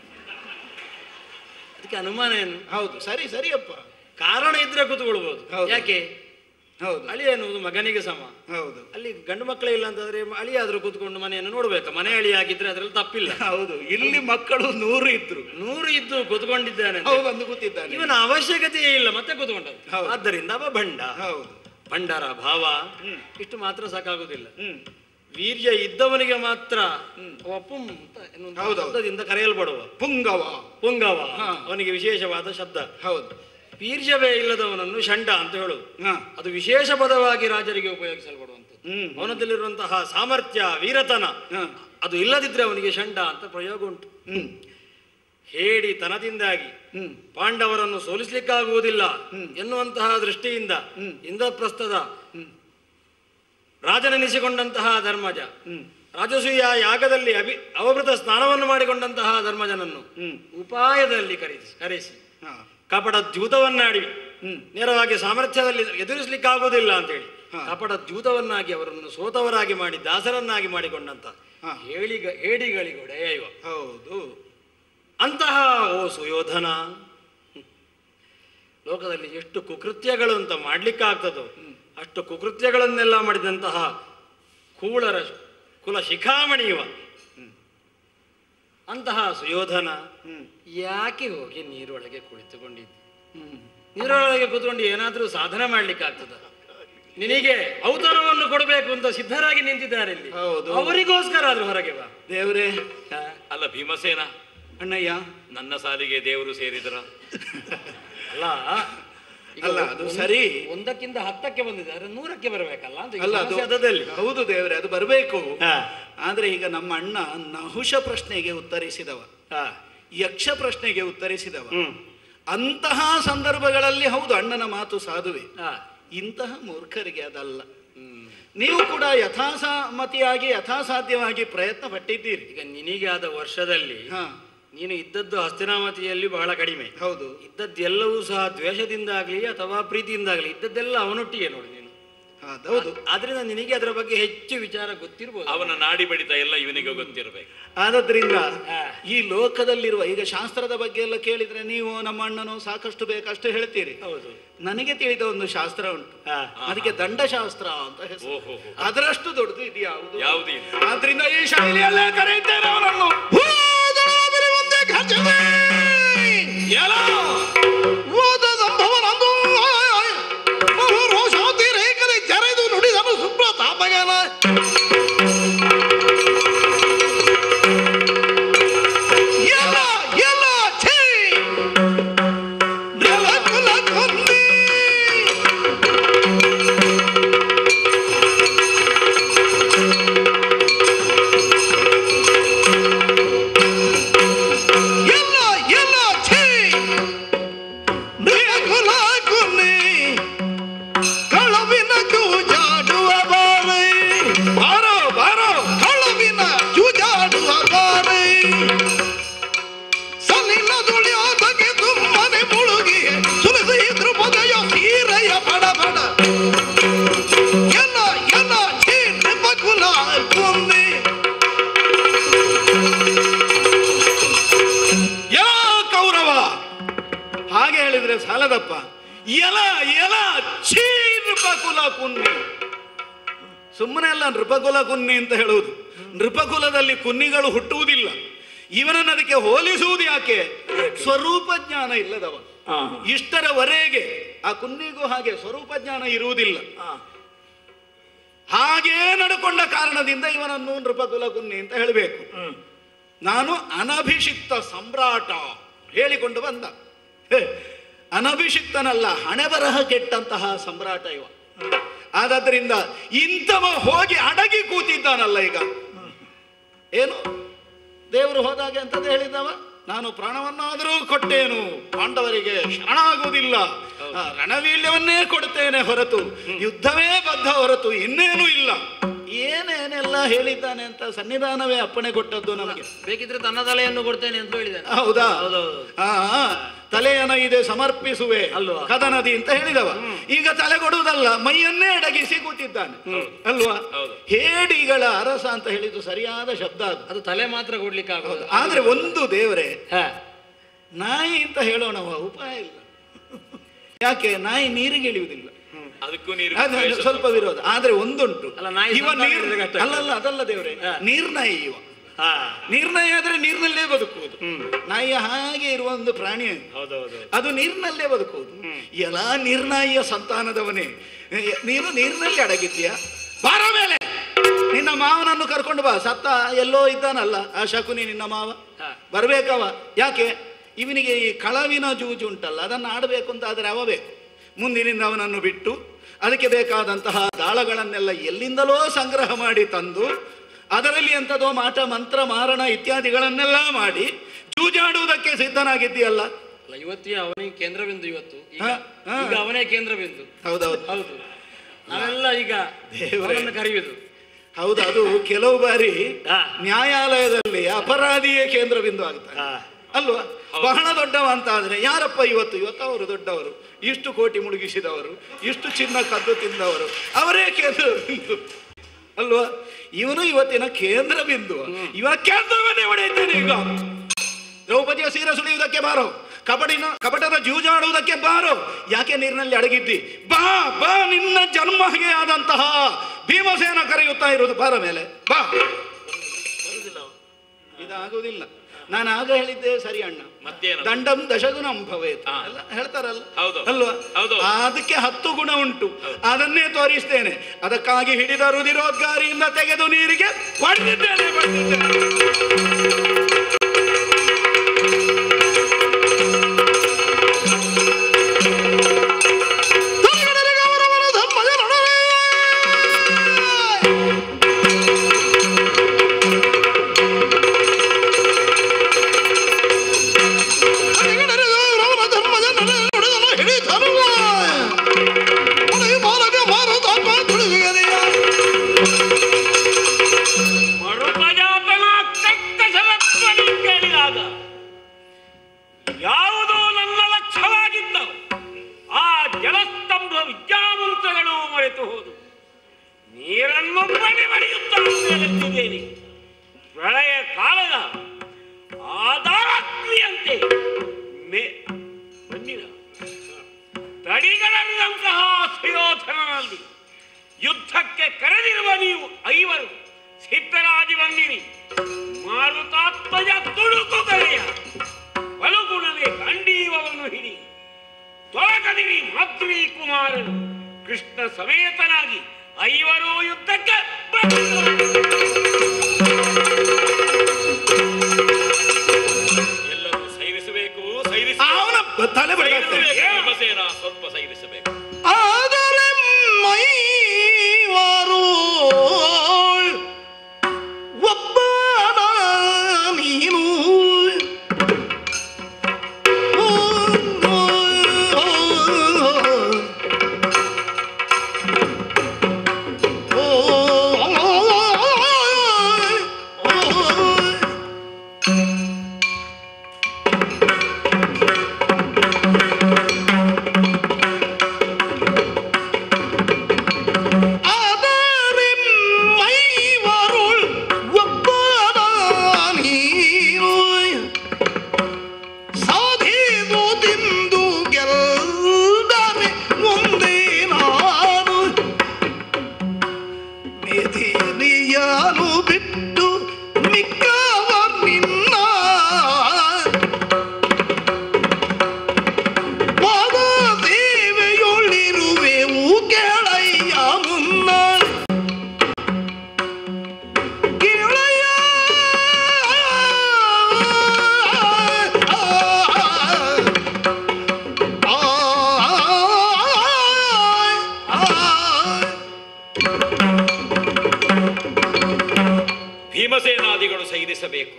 ಅದಕ್ಕೆ ಅನುಮಾನ ಏನು ಹೌದು ಸರಿ ಸರಿಯಪ್ಪ ಕಾರಣ ಇದ್ರೆ ಕೂತ್ಕೊಳ್ಬಹುದು ಹೌದು. ಯಾಕೆ ಹೌದು ಅಳಿ ಎನ್ನುವುದು ಮಗನಿಗೆ ಸಮ ಹೌದು ಅಲ್ಲಿ ಗಂಡು ಮಕ್ಕಳೇ ಇಲ್ಲ ಅಂತಂದ್ರೆ ಅಳಿ ಆದ್ರೂ ಕೂತ್ಕೊಂಡು ಮನೆಯನ್ನು ನೋಡ್ಬೇಕು ಮನೆ ಅಳಿ ಆಗಿದ್ರೆ ಅದ್ರಲ್ಲಿ ತಪ್ಪಿಲ್ಲ ಹೌದು ಇಲ್ಲಿ ಮಕ್ಕಳು ನೂರು ಇದ್ರು ನೂರು ಇದ್ದು ಕೂತ್ಕೊಂಡಿದ್ದಾನೆ ಅಂತ. ಅವು ಬಂದು ಕೂತಿದ್ದಾನೆ ಇವನ ಅವಶ್ಯಕತೆಯೇ ಇಲ್ಲ ಮತ್ತೆ ಕೂತ್ಕೊಂಡದ್ದು ಹೌದು. ಆದ್ದರಿಂದ ಅವ ಬಂಡ ಹೌದು ಭಂಡಾರ ಭಾವ ಇಷ್ಟು ಮಾತ್ರ ಸಾಕಾಗುದಿಲ್ಲ ಹ್ಮ್ ವೀರ್ಯ ಇದ್ದವನಿಗೆ ಮಾತ್ರ ಅವ ಪುಂ ಅಂತ ಎನ್ನುವಂತಹ ಹೌದೌದು. ಶಬ್ದದಿಂದ ಕರೆಯಲ್ಪಡುವ ಪುಂಗವ ಪುಂಗವ ಹಾ. ಅವನಿಗೆ ವಿಶೇಷವಾದ ಶಬ್ದ ಹೌದು ವೀರ್ಯವೇ ಇಲ್ಲದವನನ್ನು ಷಂಡ ಅಂತ ಹೇಳುದು ಹಾ ಅದು ವಿಶೇಷ ಪದವಾಗಿ ರಾಜರಿಗೆ ಉಪಯೋಗಿಸಲ್ಪಡುವಂಥದ್ದು ಹ್ಮ್. ಅವನದಲ್ಲಿರುವಂತಹ ಸಾಮರ್ಥ್ಯ ವೀರತನ ಹಾ. ಅದು ಇಲ್ಲದಿದ್ರೆ ಅವನಿಗೆ ಷಂಡ ಅಂತ ಪ್ರಯೋಗ ಉಂಟು ಹ್ಮ್ ಹೇಡಿ ತನದಿಂದಾಗಿ ಹ್ಮ್ ಪಾಂಡವರನ್ನು ಸೋಲಿಸಲಿಕ್ಕಾಗುವುದಿಲ್ಲ ಎನ್ನುವಂತಹ ದೃಷ್ಟಿಯಿಂದ ಇಂದ್ರಪ್ರಸ್ಥದ ರಾಜನೆನಿಸಿಕೊಂಡಂತಹ ಧರ್ಮಜ ರಾಜಸೂಯ ಯಾಗದಲ್ಲಿ ಅಭಿ ಅವಭೃತ ಸ್ನಾನವನ್ನು ಮಾಡಿಕೊಂಡಂತಹ ಧರ್ಮಜನನ್ನು ಉಪಾಯದಲ್ಲಿ ಕರೆಸಿ ಕರೆಸಿ ಹಾ ಕಪಟ ದ್ಯೂತವನ್ನಾಡಿ ನೇರವಾಗಿ ಸಾಮರ್ಥ್ಯದಲ್ಲಿ ಎದುರಿಸಲಿಕ್ಕಾಗುವುದಿಲ್ಲ ಅಂತೇಳಿ ಹಾ. ಕಪಟ ದ್ಯೂತವನ್ನಾಗಿ ಅವರನ್ನು ಸೋತವರಾಗಿ ಮಾಡಿ ದಾಸರನ್ನಾಗಿ ಮಾಡಿಕೊಂಡಂತ ಹಾ. ಹೇಳಿಗ ಹೇಡಿಗಳಿಗೊಡೆ ಇವ ಹೌದು ಅಂತಹ ಓ ಸುಯೋಧನ ಲೋಕದಲ್ಲಿ ಎಷ್ಟು ಕುಕೃತ್ಯಗಳು ಅಂತ ಮಾಡ್ಲಿಕ್ಕಾಗ್ತದೋ ಅಷ್ಟು ಕುಕೃತ್ಯಗಳನ್ನೆಲ್ಲ ಮಾಡಿದಂತಹ ಕೂಳರ ಕುಲ ಶಿಖಾಮಣಿ ಇವ ಅಂತಹ ಸುಯೋಧನ ಯಾಕೆ ಹೋಗಿ ನೀರೊಳಗೆ ಕುಳಿತುಕೊಂಡಿದ್ದೆ ನೀರೊಳಗೆ ಕೂತ್ಕೊಂಡು ಏನಾದ್ರೂ ಸಾಧನೆ ಮಾಡ್ಲಿಕ್ಕೆ ಆಗ್ತದ ನಿನಗೆ ಔತಣವನ್ನು ಕೊಡಬೇಕು ಅಂತ ಸಿದ್ಧರಾಗಿ ನಿಂತಿದ್ದಾರೆ ಇಲ್ಲಿ ಹೌದು. ಅವರಿಗೋಸ್ಕರ ಆದ್ರೂ ಹೊರಗೆ ಬಾ ದೇವ್ರೇ ಅಲ್ಲ ಭೀಮಸೇನ ಅಣ್ಣಯ್ಯ ನನ್ನ ಸಾಲಿಗೆ ದೇವರು ಸೇರಿದ್ರ ಅಲ್ಲ ಈಗ ಅಲ್ಲ, ಅದು ಒಂದ್- ಸರಿ. ಒಂದಕ್ಕಿಂತ ಹತ್ತಕ್ಕೆ ಬಂದಿದ್ದಾರೆ ನೂರಕ್ಕೆ ಬರಬೇಕಲ್ಲ ಅಂತ ಈಗ ಅಲ್ಲ ಅದು ಸಮಸ್ಯೆ ಅದದಲ್ಲಿ ಹೌದು ದೇವ್ರೆ ಅದು ಬರಬೇಕು ಹಾ, ಆದ್ರೆ ಈಗ ನಮ್ಮ ಅಣ್ಣ ನಹುಷ ಪ್ರಶ್ನೆಗೆ ಉತ್ತರಿಸಿದವ ಹಾ, ಯಕ್ಷ ಪ್ರಶ್ನೆಗೆ ಉತ್ತರಿಸಿದವ ಹ್ಮ್, ಅಂತಹ ಸಂದರ್ಭಗಳಲ್ಲಿ ಹೌದು ಅಣ್ಣನ ಮಾತು ಸಾಧುವೆ ಹಾ, ಇಂತಹ ಮೂರ್ಖರಿಗೆ ಅದಲ್ಲ ಹ್ಮ್. ನೀವು ಕೂಡ ಯಥಾಸಾಮತಿಯಾಗಿ ಯಥಾಸಾಧ್ಯವಾಗಿ ಪ್ರಯತ್ನ ಪಟ್ಟಿದ್ದೀರಿ ಈಗ ನಿನಗೆ ಆದ ವರ್ಷದಲ್ಲಿ ಹಾ ನೀನು ಇದ್ದದ್ದು ಹಸ್ತಿನಾಮತಿಯಲ್ಲಿ ಬಹಳ ಕಡಿಮೆ ಹೌದು ಇದ್ದದ್ದೆಲ್ಲವೂ ಸಹ ದ್ವೇಷದಿಂದಾಗ್ಲಿ ಅಥವಾ ಪ್ರೀತಿಯಿಂದಾಗ್ಲಿ ಇದ್ದದ್ದೆಲ್ಲ ಅವನೊಟ್ಟಿಗೆ ನೋಡಿ ನೀನು ಹೌದು ಆದ್ರಿಂದ ನಿನಗೆ ಅದರ ಬಗ್ಗೆ ಹೆಚ್ಚು ವಿಚಾರ ಗೊತ್ತಿರ್ಬೋದು ಅವನ ನಾಡಿ ಬಡಿತ ಎಲ್ಲ ಇವನಿಗೆ ಗೊತ್ತಿರಬೇಕು ಆದದ್ರಿಂದ ಹಾ. ಈ ಲೋಕದಲ್ಲಿರುವ ಈಗ ಶಾಸ್ತ್ರದ ಬಗ್ಗೆ ಎಲ್ಲ ಕೇಳಿದ್ರೆ ನೀವು ನಮ್ಮ ಅಣ್ಣನು ಸಾಕಷ್ಟು ಬೇಕಷ್ಟು ಹೇಳ್ತೀರಿ ಹೌದು ನನಗೆ ತಿಳಿದ ಒಂದು ಶಾಸ್ತ್ರ ಉಂಟು ಹಾ. ಅದಕ್ಕೆ ದಂಡಶಾಸ್ತ್ರ ಅಂತ ಹೆಸರು ಓಹೋ ಅದರಷ್ಟು ದೊಡ್ಡದು ಇದು ಯಾವುದು ಯಾವುದು ಇದು? ಆದ್ರಿಂದ ಈ ಶೈಲಿಯಲ್ಲೇ ಕರೆಯುತ್ತೇನೆ ಅವನನ್ನು ಭೂದಳದಲ್ಲಿ ಒಂದೇ ಖರ್ಚದೆ ಎಲ್ಲೋ ಓದ ಸಂಭವನಂದು ಬಹು ರೋಷಾತಿ ರೇಖಲಿ ಜರೆದು ನುಡಿದನು ಸುಪ್ರತಾಪಗನ ಎಲ್ಲ ಎಲ್ಲ ಛೀ ನೆಲ ಕುಲ ಕೊಂದಿ ಎಲ್ಲ ಎಲ್ಲ ಛೀ ಕುಲ ಕುನ್ನಿ ಕಳವಿನ ಜೂಜಾಡುವ ಬಾರೈ ಬಾರೋ ಬಾರೋ ಕಳವಿನ ಜೂಜಾಡುವ ಬಾರೈ ಸಲಿಲ ದುಳಿಯೋ ತೆಗೆದು ಮನೆ ಮುಳುಗಿ ಸುರಿಸಿ ದೃಪದಯ ಸೀರೆಯ ಬಡ ಬಡ ಎಲ್ಲ ಎಲ್ಲ ಛೀ ಕುಲ ಕುನ್ನಿ ಎಲ ಕೌರವ ಹಾಗೆ ಹೇಳಿದ್ರೆ ಸಾಲದಪ್ಪ ಎಲ ಎಲ ಛೀ ನೃಪಕುಲ ಕುನ್ನಿ ಸುಮ್ಮನೆ ಅಲ್ಲ ನೃಪಕುಲ ಕುನ್ನಿ ಅಂತ ಹೇಳುವುದು ನೃಪಕುಲದಲ್ಲಿ ಕುನ್ನಿಗಳು ಹುಟ್ಟುವುದಿಲ್ಲ ಇವನನ್ನು ಅದಕ್ಕೆ ಹೋಲಿಸುವುದು ಯಾಕೆ ಸ್ವರೂಪ ಜ್ಞಾನ ಇಲ್ಲದವ ಇಷ್ಟರವರೆಗೆ ಆ ಕುನ್ನಿಗೂ ಹಾಗೆ ಸ್ವರೂಪ ಜ್ಞಾನ ಇರುವುದಿಲ್ಲ ಹಾಗೇ ನಡ್ಕೊಂಡ ಕಾರಣದಿಂದ ಇವನನ್ನು ನೃಪಕುಲ ಕುನ್ನಿ ಅಂತ ಹೇಳಬೇಕು ನಾನು ಅನಭಿಷಿಕ್ತ ಸಮ್ರಾಟ ಹೇಳಿಕೊಂಡು ಬಂದ ಹೇ, ಅನಭಿಷಿಕ್ತನಲ್ಲ ಹಣೆ ಬರಹ ಕೆಟ್ಟಂತಹ ಸಮ್ರಾಟ ಇವ ಆದದ್ರಿಂದ ಇಂಥವ ಹೋಗಿ ಅಡಗಿ ಕೂತಿದ್ದಾನಲ್ಲ ಈಗ ಏನು ದೇವರು ಹೋದಾಗೆ ಅಂತದ್ದು ಹೇಳಿದವ ನಾನು ಪ್ರಾಣವನ್ನಾದರೂ ಕೊಟ್ಟೇನು ಪಾಂಡವರಿಗೆ ಶರಣಾಗುವುದಿಲ್ಲ ಆ, ರಣವೀಳ್ಯವನ್ನೇ ಕೊಡ್ತೇನೆ ಹೊರತು ಯುದ್ಧವೇ ಬದ್ಧ ಹೊರತು ಇನ್ನೇನು ಇಲ್ಲ ಏನೇನೆಲ್ಲ ಹೇಳಿದ್ದಾನೆ ಅಂತ ಸನ್ನಿಧಾನವೇ ಅಪ್ಪಣೆ ಕೊಟ್ಟದ್ದು ನಮಗೆ ಬೇಕಿದ್ರೆ ತನ್ನ ತಲೆಯನ್ನು ಕೊಡ್ತೇನೆ ಅಂತ ಹೇಳಿದ್ದಾನೆ ಹೌದಾ ಹೌದೌದು. ಆ ಆ, ತಲೆಯನ ಇದೆ ಸಮರ್ಪಿಸುವೆ ಅಲ್ವಾ? ಕದನದಿ ಅಂತ ಹೇಳಿದವ ಈಗ ತಲೆ ಕೊಡುವುದಲ್ಲ ಮೈಯನ್ನೇ ಅಡಗಿಸಿ ಕೂತಿದ್ದಾನೆ ಅಲ್ವಾ ಹೌದು. ಹೇಡಿಗಳ ಅರಸ ಅಂತ ಹೇಳಿದ್ದು ಸರಿಯಾದ ಶಬ್ದ ಅದು ಅದು ತಲೆ ಮಾತ್ರ ಕೊಡ್ಲಿಕ್ಕೆ ಆಗೋದು ಆದ್ರೆ ಒಂದು ದೇವರೇ ಹಾ ನಾಯಿ ಅಂತ ಹೇಳೋಣವ ಉಪಾಯ ಇಲ್ಲ ಯಾಕೆ ನಾಯಿ ನೀರಿಗೆ ಇಳಿಯುವುದಿಲ್ಲ ಅದಕ್ಕೂ ನೀರು ಅದು ದ್ವೇಷ ಸ್ವಲ್ಪ ವಿರೋಧ ಆದ್ರೆ ಒಂದುಂಟು ಅಲ್ಲ, ನಾಯಿ ಇವ ಸಂತಾನ ನೀರ್ ಇದ್ರೆ ಕಷ್ಟ. ಅಲ್ಲಲ್ಲ ಅದಲ್ಲ ದೇವ್ರೆ ಹಾ. ನೀರ್ನಾಯಿ ಇವ ಹಾ ನೀರ್ನಾಯಿ ಆದ್ರೆ ನೀರಿನಲ್ಲೇ ಬದುಕುವುದು ನಾಯಿಯ ಹಾಗೆ ಇರುವ ಒಂದು ಪ್ರಾಣಿ ಅದು. ಹೌದೌದು ಅದು ನೀರಿನಲ್ಲೇ ಬದುಕುವುದು ಎಲ್ಲ ನಿರ್ನಾಯಿಯ ಸಂತಾನದವನೇ ಎ- ನೀನು ನೀರಿನಲ್ಲಿ ಅಡಗಿದ್ದೀಯ ಬಾರ ಮೇಲೆ ನಿನ್ನ ಮಾವನನ್ನು ಕರ್ಕೊಂಡು ಬಾ ಸತ್ತ ಎಲ್ಲೋ ಇದ್ದಾನಲ್ಲ ಆ ಶಕುನಿ ನಿನ್ನ ಮಾವ ಹಾ. ಬರ್ಬೇಕವ ಯಾಕೆ ಇವನಿಗೆ ಈ ಕಳವಿನ ಜೂಜು ಉಂಟಲ್ಲ ಅದನ್ನು ಆಡಬೇಕು ಅಂತ ಆದರೆ ಅವ ಬೇಕು ಮುಂದಿನಿಂದ ಅವನನ್ನು ಬಿಟ್ಟು ಅದಕ್ಕೆ ಬೇಕಾದಂತಹ ದಾಳಗಳನ್ನೆಲ್ಲ ಎಲ್ಲಿಂದಲೋ ಸಂಗ್ರಹ ಮಾಡಿ ತಂದು ಅದರಲ್ಲಿ ಎಂಥದೋ ಮಾಟ ಮಂತ್ರ ಮಾರಣ ಇತ್ಯಾದಿಗಳನ್ನೆಲ್ಲ ಮಾಡಿ ಜೂಜಾಡುವುದಕ್ಕೆ ಸಿದ್ಧನಾಗಿದ್ದೀಯಲ್ಲ ಅಲ್ಲ ಇವತ್ತಿಗೆ ಅವನಿಗೆ ಕೇಂದ್ರ ಬಿಂದು ಇವತ್ತು ಈಗ ಹಾ, ಹಾ. ಈಗ ಅವನೇ ಕೇಂದ್ರ ಬಿಂದು ಹೌದೌದು ಹೌದು ನಾವೆಲ್ಲ ಈಗ ದೇವ್ರೇ. ಅವನನ್ನು ಕರೆಯುವುದು ಹೌದು ಅದು ಕೆಲವು ಬಾರಿ ಹಾ. ನ್ಯಾಯಾಲಯದಲ್ಲಿ ಅಪರಾಧಿಯೇ ಕೇಂದ್ರ ಬಿಂದು ಆಗ್ತಾರೆ ಹಾ. ಅಲ್ವಾ ಬಹಳ ದೊಡ್ಡವ ಅಂತ ಆದ್ರೆ ಯಾರಪ್ಪ ಇವತ್ತು ಇವತ್ತು ಅವರು ದೊಡ್ಡವರು ಇಷ್ಟು ಕೋಟಿ ಮುಳುಗಿಸಿದವರು ಇಷ್ಟು ಚಿನ್ನ ಕದ್ದು ತಿಂದವರು ಅವರೇ ಕೇಂದ್ರ ಬಿಂದು ಅಲ್ವಾ ಇವನು ಇವತ್ತಿನ ಕೇಂದ್ರ ಬಿಂದು ಇವನ ಕೇಂದ್ರವನ್ನೇ ಹೊಡೆಯುತ್ತೇನೆ ಈಗ ದ್ರೌಪದಿಯ ಸೀರೆ ಸುಳಿಯುವುದಕ್ಕೆ ಬಾರೋ ಕಬಡಿನ ಕಪಟದ ಜೂಜಾಡುವುದಕ್ಕೆ ಬಾರೋ ಯಾಕೆ ನೀರಿನಲ್ಲಿ ಅಡಗಿದ್ದಿ ಬಾ ಬಾ ನಿನ್ನ ಜನ್ಮ ಹಾಗೆ ಆದಂತಹ ಭೀಮಸೇನ ಕರೆಯುತ್ತಾ ಇರುವುದು ಬಾರ ಮೇಲೆ ಬಾ ಬರುವುದಿಲ್ಲ ಅವ. ಇದಾಗುವುದಿಲ್ಲ ನಾನು ಆಗ ಹೇಳಿದ್ದೆ ಸರಿ ಅಣ್ಣ ಮತ್ತೇನು? ದಂಡಂ ದಶಗುಣಂ ಭವೇತ್ ಹಾ. ಎಲ್ಲ ಹೇಳ್ತಾರಲ್ಲ ಹೌದು. ಅಲ್ವಾ ಹೌದು. ಅದಕ್ಕೆ ಹತ್ತು ಗುಣ ಉಂಟು ಅದನ್ನೇ ತೋರಿಸ್ತೇನೆ ಅದಕ್ಕಾಗಿ ಹಿಡಿದ ರುದಿರೋದ್ಗಾರಿಯಿಂದ ತೆಗೆದು ನೀರಿಗೆ ಪಡೆದಿದ್ದೇನೆ ಪಡೆದಿದ್ದೇನೆ ತಲೆಗಡರಿಗೆ ಅವರವರ ಧರ್ಮದ ನಡುವೆ ತಲೆಗಡರಿಗೆ ಅವರವರ ಧರ್ಮದ ನಡುವೆ ನುಡಿದನು ಹಿಡಿದನು. ಉಳಿಯ ಮಾರ್ಗ ಮಾರುತಾಪ ತುಳಿಯುಗದೆಯ. ಮರುಪಜಾತನ ಕಕ್ಕಸಲತ್ವನಿ ಕೇಳಿದಾಗ ಯಾವುದೋ ನನ್ನ ಲಕ್ಷ್ಯವಾಗಿದ್ದ ಆ ಜಲಸ್ತಂಭ ವಿದ್ಯಾವಂತಗಳು ಮರೆತು ಹೋದು ನೀರನ್ನು ಬಡಿ ಬಡಿಯುತ್ತಾ ಎತ್ತಿದ್ದೇನೆ ಪ್ರಳಯ ಕಾಲದ ಆಧಾರಾಗ್ನಿಯಂತೆ ಮೇ ಬನ್ನಿರ ತಡಿಗಳಂತಹ ಸುಯೋಧನನಲ್ಲಿ ಯುದ್ಧಕ್ಕೆ ಕರೆದಿರುವ ನೀವು ಐವರು ಸಿದ್ಧರಾಗಿ ಬಂದಿರಿ ಮಾರುತಾತ್ಮಜ ತುಡುಕು ಕರೆಯ ಬಲಗುಣನೆ ಕಂಡೀವವನ್ನು ಹಿಡಿ ತೊಳಗದಿರಿ ಮಾದ್ರಿ ಕುಮಾರನು ಕೃಷ್ಣ ಸಮೇತನಾಗಿ ಐವರು ಯುದ್ಧಕ್ಕೆ ಬಂದರು. ಎಲ್ಲರೂ ಸೈರಿಸಬೇಕು ಸೈರಿಸ ಅವನ ತಲೆ ಬಡಿದಾಕ್ತೇನೆ ಭೀಮಸೇನ ಸ್ವಲ್ಪ ಸೈರಿಸಬೇಕು ಆದರೆ ಮೈವಾರು ಒಬ್ಬನ ನೀನು ಓ, ಓ, ಓ, ಓ, ಆದರೆ ಮೈವರುಳ್ ಒಬ್ಬನ ನೀನು ಸಾಧಿದು ತಿಂದು ಗೆಲ್ಲರೆ ಮುಂದೆ ನಾನು ಮೆದಿನಿಯನು ಬಿಟ್ಟು ಮಿಕ್ಕವ ನಿನ್ನ ಪಾದ ಸೇವೆಯೊಳಿರುವೆವು ಕೆಳಯ್ಯ ಮುನ್ನ ಕೆಳಯ್ಯ ಭೀಮಸೇನಾದಿಗಳು ಸೈರಿಸಬೇಕು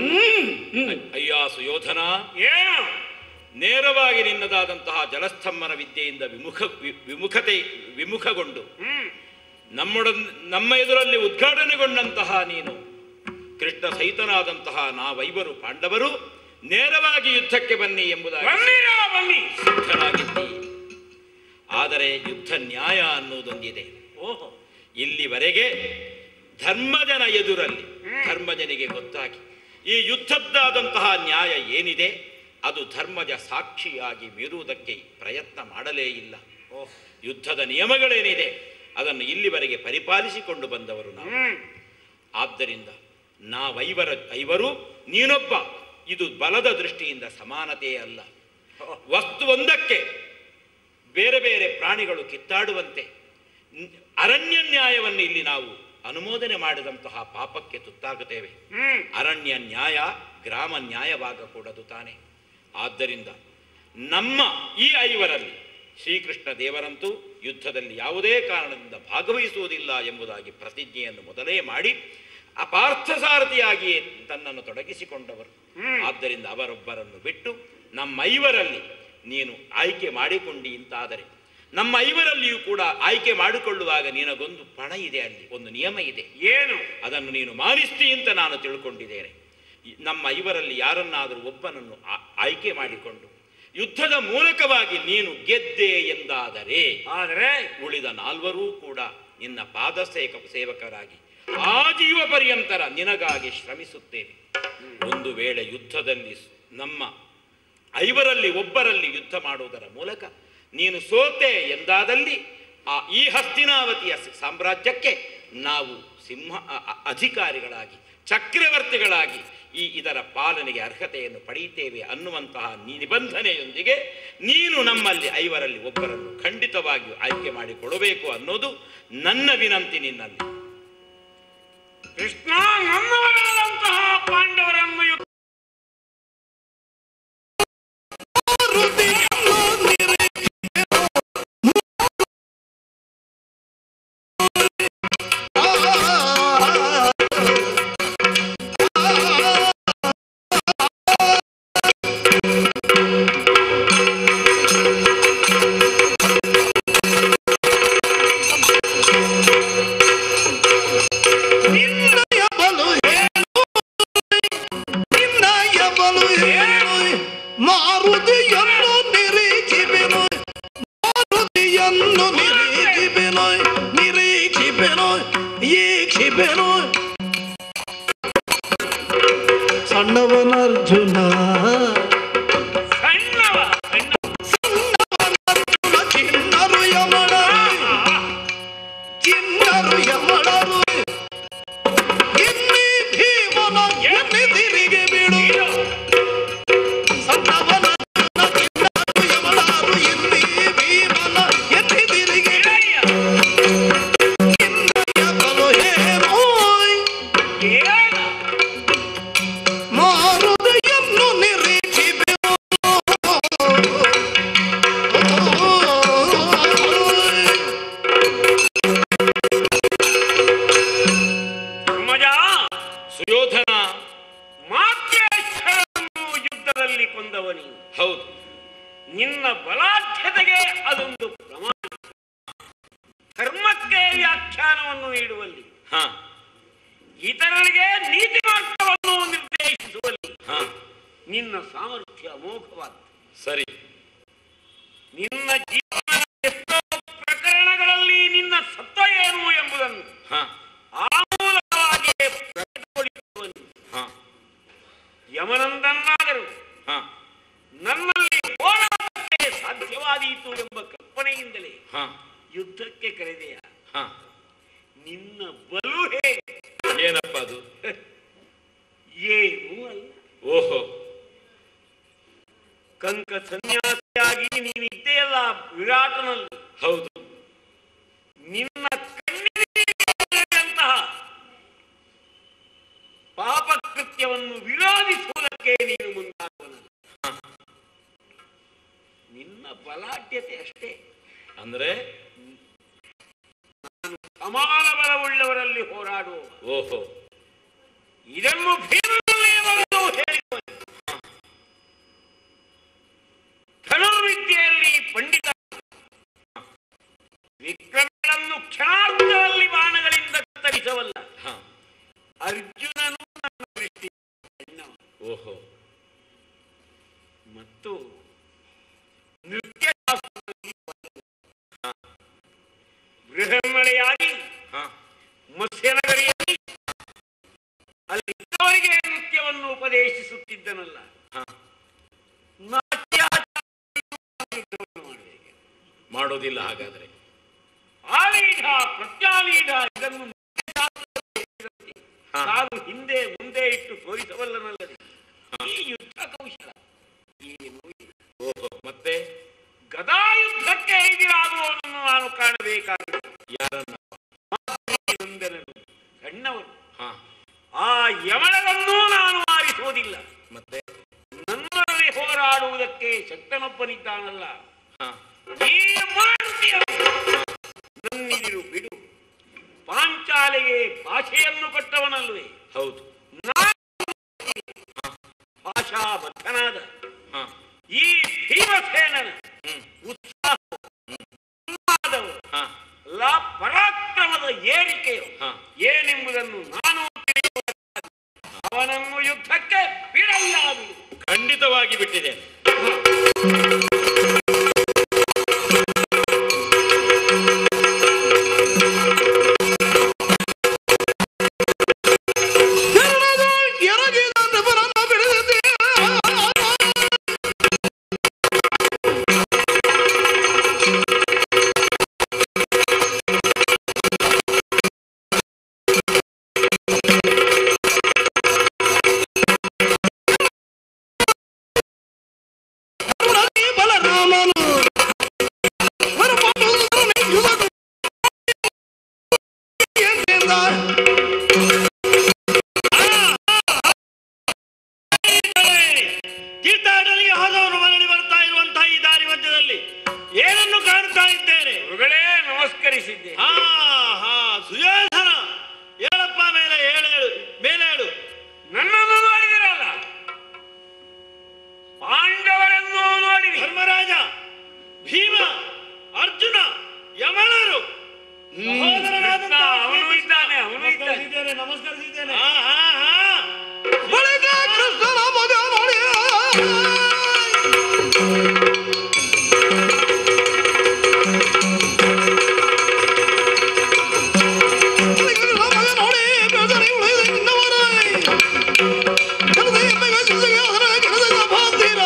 ಅಯ್ಯ ಸುಯೋಧನ ಏನು ನೇರವಾಗಿ ನಿನ್ನದಾದಂತಹ ಜಲಸ್ತಂಭನ ವಿದ್ಯೆಯಿಂದ ವಿಮುಖ ವಿ- ವಿಮುಖತೆ ವಿಮುಖಗೊಂಡು ಹ್ಮ್ ನಮ್ಮೊಡ ನಮ್ಮ ಎದುರಲ್ಲಿ ಉದ್ಘಾಟನೆಗೊಂಡಂತಹ ನೀನು ಕೃಷ್ಣ ಸಹಿತನಾದಂತಹ ನಾವೈವರು ಪಾಂಡವರು ನೇರವಾಗಿ ಯುದ್ಧಕ್ಕೆ ಬನ್ನಿ ಎಂಬುದಾಗಿ ಬನ್ನಿರ ಬನ್ನಿ ಸಿದ್ಧರಾಗಿದ್ದೀ ಆದರೆ ಯುದ್ಧ ನ್ಯಾಯ ಅನ್ನುವುದೊಂದಿದೆ ಓಹೋ ಇಲ್ಲಿವರೆಗೆ ಧರ್ಮಜನ ಎದುರಲ್ಲಿ ಧರ್ಮಜನಿಗೆ ಗೊತ್ತಾಗಿ ಈ ಯುದ್ಧದ್ದಾದಂತಹ ನ್ಯಾಯ ಏನಿದೆ ಅದು ಧರ್ಮಜ ಸಾಕ್ಷಿಯಾಗಿ ಮೀರುವುದಕ್ಕೆ ಪ್ರಯತ್ನ ಮಾಡಲೇ ಇಲ್ಲ ಯುದ್ಧದ ನಿಯಮಗಳೇನಿದೆ ಅದನ್ನು ಇಲ್ಲಿವರೆಗೆ ಪರಿಪಾಲಿಸಿಕೊಂಡು ಬಂದವರು ನಾವು ಹ್ಮ್ ಆದ್ದರಿಂದ ನಾವೈವರ ಐವರು ನೀನೊಬ್ಬ ಇದು ಬಲದ ದೃಷ್ಟಿಯಿಂದ ಸಮಾನತೆ ಅಲ್ಲ ವಸ್ತುವೊಂದಕ್ಕೆ ಬೇರೆ ಬೇರೆ ಪ್ರಾಣಿಗಳು ಕಿತ್ತಾಡುವಂತೆ ನ್- ಅರಣ್ಯ ನ್ಯಾಯವನ್ನು ಇಲ್ಲಿ ನಾವು ಅನುಮೋದನೆ ಮಾಡಿದಂತಹ ಪಾಪಕ್ಕೆ ತುತ್ತಾಗುತ್ತೇವೆ ಹ್ಮ್ ಅರಣ್ಯ ನ್ಯಾಯ ಗ್ರಾಮ ನ್ಯಾಯವಾಗಕೂಡದು ತಾನೆ ಆದ್ದರಿಂದ ನಮ್ಮ ಈ ಐವರಲ್ಲಿ ಶ್ರೀಕೃಷ್ಣ ದೇವರಂತೂ ಯುದ್ಧದಲ್ಲಿ ಯಾವುದೇ ಕಾರಣದಿಂದ ಭಾಗವಹಿಸುವುದಿಲ್ಲ ಎಂಬುದಾಗಿ ಪ್ರತಿಜ್ಞೆಯನ್ನು ಮೊದಲೇ ಮಾಡಿ ಅಪಾರ್ಥಸಾರಥಿಯಾಗಿಯೇ ತನ್ನನ್ನು ತೊಡಗಿಸಿಕೊಂಡವರು ಆದ್ದರಿಂದ ಅವರೊಬ್ಬರನ್ನು ಬಿಟ್ಟು ನಮ್ಮ ಐವರಲ್ಲಿ ನೀನು ಆಯ್ಕೆ ಮಾಡಿಕೊಂಡಿ ಇಂತಾದರೆ ನಮ್ಮ ಐವರಲ್ಲಿಯೂ ಕೂಡ ಆಯ್ಕೆ ಮಾಡಿಕೊಳ್ಳುವಾಗ ನಿನಗೊಂದು ಪಣ ಇದೆ ಅಲ್ಲಿ ಒಂದು ನಿಯಮ ಇದೆ ಏನು ಅದನ್ನು ನೀನು ಮಾನಿಸ್ತಿ ಅಂತ ನಾನು ತಿಳ್ಕೊಂಡಿದ್ದೇನೆ ಈ- ನಮ್ಮ ಐವರಲ್ಲಿ ಯಾರನ್ನಾದರೂ ಒಬ್ಬನನ್ನು ಆ- ಆಯ್ಕೆ ಮಾಡಿಕೊಂಡು ಯುದ್ಧದ ಮೂಲಕವಾಗಿ ನೀನು ಗೆದ್ದೆ ಎಂದಾದರೆ ಆದರೆ ಉಳಿದ ನಾಲ್ವರೂ ಕೂಡ ನಿನ್ನ ಪಾದ ಸೇಕ ಸೇವಕರಾಗಿ ಆಜೀವ ಪರ್ಯಂತರ ನಿನಗಾಗಿ ಶ್ರಮಿಸುತ್ತೇವೆ ಒಂದು ವೇಳೆ ಯುದ್ಧದಲ್ಲಿ ಸ್- ನಮ್ಮ ಐವರಲ್ಲಿ ಒಬ್ಬರಲ್ಲಿ ಯುದ್ಧ ಮಾಡುವುದರ ಮೂಲಕ ನೀನು ಸೋತೆ ಎಂದಾದಲ್ಲಿ ಆ ಈ ಹಸ್ತಿನಾವತಿಯ ಸ- ಸಾಮ್ರಾಜ್ಯಕ್ಕೆ ನಾವು ಸಿಂಹ ಅ- ಅ- ಅಧಿಕಾರಿಗಳಾಗಿ ಚಕ್ರವರ್ತಿಗಳಾಗಿ ಈ ಇದರ ಪಾಲನೆಗೆ ಅರ್ಹತೆಯನ್ನು ಪಡೆಯುತ್ತೇವೆ ಅನ್ನುವಂತಹ ನಿ- ನಿಬಂಧನೆಯೊಂದಿಗೆ ನೀನು ನಮ್ಮಲ್ಲಿ ಐವರಲ್ಲಿ ಒಬ್ಬರನ್ನು ಖಂಡಿತವಾಗಿಯೂ ಆಯ್ಕೆ ಮಾಡಿಕೊಡಬೇಕು ಅನ್ನೋದು ನನ್ನ ವಿನಂತಿ ನಿನ್ನಲ್ಲಿ ಕೃಷ್ಣ ನನ್ನವರಾದಂತಹ ಪಾಂಡವರನ್ನು ಯುದ್ಧ ನಿನ್ನಯ ಬಲು ಹೇಳು ನಿನ್ನಯ ಬಲು ಹೇಳು ಮಾರುತಿಯನ್ನು ನಿರೀಕ್ಷಿಪೆನು ಮಾರುತಿಯನ್ನು ನಿರೀಕ್ಷಿಪೆನು ನಿರೀಕ್ಷಿಪೆನು ಈಕ್ಷಿಪೆನು ಸಣ್ಣವನರ್ಜುನ ಸಣ್ಣವ ಸಣ್ಣ ಚಿನ್ನರು ಯಮಣರು ಚಿನ್ನರು ಯಮಣರು ಎನ್ನಿ ಭೀಮನ ಎನ್ನಿ ತಿರುಗಿ ಬಿಡು ಸಣ್ಣವನ ಚಿನ್ನರು ಯಮಣರು ಎನ್ನಿ ಭೀಮನ ಎನ್ನಿ ತಿರುಗಿ ಬಲು ಹೇರೋಯ್ ಏನ ಮಾರುದೆಯನ್ನು ನಿರೀಕ್ಷಿಪೆನು ಧರ್ಮಜ ಸುಯೋಧನ ಮಾತ್ರೇಶ್ವರನ್ನು ಯುದ್ಧದಲ್ಲಿ ಕೊಂದವನಿ ಹೌದು ನಿನ್ನ ಬಲಾಢ್ಯತೆಗೆ ಅದೊಂದು ಪ್ರಮಾಣ ಧರ್ಮಕ್ಕೆ ವ್ಯಾಖ್ಯಾನವನ್ನು ನೀಡುವಲ್ಲಿ ಹಾ ಇತರರಿಗೆ ನೀತಿ ಮಾರ್ಗವನ್ನು ನಿರ್ದೇಶಿಸುವಲ್ಲಿ ಹಾ ನಿನ್ನ ಸಾಮರ್ಥ್ಯ ಅಮೋಘವಾದ ಸರಿ ನಿನ್ನ ಜೀವನದ ಎಷ್ಟೋ ಪ್ರಕರಣಗಳಲ್ಲಿ ನಿನ್ನ ಸತ್ವ ಏನು ಎಂಬುದನ್ನು ಹಾ ಆ ಮೂಲಕವಾಗಿ ಪ್ರಕಟಗೊಳಿಸುವನು ಹಾ ಯಮನಂದನ್ನಾದರೂ ಹಾ ನನ್ನಲ್ಲಿ ಹೋರಾಟಕ್ಕೆ ಸಾಧ್ಯವಾದೀತು ಎಂಬ ಕಲ್ಪನೆಯಿಂದಲೇ ಹಾ ಯುದ್ಧಕ್ಕೆ ಕರೆದೆಯ ಹಾ ನಿನ್ನ ಬಲು ಹೇಗೆ ಏನಪ್ಪ ಅದು ಏನೂ ಅಲ್ಲ ಓಹೋ ಕಂಕ ಸನ್ಯಾಸಿಯಾಗಿ ನೀನಿದ್ದೆಯಲ್ಲ ವಿರಾಟನಲ್ಲಿ ಹೌದು ನಿನ್ನ ಕಣ್ಣಿನಂತಹ ಪಾಪಕೃತ್ಯವನ್ನು ವಿರೋಧಿಸುವುದಕ್ಕೆ ನೀನು ಮುಂದಾಗುವನು ನಿನ್ನ ಬಲಾಢ್ಯತೆ ಅಷ್ಟೇ ಅಂದ್ರೆ ಸಮಾನ ಬಲವುಳ್ಳವರಲ್ಲಿ ಹೋರಾಡುವ ಓಹೋ ಇದನ್ನು ಭೀಮನಲ್ಲೇವರೆಗೂ ಹೇಳಿದವನು ಧನುರ್ವಿದ್ಯೆಯಲ್ಲಿ ಪಂಡಿತ ವಿಕ್ರಮಗಳನ್ನು ಕ್ಷಣಾರ್ಧದಲ್ಲಿ ಬಾಣಗಳಿಂದ ಕತ್ತರಿಸವಲ್ಲ ಹಾ ಅರ್ಜುನನು ನನ್ನ ದೃಷ್ಟಿ ಸಣ್ಣವ. ಓಹೋ ಮತ್ತು ನೃತ್ಯ ಶಾಸ್ತ್ರದಲ್ಲಿ ಬಲ್ಲವ. ಬೃಹನ್ಮಳೆಯಾಗಿ ಹಾ ಮತ್ಸ್ಯನಗರಿಯಲ್ಲಿ ಅಲ್ಲಿ ಇದ್ದವರಿಗೆ ನೃತ್ಯವನ್ನು ಉಪದೇಶಿಸುತ್ತಿದ್ದನಲ್ಲ ಹಾ ನಾಟ್ಯಾಚಾರ್ಯವನ್ನು ಮಾಡಬೇಕು ಮಾಡೋದಿಲ್ಲ ಹಾಗಾದ್ರೆ ಆಲೀಢ ಪ್ರತ್ಯಾಲೀಢ ಇದನ್ನು ನೃತ್ಯಶಾಸ್ತ್ರದಲ್ಲಿ ಹೇಳಿದಂತೆ ಹಾ. ತಾನು ಹಿಂದೆ ಮುಂದೆ ಇಟ್ಟು ತೋರಿಸಬಲ್ಲನಲ್ಲದೆ ಈ ಯುದ್ಧ ಕೌಶಲ ಏನು ಇಲ್ಲ. ಓಹೋ ಮತ್ತೆ ಗದಾಯುದ್ಧಕ್ಕೆ ಎದುರಾಗುವವನನ್ನು ನಾನು ಕಾಣಬೇಕಾಗಿದೆ ಯಾರನ್ನ ನಂದನನು ಸಣ್ಣವರು ಹಾ ಆ ಯಮಳರನ್ನೂ ನಾನು ಆರಿಸುವುದಿಲ್ಲ ಮತ್ತೆ ನನ್ನಲ್ಲಿ ಹೋರಾಡುವುದಕ್ಕೆ ಶಕ್ತನೊಬ್ಬನಿದ್ದಾನಲ್ಲ ಹಾ ಈ ಮಾರುತಿಯನ್ನು ನನ್ನಿದಿರು ಬಿಡು ಪಾಂಚಾಲೆಗೆ ಭಾಷೆಯನ್ನು ಕೊಟ್ಟವನಲ್ವೇ ಹೌದು ನಾನು ಭಾಷಾಬದ್ಧನಾದ ಹಾ ಈ ಭೀಮಸೇನನ ಹ್ಮ್ ಉತ್ಸಾಹ ಉನ್ಮಾದವು ಹಾ ಲಾ ಪರಾಕ್ರಮದ ಏರಿಕೆಯು ಹಾ. ಏನೆಂಬುದನ್ನು ನಾನು ತಿಳಿಯುವುದಕ್ಕಾಗಿ ಅವನನ್ನು ಯುದ್ಧಕ್ಕೆ ಬಿಡಲ್ಲ ಬಿಡು ಖಂಡಿತವಾಗಿ ಬಿಟ್ಟಿದ್ದೇನೆ ಎರಗಿದ ನೃಪರನ್ನ ಬಿಡದೆ ನಾನು ಹೊರಪಾಟು ಯುವಕ ಎಂತೆಂದ ತೀರ್ಥಾಟನೆಗೆ ಹೋದವನು ಮರಳಿ ಬರ್ತಾ ಇರುವಂತಹ ಈ ದಾರಿ ಮಧ್ಯದಲ್ಲಿ ಏನನ್ನು ಕಾಣ್ತಾ ಇದ್ದೇನೆ ಗುರುಗಳೇ ನಮಸ್ಕರಿಸಿದ್ದೆ ಹಾ ಹಾ ಸುಯೋಧನ ಹೇಳಪ್ಪ ಮೇಲೆ ಹೇಳು ಹೇಳು ಮೇಲೆ ಹೇಳು ನನ್ನನ್ನು ನೋಡಿದಿರಲ್ಲ ಪಾಂಡವರನ್ನು ನೋಡಿರಿ ಧರ್ಮರಾಜ ಭೀಮ ಅರ್ಜುನ ಯಮಳರು ಸಹೋದರನಾದಂತಹ ಅವನು ಇದ್ದಾನೆ ಅವನು ಇದ್ದಾನೆ ನಮಸ್ಕರಿಸಿದ್ದೇನೆ ನಮಸ್ಕರಿಸಿದ್ದೇನೆ ಹಾ ಹಾ ಹಾ ಬಳಿಕ ಕೃಷ್ಣನ ಮಗ ನೋಡಿ ಕೃಷ್ಣನ ಮಗ ನೋಡಿ ಬೆದರಿ ಉಳಿದ ಇನ್ನವರಾಯ್. ಕರೆದ ಎಮ್ಮೆಗೆ ಶಿಶುಗೆ ಅದರ ಕರೆದ ಜಪಾಂತೀರ.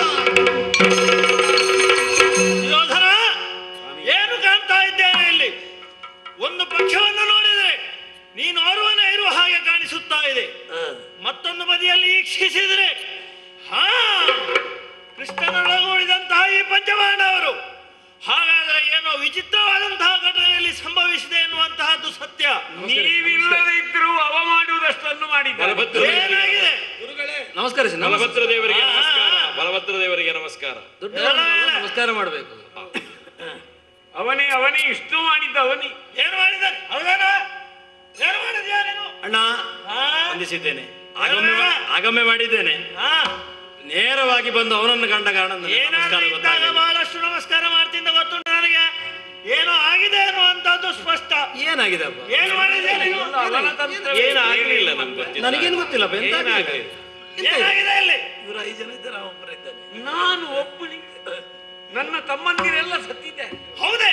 ಸುಯೋಧನ ಏನು ಕಾಣ್ತಾ ಇದ್ದೇನೆ ಇಲ್ಲಿ ಒಂದು ಪಕ್ಷವನ್ನು ನೋಡಿದರೆ ನೀನು ಓರ್ವನೇ ಇರುವ ಹಾಗೆ ಕಾಣಿಸುತ್ತಾ ಇದೆ ಮತ್ತೊಂದು ಬದಿಯಲ್ಲಿ ಈಕ್ಷಿಸಿದರೆ ಹಾ ಕೃಷ್ಣನೊಳಗೂಡಿದಂತಹ ಈ ಪಂಚಪಾಂಡವರು ಹಾಗಾದರೆ ಏನೋ ವಿಚಿತ್ರವಾದಂತಹ ಘಟನೆಯಲ್ಲಿ ಸಂಭವಿಸಿದೆ ಎನ್ನುವಂತಹದ್ದು ಸತ್ಯ ನೀವಿಲ್ಲದೆ ಇದ್ರೂ ಅವ ಮಾಡುವುದಷ್ಟನ್ನು ಮಾಡಿದ್ದಾರೆ ಏನಾಗಿದೆ ನಮಸ್ಕರಿಸಿ ಬಲಭದ್ರ ದೇವರಿಗೆ ಆ, ಆ, ನಮಸ್ಕಾರ ಆ. ಬಲಭದ್ರ ದೇವರಿಗೆ ನಮಸ್ಕಾರ ದೊಡ್ಡ ಹೇಳ, ಹೇಳ. ನಮಸ್ಕಾರ ಮಾಡಬೇಕು ಅವನೇ ಅವನೇ ಇಷ್ಟು ಮಾಡಿದ್ದ ಅವನೇ ಏನು ಮಾಡಿದ ಹೌದಾನ ಏನು ಮಾಡಿದ್ಯಾ ನೀನು ಅಣ್ಣ ಹಾ? ವಂದಿಸಿದ್ದೇನೆ ಆಗಮೆ ಮಾ- ಆಗಮೆ ಮಾಡಿದ್ದೇನೆ ಹಾ ನೇರವಾಗಿ ಬಂದು ಅವನನ್ನು ಕಂಡ ಕಾರಣ ನನಗೆ ಏನಾದ್ರೂ ನಮಸ್ಕಾರ ಇದ್ದಾಗ ಗೊತ್ತಾಗಲಿಲ್ಲ. ಬಹಳಷ್ಟು ನಮಸ್ಕಾರ ಮಾಡ್ತಿದ್ದ ಗೊತ್ತುಂಟು ನನಗೆ ಏನೋ ಆಗಿದೆ ಅನ್ನುವಂಥದ್ದು ಸ್ಪಷ್ಟ ಏನಾಗಿದೆ ಅಪ್ಪ ಏನು ಮಾಡಿದೆ ನೀನು? ಅವನ ತಂತ್ರ ಏನಾಗ್ಲಿಲ್ಲ ನಮ್ಗೆ ಗೊತ್ತಿಲ್ಲ ನನಗೇನು ಗೊತ್ತಿಲ್ಲಪ್ಪ ಎಂತ ಏನಾಗ್ಲಿಲ್ಲ. ಆಗ್ಲಿಲ್ಲ. ಏನಾಗಿದೆ ಇಲ್ಲಿ ಇವರು ಐದು ಜನ ಇದ್ದಾರೆ ಅವನು ಒಬ್ಬರೇ ಇದ್ದಾನೆ. ನಾನು ಒಬ್ಬನಿ ನನ್ನ ತಮ್ಮಂದಿರೆಲ್ಲ ಸತ್ತಿದ್ದೆ ಹೌದೇ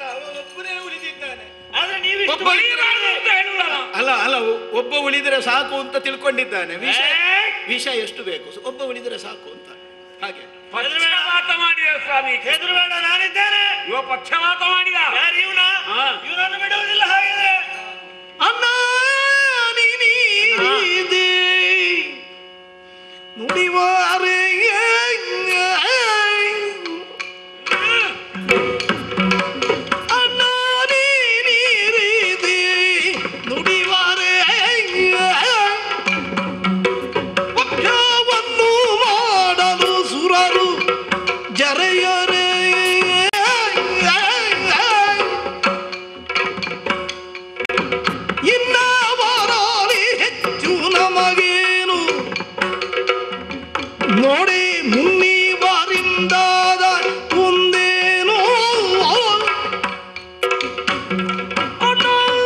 ಆದ್ರೆ ನೀವಿಷ್ಟು ಬೈಬಾರ್ದು ಅಂತ ಹೇಳುವಲ್ಲ. ಅಲ್ಲ ಅಲ್ಲ ಒಬ್ಬ ಉಳಿದರೆ ಸಾಕು ಅಂತ ತಿಳ್ಕೊಂಡಿದ್ದಾನೆ ವಿಷ ಏ, ವಿಷ ಎಷ್ಟು ಬೇಕು ಒಬ್ಬ ಉಳಿದರೆ ಸಾಕು ಅಂತ ಹಾಗೆ ಪಕ್ಷಪಾತ ಮಾಡಿದ ಸ್ವಾಮಿ ಹೆದರಬೇಡ ನಾನಿದ್ದೇನೆ ಇವ ಪಕ್ಷಪಾತ ಮಾಡಿದ ಯಾರು ಇವನ ಹಾ. ಇವನನ್ನು ಬಿಡುವುದಿಲ್ಲ ಹಾಗಿದ್ರೆ ಅಣ್ಣ ನೀನಿದೆ ನುಡಿವಾರೆ ಅಣ್ಣ ನೀನಿದೆ ನುಡಿವಾರೆ ಪಕ್ಷವನ್ನು ಮಾಡಲು ಸುರರು ಜರೆಯರೆ ಇನ್ನವರಾಲಿ ಹೆಚ್ಚು ನಮಗೇನು ನೋಡಿ ಮುನ್ನಿವರಿಂದಾದ ಮುಂದೇನು ಅಣ್ಣ,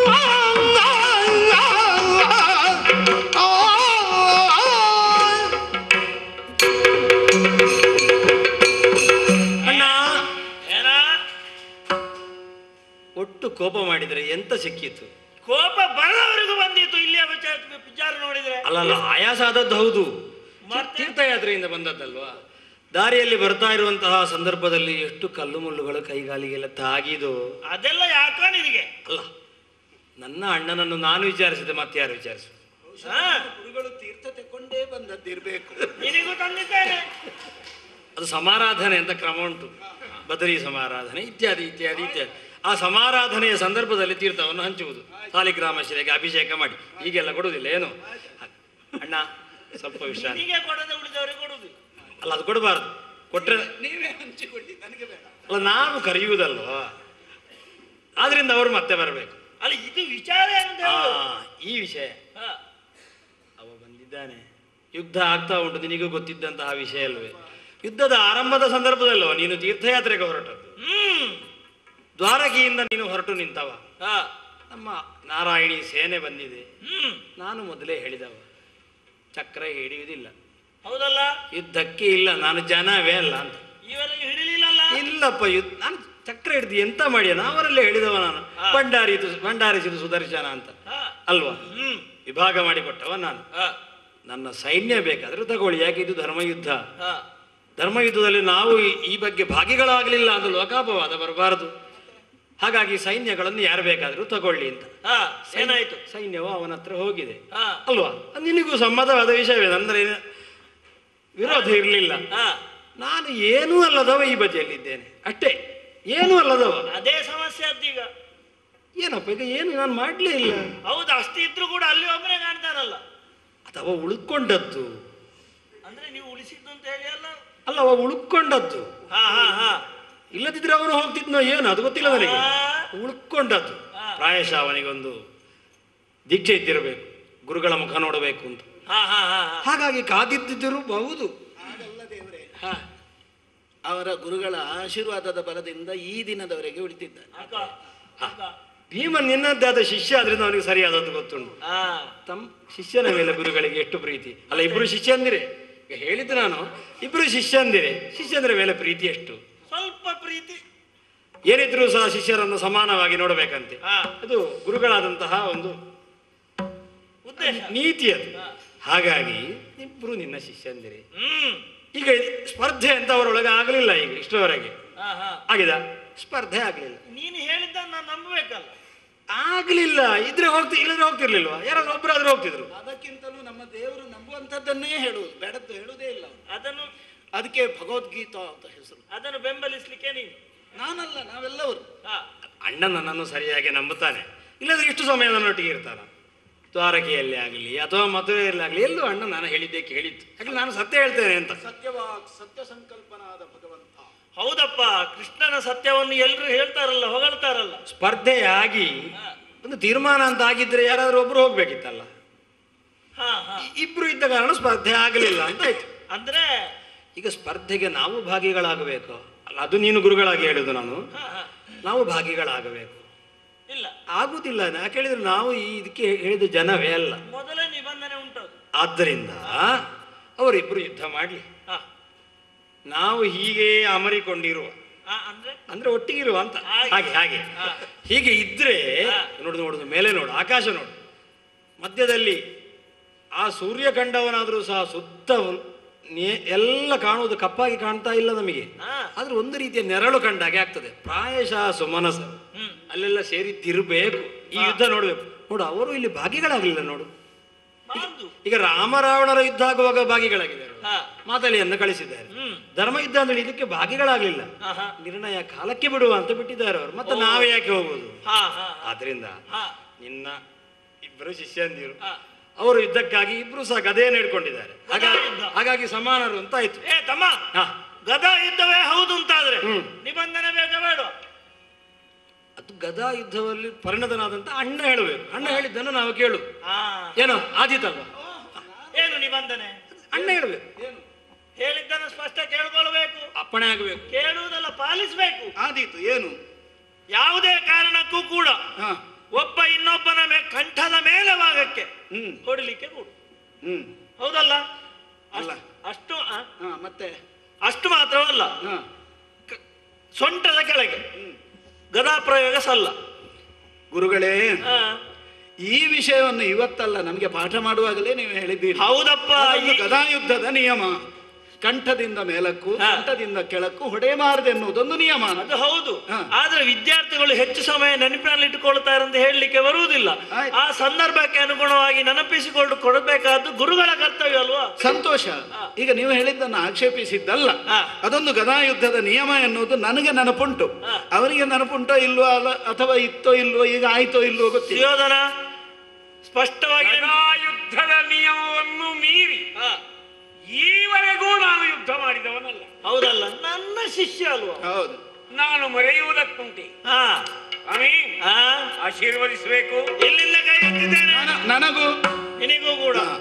ಅಣ್ಣ ಏನ ಒಟ್ಟು ಕೋಪ ಮಾಡಿದ್ರೆ ಎಂತ ಸಿಕ್ಕಿತ್ತು ಕೋಪ ಬರದವರೆಗೂ ಬಂದಿತ್ತು ಇಲ್ಲಿಯ ವಿಚಾರ ವಿಚಾರ ನೋಡಿದ್ರೆ ಅಲ್ಲಲ್ಲ ಆಯಾಸ ಆದದ್ದು ಹೌದು ಮತ್ತೆ? ತೀರ್ಥಯಾತ್ರೆಯಿಂದ ಬಂದದ್ದಲ್ವಾ ದಾರಿಯಲ್ಲಿ ಬರ್ತಾ ಇರುವಂತಹ ಸಂದರ್ಭದಲ್ಲಿ ಎಷ್ಟು ಕಲ್ಲು ಮುಳ್ಳುಗಳು ಕೈಗಾಲಿಗೆಲ್ಲ ತಾಗಿದು ಅದೆಲ್ಲ ಯಾಕ ನಿನಗೆ ಅಲ್ಲ ನನ್ನ ಅಣ್ಣನನ್ನು ನಾನು ವಿಚಾರಿಸಿದೆ ಮತ್ತೆ ಯಾರು ವಿಚಾರಿಸು ಹಾ? ಗುರುಗಳು ತೀರ್ಥ ತಕೊಂಡೇ ಬಂದದ್ದಿರ್ಬೇಕು ನಿನಗೂ ತಂದಿದ್ದೇನೆ ಅದು ಸಮಾರಾಧನೆ ಅಂತ ಕ್ರಮ ಉಂಟು ಬದರಿ ಸಮಾರಾಧನೆ ಇತ್ಯಾದಿ ಇತ್ಯಾದಿ ಇತ್ಯಾದಿ ಆ ಸಮಾರಾಧನೆಯ ಸಂದರ್ಭದಲ್ಲಿ ತೀರ್ಥವನ್ನು ಹಂಚುವುದು ಸಾಲಿಗ್ರಾಮ ಶಿಲೆಗೆ ಅಭಿಷೇಕ ಮಾಡಿ ಈಗೆಲ್ಲ ಕೊಡುವುದಿಲ್ಲ ಏನು ಅಣ್ಣ ಸ್ವಲ್ಪ ವಿಶ್ರಾಂತಿ ನಿನಗೆ ಕೊಡದೆ ಉಳಿದವರಿಗೆ ಕೊಡುದು ಅಲ್ಲ ಅದು ಕೊಡಬಾರ್ದು ಕೊಟ್ರೆ ನೀವೇ ಹಂಚಿಕೊಳ್ಳಿ ನನಗೆ ಬೇಡ ಅಲ್ಲ ನಾವು ಕರೆಯುವುದಲ್ವಾ ಆದ್ರಿಂದ ಅವರು ಮತ್ತೆ ಬರಬೇಕು ಅಲ್ಲ ಇದು ವಿಚಾರ ಅಂತ ಆ ಹೇಳು. ಈ ವಿಷಯ ಹಾ. ಅವ ಬಂದಿದ್ದಾನೆ ಯುದ್ಧ ಆಗ್ತಾ ಉಂಟು ನಿನಗೂ ಗೊತ್ತಿದ್ದಂತಹ ವಿಷಯ ಅಲ್ವೇ ಯುದ್ಧದ ಆರಂಭದ ಸಂದರ್ಭದಲ್ಲವ ನೀನು ತೀರ್ಥಯಾತ್ರೆಗೆ ಹೊರಟದ್ದು ಹ್ಮ್ ದ್ವಾರಕಿಯಿಂದ ನೀನು ಹೊರಟು ನಿಂತವ ಹಾ. ನಮ್ಮ ನಾರಾಯಣಿ ಸೇನೆ ಬಂದಿದೆ ಹ್ಮ್ ನಾನು ಮೊದಲೇ ಹೇಳಿದವ ಚಕ್ರ ಹಿಡಿಯುವುದಿಲ್ಲ ಹೌದಲ್ಲ ಯುದ್ಧಕ್ಕೆ ಇಲ್ಲ ನಾನು ಜನವೇ ಅಲ್ಲ ಅಂತ ಇವರಿಗೆ ಹಿಡಿಲಿಲ್ಲಲ್ಲ ಇಲ್ಲಪ್ಪ ಯುದ್ಧ ನಾನು ಚಕ್ರ ಹಿಡಿದು ಎಂತ ಮಾಡಿಯ ನಾವರಲ್ಲೇ ಹೇಳಿದವ ನಾನು ಹಾ. ಭಂಡಾರಿತು ಭಂಡಾರಿಸಿದು ಸುದರ್ಶನ ಅಂತ ಹಾ. ಅಲ್ವಾ ಹ್ಮ್ ವಿಭಾಗ ಮಾಡಿಕೊಟ್ಟವ ನಾನು ಹಾ. ನನ್ನ ಸೈನ್ಯ ಬೇಕಾದ್ರೆ ತಗೊಳ್ಳಿ ಯಾಕೆ ಇದು ಧರ್ಮಯುದ್ಧ ಹಾ. ಧರ್ಮಯುದ್ಧದಲ್ಲಿ ನಾವು ಈ- ಈ ಬಗ್ಗೆ ಭಾಗಿಗಳಾಗಲಿಲ್ಲ ಅಂತ ಲೋಕಾಪವಾದ ಬರಬಾರದು ಹಾಗಾಗಿ ಸೈನ್ಯಗಳನ್ನು ಯಾರು ಬೇಕಾದರೂ ತಗೊಳ್ಳಿ ಅಂತ ಹಾ. ಏನಾಯ್ತು ಸೈನ್ಯವು ಅವನ ಹತ್ರ ಹೋಗಿದೆ ಹಾ. ಅಲ್ವಾ ಅದು ನಿನಗೂ ಸಮ್ಮತವಾದ ವಿಷಯವೇ ಅಂದ್ರೆ ಏನು ವಿರೋಧ ಇರಲಿಲ್ಲ ಹಾ. ನಾನು ಏನೂ ಅಲ್ಲದವ ಈ ಬದಿಯಲ್ಲಿದ್ದೇನೆ ಅಷ್ಟೇ ಏನೂ ಅಲ್ಲದವ ಅದೇ ಸಮಸ್ಯೆ ಅದ್ದೀಗ ಏನಪ್ಪ ಈಗ ಏನು ನಾನು ಮಾಡಲೇ ಇಲ್ಲ ಹೌದು ಅಷ್ಟು ಇದ್ರು ಕೂಡ ಅಲ್ಲಿ ಒಬ್ಬನೇ ಕಾಣ್ತಾರಲ್ಲ ಅಥವಾ ಉಳ್ಕೊಂಡದ್ದು ಅಂದ್ರೆ ನೀವು ಉಳಿಸಿದ್ದು ಅಂತ ಹೇಳಿ ಅಲ್ಲ ಅಲ್ಲ ಅವ ಉಳ್ಕೊಂಡದ್ದು ಹಾ ಹಾ ಹಾ ಇಲ್ಲದಿದ್ರೆ ಅವನು ಹೋಗ್ತಿದ್ನೋ ಏನು ಅದು ಗೊತ್ತಿಲ್ಲ ನನಗೆ ಉಳ್ಕೊಂಡದ್ದು ಪ್ರಾಯಶಃ ಅವನಿಗೊಂದು ದೀಕ್ಷೆ ಇದ್ದಿರಬೇಕು ಗುರುಗಳ ಮುಖ ನೋಡಬೇಕು ಅಂತ ಹಾ ಹಾ ಹಾ ಹಾ ಹಾಗಾಗಿ ಕಾದಿದ್ದಿದ್ದರು ಬಹುದು ಹಾಗಲ್ಲ ದೇವರೇ ಅವರ ಗುರುಗಳ ಆಶೀರ್ವಾದದ ಬಲದಿಂದ ಈ ದಿನದವರೆಗೆ ಉಳಿತಿದ್ದಾರೆ ಅಕ್ಕ, ಅಕ್ಕ. ಭೀಮ ನಿನ್ನದ್ದಾದ ಶಿಷ್ಯ ಆದ್ರಿಂದ ಅವನಿಗೆ ಸರಿಯಾದದ್ದು ಗೊತ್ತುಂಟು ಹಾ ತಮ್ಮ ಶಿಷ್ಯನ ಮೇಲೆ ಗುರುಗಳಿಗೆ ಎಷ್ಟು ಪ್ರೀತಿ ಅಲ್ಲ ಇಬ್ರು ಶಿಷ್ಯಂದಿರೆ ಈಗ ಹೇಳಿದ್ದು ನಾನು ಇಬ್ರು ಶಿಷ್ಯಂದಿರೆ ಶಿಷ್ಯಂದಿರ ಮೇಲೆ ಪ್ರೀತಿ ಎಷ್ಟು ಸ್ವಲ್ಪ ಪ್ರೀತಿ ಏನಿದ್ರು ಸಹ ಶಿಷ್ಯರನ್ನು ಸಮಾನವಾಗಿ ನೋಡಬೇಕಂತೆ ಹಾ ಅದು ಗುರುಗಳಾದಂತಹ ಒಂದು ಉದ್ದೇಶ ನೀತಿ ಅದು ಹಾಗಾಗಿ ಇಬ್ರು ನಿನ್ನ ಶಿಷ್ಯಂದಿರೆ ಹ್ಮ್ ಈಗ ಸ್ಪರ್ಧೆ ಅಂತ ಅವರೊಳಗೆ ಆಗಲಿಲ್ಲ ಈಗ ಇಷ್ಟರವರೆಗೆ ಹಾ ಹಾ ಆಗಿದೆ ಸ್ಪರ್ಧೆ ಆಗಲಿಲ್ಲ ನೀನು ಹೇಳಿದ್ದ ನಾನು ನಂಬಬೇಕಲ್ಲ ಆಗ್ಲಿಲ್ಲ ಇದ್ರೆ ಹೋಗ್ತಿ ಇಲ್ಲದ್ರೆ ಹೋಗ್ತಿರ್ಲಿಲ್ವಾ ಯಾರಾದ್ರೂ ಒಬ್ಬರಾದ್ರೂ ಹೋಗ್ತಿದ್ರು ಅದಕ್ಕಿಂತಲೂ ನಮ್ಮ ದೇವರು ನಂಬುವಂಥದ್ದನ್ನೇ ಹೇಳುವುದು ಬೇಡದ್ದು ಹೇಳುವುದೇ ಇಲ್ಲ ಅವನು. ಅದನ್ನು ಅದಕ್ಕೆ ಭಗವದ್ಗೀತಾ ಅಂತ ಹೆಸರು ಅದನ್ನು ಬೆಂಬಲಿಸ್ಲಿಕ್ಕೆ ನೀನು ನಾನಲ್ಲ ನಾವೆಲ್ಲವರು ಹಾ ಅಣ್ಣ ನನ್ನನ್ನು ಸರಿಯಾಗಿ ನಂಬುತ್ತಾನೆ ಇಲ್ಲದ್ರೆ ಇಷ್ಟು ಸಮಯ ನನ್ನೊಟ್ಟಿಗೆ ಇರ್ತಾನ ದ್ವಾರಕೆಯಲ್ಲಿ ಆಗಲಿ ಅಥವಾ ಮದುವೆಯಲ್ಲಿ ಆಗಲಿ ಎಲ್ಲೂ ಅಣ್ಣ ನಾನು ಹೇಳಿದ್ದೆ ಕೇಳಿದ್ದು ಯಾಕೆ ನಾನು ಸತ್ಯ ಹೇಳ್ತೇನೆ ಅಂತ ಸತ್ಯವಾಗ್ ಸತ್ಯ ಸಂಕಲ್ಪನಾದ ಭಗವಂತ ಹೌದಪ್ಪ ಕೃಷ್ಣನ ಸತ್ಯವನ್ನು ಎಲ್ರು ಹೇಳ್ತಾರಲ್ಲ ಹೊಗಳ್ತಾರಲ್ಲ ಸ್ಪರ್ಧೆಯಾಗಿ ಒಂದು ತೀರ್ಮಾನ ಅಂತ ಆಗಿದ್ರೆ ಯಾರಾದ್ರೂ ಒಬ್ರು ಹೋಗ್ಬೇಕಿತ್ತಲ್ಲ ಹಾ ಹಾ ಇ- ಇಬ್ರು ಇದ್ದ ಕಾರಣ ಸ್ಪರ್ಧೆ ಆಗಲಿಲ್ಲ ಅಂತ ಆಯ್ತು ಅಂದ್ರೆ ಈಗ ಸ್ಪರ್ಧೆಗೆ ನಾವು ಭಾಗಿಗಳಾಗಬೇಕು ಅಲ್ಲ ಅದು ನೀನು ಗುರುಗಳಾಗಿ ಹೇಳುದು ನಾನು ಹಾ ಹಾ ನಾವು ಭಾಗಿಗಳಾಗಬೇಕು ಇಲ್ಲ ಆಗುದಿಲ್ಲ ಯಾಕೆ ಹೇಳಿದ್ರೆ ನಾವು ಈ ಇದಕ್ಕೆ ಹೇಳಿದ ಜನವೇ ಅಲ್ಲ ಮೊದಲೇ ನಿಬಂಧನೆ ಉಂಟದು ಆದ್ದರಿಂದ ಅವರಿಬ್ರು ಯುದ್ಧ ಮಾಡಲಿ ಹಾ ನಾವು ಹೀಗೆ ಅಮರಿಕೊಂಡಿರುವ ಹಾ ಅಂದ್ರೆ ಅಂದ್ರೆ ಒಟ್ಟಿಗಿರುವ ಅಂತ ಹಾಗೆ. ಹಾಗೆ ಹಾಗೆ ಹಾ. ಹೀಗೆ ಇದ್ರೆ ಹಾ. ನೋಡುದು ನೋಡುದು ಮೇಲೆ ನೋಡು ಆಕಾಶ ನೋಡು ಮಧ್ಯದಲ್ಲಿ ಆ ಸೂರ್ಯ ಕಂಡವನಾದ್ರೂ ಸಹ ಸುತ್ತ ಉನ್- ನೇ- ಎಲ್ಲ ಕಾಣುವುದು ಕಪ್ಪಾಗಿ ಕಾಣ್ತಾ ಇಲ್ಲ ನಮಗೆ ಹಾ. ಆದ್ರೆ ಒಂದು ರೀತಿಯ ನೆರಳು ಕಂಡಾಗೆ ಆಗ್ತದೆ ಪ್ರಾಯಶಃ ಸುಮನಸ ಹ್ಮ್ ಅಲ್ಲೆಲ್ಲ ಸೇರಿದ್ದಿರಬೇಕು ಈ ಯುದ್ಧ ನೋಡ್ಬೇಕು ನೋಡು ಅವರು ಇಲ್ಲಿ ಭಾಗಿಗಳಾಗಲಿಲ್ಲ ನೋಡು ಬಾರ್ದು ಈಗ ರಾಮರಾವಣರ ಯುದ್ಧ ಆಗುವಾಗ ಭಾಗಿಗಳಾಗಿದ್ದಾರೆ ಹಾ ಮಾತಲಿಯನ್ನು ಕಳಿಸಿದ್ದಾರೆ ಹ್ಮ್ ಧರ್ಮ ಯುದ್ಧ ಅಂದ್ರೆ ಇದಕ್ಕೆ ಭಾಗಿಗಳಾಗಲಿಲ್ಲ ಹಾ ಹಾ ನಿರ್ಣಯ ಕಾಲಕ್ಕೆ ಬಿಡುವ ಅಂತ ಬಿಟ್ಟಿದ್ದಾರೆ ಅವರು ಮತ್ತೆ ನಾವೇ ಯಾಕೆ ಹೋಗುವುದು ಹಾ ಹಾ ಆದ್ರಿಂದ ಹಾ ನಿನ್ನ ಇಬ್ಬರು ಶಿಷ್ಯಂದಿರು ಹಾ ಅವರು ಯುದ್ಧಕ್ಕಾಗಿ ಇಬ್ರು ಸಹ ಗದೆಯನ್ನು ಹಿಡ್ಕೊಂಡಿದ್ದಾರೆ ಹಾಗಾಗಿ ಯುದ್ಧ. ಹಾಗಾಗಿ ಸಮಾನರು ಅಂತ ಆಯ್ತು ಏ ತಮ್ಮ ಹಾ ಗದಾ ಯುದ್ಧವೇ ಹೌದು ಅಂತಾದ್ರೆ ಹ್ಮ್. ನಿಬಂಧನೆ ಬೇಕಾ ಬೇಡ ಅದು ಗದಾ ಯುದ್ಧದಲ್ಲಿ ಪರಿಣತನಾದಂತ ಅಣ್ಣ ಹೇಳಬೇಕು ಅಣ್ಣ ಹೇಳಿದ್ದನ್ನು ನಾವು ಕೇಳು ಹಾ ಏನೋ ಆದೀತಲ್ವಾ ಏನು ನಿಬಂಧನೆ ಅಣ್ಣ ಹೇಳಬೇಕು ಹೇಳಿದ್ದನ್ನು ಸ್ಪಷ್ಟ ಕೇಳ್ಕೊಳ್ಬೇಕು ಅಪ್ಪಣೆ ಆಗಬೇಕು ಕೇಳುವುದಲ್ಲ ಪಾಲಿಸ್ಬೇಕು ಆದೀತು ಏನು ಯಾವುದೇ ಕಾರಣಕ್ಕೂ ಕೂಡ ಹಾ ಒಬ್ಬ ಇನ್ನೊಬ್ಬನ ಮೇ ಕಂಠದ ಮೇಲೆ ಭಾಗಕ್ಕೆ ಹ್ಮ್ ಹೊಡಿಲಿಕ್ಕೆ ಕೂಡು ಹ್ಮ್ ಹೌದಲ್ಲ ಅಲ್ಲ. ಅಷ್ಟು- ಅಷ್ಟು ಆ, ಹಾ ಮತ್ತೆ ಅಷ್ಟು ಮಾತ್ರವಲ್ಲ ಹಾ ಸೊಂಟದ ಕೆಳಗೆ ಗದಾ ಪ್ರಯೋಗ ಸಲ್ಲ ಗುರುಗಳೇ ಆ, ಈ ವಿಷಯವನ್ನು ಇವತ್ತಲ್ಲ ನಮಗೆ ಪಾಠ ಮಾಡುವಾಗಲೇ ನೀವು ಹೇಳಿದ್ದೀರಿ ಹೌದಪ್ಪ ಅದೊಂದು ಈ- ಗದಾಯುದ್ಧದ ನಿಯಮ ಕಂಠದಿಂದ ಮೇಲಕ್ಕೂ ಹಾ. ಕಂಠದಿಂದ ಕೆಳಕ್ಕೂ ಹೊಡೆಯಬಾರದು ಎನ್ನುವುದೊಂದು ನಿಯಮ ಅದು ಹೌದು ಹಾ. ಆದ್ರೆ ವಿದ್ಯಾರ್ಥಿಗಳು ಹೆಚ್ಚು ಸಮಯ ನೆನಪಿನಲ್ಲಿ ಇಟ್ಟುಕೊಳ್ತಾರೆ ಅಂತ ಹೇಳಲಿಕ್ಕೆ ಬರುವುದಿಲ್ಲ ಆಯ್ತು. ಆ ಸಂದರ್ಭಕ್ಕೆ ಅನುಗುಣವಾಗಿ ನೆನಪಿಸಿಕೊಂಡು ಕೊಡಬೇಕಾದ್ದು ಗುರುಗಳ ಕರ್ತವ್ಯ ಅಲ್ವಾ ಸಂತೋಷ ಈಗ ನೀವು ಹೇಳಿದ್ದನ್ನು ಆಕ್ಷೇಪಿಸಿದ್ದಲ್ಲ ಹಾ. ಅದೊಂದು ಗದಾಯುದ್ಧದ ನಿಯಮ ಎನ್ನುವುದು ನನಗೆ ನೆನಪುಂಟು ಹಾ. ಅವರಿಗೆ ನೆನಪುಂಟೋ ಇಲ್ವೋ ಅಲ್ಲ ಅಥವಾ ಇತ್ತೋ ಇಲ್ವೋ ಈಗ ಆಯ್ತೋ ಇಲ್ವೋ ಗೊತ್ತಿಲ್ಲ ಸುಯೋಧನ ಸ್ಪಷ್ಟವಾಗಿ ಯುದ್ಧದ ನಿಯಮವನ್ನು ಮೀರಿ ಹಾ, ಈವರೆಗೂ ನಾನು ಯುದ್ಧ ಮಾಡಿದವನಲ್ಲ ಹೌದಲ್ಲ ನನ್ನ ಶಿಷ್ಯ ಅಲ್ವಾ ಹೌದು ನಾನು ಮರೆಯುವುದಕ್ಕುಂಟೆ ಹಾ ಸ್ವಾಮಿ ಹಾ ಆಶೀರ್ವದಿಸಬೇಕು ಇಲ್ಲಿಂದ ಕೈ ಎತ್ತಿದ್ದೇನೆ ನನ- ನನಗೂ ನಿನಗೂ ಕೂಡ ಹಾ.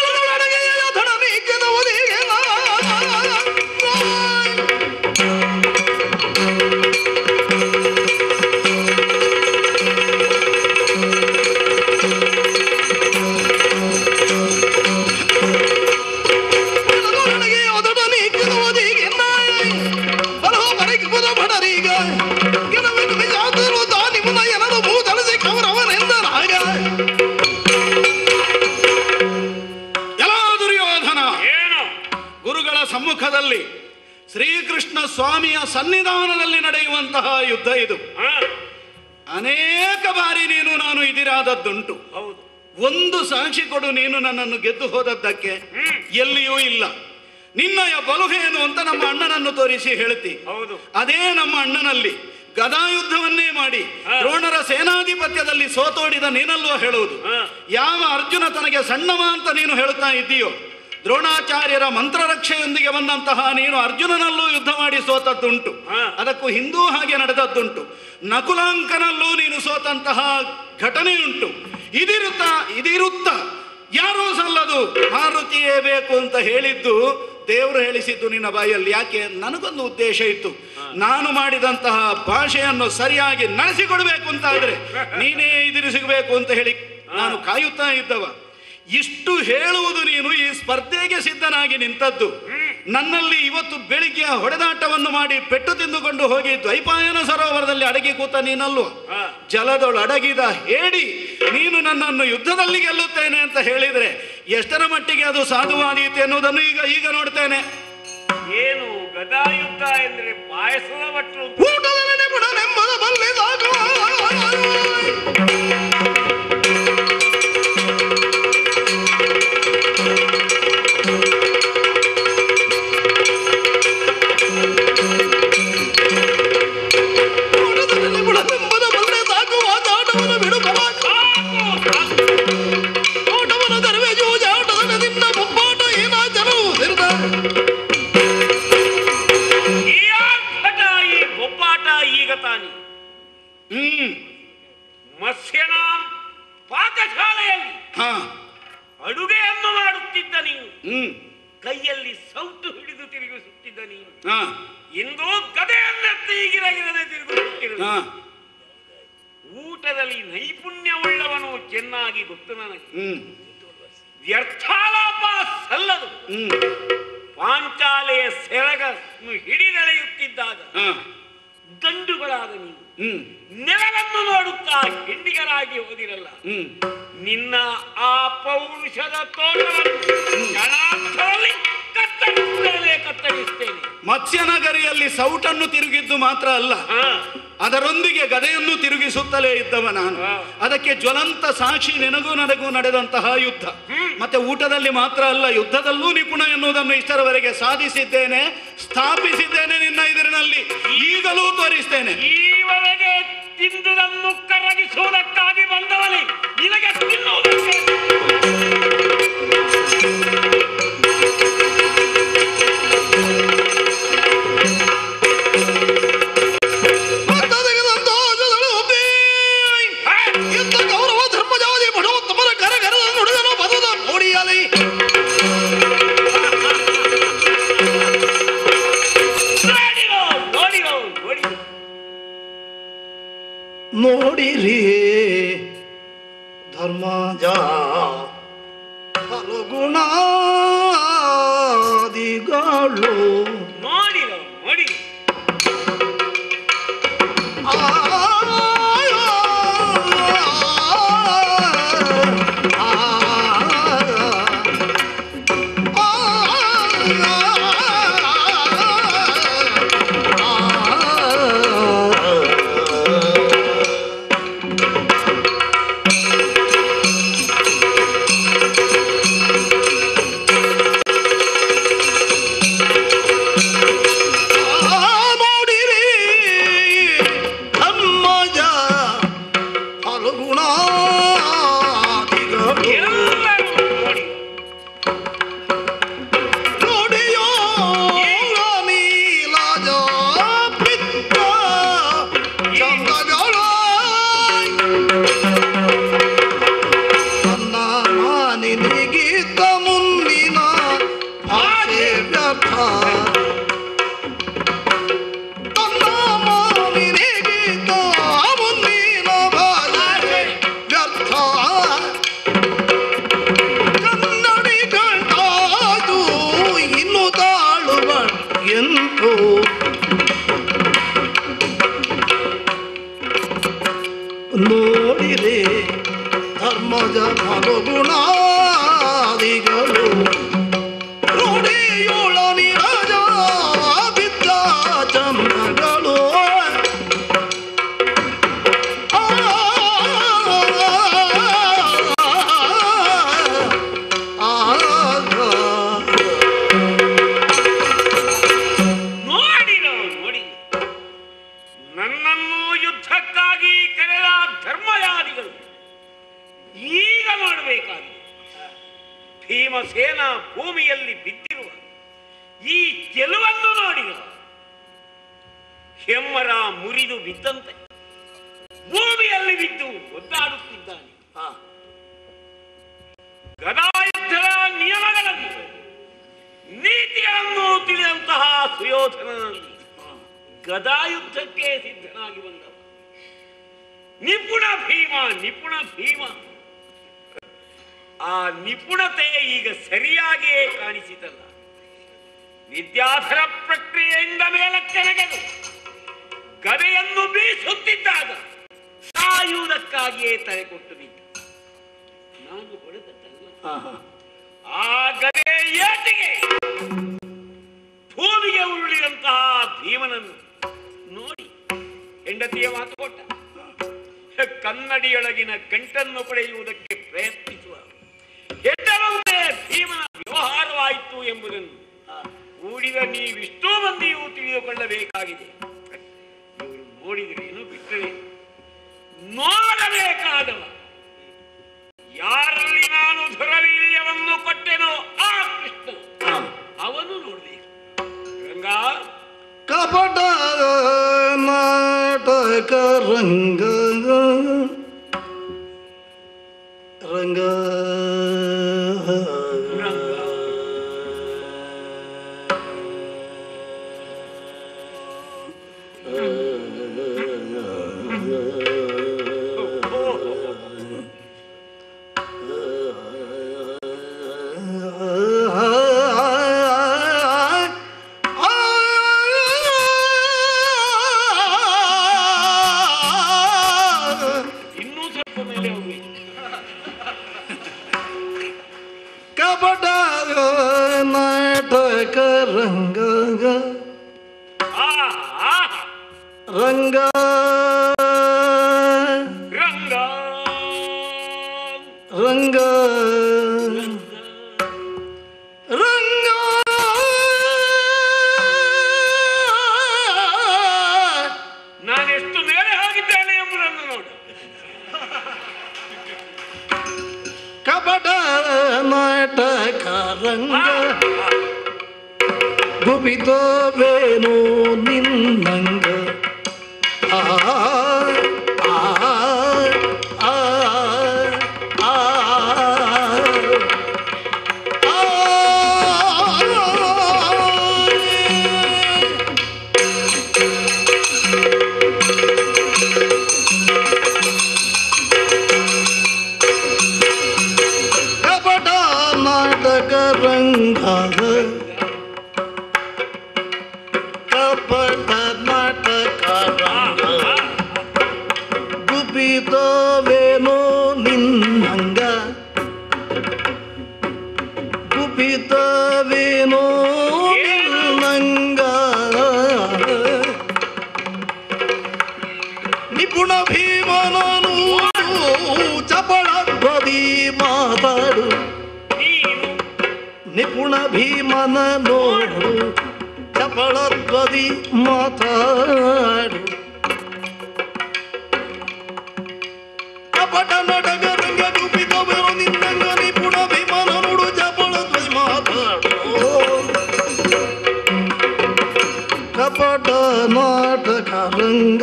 ಎಲ್ಲ ದುರ್ಯೋಧನ ಏನು ಗುರುಗಳ ಸಮ್ಮುಖದಲ್ಲಿ ಶ್ರೀಕೃಷ್ಣ ಸ್ವಾಮಿಯ ಸನ್ನಿಧಾನದಲ್ಲಿ ನಡೆಯುವಂತಹ ಯುದ್ಧ ಇದು ಹಾ, ಅನೇಕ ಬಾರಿ ನೀನು ನಾನು ಇದಿರಾದದ್ದುಂಟು ಹೌದು ಒಂದು ಸಾಕ್ಷಿ ಕೊಡು ನೀನು ನನ್ನನ್ನು ಗೆದ್ದು ಹೋದದ್ದಕ್ಕೆ ಎಲ್ಲಿಯೂ ಇಲ್ಲ ನಿನ್ನಯ ಬಲುಹೇನು ಅಂತ ನಮ್ಮ ಅಣ್ಣನನ್ನು ತೋರಿಸಿ ಹೇಳ್ತಿ ಹೌದು ಅದೇ ನಮ್ಮ ಅಣ್ಣನಲ್ಲಿ ಗದಾಯುದ್ಧವನ್ನೇ ಮಾಡಿ ಹಾ. ದ್ರೋಣರ ಸೇನಾಧಿಪತ್ಯದಲ್ಲಿ ಸೋತೋಡಿದ ನೀನಲ್ವ ಹೇಳುವುದು ಹಾ. ಯಾವ ಅರ್ಜುನ ತನಗೆ ಸಣ್ಣವ ಅಂತ ನೀನು ಹೇಳ್ತಾ ಇದ್ದೀಯೋ ದ್ರೋಣಾಚಾರ್ಯರ ಮಂತ್ರರಕ್ಷೆಯೊಂದಿಗೆ ಬಂದಂತಹ ನೀನು ಅರ್ಜುನನಲ್ಲೂ ಯುದ್ಧ ಮಾಡಿ ಸೋತದ್ದುಂಟು ಹಾ. ಅದಕ್ಕೂ ಹಿಂದೂ ಹಾಗೆ ನಡೆದದ್ದುಂಟು ನಕುಲಾಂಕನಲ್ಲೂ ನೀನು ಸೋತಂತಹ ಘಟನೆಯುಂಟು ಇದಿರುತ್ತ ಇದಿರುತ್ತ ಯಾರೂ ಸಲ್ಲದು ಮಾರುತಿಯೇ ಬೇಕು ಅಂತ ಹೇಳಿದ್ದು ದೇವರು ಹೇಳಿಸಿದ್ದು ನಿನ್ನ ಬಾಯಲ್ಲಿ ಯಾಕೆ ನನಗೊಂದು ಉದ್ದೇಶ ಇತ್ತು ನಾನು ಮಾಡಿದಂತಹ ಭಾಷೆಯನ್ನು ಸರಿಯಾಗಿ ನಡೆಸಿಕೊಡ್ಬೇಕು ಅಂತ ಆದ್ರೆ ನೀನೇ ಎದುರಿಸಬೇಕು ಅಂತ ಹೇಳಿ ನಾನು ಕಾಯುತ್ತಾ ಇದ್ದವ ಇಷ್ಟು ಹೇಳುವುದು ನೀನು ಈ ಸ್ಪರ್ಧೆಗೆ ಸಿದ್ಧನಾಗಿ ನಿಂತದ್ದು ನನ್ನಲ್ಲಿ ಇವತ್ತು ಬೆಳಿಗ್ಗೆ ಹೊಡೆದಾಟವನ್ನು ಮಾಡಿ ಪೆಟ್ಟು ತಿಂದುಕೊಂಡು ಹೋಗಿ ದ್ವೈಪಾಯನ ಸರೋವರದಲ್ಲಿ ಅಡಗಿ ಕೂತ ನೀನಲ್ವ ಜಲದೊಳು ಅಡಗಿದ ಹೇಳಿ ನೀನು ನನ್ನನ್ನು ಯುದ್ಧದಲ್ಲಿ ಗೆಲ್ಲುತ್ತೇನೆ ಅಂತ ಹೇಳಿದ್ರೆ ಎಷ್ಟರ ಮಟ್ಟಿಗೆ ಅದು ಸಾಧುವಾದೀತು ಎನ್ನುವುದನ್ನು ಈಗ ಈಗ ನೋಡ್ತೇನೆ ಏನು ಗದಾಯುದ್ಧ ಎಂದ್ರೆ ಪಾಯಸದ ಭಟ್ರು ಊಟದಲ್ಲಿ ಬಿಡನೆಂಬುದ ಬಲ್ಲಿ ಸಾಕು ಊಟದಲ್ಲಿ ಬಿಡನೆಂಬುದ ಬಲ್ಲಿ ಸಾಕು ಆಟಾಟವನ್ನು ಬಿಡು ಪರಾಕ ಊಟವನ್ನು ತರುವೆ ಜೂಜಾಟದಲ್ಲಿ ನಿನ್ನ ಬೊಬ್ಬಾಟ ಏನಾಚರು ಸಿರಿದ ಈ ಆರ್ಭಟ ಈ ಬೊಬ್ಬಾಟ ಈಗ ತಾನಿ ಹ್ಮ್ ಮತ್ಸ್ಯನ ಪಾಕಶಾಲೆಯಲ್ಲಿ ಹಾ ಅಡುಗೆಯನ್ನು ಮಾಡುತ್ತಿದ್ದ ನೀನು ಹ್ಮ್ ಕೈಯಲ್ಲಿ ಸೌಟು ಹಿಡಿದು ತಿರುಗಿಸುತ್ತಿದ್ದ ನೀನು ಹಾ ಇಂದು ಗದೆಯನ್ನೆತ್ತಿ ಗಿರಗಿರದೆ ತಿರುಗುತ್ತಿರುವುದು ಹಾ ಊಟದಲ್ಲಿ ನೈಪುಣ್ಯವುಳ್ಳವನು ಚೆನ್ನಾಗಿ ಗೊತ್ತು ನನಗೆ ಹ್ಮ್ ವ್ಯರ್ಥಾಲಾಪ ಸಲ್ಲದು ಹ್ಮ್ ಪಾಂಚಾಲೆಯ ಸೆರಗನ್ನು ಹಿಡಿದೆಳೆಯುತ್ತಿದ್ದಾಗ ಹಾ ಗಂಡುಗಳಾದ ನೀವು ಹ್ಮ್ ನೆಲವನ್ನು ನೋಡುತ್ತಾ ಹೆಂಡಿಗರಾಗಿ ಹೋದಿರಲ್ಲ ಹ್ಮ್ ನಿನ್ನ ಆ ಪೌರುಷದ ತೋಟವನ್ನು ಕ್ಷಣಾರ್ಧದಲ್ಲಿ ಕತ್ತರಿಸ್ತೇನೆ ಕತ್ತರಿಸ್ತೇನೆ ಮತ್ಸ್ಯನಗರಿಯಲ್ಲಿ ಸೌಟನ್ನು ತಿರುಗಿದ್ದು ಮಾತ್ರ ಅಲ್ಲ ಹಾ ಅದರೊಂದಿಗೆ ಗದೆಯನ್ನು ತಿರುಗಿಸುತ್ತಲೇ ಇದ್ದವ ನಾನು ಹಾ. ಅದಕ್ಕೆ ಜ್ವಲಂತ ಸಾಕ್ಷಿ ನಿನಗೂ ನನಗೂ ನಡೆದಂತಹ ಯುದ್ಧ ಮತ್ತೆ ಊಟದಲ್ಲಿ ಮಾತ್ರ ಅಲ್ಲ ಯುದ್ಧದಲ್ಲೂ ನಿಪುಣ ಎನ್ನುವುದನ್ನು ಇಷ್ಟರವರೆಗೆ ಸಾಧಿಸಿದ್ದೇನೆ ಸ್ಥಾಪಿಸಿದ್ದೇನೆ ನಿನ್ನ ಎದುರಿನಲ್ಲಿ ಈಗಲೂ ತೋರಿಸ್ತೇನೆ ಈವರೆಗೆ ತಿಂದುದನ್ನು ಕರಗಿಸುವುದಕ್ಕಾಗಿ ಬಂದವನೇ ನಿನಗೆ ತಿನ್ನುವುದಕ್ಕೆ ಯುದ್ಧ ಗೌರವ ಧರ್ಮಜಾತಿ ಭಟೋತ್ತಮರ ಕರ ಕರದ ನುಡಿದನು ಪದದ ಮೋಡಿಯಲಿ ನೋಡಿರೋ ನೋಡಿರೋ ನೋಡಿರೋ ನೋಡಿರಿ ಧರ್ಮಜ ಫಲಗುಣಾದಿಗಳು ನೋಡಿರೋ ನೋಡಿರೋ ಆ ಬೇಕಾಗಿ ಕರೆದ ಧರ್ಮಯಾದಿಗಳು ಈಗ ಮಾಡಬೇಕಾಗಿದೆ ಭೀಮಸೇನ ಭೂಮಿಯಲ್ಲಿ ಬಿದ್ದಿರುವ ಈ ಗೆಲುವನ್ನು ನೋಡಿದ ಹೆಮ್ಮರ ಮುರಿದು ಬಿದ್ದಂತೆ ಭೂಮಿಯಲ್ಲಿ ಬಿದ್ದು ಒದ್ದಾಡುತ್ತಿದ್ದಾನೆ ಗದಾಯುದ್ಧದ ನಿಯಮಗಳನ್ನು ನೀತಿಗಳನ್ನು ತಿಳಿದಂತಹ ಸುಯೋಧನನಲ್ಲಿ ಗದಾಯುದ್ಧಕ್ಕೆ ಸಿದ್ಧನಾಗಿ ಬಂದವ ನಿಪುಣ ಭೀಮ ನಿಪುಣ ಭೀಮ ಆ ನಿಪುಣತೆ ಈಗ ಸರಿಯಾಗಿಯೇ ಕಾಣಿಸಿತಲ್ಲ ವಿದ್ಯಾಧರ ಪ್ರಕ್ರಿಯೆಯಿಂದ ಮೇಲಕ್ಕೆ ನೆಗೆದು ಗದೆಯನ್ನು ಬೀಸುತ್ತಿದ್ದಾಗ ಸಾಯುವುದಕ್ಕಾಗಿಯೇ ತಲೆ ಕೊಟ್ಟು ಬಿದ್ದ ನಾನು ಹೊಡೆದದ್ದಲ್ಲ ಆ ಗದೆ ಏಟಿಗೆ ಭೂಮಿಗೆ ಉರುಳಿದಂತಹ ಭೀಮನನ್ನು ನೋಡಿ ಹೆಂಡತಿಯ ಮಾತು ಕೊಟ್ಟ ಕನ್ನಡಿಯೊಳಗಿನ ಗಂಟನ್ನು ಪಡೆಯುವುದಕ್ಕೆ ಪ್ರಯತ್ನಿಸುವ ಹೆಡ್ಡರಂತೆ ಭೀಮನ ವ್ಯವಹಾರವಾಯಿತು ಎಂಬುದನ್ನು ಕೂಡಿದ ನೀವಿಷ್ಟೋ ಮಂದಿಯೂ ತಿಳಿದುಕೊಳ್ಳಬೇಕಾಗಿದೆ ಇವರು ನೋಡಿದ್ರೇನು ಬಿಟ್ಟರೆ ನೋಡಬೇಕಾದವ ಯಾರಲ್ಲಿ ನಾನು ಧುರವೀರ್ಯವನ್ನು ಕೊಟ್ಟೆನೋ ಆ ಕೃಷ್ಣ ಅವನು ನೋಡ್ಬೇಕು ರಂಗ ಕಪಟ ನಾಟಕ ರಂಗ ರಂಗ ಇನ್ನೂ ಸ್ವಲ್ಪ ಮೇಲೆ ಹೋಗ್ಬೇಕು ಕಪಟ ನಾಟಕ ರಂಗ ಆಹಾ, ಆಹಾ, ರಂಗ ರಂಗ ರಂಗ ರಂಗ ನಾನೆಷ್ಟು ಮೇಲೆ ಹೋಗಿದ್ದೇನೆ ಎಂಬುದನ್ನು ನೋಡು ಕಪಟ ನಾಟಕ ರಂಗ ಗುಬಿತವೇನೋ ನಿನ್ನಂಗ ಆ ಆ ಆ ಆ ಆ ಕಪಟ ನಾಟಕ ರಂಗ ಕಪಟ ನಾಟಕ ರಂಗ ಗುಪಿತವೇನೋ ನಿನ್ನಂಗ ಗುಪಿತವೇನೋ ನಿನ್ನಂಗ ನಿಪುಣ ಭೀಮನನು ಚಪಳ ಧ್ವನಿ ಮಾತಾಡು ನೀನು ನಿಪುಣ ಭೀಮನ ನೋಡು ಚಪಳ ಧ್ವನಿ ಮಾತಾಡು ಕಪಟ ನಟಕ ರಂಗ ಗುಪಿತವೆನು ನಿನ್ನಂಗ ನಿಪುಣ ಭೀಮನ ನೋಡು ಚಪಳ ಧ್ವನಿ ಮಾತಾಡು ಕಪಟ ನಾಟಕ ರಂಗ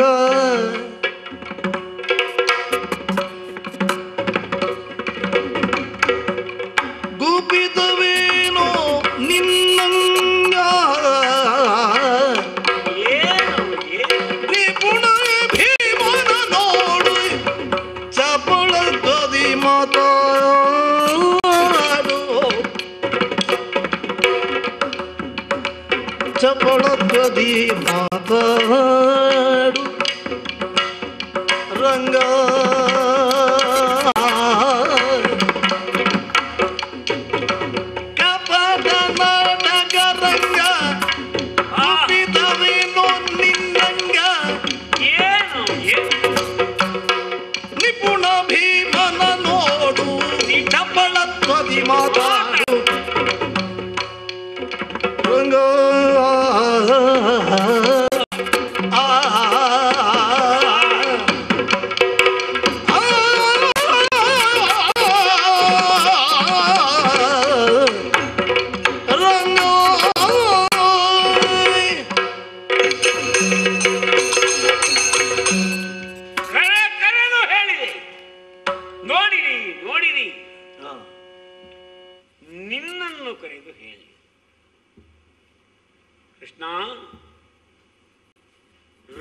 ಗುಪಿತವೇನೋ ನಿನ್ನಂಗ ಏನು ಏನು ನಿಪುಣ ಭೀಮನ ನೋಡು ಚಪಳ ಗದಿ ಮಾತಾಡು ಚಪಳ ಗದಿ ಮಾತಾಡು ರಂಗ ಕಪಟ ನಾಟಕ ರಂಗ ಗುಪಿತವೇನೋ ನಿನ್ನಂಗ ಏನು ಏನು ನಿಪುಣ ಭೀಮನ ನೋಡು ಚಪಳ ಧ್ವನಿ ಮಾತಾಡು ರಂಗ ಆ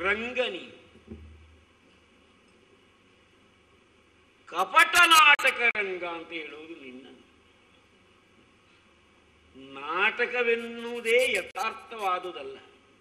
ರಂಗನಿ ಕಪಟ ನಾಟಕ ರಂಗ ಅಂತ ಹೇಳುವುದು ನಿನ್ನ ನಾಟಕವೆನ್ನುವುದೇ ಯಥಾರ್ಥವಾದುದಲ್ಲ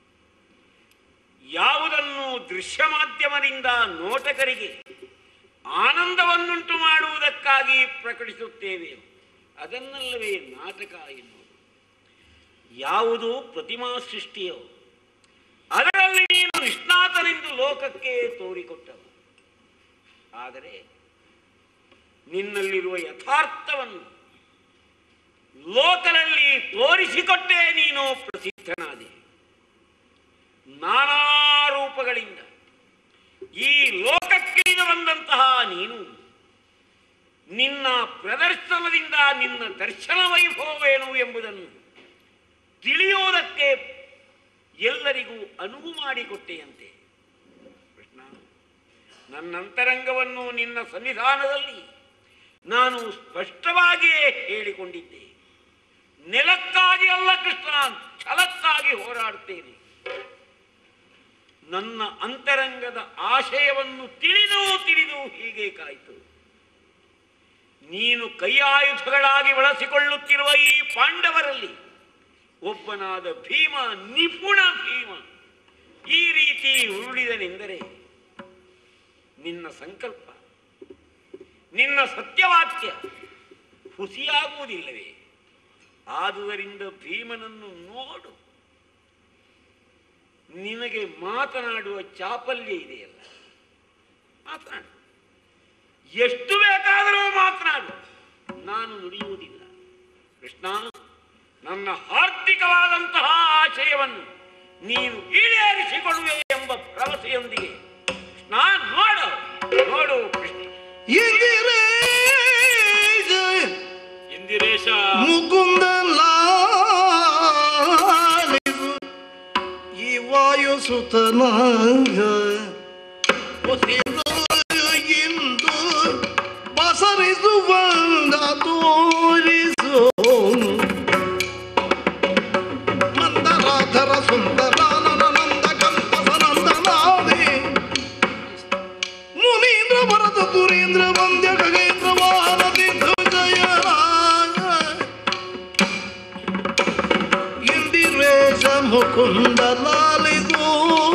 ಯಾವುದನ್ನು ದೃಶ್ಯ ಮಾಧ್ಯಮದಿಂದ ನೋಟಕರಿಗೆ ಆನಂದವನ್ನುಂಟು ಮಾಡುವುದಕ್ಕಾಗಿ ಪ್ರಕಟಿಸುತ್ತೇವೆ ಅದನ್ನಲ್ಲವೇ ನಾಟಕ ಎನ್ನುವುದು ಯಾವುದು ಪ್ರತಿಮಾ ಸೃಷ್ಟಿಯೋ ಅದರಲ್ಲಿ ನೀನು ನಿಷ್ಣಾತನೆಂದು ಲೋಕಕ್ಕೆ ತೋರಿಕೊಟ್ಟವ ಆದರೆ ನಿನ್ನಲ್ಲಿರುವ ಯಥಾರ್ಥವನ್ನು ಲೋಕದಲ್ಲಿ ತೋರಿಸಿಕೊಟ್ಟೇ ನೀನು ಪ್ರಸಿದ್ಧನಾದೆ ನಾನಾ ರೂಪಗಳಿಂದ ಈ ಲೋಕಕ್ಕಿಳಿದು ಬಂದಂತಹ ನೀನು ನಿನ್ನ ಪ್ರದರ್ಶನದಿಂದ ನಿನ್ನ ದರ್ಶನ ವೈಭವವೇನು ಎಂಬುದನ್ನು ತಿಳಿಯುವುದಕ್ಕೆ ಎಲ್ಲರಿಗೂ ಅನುವು ಮಾಡಿಕೊಟ್ಟೆಯಂತೆ ಕೃಷ್ಣ ನನ್ನ ಅಂತರಂಗವನ್ನು ನಿನ್ನ ಸನ್ನಿಧಾನದಲ್ಲಿ ನಾನು ಸ್ಪಷ್ಟವಾಗಿಯೇ ಹೇಳಿಕೊಂಡಿದ್ದೆ ನೆಲಕ್ಕಾಗಿ ಅಲ್ಲ ಕೃಷ್ಣ ಛಲಕ್ಕಾಗಿ ಹೋರಾಡುತ್ತೇನೆ ನನ್ನ ಅಂತರಂಗದ ಆಶಯವನ್ನು ತಿಳಿದು ತಿಳಿದು ಹೀಗೆ ಕಾಯಿತು ನೀನು ಕೈಯಾಯುಧಗಳಾಗಿ ಬಳಸಿಕೊಳ್ಳುತ್ತಿರುವ ಈ ಪಾಂಡವರಲ್ಲಿ ಒಬ್ಬನಾದ ಭೀಮ ನಿಪುಣ ಭೀಮ ಈ ರೀತಿ ಉರುಳಿದನೆಂದರೆ ನಿನ್ನ ಸಂಕಲ್ಪ ನಿನ್ನ ಸತ್ಯವಾಕ್ಯ ಹುಸಿಯಾಗುವುದಿಲ್ಲವೇ ಆದುದರಿಂದ ಭೀಮನನ್ನು ನೋಡು ನಿನಗೆ ಮಾತನಾಡುವ ಚಾಪಲ್ಯ ಇದೆಯಲ್ಲ ಮಾತನಾಡು ಎಷ್ಟು ಬೇಕಾದರೂ ಮಾತನಾಡು ನಾನು ನುಡಿಯುವುದಿಲ್ಲ ಕೃಷ್ಣ ನನ್ನ ಹಾರ್ದಿಕವಾದಂತಹ ಆಶಯವನ್ನು ನೀನು ಈಡೇರಿಸಿಕೊಳ್ಳುವೆ ಎಂಬ ಭರವಸೆಯೊಂದಿಗೆ ಕೃಷ್ಣ ನೋಡು ನೋಡು ಕೃಷ್ಣ ಇಂದಿರೇಶ ಇಂದಿರೇಶ ಮುಕುಂದ ಲಾಲಿಸು ಈ ವಾಯು ಸುತನಾಗ ಇಂದು ಬಸರಿಸುವಂಗ ತೋರಿಸು ಮಂದರಾಧರ ಸುಂದರಾನನ ನಂದ ಕಂಪಸನಂದನಾದಿ ಮುನೀಂದ್ರ ಭರತ ತುರೀಂದ್ರ ವಂದ್ಯ ಖಗೇಂದ್ರ ವಾಹನತಿ ಜಯ ಇಂದಿರೇಶ ಮುಕುಂದ ಲಾಲಿದು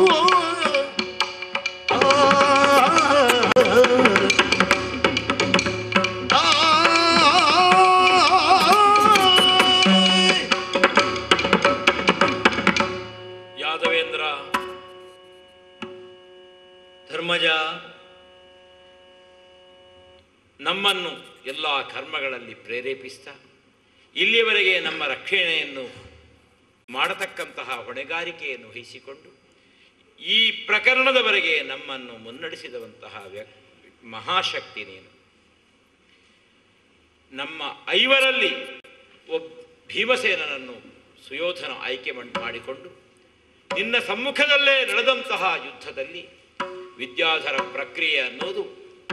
ಯಾದವೇಂದ್ರ ಧರ್ಮಜ ನಮ್ಮನ್ನು ಎಲ್ಲ ಕರ್ಮಗಳಲ್ಲಿ ಪ್ರೇರೇಪಿಸ್ತಾ ಇಲ್ಲಿಯವರೆಗೆ ನಮ್ಮ ರಕ್ಷಣೆಯನ್ನು ಮಾಡತಕ್ಕಂತಹ ಹೊಣೆಗಾರಿಕೆಯನ್ನು ವಹಿಸಿಕೊಂಡು ಈ ಪ್ರಕರಣದವರೆಗೆ ನಮ್ಮನ್ನು ಮುನ್ನಡೆಸಿದಂತಹ ವ್ಯ- ಮಹಾಶಕ್ತಿ ನೀನು ನಮ್ಮ ಐವರಲ್ಲಿ ಒಬ್ಬ ಭೀಮಸೇನನನ್ನು ಸುಯೋಧನ ಆಯ್ಕೆ ಮಾಡ್- ಮಾಡಿಕೊಂಡು ನಿನ್ನ ಸಮ್ಮುಖದಲ್ಲೇ ನಡೆದಂತಹ ಯುದ್ಧದಲ್ಲಿ ವಿದ್ಯಾಧರ ಪ್ರಕ್ರಿಯೆ ಅನ್ನೋದು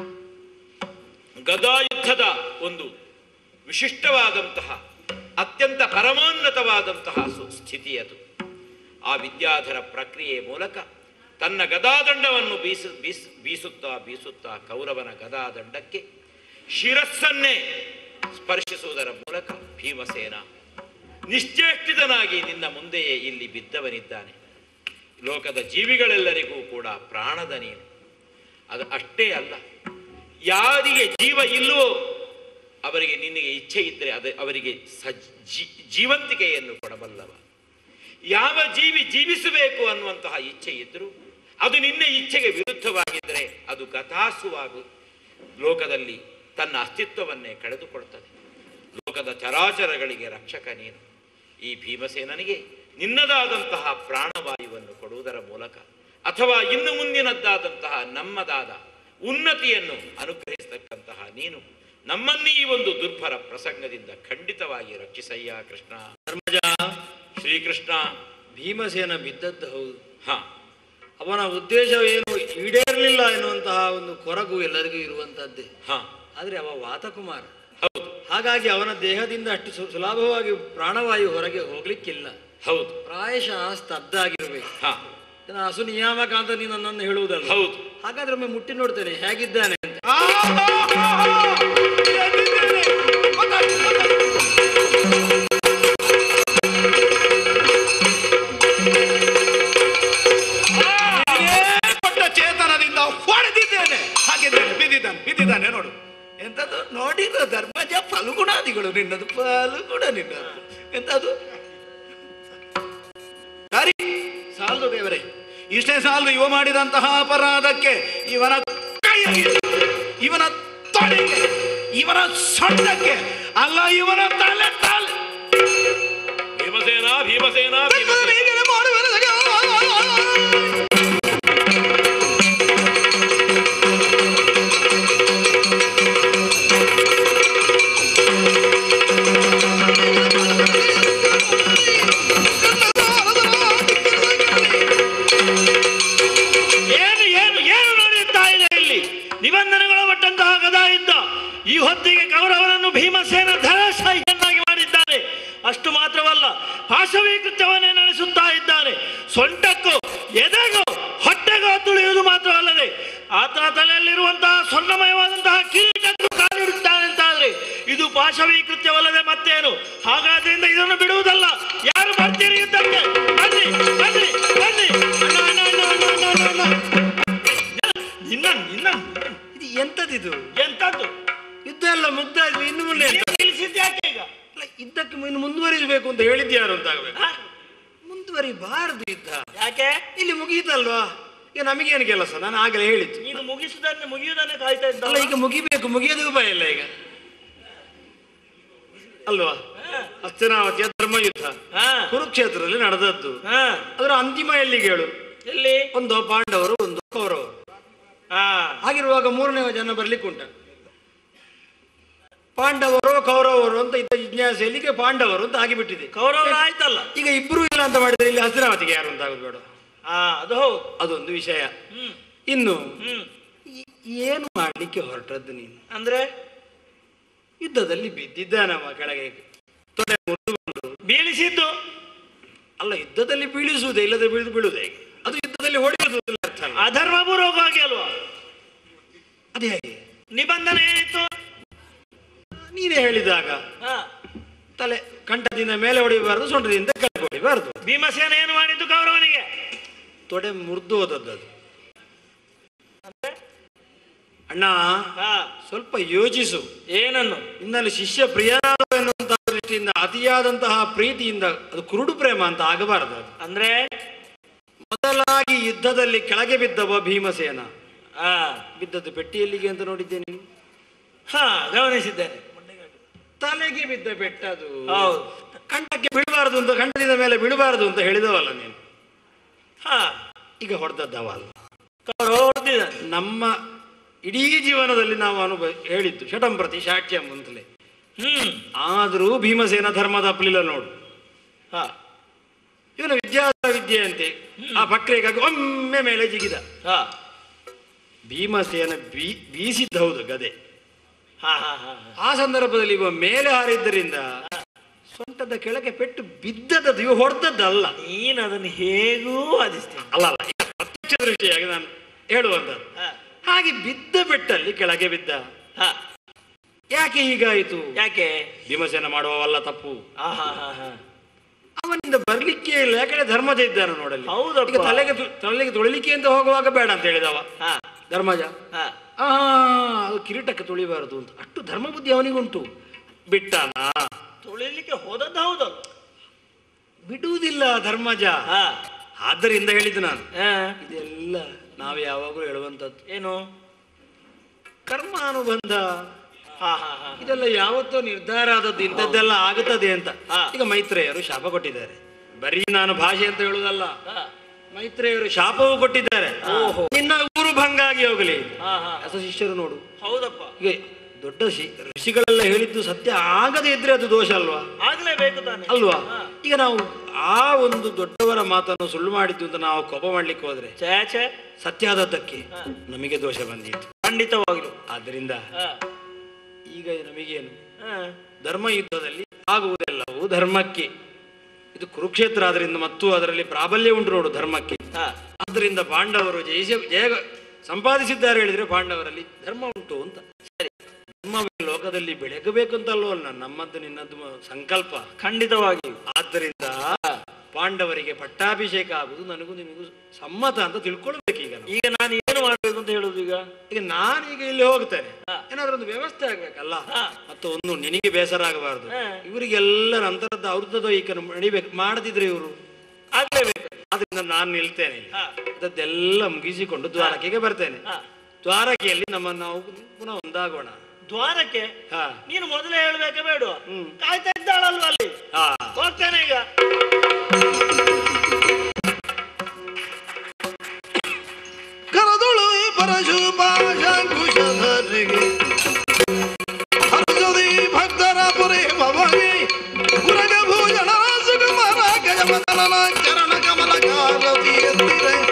ಗದಾಯುದ್ಧದ ಒಂದು ವಿಶಿಷ್ಟವಾದಂತಹ ಅತ್ಯಂತ ಪರಮೋನ್ನತವಾದಂತಹ ಸು- ಸ್ಥಿತಿ ಅದು ಆ ವಿದ್ಯಾಧರ ಪ್ರಕ್ರಿಯೆ ಮೂಲಕ ತನ್ನ ಗದಾದಂಡವನ್ನು ಬೀಸ ಬೀಸ್ ಬೀಸುತ್ತಾ ಬೀಸುತ್ತಾ ಕೌರವನ ಗದಾದಂಡಕ್ಕೆ ಶಿರಸ್ಸನ್ನೇ ಸ್ಪರ್ಶಿಸುವುದರ ಮೂಲಕ ಭೀಮಸೇನ ನಿಶ್ಚೇಷ್ಟಿತನಾಗಿ ನಿನ್ನ ಮುಂದೆಯೇ ಇಲ್ಲಿ ಬಿದ್ದವನಿದ್ದಾನೆ ಲೋಕದ ಜೀವಿಗಳೆಲ್ಲರಿಗೂ ಕೂಡ ಪ್ರಾಣದ ನೀನು ಅದು ಅಷ್ಟೇ ಅಲ್ಲ ಯಾರಿಗೆ ಜೀವ ಇಲ್ಲವೋ ಅವರಿಗೆ ನಿನಗೆ ಇಚ್ಛೆ ಇದ್ದರೆ ಅದು ಅವರಿಗೆ ಸಜ್ ಜೀ- ಜೀವಂತಿಕೆಯನ್ನು ಕೊಡಬಲ್ಲವ ಯಾವ ಜೀವಿ ಜೀವಿಸಬೇಕು ಅನ್ನುವಂತಹ ಇಚ್ಛೆ ಇದ್ದರೂ ಅದು ನಿನ್ನ ಇಚ್ಛೆಗೆ ವಿರುದ್ಧವಾಗಿದ್ದರೆ ಅದು ಗತಾಸುವಾಗು ಲೋಕದಲ್ಲಿ ತನ್ನ ಅಸ್ತಿತ್ವವನ್ನೇ ಕಳೆದುಕೊಳ್ತದೆ ಲೋಕದ ಚರಾಚರಗಳಿಗೆ ರಕ್ಷಕ ನೀನು ಈ ಭೀಮಸೇನನಿಗೆ ನಿನ್ನದಾದಂತಹ ಪ್ರಾಣವಾಯುವನ್ನು ಕೊಡುವುದರ ಮೂಲಕ ಅಥವಾ ಇನ್ನು ಮುಂದಿನದ್ದಾದಂತಹ ನಮ್ಮದಾದ ಉನ್ನತಿಯನ್ನು ಅನುಗ್ರಹಿಸತಕ್ಕಂತಹ ನೀನು ನಮ್ಮನ್ನೀ ಈ ಒಂದು ದುರ್ಭರ ಪ್ರಸಂಗದಿಂದ ಖಂಡಿತವಾಗಿ ರಕ್ಷಿಸಯ್ಯ ಕೃಷ್ಣ ಧರ್ಮಜ ಶ್ರೀಕೃಷ್ಣ ಭೀಮಸೇನ ಬಿದ್ದದ್ದು ಹೌದು ಹಾ ಅವನ ಉದ್ದೇಶವೇನು ಈಡೇರಲಿಲ್ಲ ಎನ್ನುವಂತಹ ಒಂದು ಕೊರಗು ಎಲ್ಲರಿಗೂ ಇರುವಂತಹದ್ದೇ ಹಾ ಆದರೆ ಅವ ವಾತಕುಮಾರ ಹೌದು ಹಾಗಾಗಿ ಅವನ ದೇಹದಿಂದ ಅಷ್ಟು ಸು- ಸುಲಭವಾಗಿ ಪ್ರಾಣವಾಯು ಹೊರಗೆ ಹೋಗ್ಲಿಕ್ಕಿಲ್ಲ ಹೌದು ಪ್ರಾಯಶಃ ಸ್ತಬ್ಧ ಆಗಿರಬೇಕು ಹಾ ನಾನು ಹಸು ನಿಯಾಮಕ ಅಂತ ನೀನು ನನ್ನನ್ನು ಹೇಳುವುದಲ್ಲ ಹೌದು ಹಾಗಾದ್ರೆ ಒಮ್ಮೆ ಮುಟ್ಟಿ ನೋಡ್ತೇನೆ ಹೇಗಿದ್ದಾನೆ ಅಂತ ಕೊಟ್ಟ ಚೇತನದಿಂದ ಹೊಡೆದಿದ್ದೇನೆ ಹಾಗಿದ್ದೇನೆ ಬಿದ್ದಿದ್ದಾನೆ ಬಿದ್ದಿದ್ದಾನೆ ನೋಡು ಎಂತದು ನೋಡಿದ ಧರ್ಮಜ ಫಲಗುಣಾದಿಗಳು ನಿನ್ನದು ಫಲಗುಣ ನಿನ್ನದು ಎಂತದು ಸರಿ ಸಾಲದು ದೇವರೇ ಇಷ್ಟೇ ಸಾಲದು ಇವ ಮಾಡಿದಂತಹ ಅಪರಾಧಕ್ಕೆ ಇವನ ಕೈಗೆ ಇವನ ತೊಡೆಗೆ ಇವನ ಸೊಂಟಕ್ಕೆ ಅಲ್ಲ ಇವನ ತಲೆ ತಲೆ ಭೀಮಸೇನ ಭೀಮಸೇನ ಭೀಮಸೇನ ಹೀಗೆ ಮಾಡುವೆನು ಸಖ. ಏನು ಏನು ಏನು ನಡೆಯುತ್ತಾ ಇದೆ ಇಲ್ಲಿ ನಿಬಂಧನೆಗೊಳಪಟ್ಟಂತಹ ಗದಾ ಯುದ್ಧ ಈ ಹೊತ್ತಿಗೆ ಕೌರವನನ್ನು ಭೀಮಸೇನ ಧನಶಾಹಿಯನ್ನಾಗಿ ಮಾಡಿದ್ದಾನೆ ಅಷ್ಟು ಮಾತ್ರವಲ್ಲ ಪಾಶವೀಕೃತ್ಯವನ್ನೇ ನಡೆಸುತ್ತಾ ಇದ್ದಾನೆ ಸೊಂಟಕ್ಕೂ ಎದೆಗೂ ಹೊಟ್ಟೆಗೂ ತುಳಿಯುವುದು ಮಾತ್ರವಲ್ಲದೆ ಆತನ ತಲೆಯಲ್ಲಿರುವಂತಹ ಸ್ವರ್ಣಮಯವಾದಂತಹ ಕಿರೀಟಕ್ಕೂ ಕಾಲಿಡುತ್ತಾನೆ ಅಂತಾದ್ರೆ ಇದು ಪಾಶವೀಕೃತ್ಯವಲ್ಲದೆ ಮತ್ತೇನು ಹಾಗಾದ್ರಿಂದ ಇದನ್ನು ಬಿಡುವುದಲ್ಲ ಯಾರು ಬರ್ತೀರಿ ಯುದ್ಧಕ್ಕೆ ಬನ್ನಿ ಬನ್ನಿ ಬನ್ನಿ ಅಣ್ಣ ಅಣ್ಣ ಅಣ್ಣ ಅಣ್ಣ ಅಣ್ಣ ಅಣ್ಣ ಅಣ್ಣ ನಿನ್ನ ನಿನ್ನ ಇದು ಎಂತದಿದು ಎಂತದ್ದು ಯುದ್ಧ ಎಲ್ಲ ಮುಗ್ದಾಯ್ತು ಇನ್ನು ಮುಂದೆ ಎಂತ? ನಿಲ್ಲಿಸಿದ್ಯಾಕೆ ಈಗ ಅಲ್ಲ, ಇದ್ದಕ್ಕೆ ಇನ್ನು ಮುಂದುವರಿಸಬೇಕು ಅಂತ ಹೇಳಿದ್ಯಾರು ಅಂತ ಆಗ್ಬೇಕು ಆ? ಮುಂದುವರಿಬಾರದು ಯುದ್ಧ ಯಾಕೆ ಇಲ್ಲಿ ಮುಗಿಯಿತಲ್ವಾ ಈಗ ನಮಗೇನು ಕೆಲಸ ನಾನು ಆಗಲೇ ಹೇಳಿದ್ದು ನೀನು ಮುಗಿಸುದನ್ನೇ ಮುಗಿಯುವುದನ್ನೇ ಕಾಯ್ತಾ ಅಲ್ಲ ಇದ್ದಲ್ಲ ಈಗ ಮುಗಿಬೇಕು ಮುಗಿಯೋದು ಉಪಾಯ ಇಲ್ಲ ಈಗ ಅಲ್ವಾ ಹಸ್ತಿನಾವತಿಯ ಧರ್ಮ ಯುದ್ಧ ಹಾ ಕುರುಕ್ಷೇತ್ರದಲ್ಲಿ ನಡೆದದ್ದು ಹಾ ಅದರ ಅಂತಿಮ ಎಲ್ಲಿಗೆ ಹೇಳು ಎಲ್ಲಿ ಒಂದು ಪಾಂಡವರು ಒಂದು ಕೌರವರು ಹಾ ಹಾಗಿರುವಾಗ ಮೂರನೇ ಜನ ಬರ್ಲಿಕ್ಕೆ ಉಂಟ ಪಾಂಡವರು ಕೌರವರು ಅಂತ ಇದ್ದ ಜಿಜ್ಞಾಸೆಯಲ್ಲಿಗೆ ಪಾಂಡವರು ಅಂತ ಆಗಿಬಿಟ್ಟಿದೆ ಕೌರವರು ಆಯ್ತಲ್ಲ ಈಗ ಇಬ್ರು ಇಲ್ಲ ಅಂತ ಮಾಡಿದ್ರೆ ಇಲ್ಲಿ ಹಸ್ತಿನಾವತಿಗೆ ಯಾರು ಅಂತ ಆಗುದು ಬೇಡ ಹಾ ಅದು ಹೌದು ಅದೊಂದು ವಿಷಯ ಹ್ಮ್ ಇನ್ನು ಹ್ಮ್ ಈ- ಏನು ಮಾಡ್ಲಿಕ್ಕೆ ಹೊರಟದ್ದು ನೀನು ಅಂದ್ರೆ ಯುದ್ಧದಲ್ಲಿ ಬಿದ್ದಿದ್ದಾನವ ಕೆಳಗೆ ತೊಡೆ ಮುರಿದು ಬಂದು ಬೀಳಿಸಿದ್ದು ಅಲ್ಲ ಯುದ್ಧದಲ್ಲಿ ಬೀಳಿಸುವುದೇ ಇಲ್ಲದೆ ಬೀಳಿದು ಬೀಳುವುದೇ ಹೇಗೆ? ಅದು ಯುದ್ಧದಲ್ಲಿ ಹೊಡೆಯುವುದು ಅರ್ಥ ಅಲ್ಲ. ಅಧರ್ಮಪೂರ್ವಕವಾಗಿ ಅಲ್ವಾ ಅದೇ ಹೇಗೆ ನಿಬಂಧನೆ ಏನಿತ್ತು ನೀನೇ ಹೇಳಿದಾಗ ಹಾ ತಲೆ ಕಂಠದಿಂದ ಮೇಲೆ ಹೊಡಿಬಾರ್ದು ಸೊಂಟದಿಂದ ಕೆಳಗೆ ಹೊಡಿಬಾರ್ದು ಭೀಮಸೇನ ಏನು ಮಾಡಿದ್ದು ಕೌರವನಿಗೆ ತೊಡೆ ಮುರಿದು ಹೋದದ್ದು ಅದು ಅಂದ್ರೆ? ಅಣ್ಣ ಹಾ ಸ್ವಲ್ಪ ಯೋಚಿಸು ಏನನ್ನು ನಿನ್ನಲ್ಲಿ ಶಿಷ್ಯ ಪ್ರಿಯನಾದ ಎನ್ನುವಂತಹ ದೃಷ್ಟಿಯಿಂದ ಅತಿಯಾದಂತಹ ಪ್ರೀತಿಯಿಂದ ಅದು ಕುರುಡು ಪ್ರೇಮ ಅಂತ ಆಗಬಾರದು ಅದು ಅಂದ್ರೆ ಮೊದಲಾಗಿ ಯುದ್ಧದಲ್ಲಿ ಕೆಳಗೆ ಬಿದ್ದವ ಭೀಮಸೇನ ಹಾ ಬಿದ್ದದ್ದು ಪೆಟ್ಟಿಯಲ್ಲಿಗೆ ಅಂತ ನೋಡಿದ್ದೇನೆ ನೀನು ಹಾ ಗಮನಿಸಿದ್ದೇನೆ ತಲೆಗೆ ಬಿದ್ದ ಬೆಟ್ಟದು ಹೌದು ಕಂಠಕ್ಕೆ ಬೀಳಬಾರದು ಅಂತ ಕಂಠದಿಂದ ಮೇಲೆ ಬೀಳಬಾರದು ಅಂತ ಹೇಳಿದವಲ್ಲ ನೀನು ಹಾ ಈಗ ಹೊಡೆದದ್ದವ ಅಲ್ಲ ಕೌರವ ಹೊಡೆದಿದ್ದಾನೆ ನಮ್ಮ ಇಡೀ ಜೀವನದಲ್ಲಿ ನಾವು ಅನುಭವ ಹೇಳಿದ್ದು ಶಟಂ ಪ್ರತಿ ಶಾಟ್ಯಂ ಅಂತಲೇ ಹ್ಮ್ ಆದರೂ ಭೀಮಸೇನ ಧರ್ಮದ ಅಪ್ಲಿಲ್ಲ ನೋಡು ಹಾ ಇವನ ವಿದ್ಯಾಧರ ವಿದ್ಯೆ ಅಂತೆ ಆ ಬಕ್ರೆಗಾಗಿ ಒಮ್ಮೆ ಮೇಲೆ ಜಿಗಿದ ಹಾ ಭೀಮಸೇನ ಬೀ ಬೀಸಿದ್ದ ಹೌದು ಗದೆ ಹಾ ಹಾ ಹಾ ಹಾ. ಆ ಸಂದರ್ಭದಲ್ಲಿ ಇವ ಮೇಲೆ ಹಾರಿದ್ದರಿಂದ ಸೊಂಟದ ಕೆಳಗೆ ಪೆಟ್ಟು ಬಿದ್ದದ್ದು ಇವ ಹೊಡೆದದ್ದಲ್ಲ ನೀನು ಅದನ್ನು ಹೇಗೂ ವಾದಿಸ್ತೀನಿ ಅಲ್ಲ ಅಲ್ಲ ಈಗ ಪ್ರತ್ಯಕ್ಷ ದೃಷ್ಟಿಯಾಗಿ ನಾನು ಹೇಳುವಂಥದ್ದು ಹಾ ಹಾಗೆ ಬಿದ್ದ ಬೆಟ್ಟಲ್ಲಿ ಕೆಳಗೆ ಬಿದ್ದ ಹಾ ಯಾಕೆ ಹೀಗಾಯಿತು ಯಾಕೆ ಭೀಮಸೇನ ಮಾಡುವವಲ್ಲ ತಪ್ಪು ಹಾ ಹಾ ಹಾ ಹಾ ಅವನಿಂದ ಬರ್ಲಿಕ್ಕೆ ಇಲ್ಲ ಯಾಕಂದ್ರೆ ಧರ್ಮಜ ಇದ್ದಾನೆ ನೋಡಲ್ಲಿ ಹೌದಪ್ಪ. ಈಗ ತಲೆಗೆ ತು- ತಲೆಗೆ ತೊಳಿಲಿಕ್ಕೆ ಅಂತ ಹೋಗುವಾಗ ಬೇಡ ಅಂತ ಹೇಳಿದವ ಹಾ ಧರ್ಮಜ ಹಾ ಆ ಅದು ಕಿರೀಟಕ್ಕೆ ತುಳಿಬಾರದು ಅಂತ ಅಷ್ಟು ಧರ್ಮ ಬುದ್ಧಿ ಅವನಿಗುಂಟು ಬಿಟ್ಟನ ತುಳಿಲಿಕ್ಕೆ ಹೋದದ್ದು ಹೌದಲ್ಲ ಬಿಡುವುದಿಲ್ಲ ಧರ್ಮಜ ಹಾ ಆದ್ದರಿಂದ ಹೇಳಿದ್ದು ನಾನು ಹಾ ಇದೆಲ್ಲ ನಾವು ಯಾವಾಗಲೂ ಹೇಳುವಂಥದ್ದು ಏನು ಕರ್ಮ ಅನುಬಂಧ ಹಾ ಹಾ ಹಾ ಇದೆಲ್ಲ ಯಾವತ್ತೋ ನಿರ್ಧಾರ ಆದದ್ದು ಇಂಥದ್ದೆಲ್ಲ ಆಗುತ್ತದೆ ಅಂತ ಹಾ. ಈಗ ಮೈತ್ರೇಯರು ಶಾಪ ಕೊಟ್ಟಿದ್ದಾರೆ ಬರೀ ನಾನು ಭಾಷೆ ಅಂತ ಹೇಳುವುದಲ್ಲ ಹಾ ಮೈತ್ರೇಯರು ಶಾಪವೂ ಕೊಟ್ಟಿದ್ದಾರೆ ಓಹೋ. ನಿನ್ನ ಊರು ಭಂಗ ಆಗಿ ಹೋಗಲಿ ಹಾ ಹಾ ಹೊಸ ಶಿಷ್ಯರು ನೋಡು ಹೌದಪ್ಪ ಈಗ ದೊಡ್ಡ ಶಿ- ಋಷಿಗಳೆಲ್ಲ ಹೇಳಿದ್ದು ಸತ್ಯ ಆಗದೇ ಇದ್ರೆ ಅದು ದೋಷ ಅಲ್ವಾ ಆಗ್ಲೇಬೇಕು ತಾನೆ ಅಲ್ವಾ ಹಾ. ಈಗ ನಾವು ಆ ಒಂದು ದೊಡ್ಡವರ ಮಾತನ್ನು ಸುಳ್ಳು ಮಾಡಿದ್ದು ಅಂತ ನಾವು ಕೋಪ ಮಾಡ್ಲಿಕ್ಕೆ ಹೋದ್ರೆ ಛೇ ಛೇ ಸತ್ಯ ಆದದ್ದಕ್ಕೆ ಹಾ. ನಮಗೆ ದೋಷ ಬಂದಿತ್ತು ಖಂಡಿತವಾಗ್ಲು ಆದ್ದರಿಂದ ಹಾ ಈಗ ನಮಗೇನು ಹಾ ಧರ್ಮ ಯುದ್ಧದಲ್ಲಿ ಆಗುವುದೆಲ್ಲವೂ ಧರ್ಮಕ್ಕೆ ಇದು ಕುರುಕ್ಷೇತ್ರ ಆದ್ರಿಂದ ಮತ್ತು ಅದರಲ್ಲಿ ಪ್ರಾಬಲ್ಯ ಉಂಟು ನೋಡು ಧರ್ಮಕ್ಕೆ ಹಾ ಆದ್ದರಿಂದ ಪಾಂಡವರು ಜಯಿಸಿ ಜಯ ಸಂಪಾದಿಸಿದ್ದಾರೆ ಹೇಳಿದ್ರೆ ಪಾಂಡವರಲ್ಲಿ ಧರ್ಮ ಉಂಟು ಅಂತ ಸರಿ ಧರ್ಮವೇ ಲೋಕದಲ್ಲಿ ಬೆಳಗಬೇಕು ಅಂತಲ್ವೋ ಅಲ್ಲ ನಮ್ಮದ್ದು ನಿನ್ನದ್ದು ಮ- ಸಂಕಲ್ಪ ಖಂಡಿತವಾಗಿ ಆದ್ದರಿಂದ ಪಾಂಡವರಿಗೆ ಪಟ್ಟಾಭಿಷೇಕ ಆಗುವುದು ನನಗೂ ನಿಮಗೂ ಸಮ್ಮತ ಅಂತ ತಿಳ್ಕೊಳ್ಬೇಕು ಈಗ ನಾವು. ಈಗ ನಾನು ಏನು ಮಾಡಬೇಕು ಅಂತ ಹೇಳುದು ಈಗ ಈಗ ನಾನೀಗ ಇಲ್ಲಿ ಹೋಗ್ತೇನೆ ಏನಾದ್ರೂ ಒಂದು ವ್ಯವಸ್ಥೆ ಆಗ್ಬೇಕಲ್ಲ ಮತ್ತು ಒಂದು ನಿನಗೆ ಬೇಸರ ಆಗಬಾರ್ದು ಇವರಿಗೆಲ್ಲ ನಂತರದ ಅವ್ರದ್ದು ಈಗ ನಡಿಬೇಕು ಮಾಡದಿದ್ರೆ ಇವರು ಆಗ್ಲೇಬೇಕು ಆದ್ರಿಂದ ನಾನು ನಿಲ್ತೇನೆ ಇಲ್ಲಿ. ಅದದ್ದೆಲ್ಲ ಮುಗಿಸಿಕೊಂಡು ದ್ವಾರಕೆಗೆ ಬರ್ತೇನೆ ದ್ವಾರಕೆಯಲ್ಲಿ ನಮ್ಮನ್ನು ನಾವು ಪುನಃ ಒಂದಾಗೋಣ ದ್ವಾರಕ್ಕೆ ಹಾ ನೀನು ಮೊದಲೇ ಹೇಳ್ಬೇಕ ಬೇಡ ಕಾಯ್ತಾ ಇದ್ದಾಳಲ್ವ ಅಲ್ಲಿ ಹಾ ಹೋಗ್ತೇನೆ ಈಗ ಕರದುಳು ಪರಶುಪಾಶಂಕುಶಧರಿಗೆ ಹರ್ಷದಿ ಭಕ್ತರ ಪುರಿ ಭವಗಿ ಪುರಗ ಭೂಷಣ ಸುಕುಮಾರ ಗಜಮದಲನ ಚರಣ ಕಮಲ ಕಾಲತಿ ಎತ್ತಿರೆ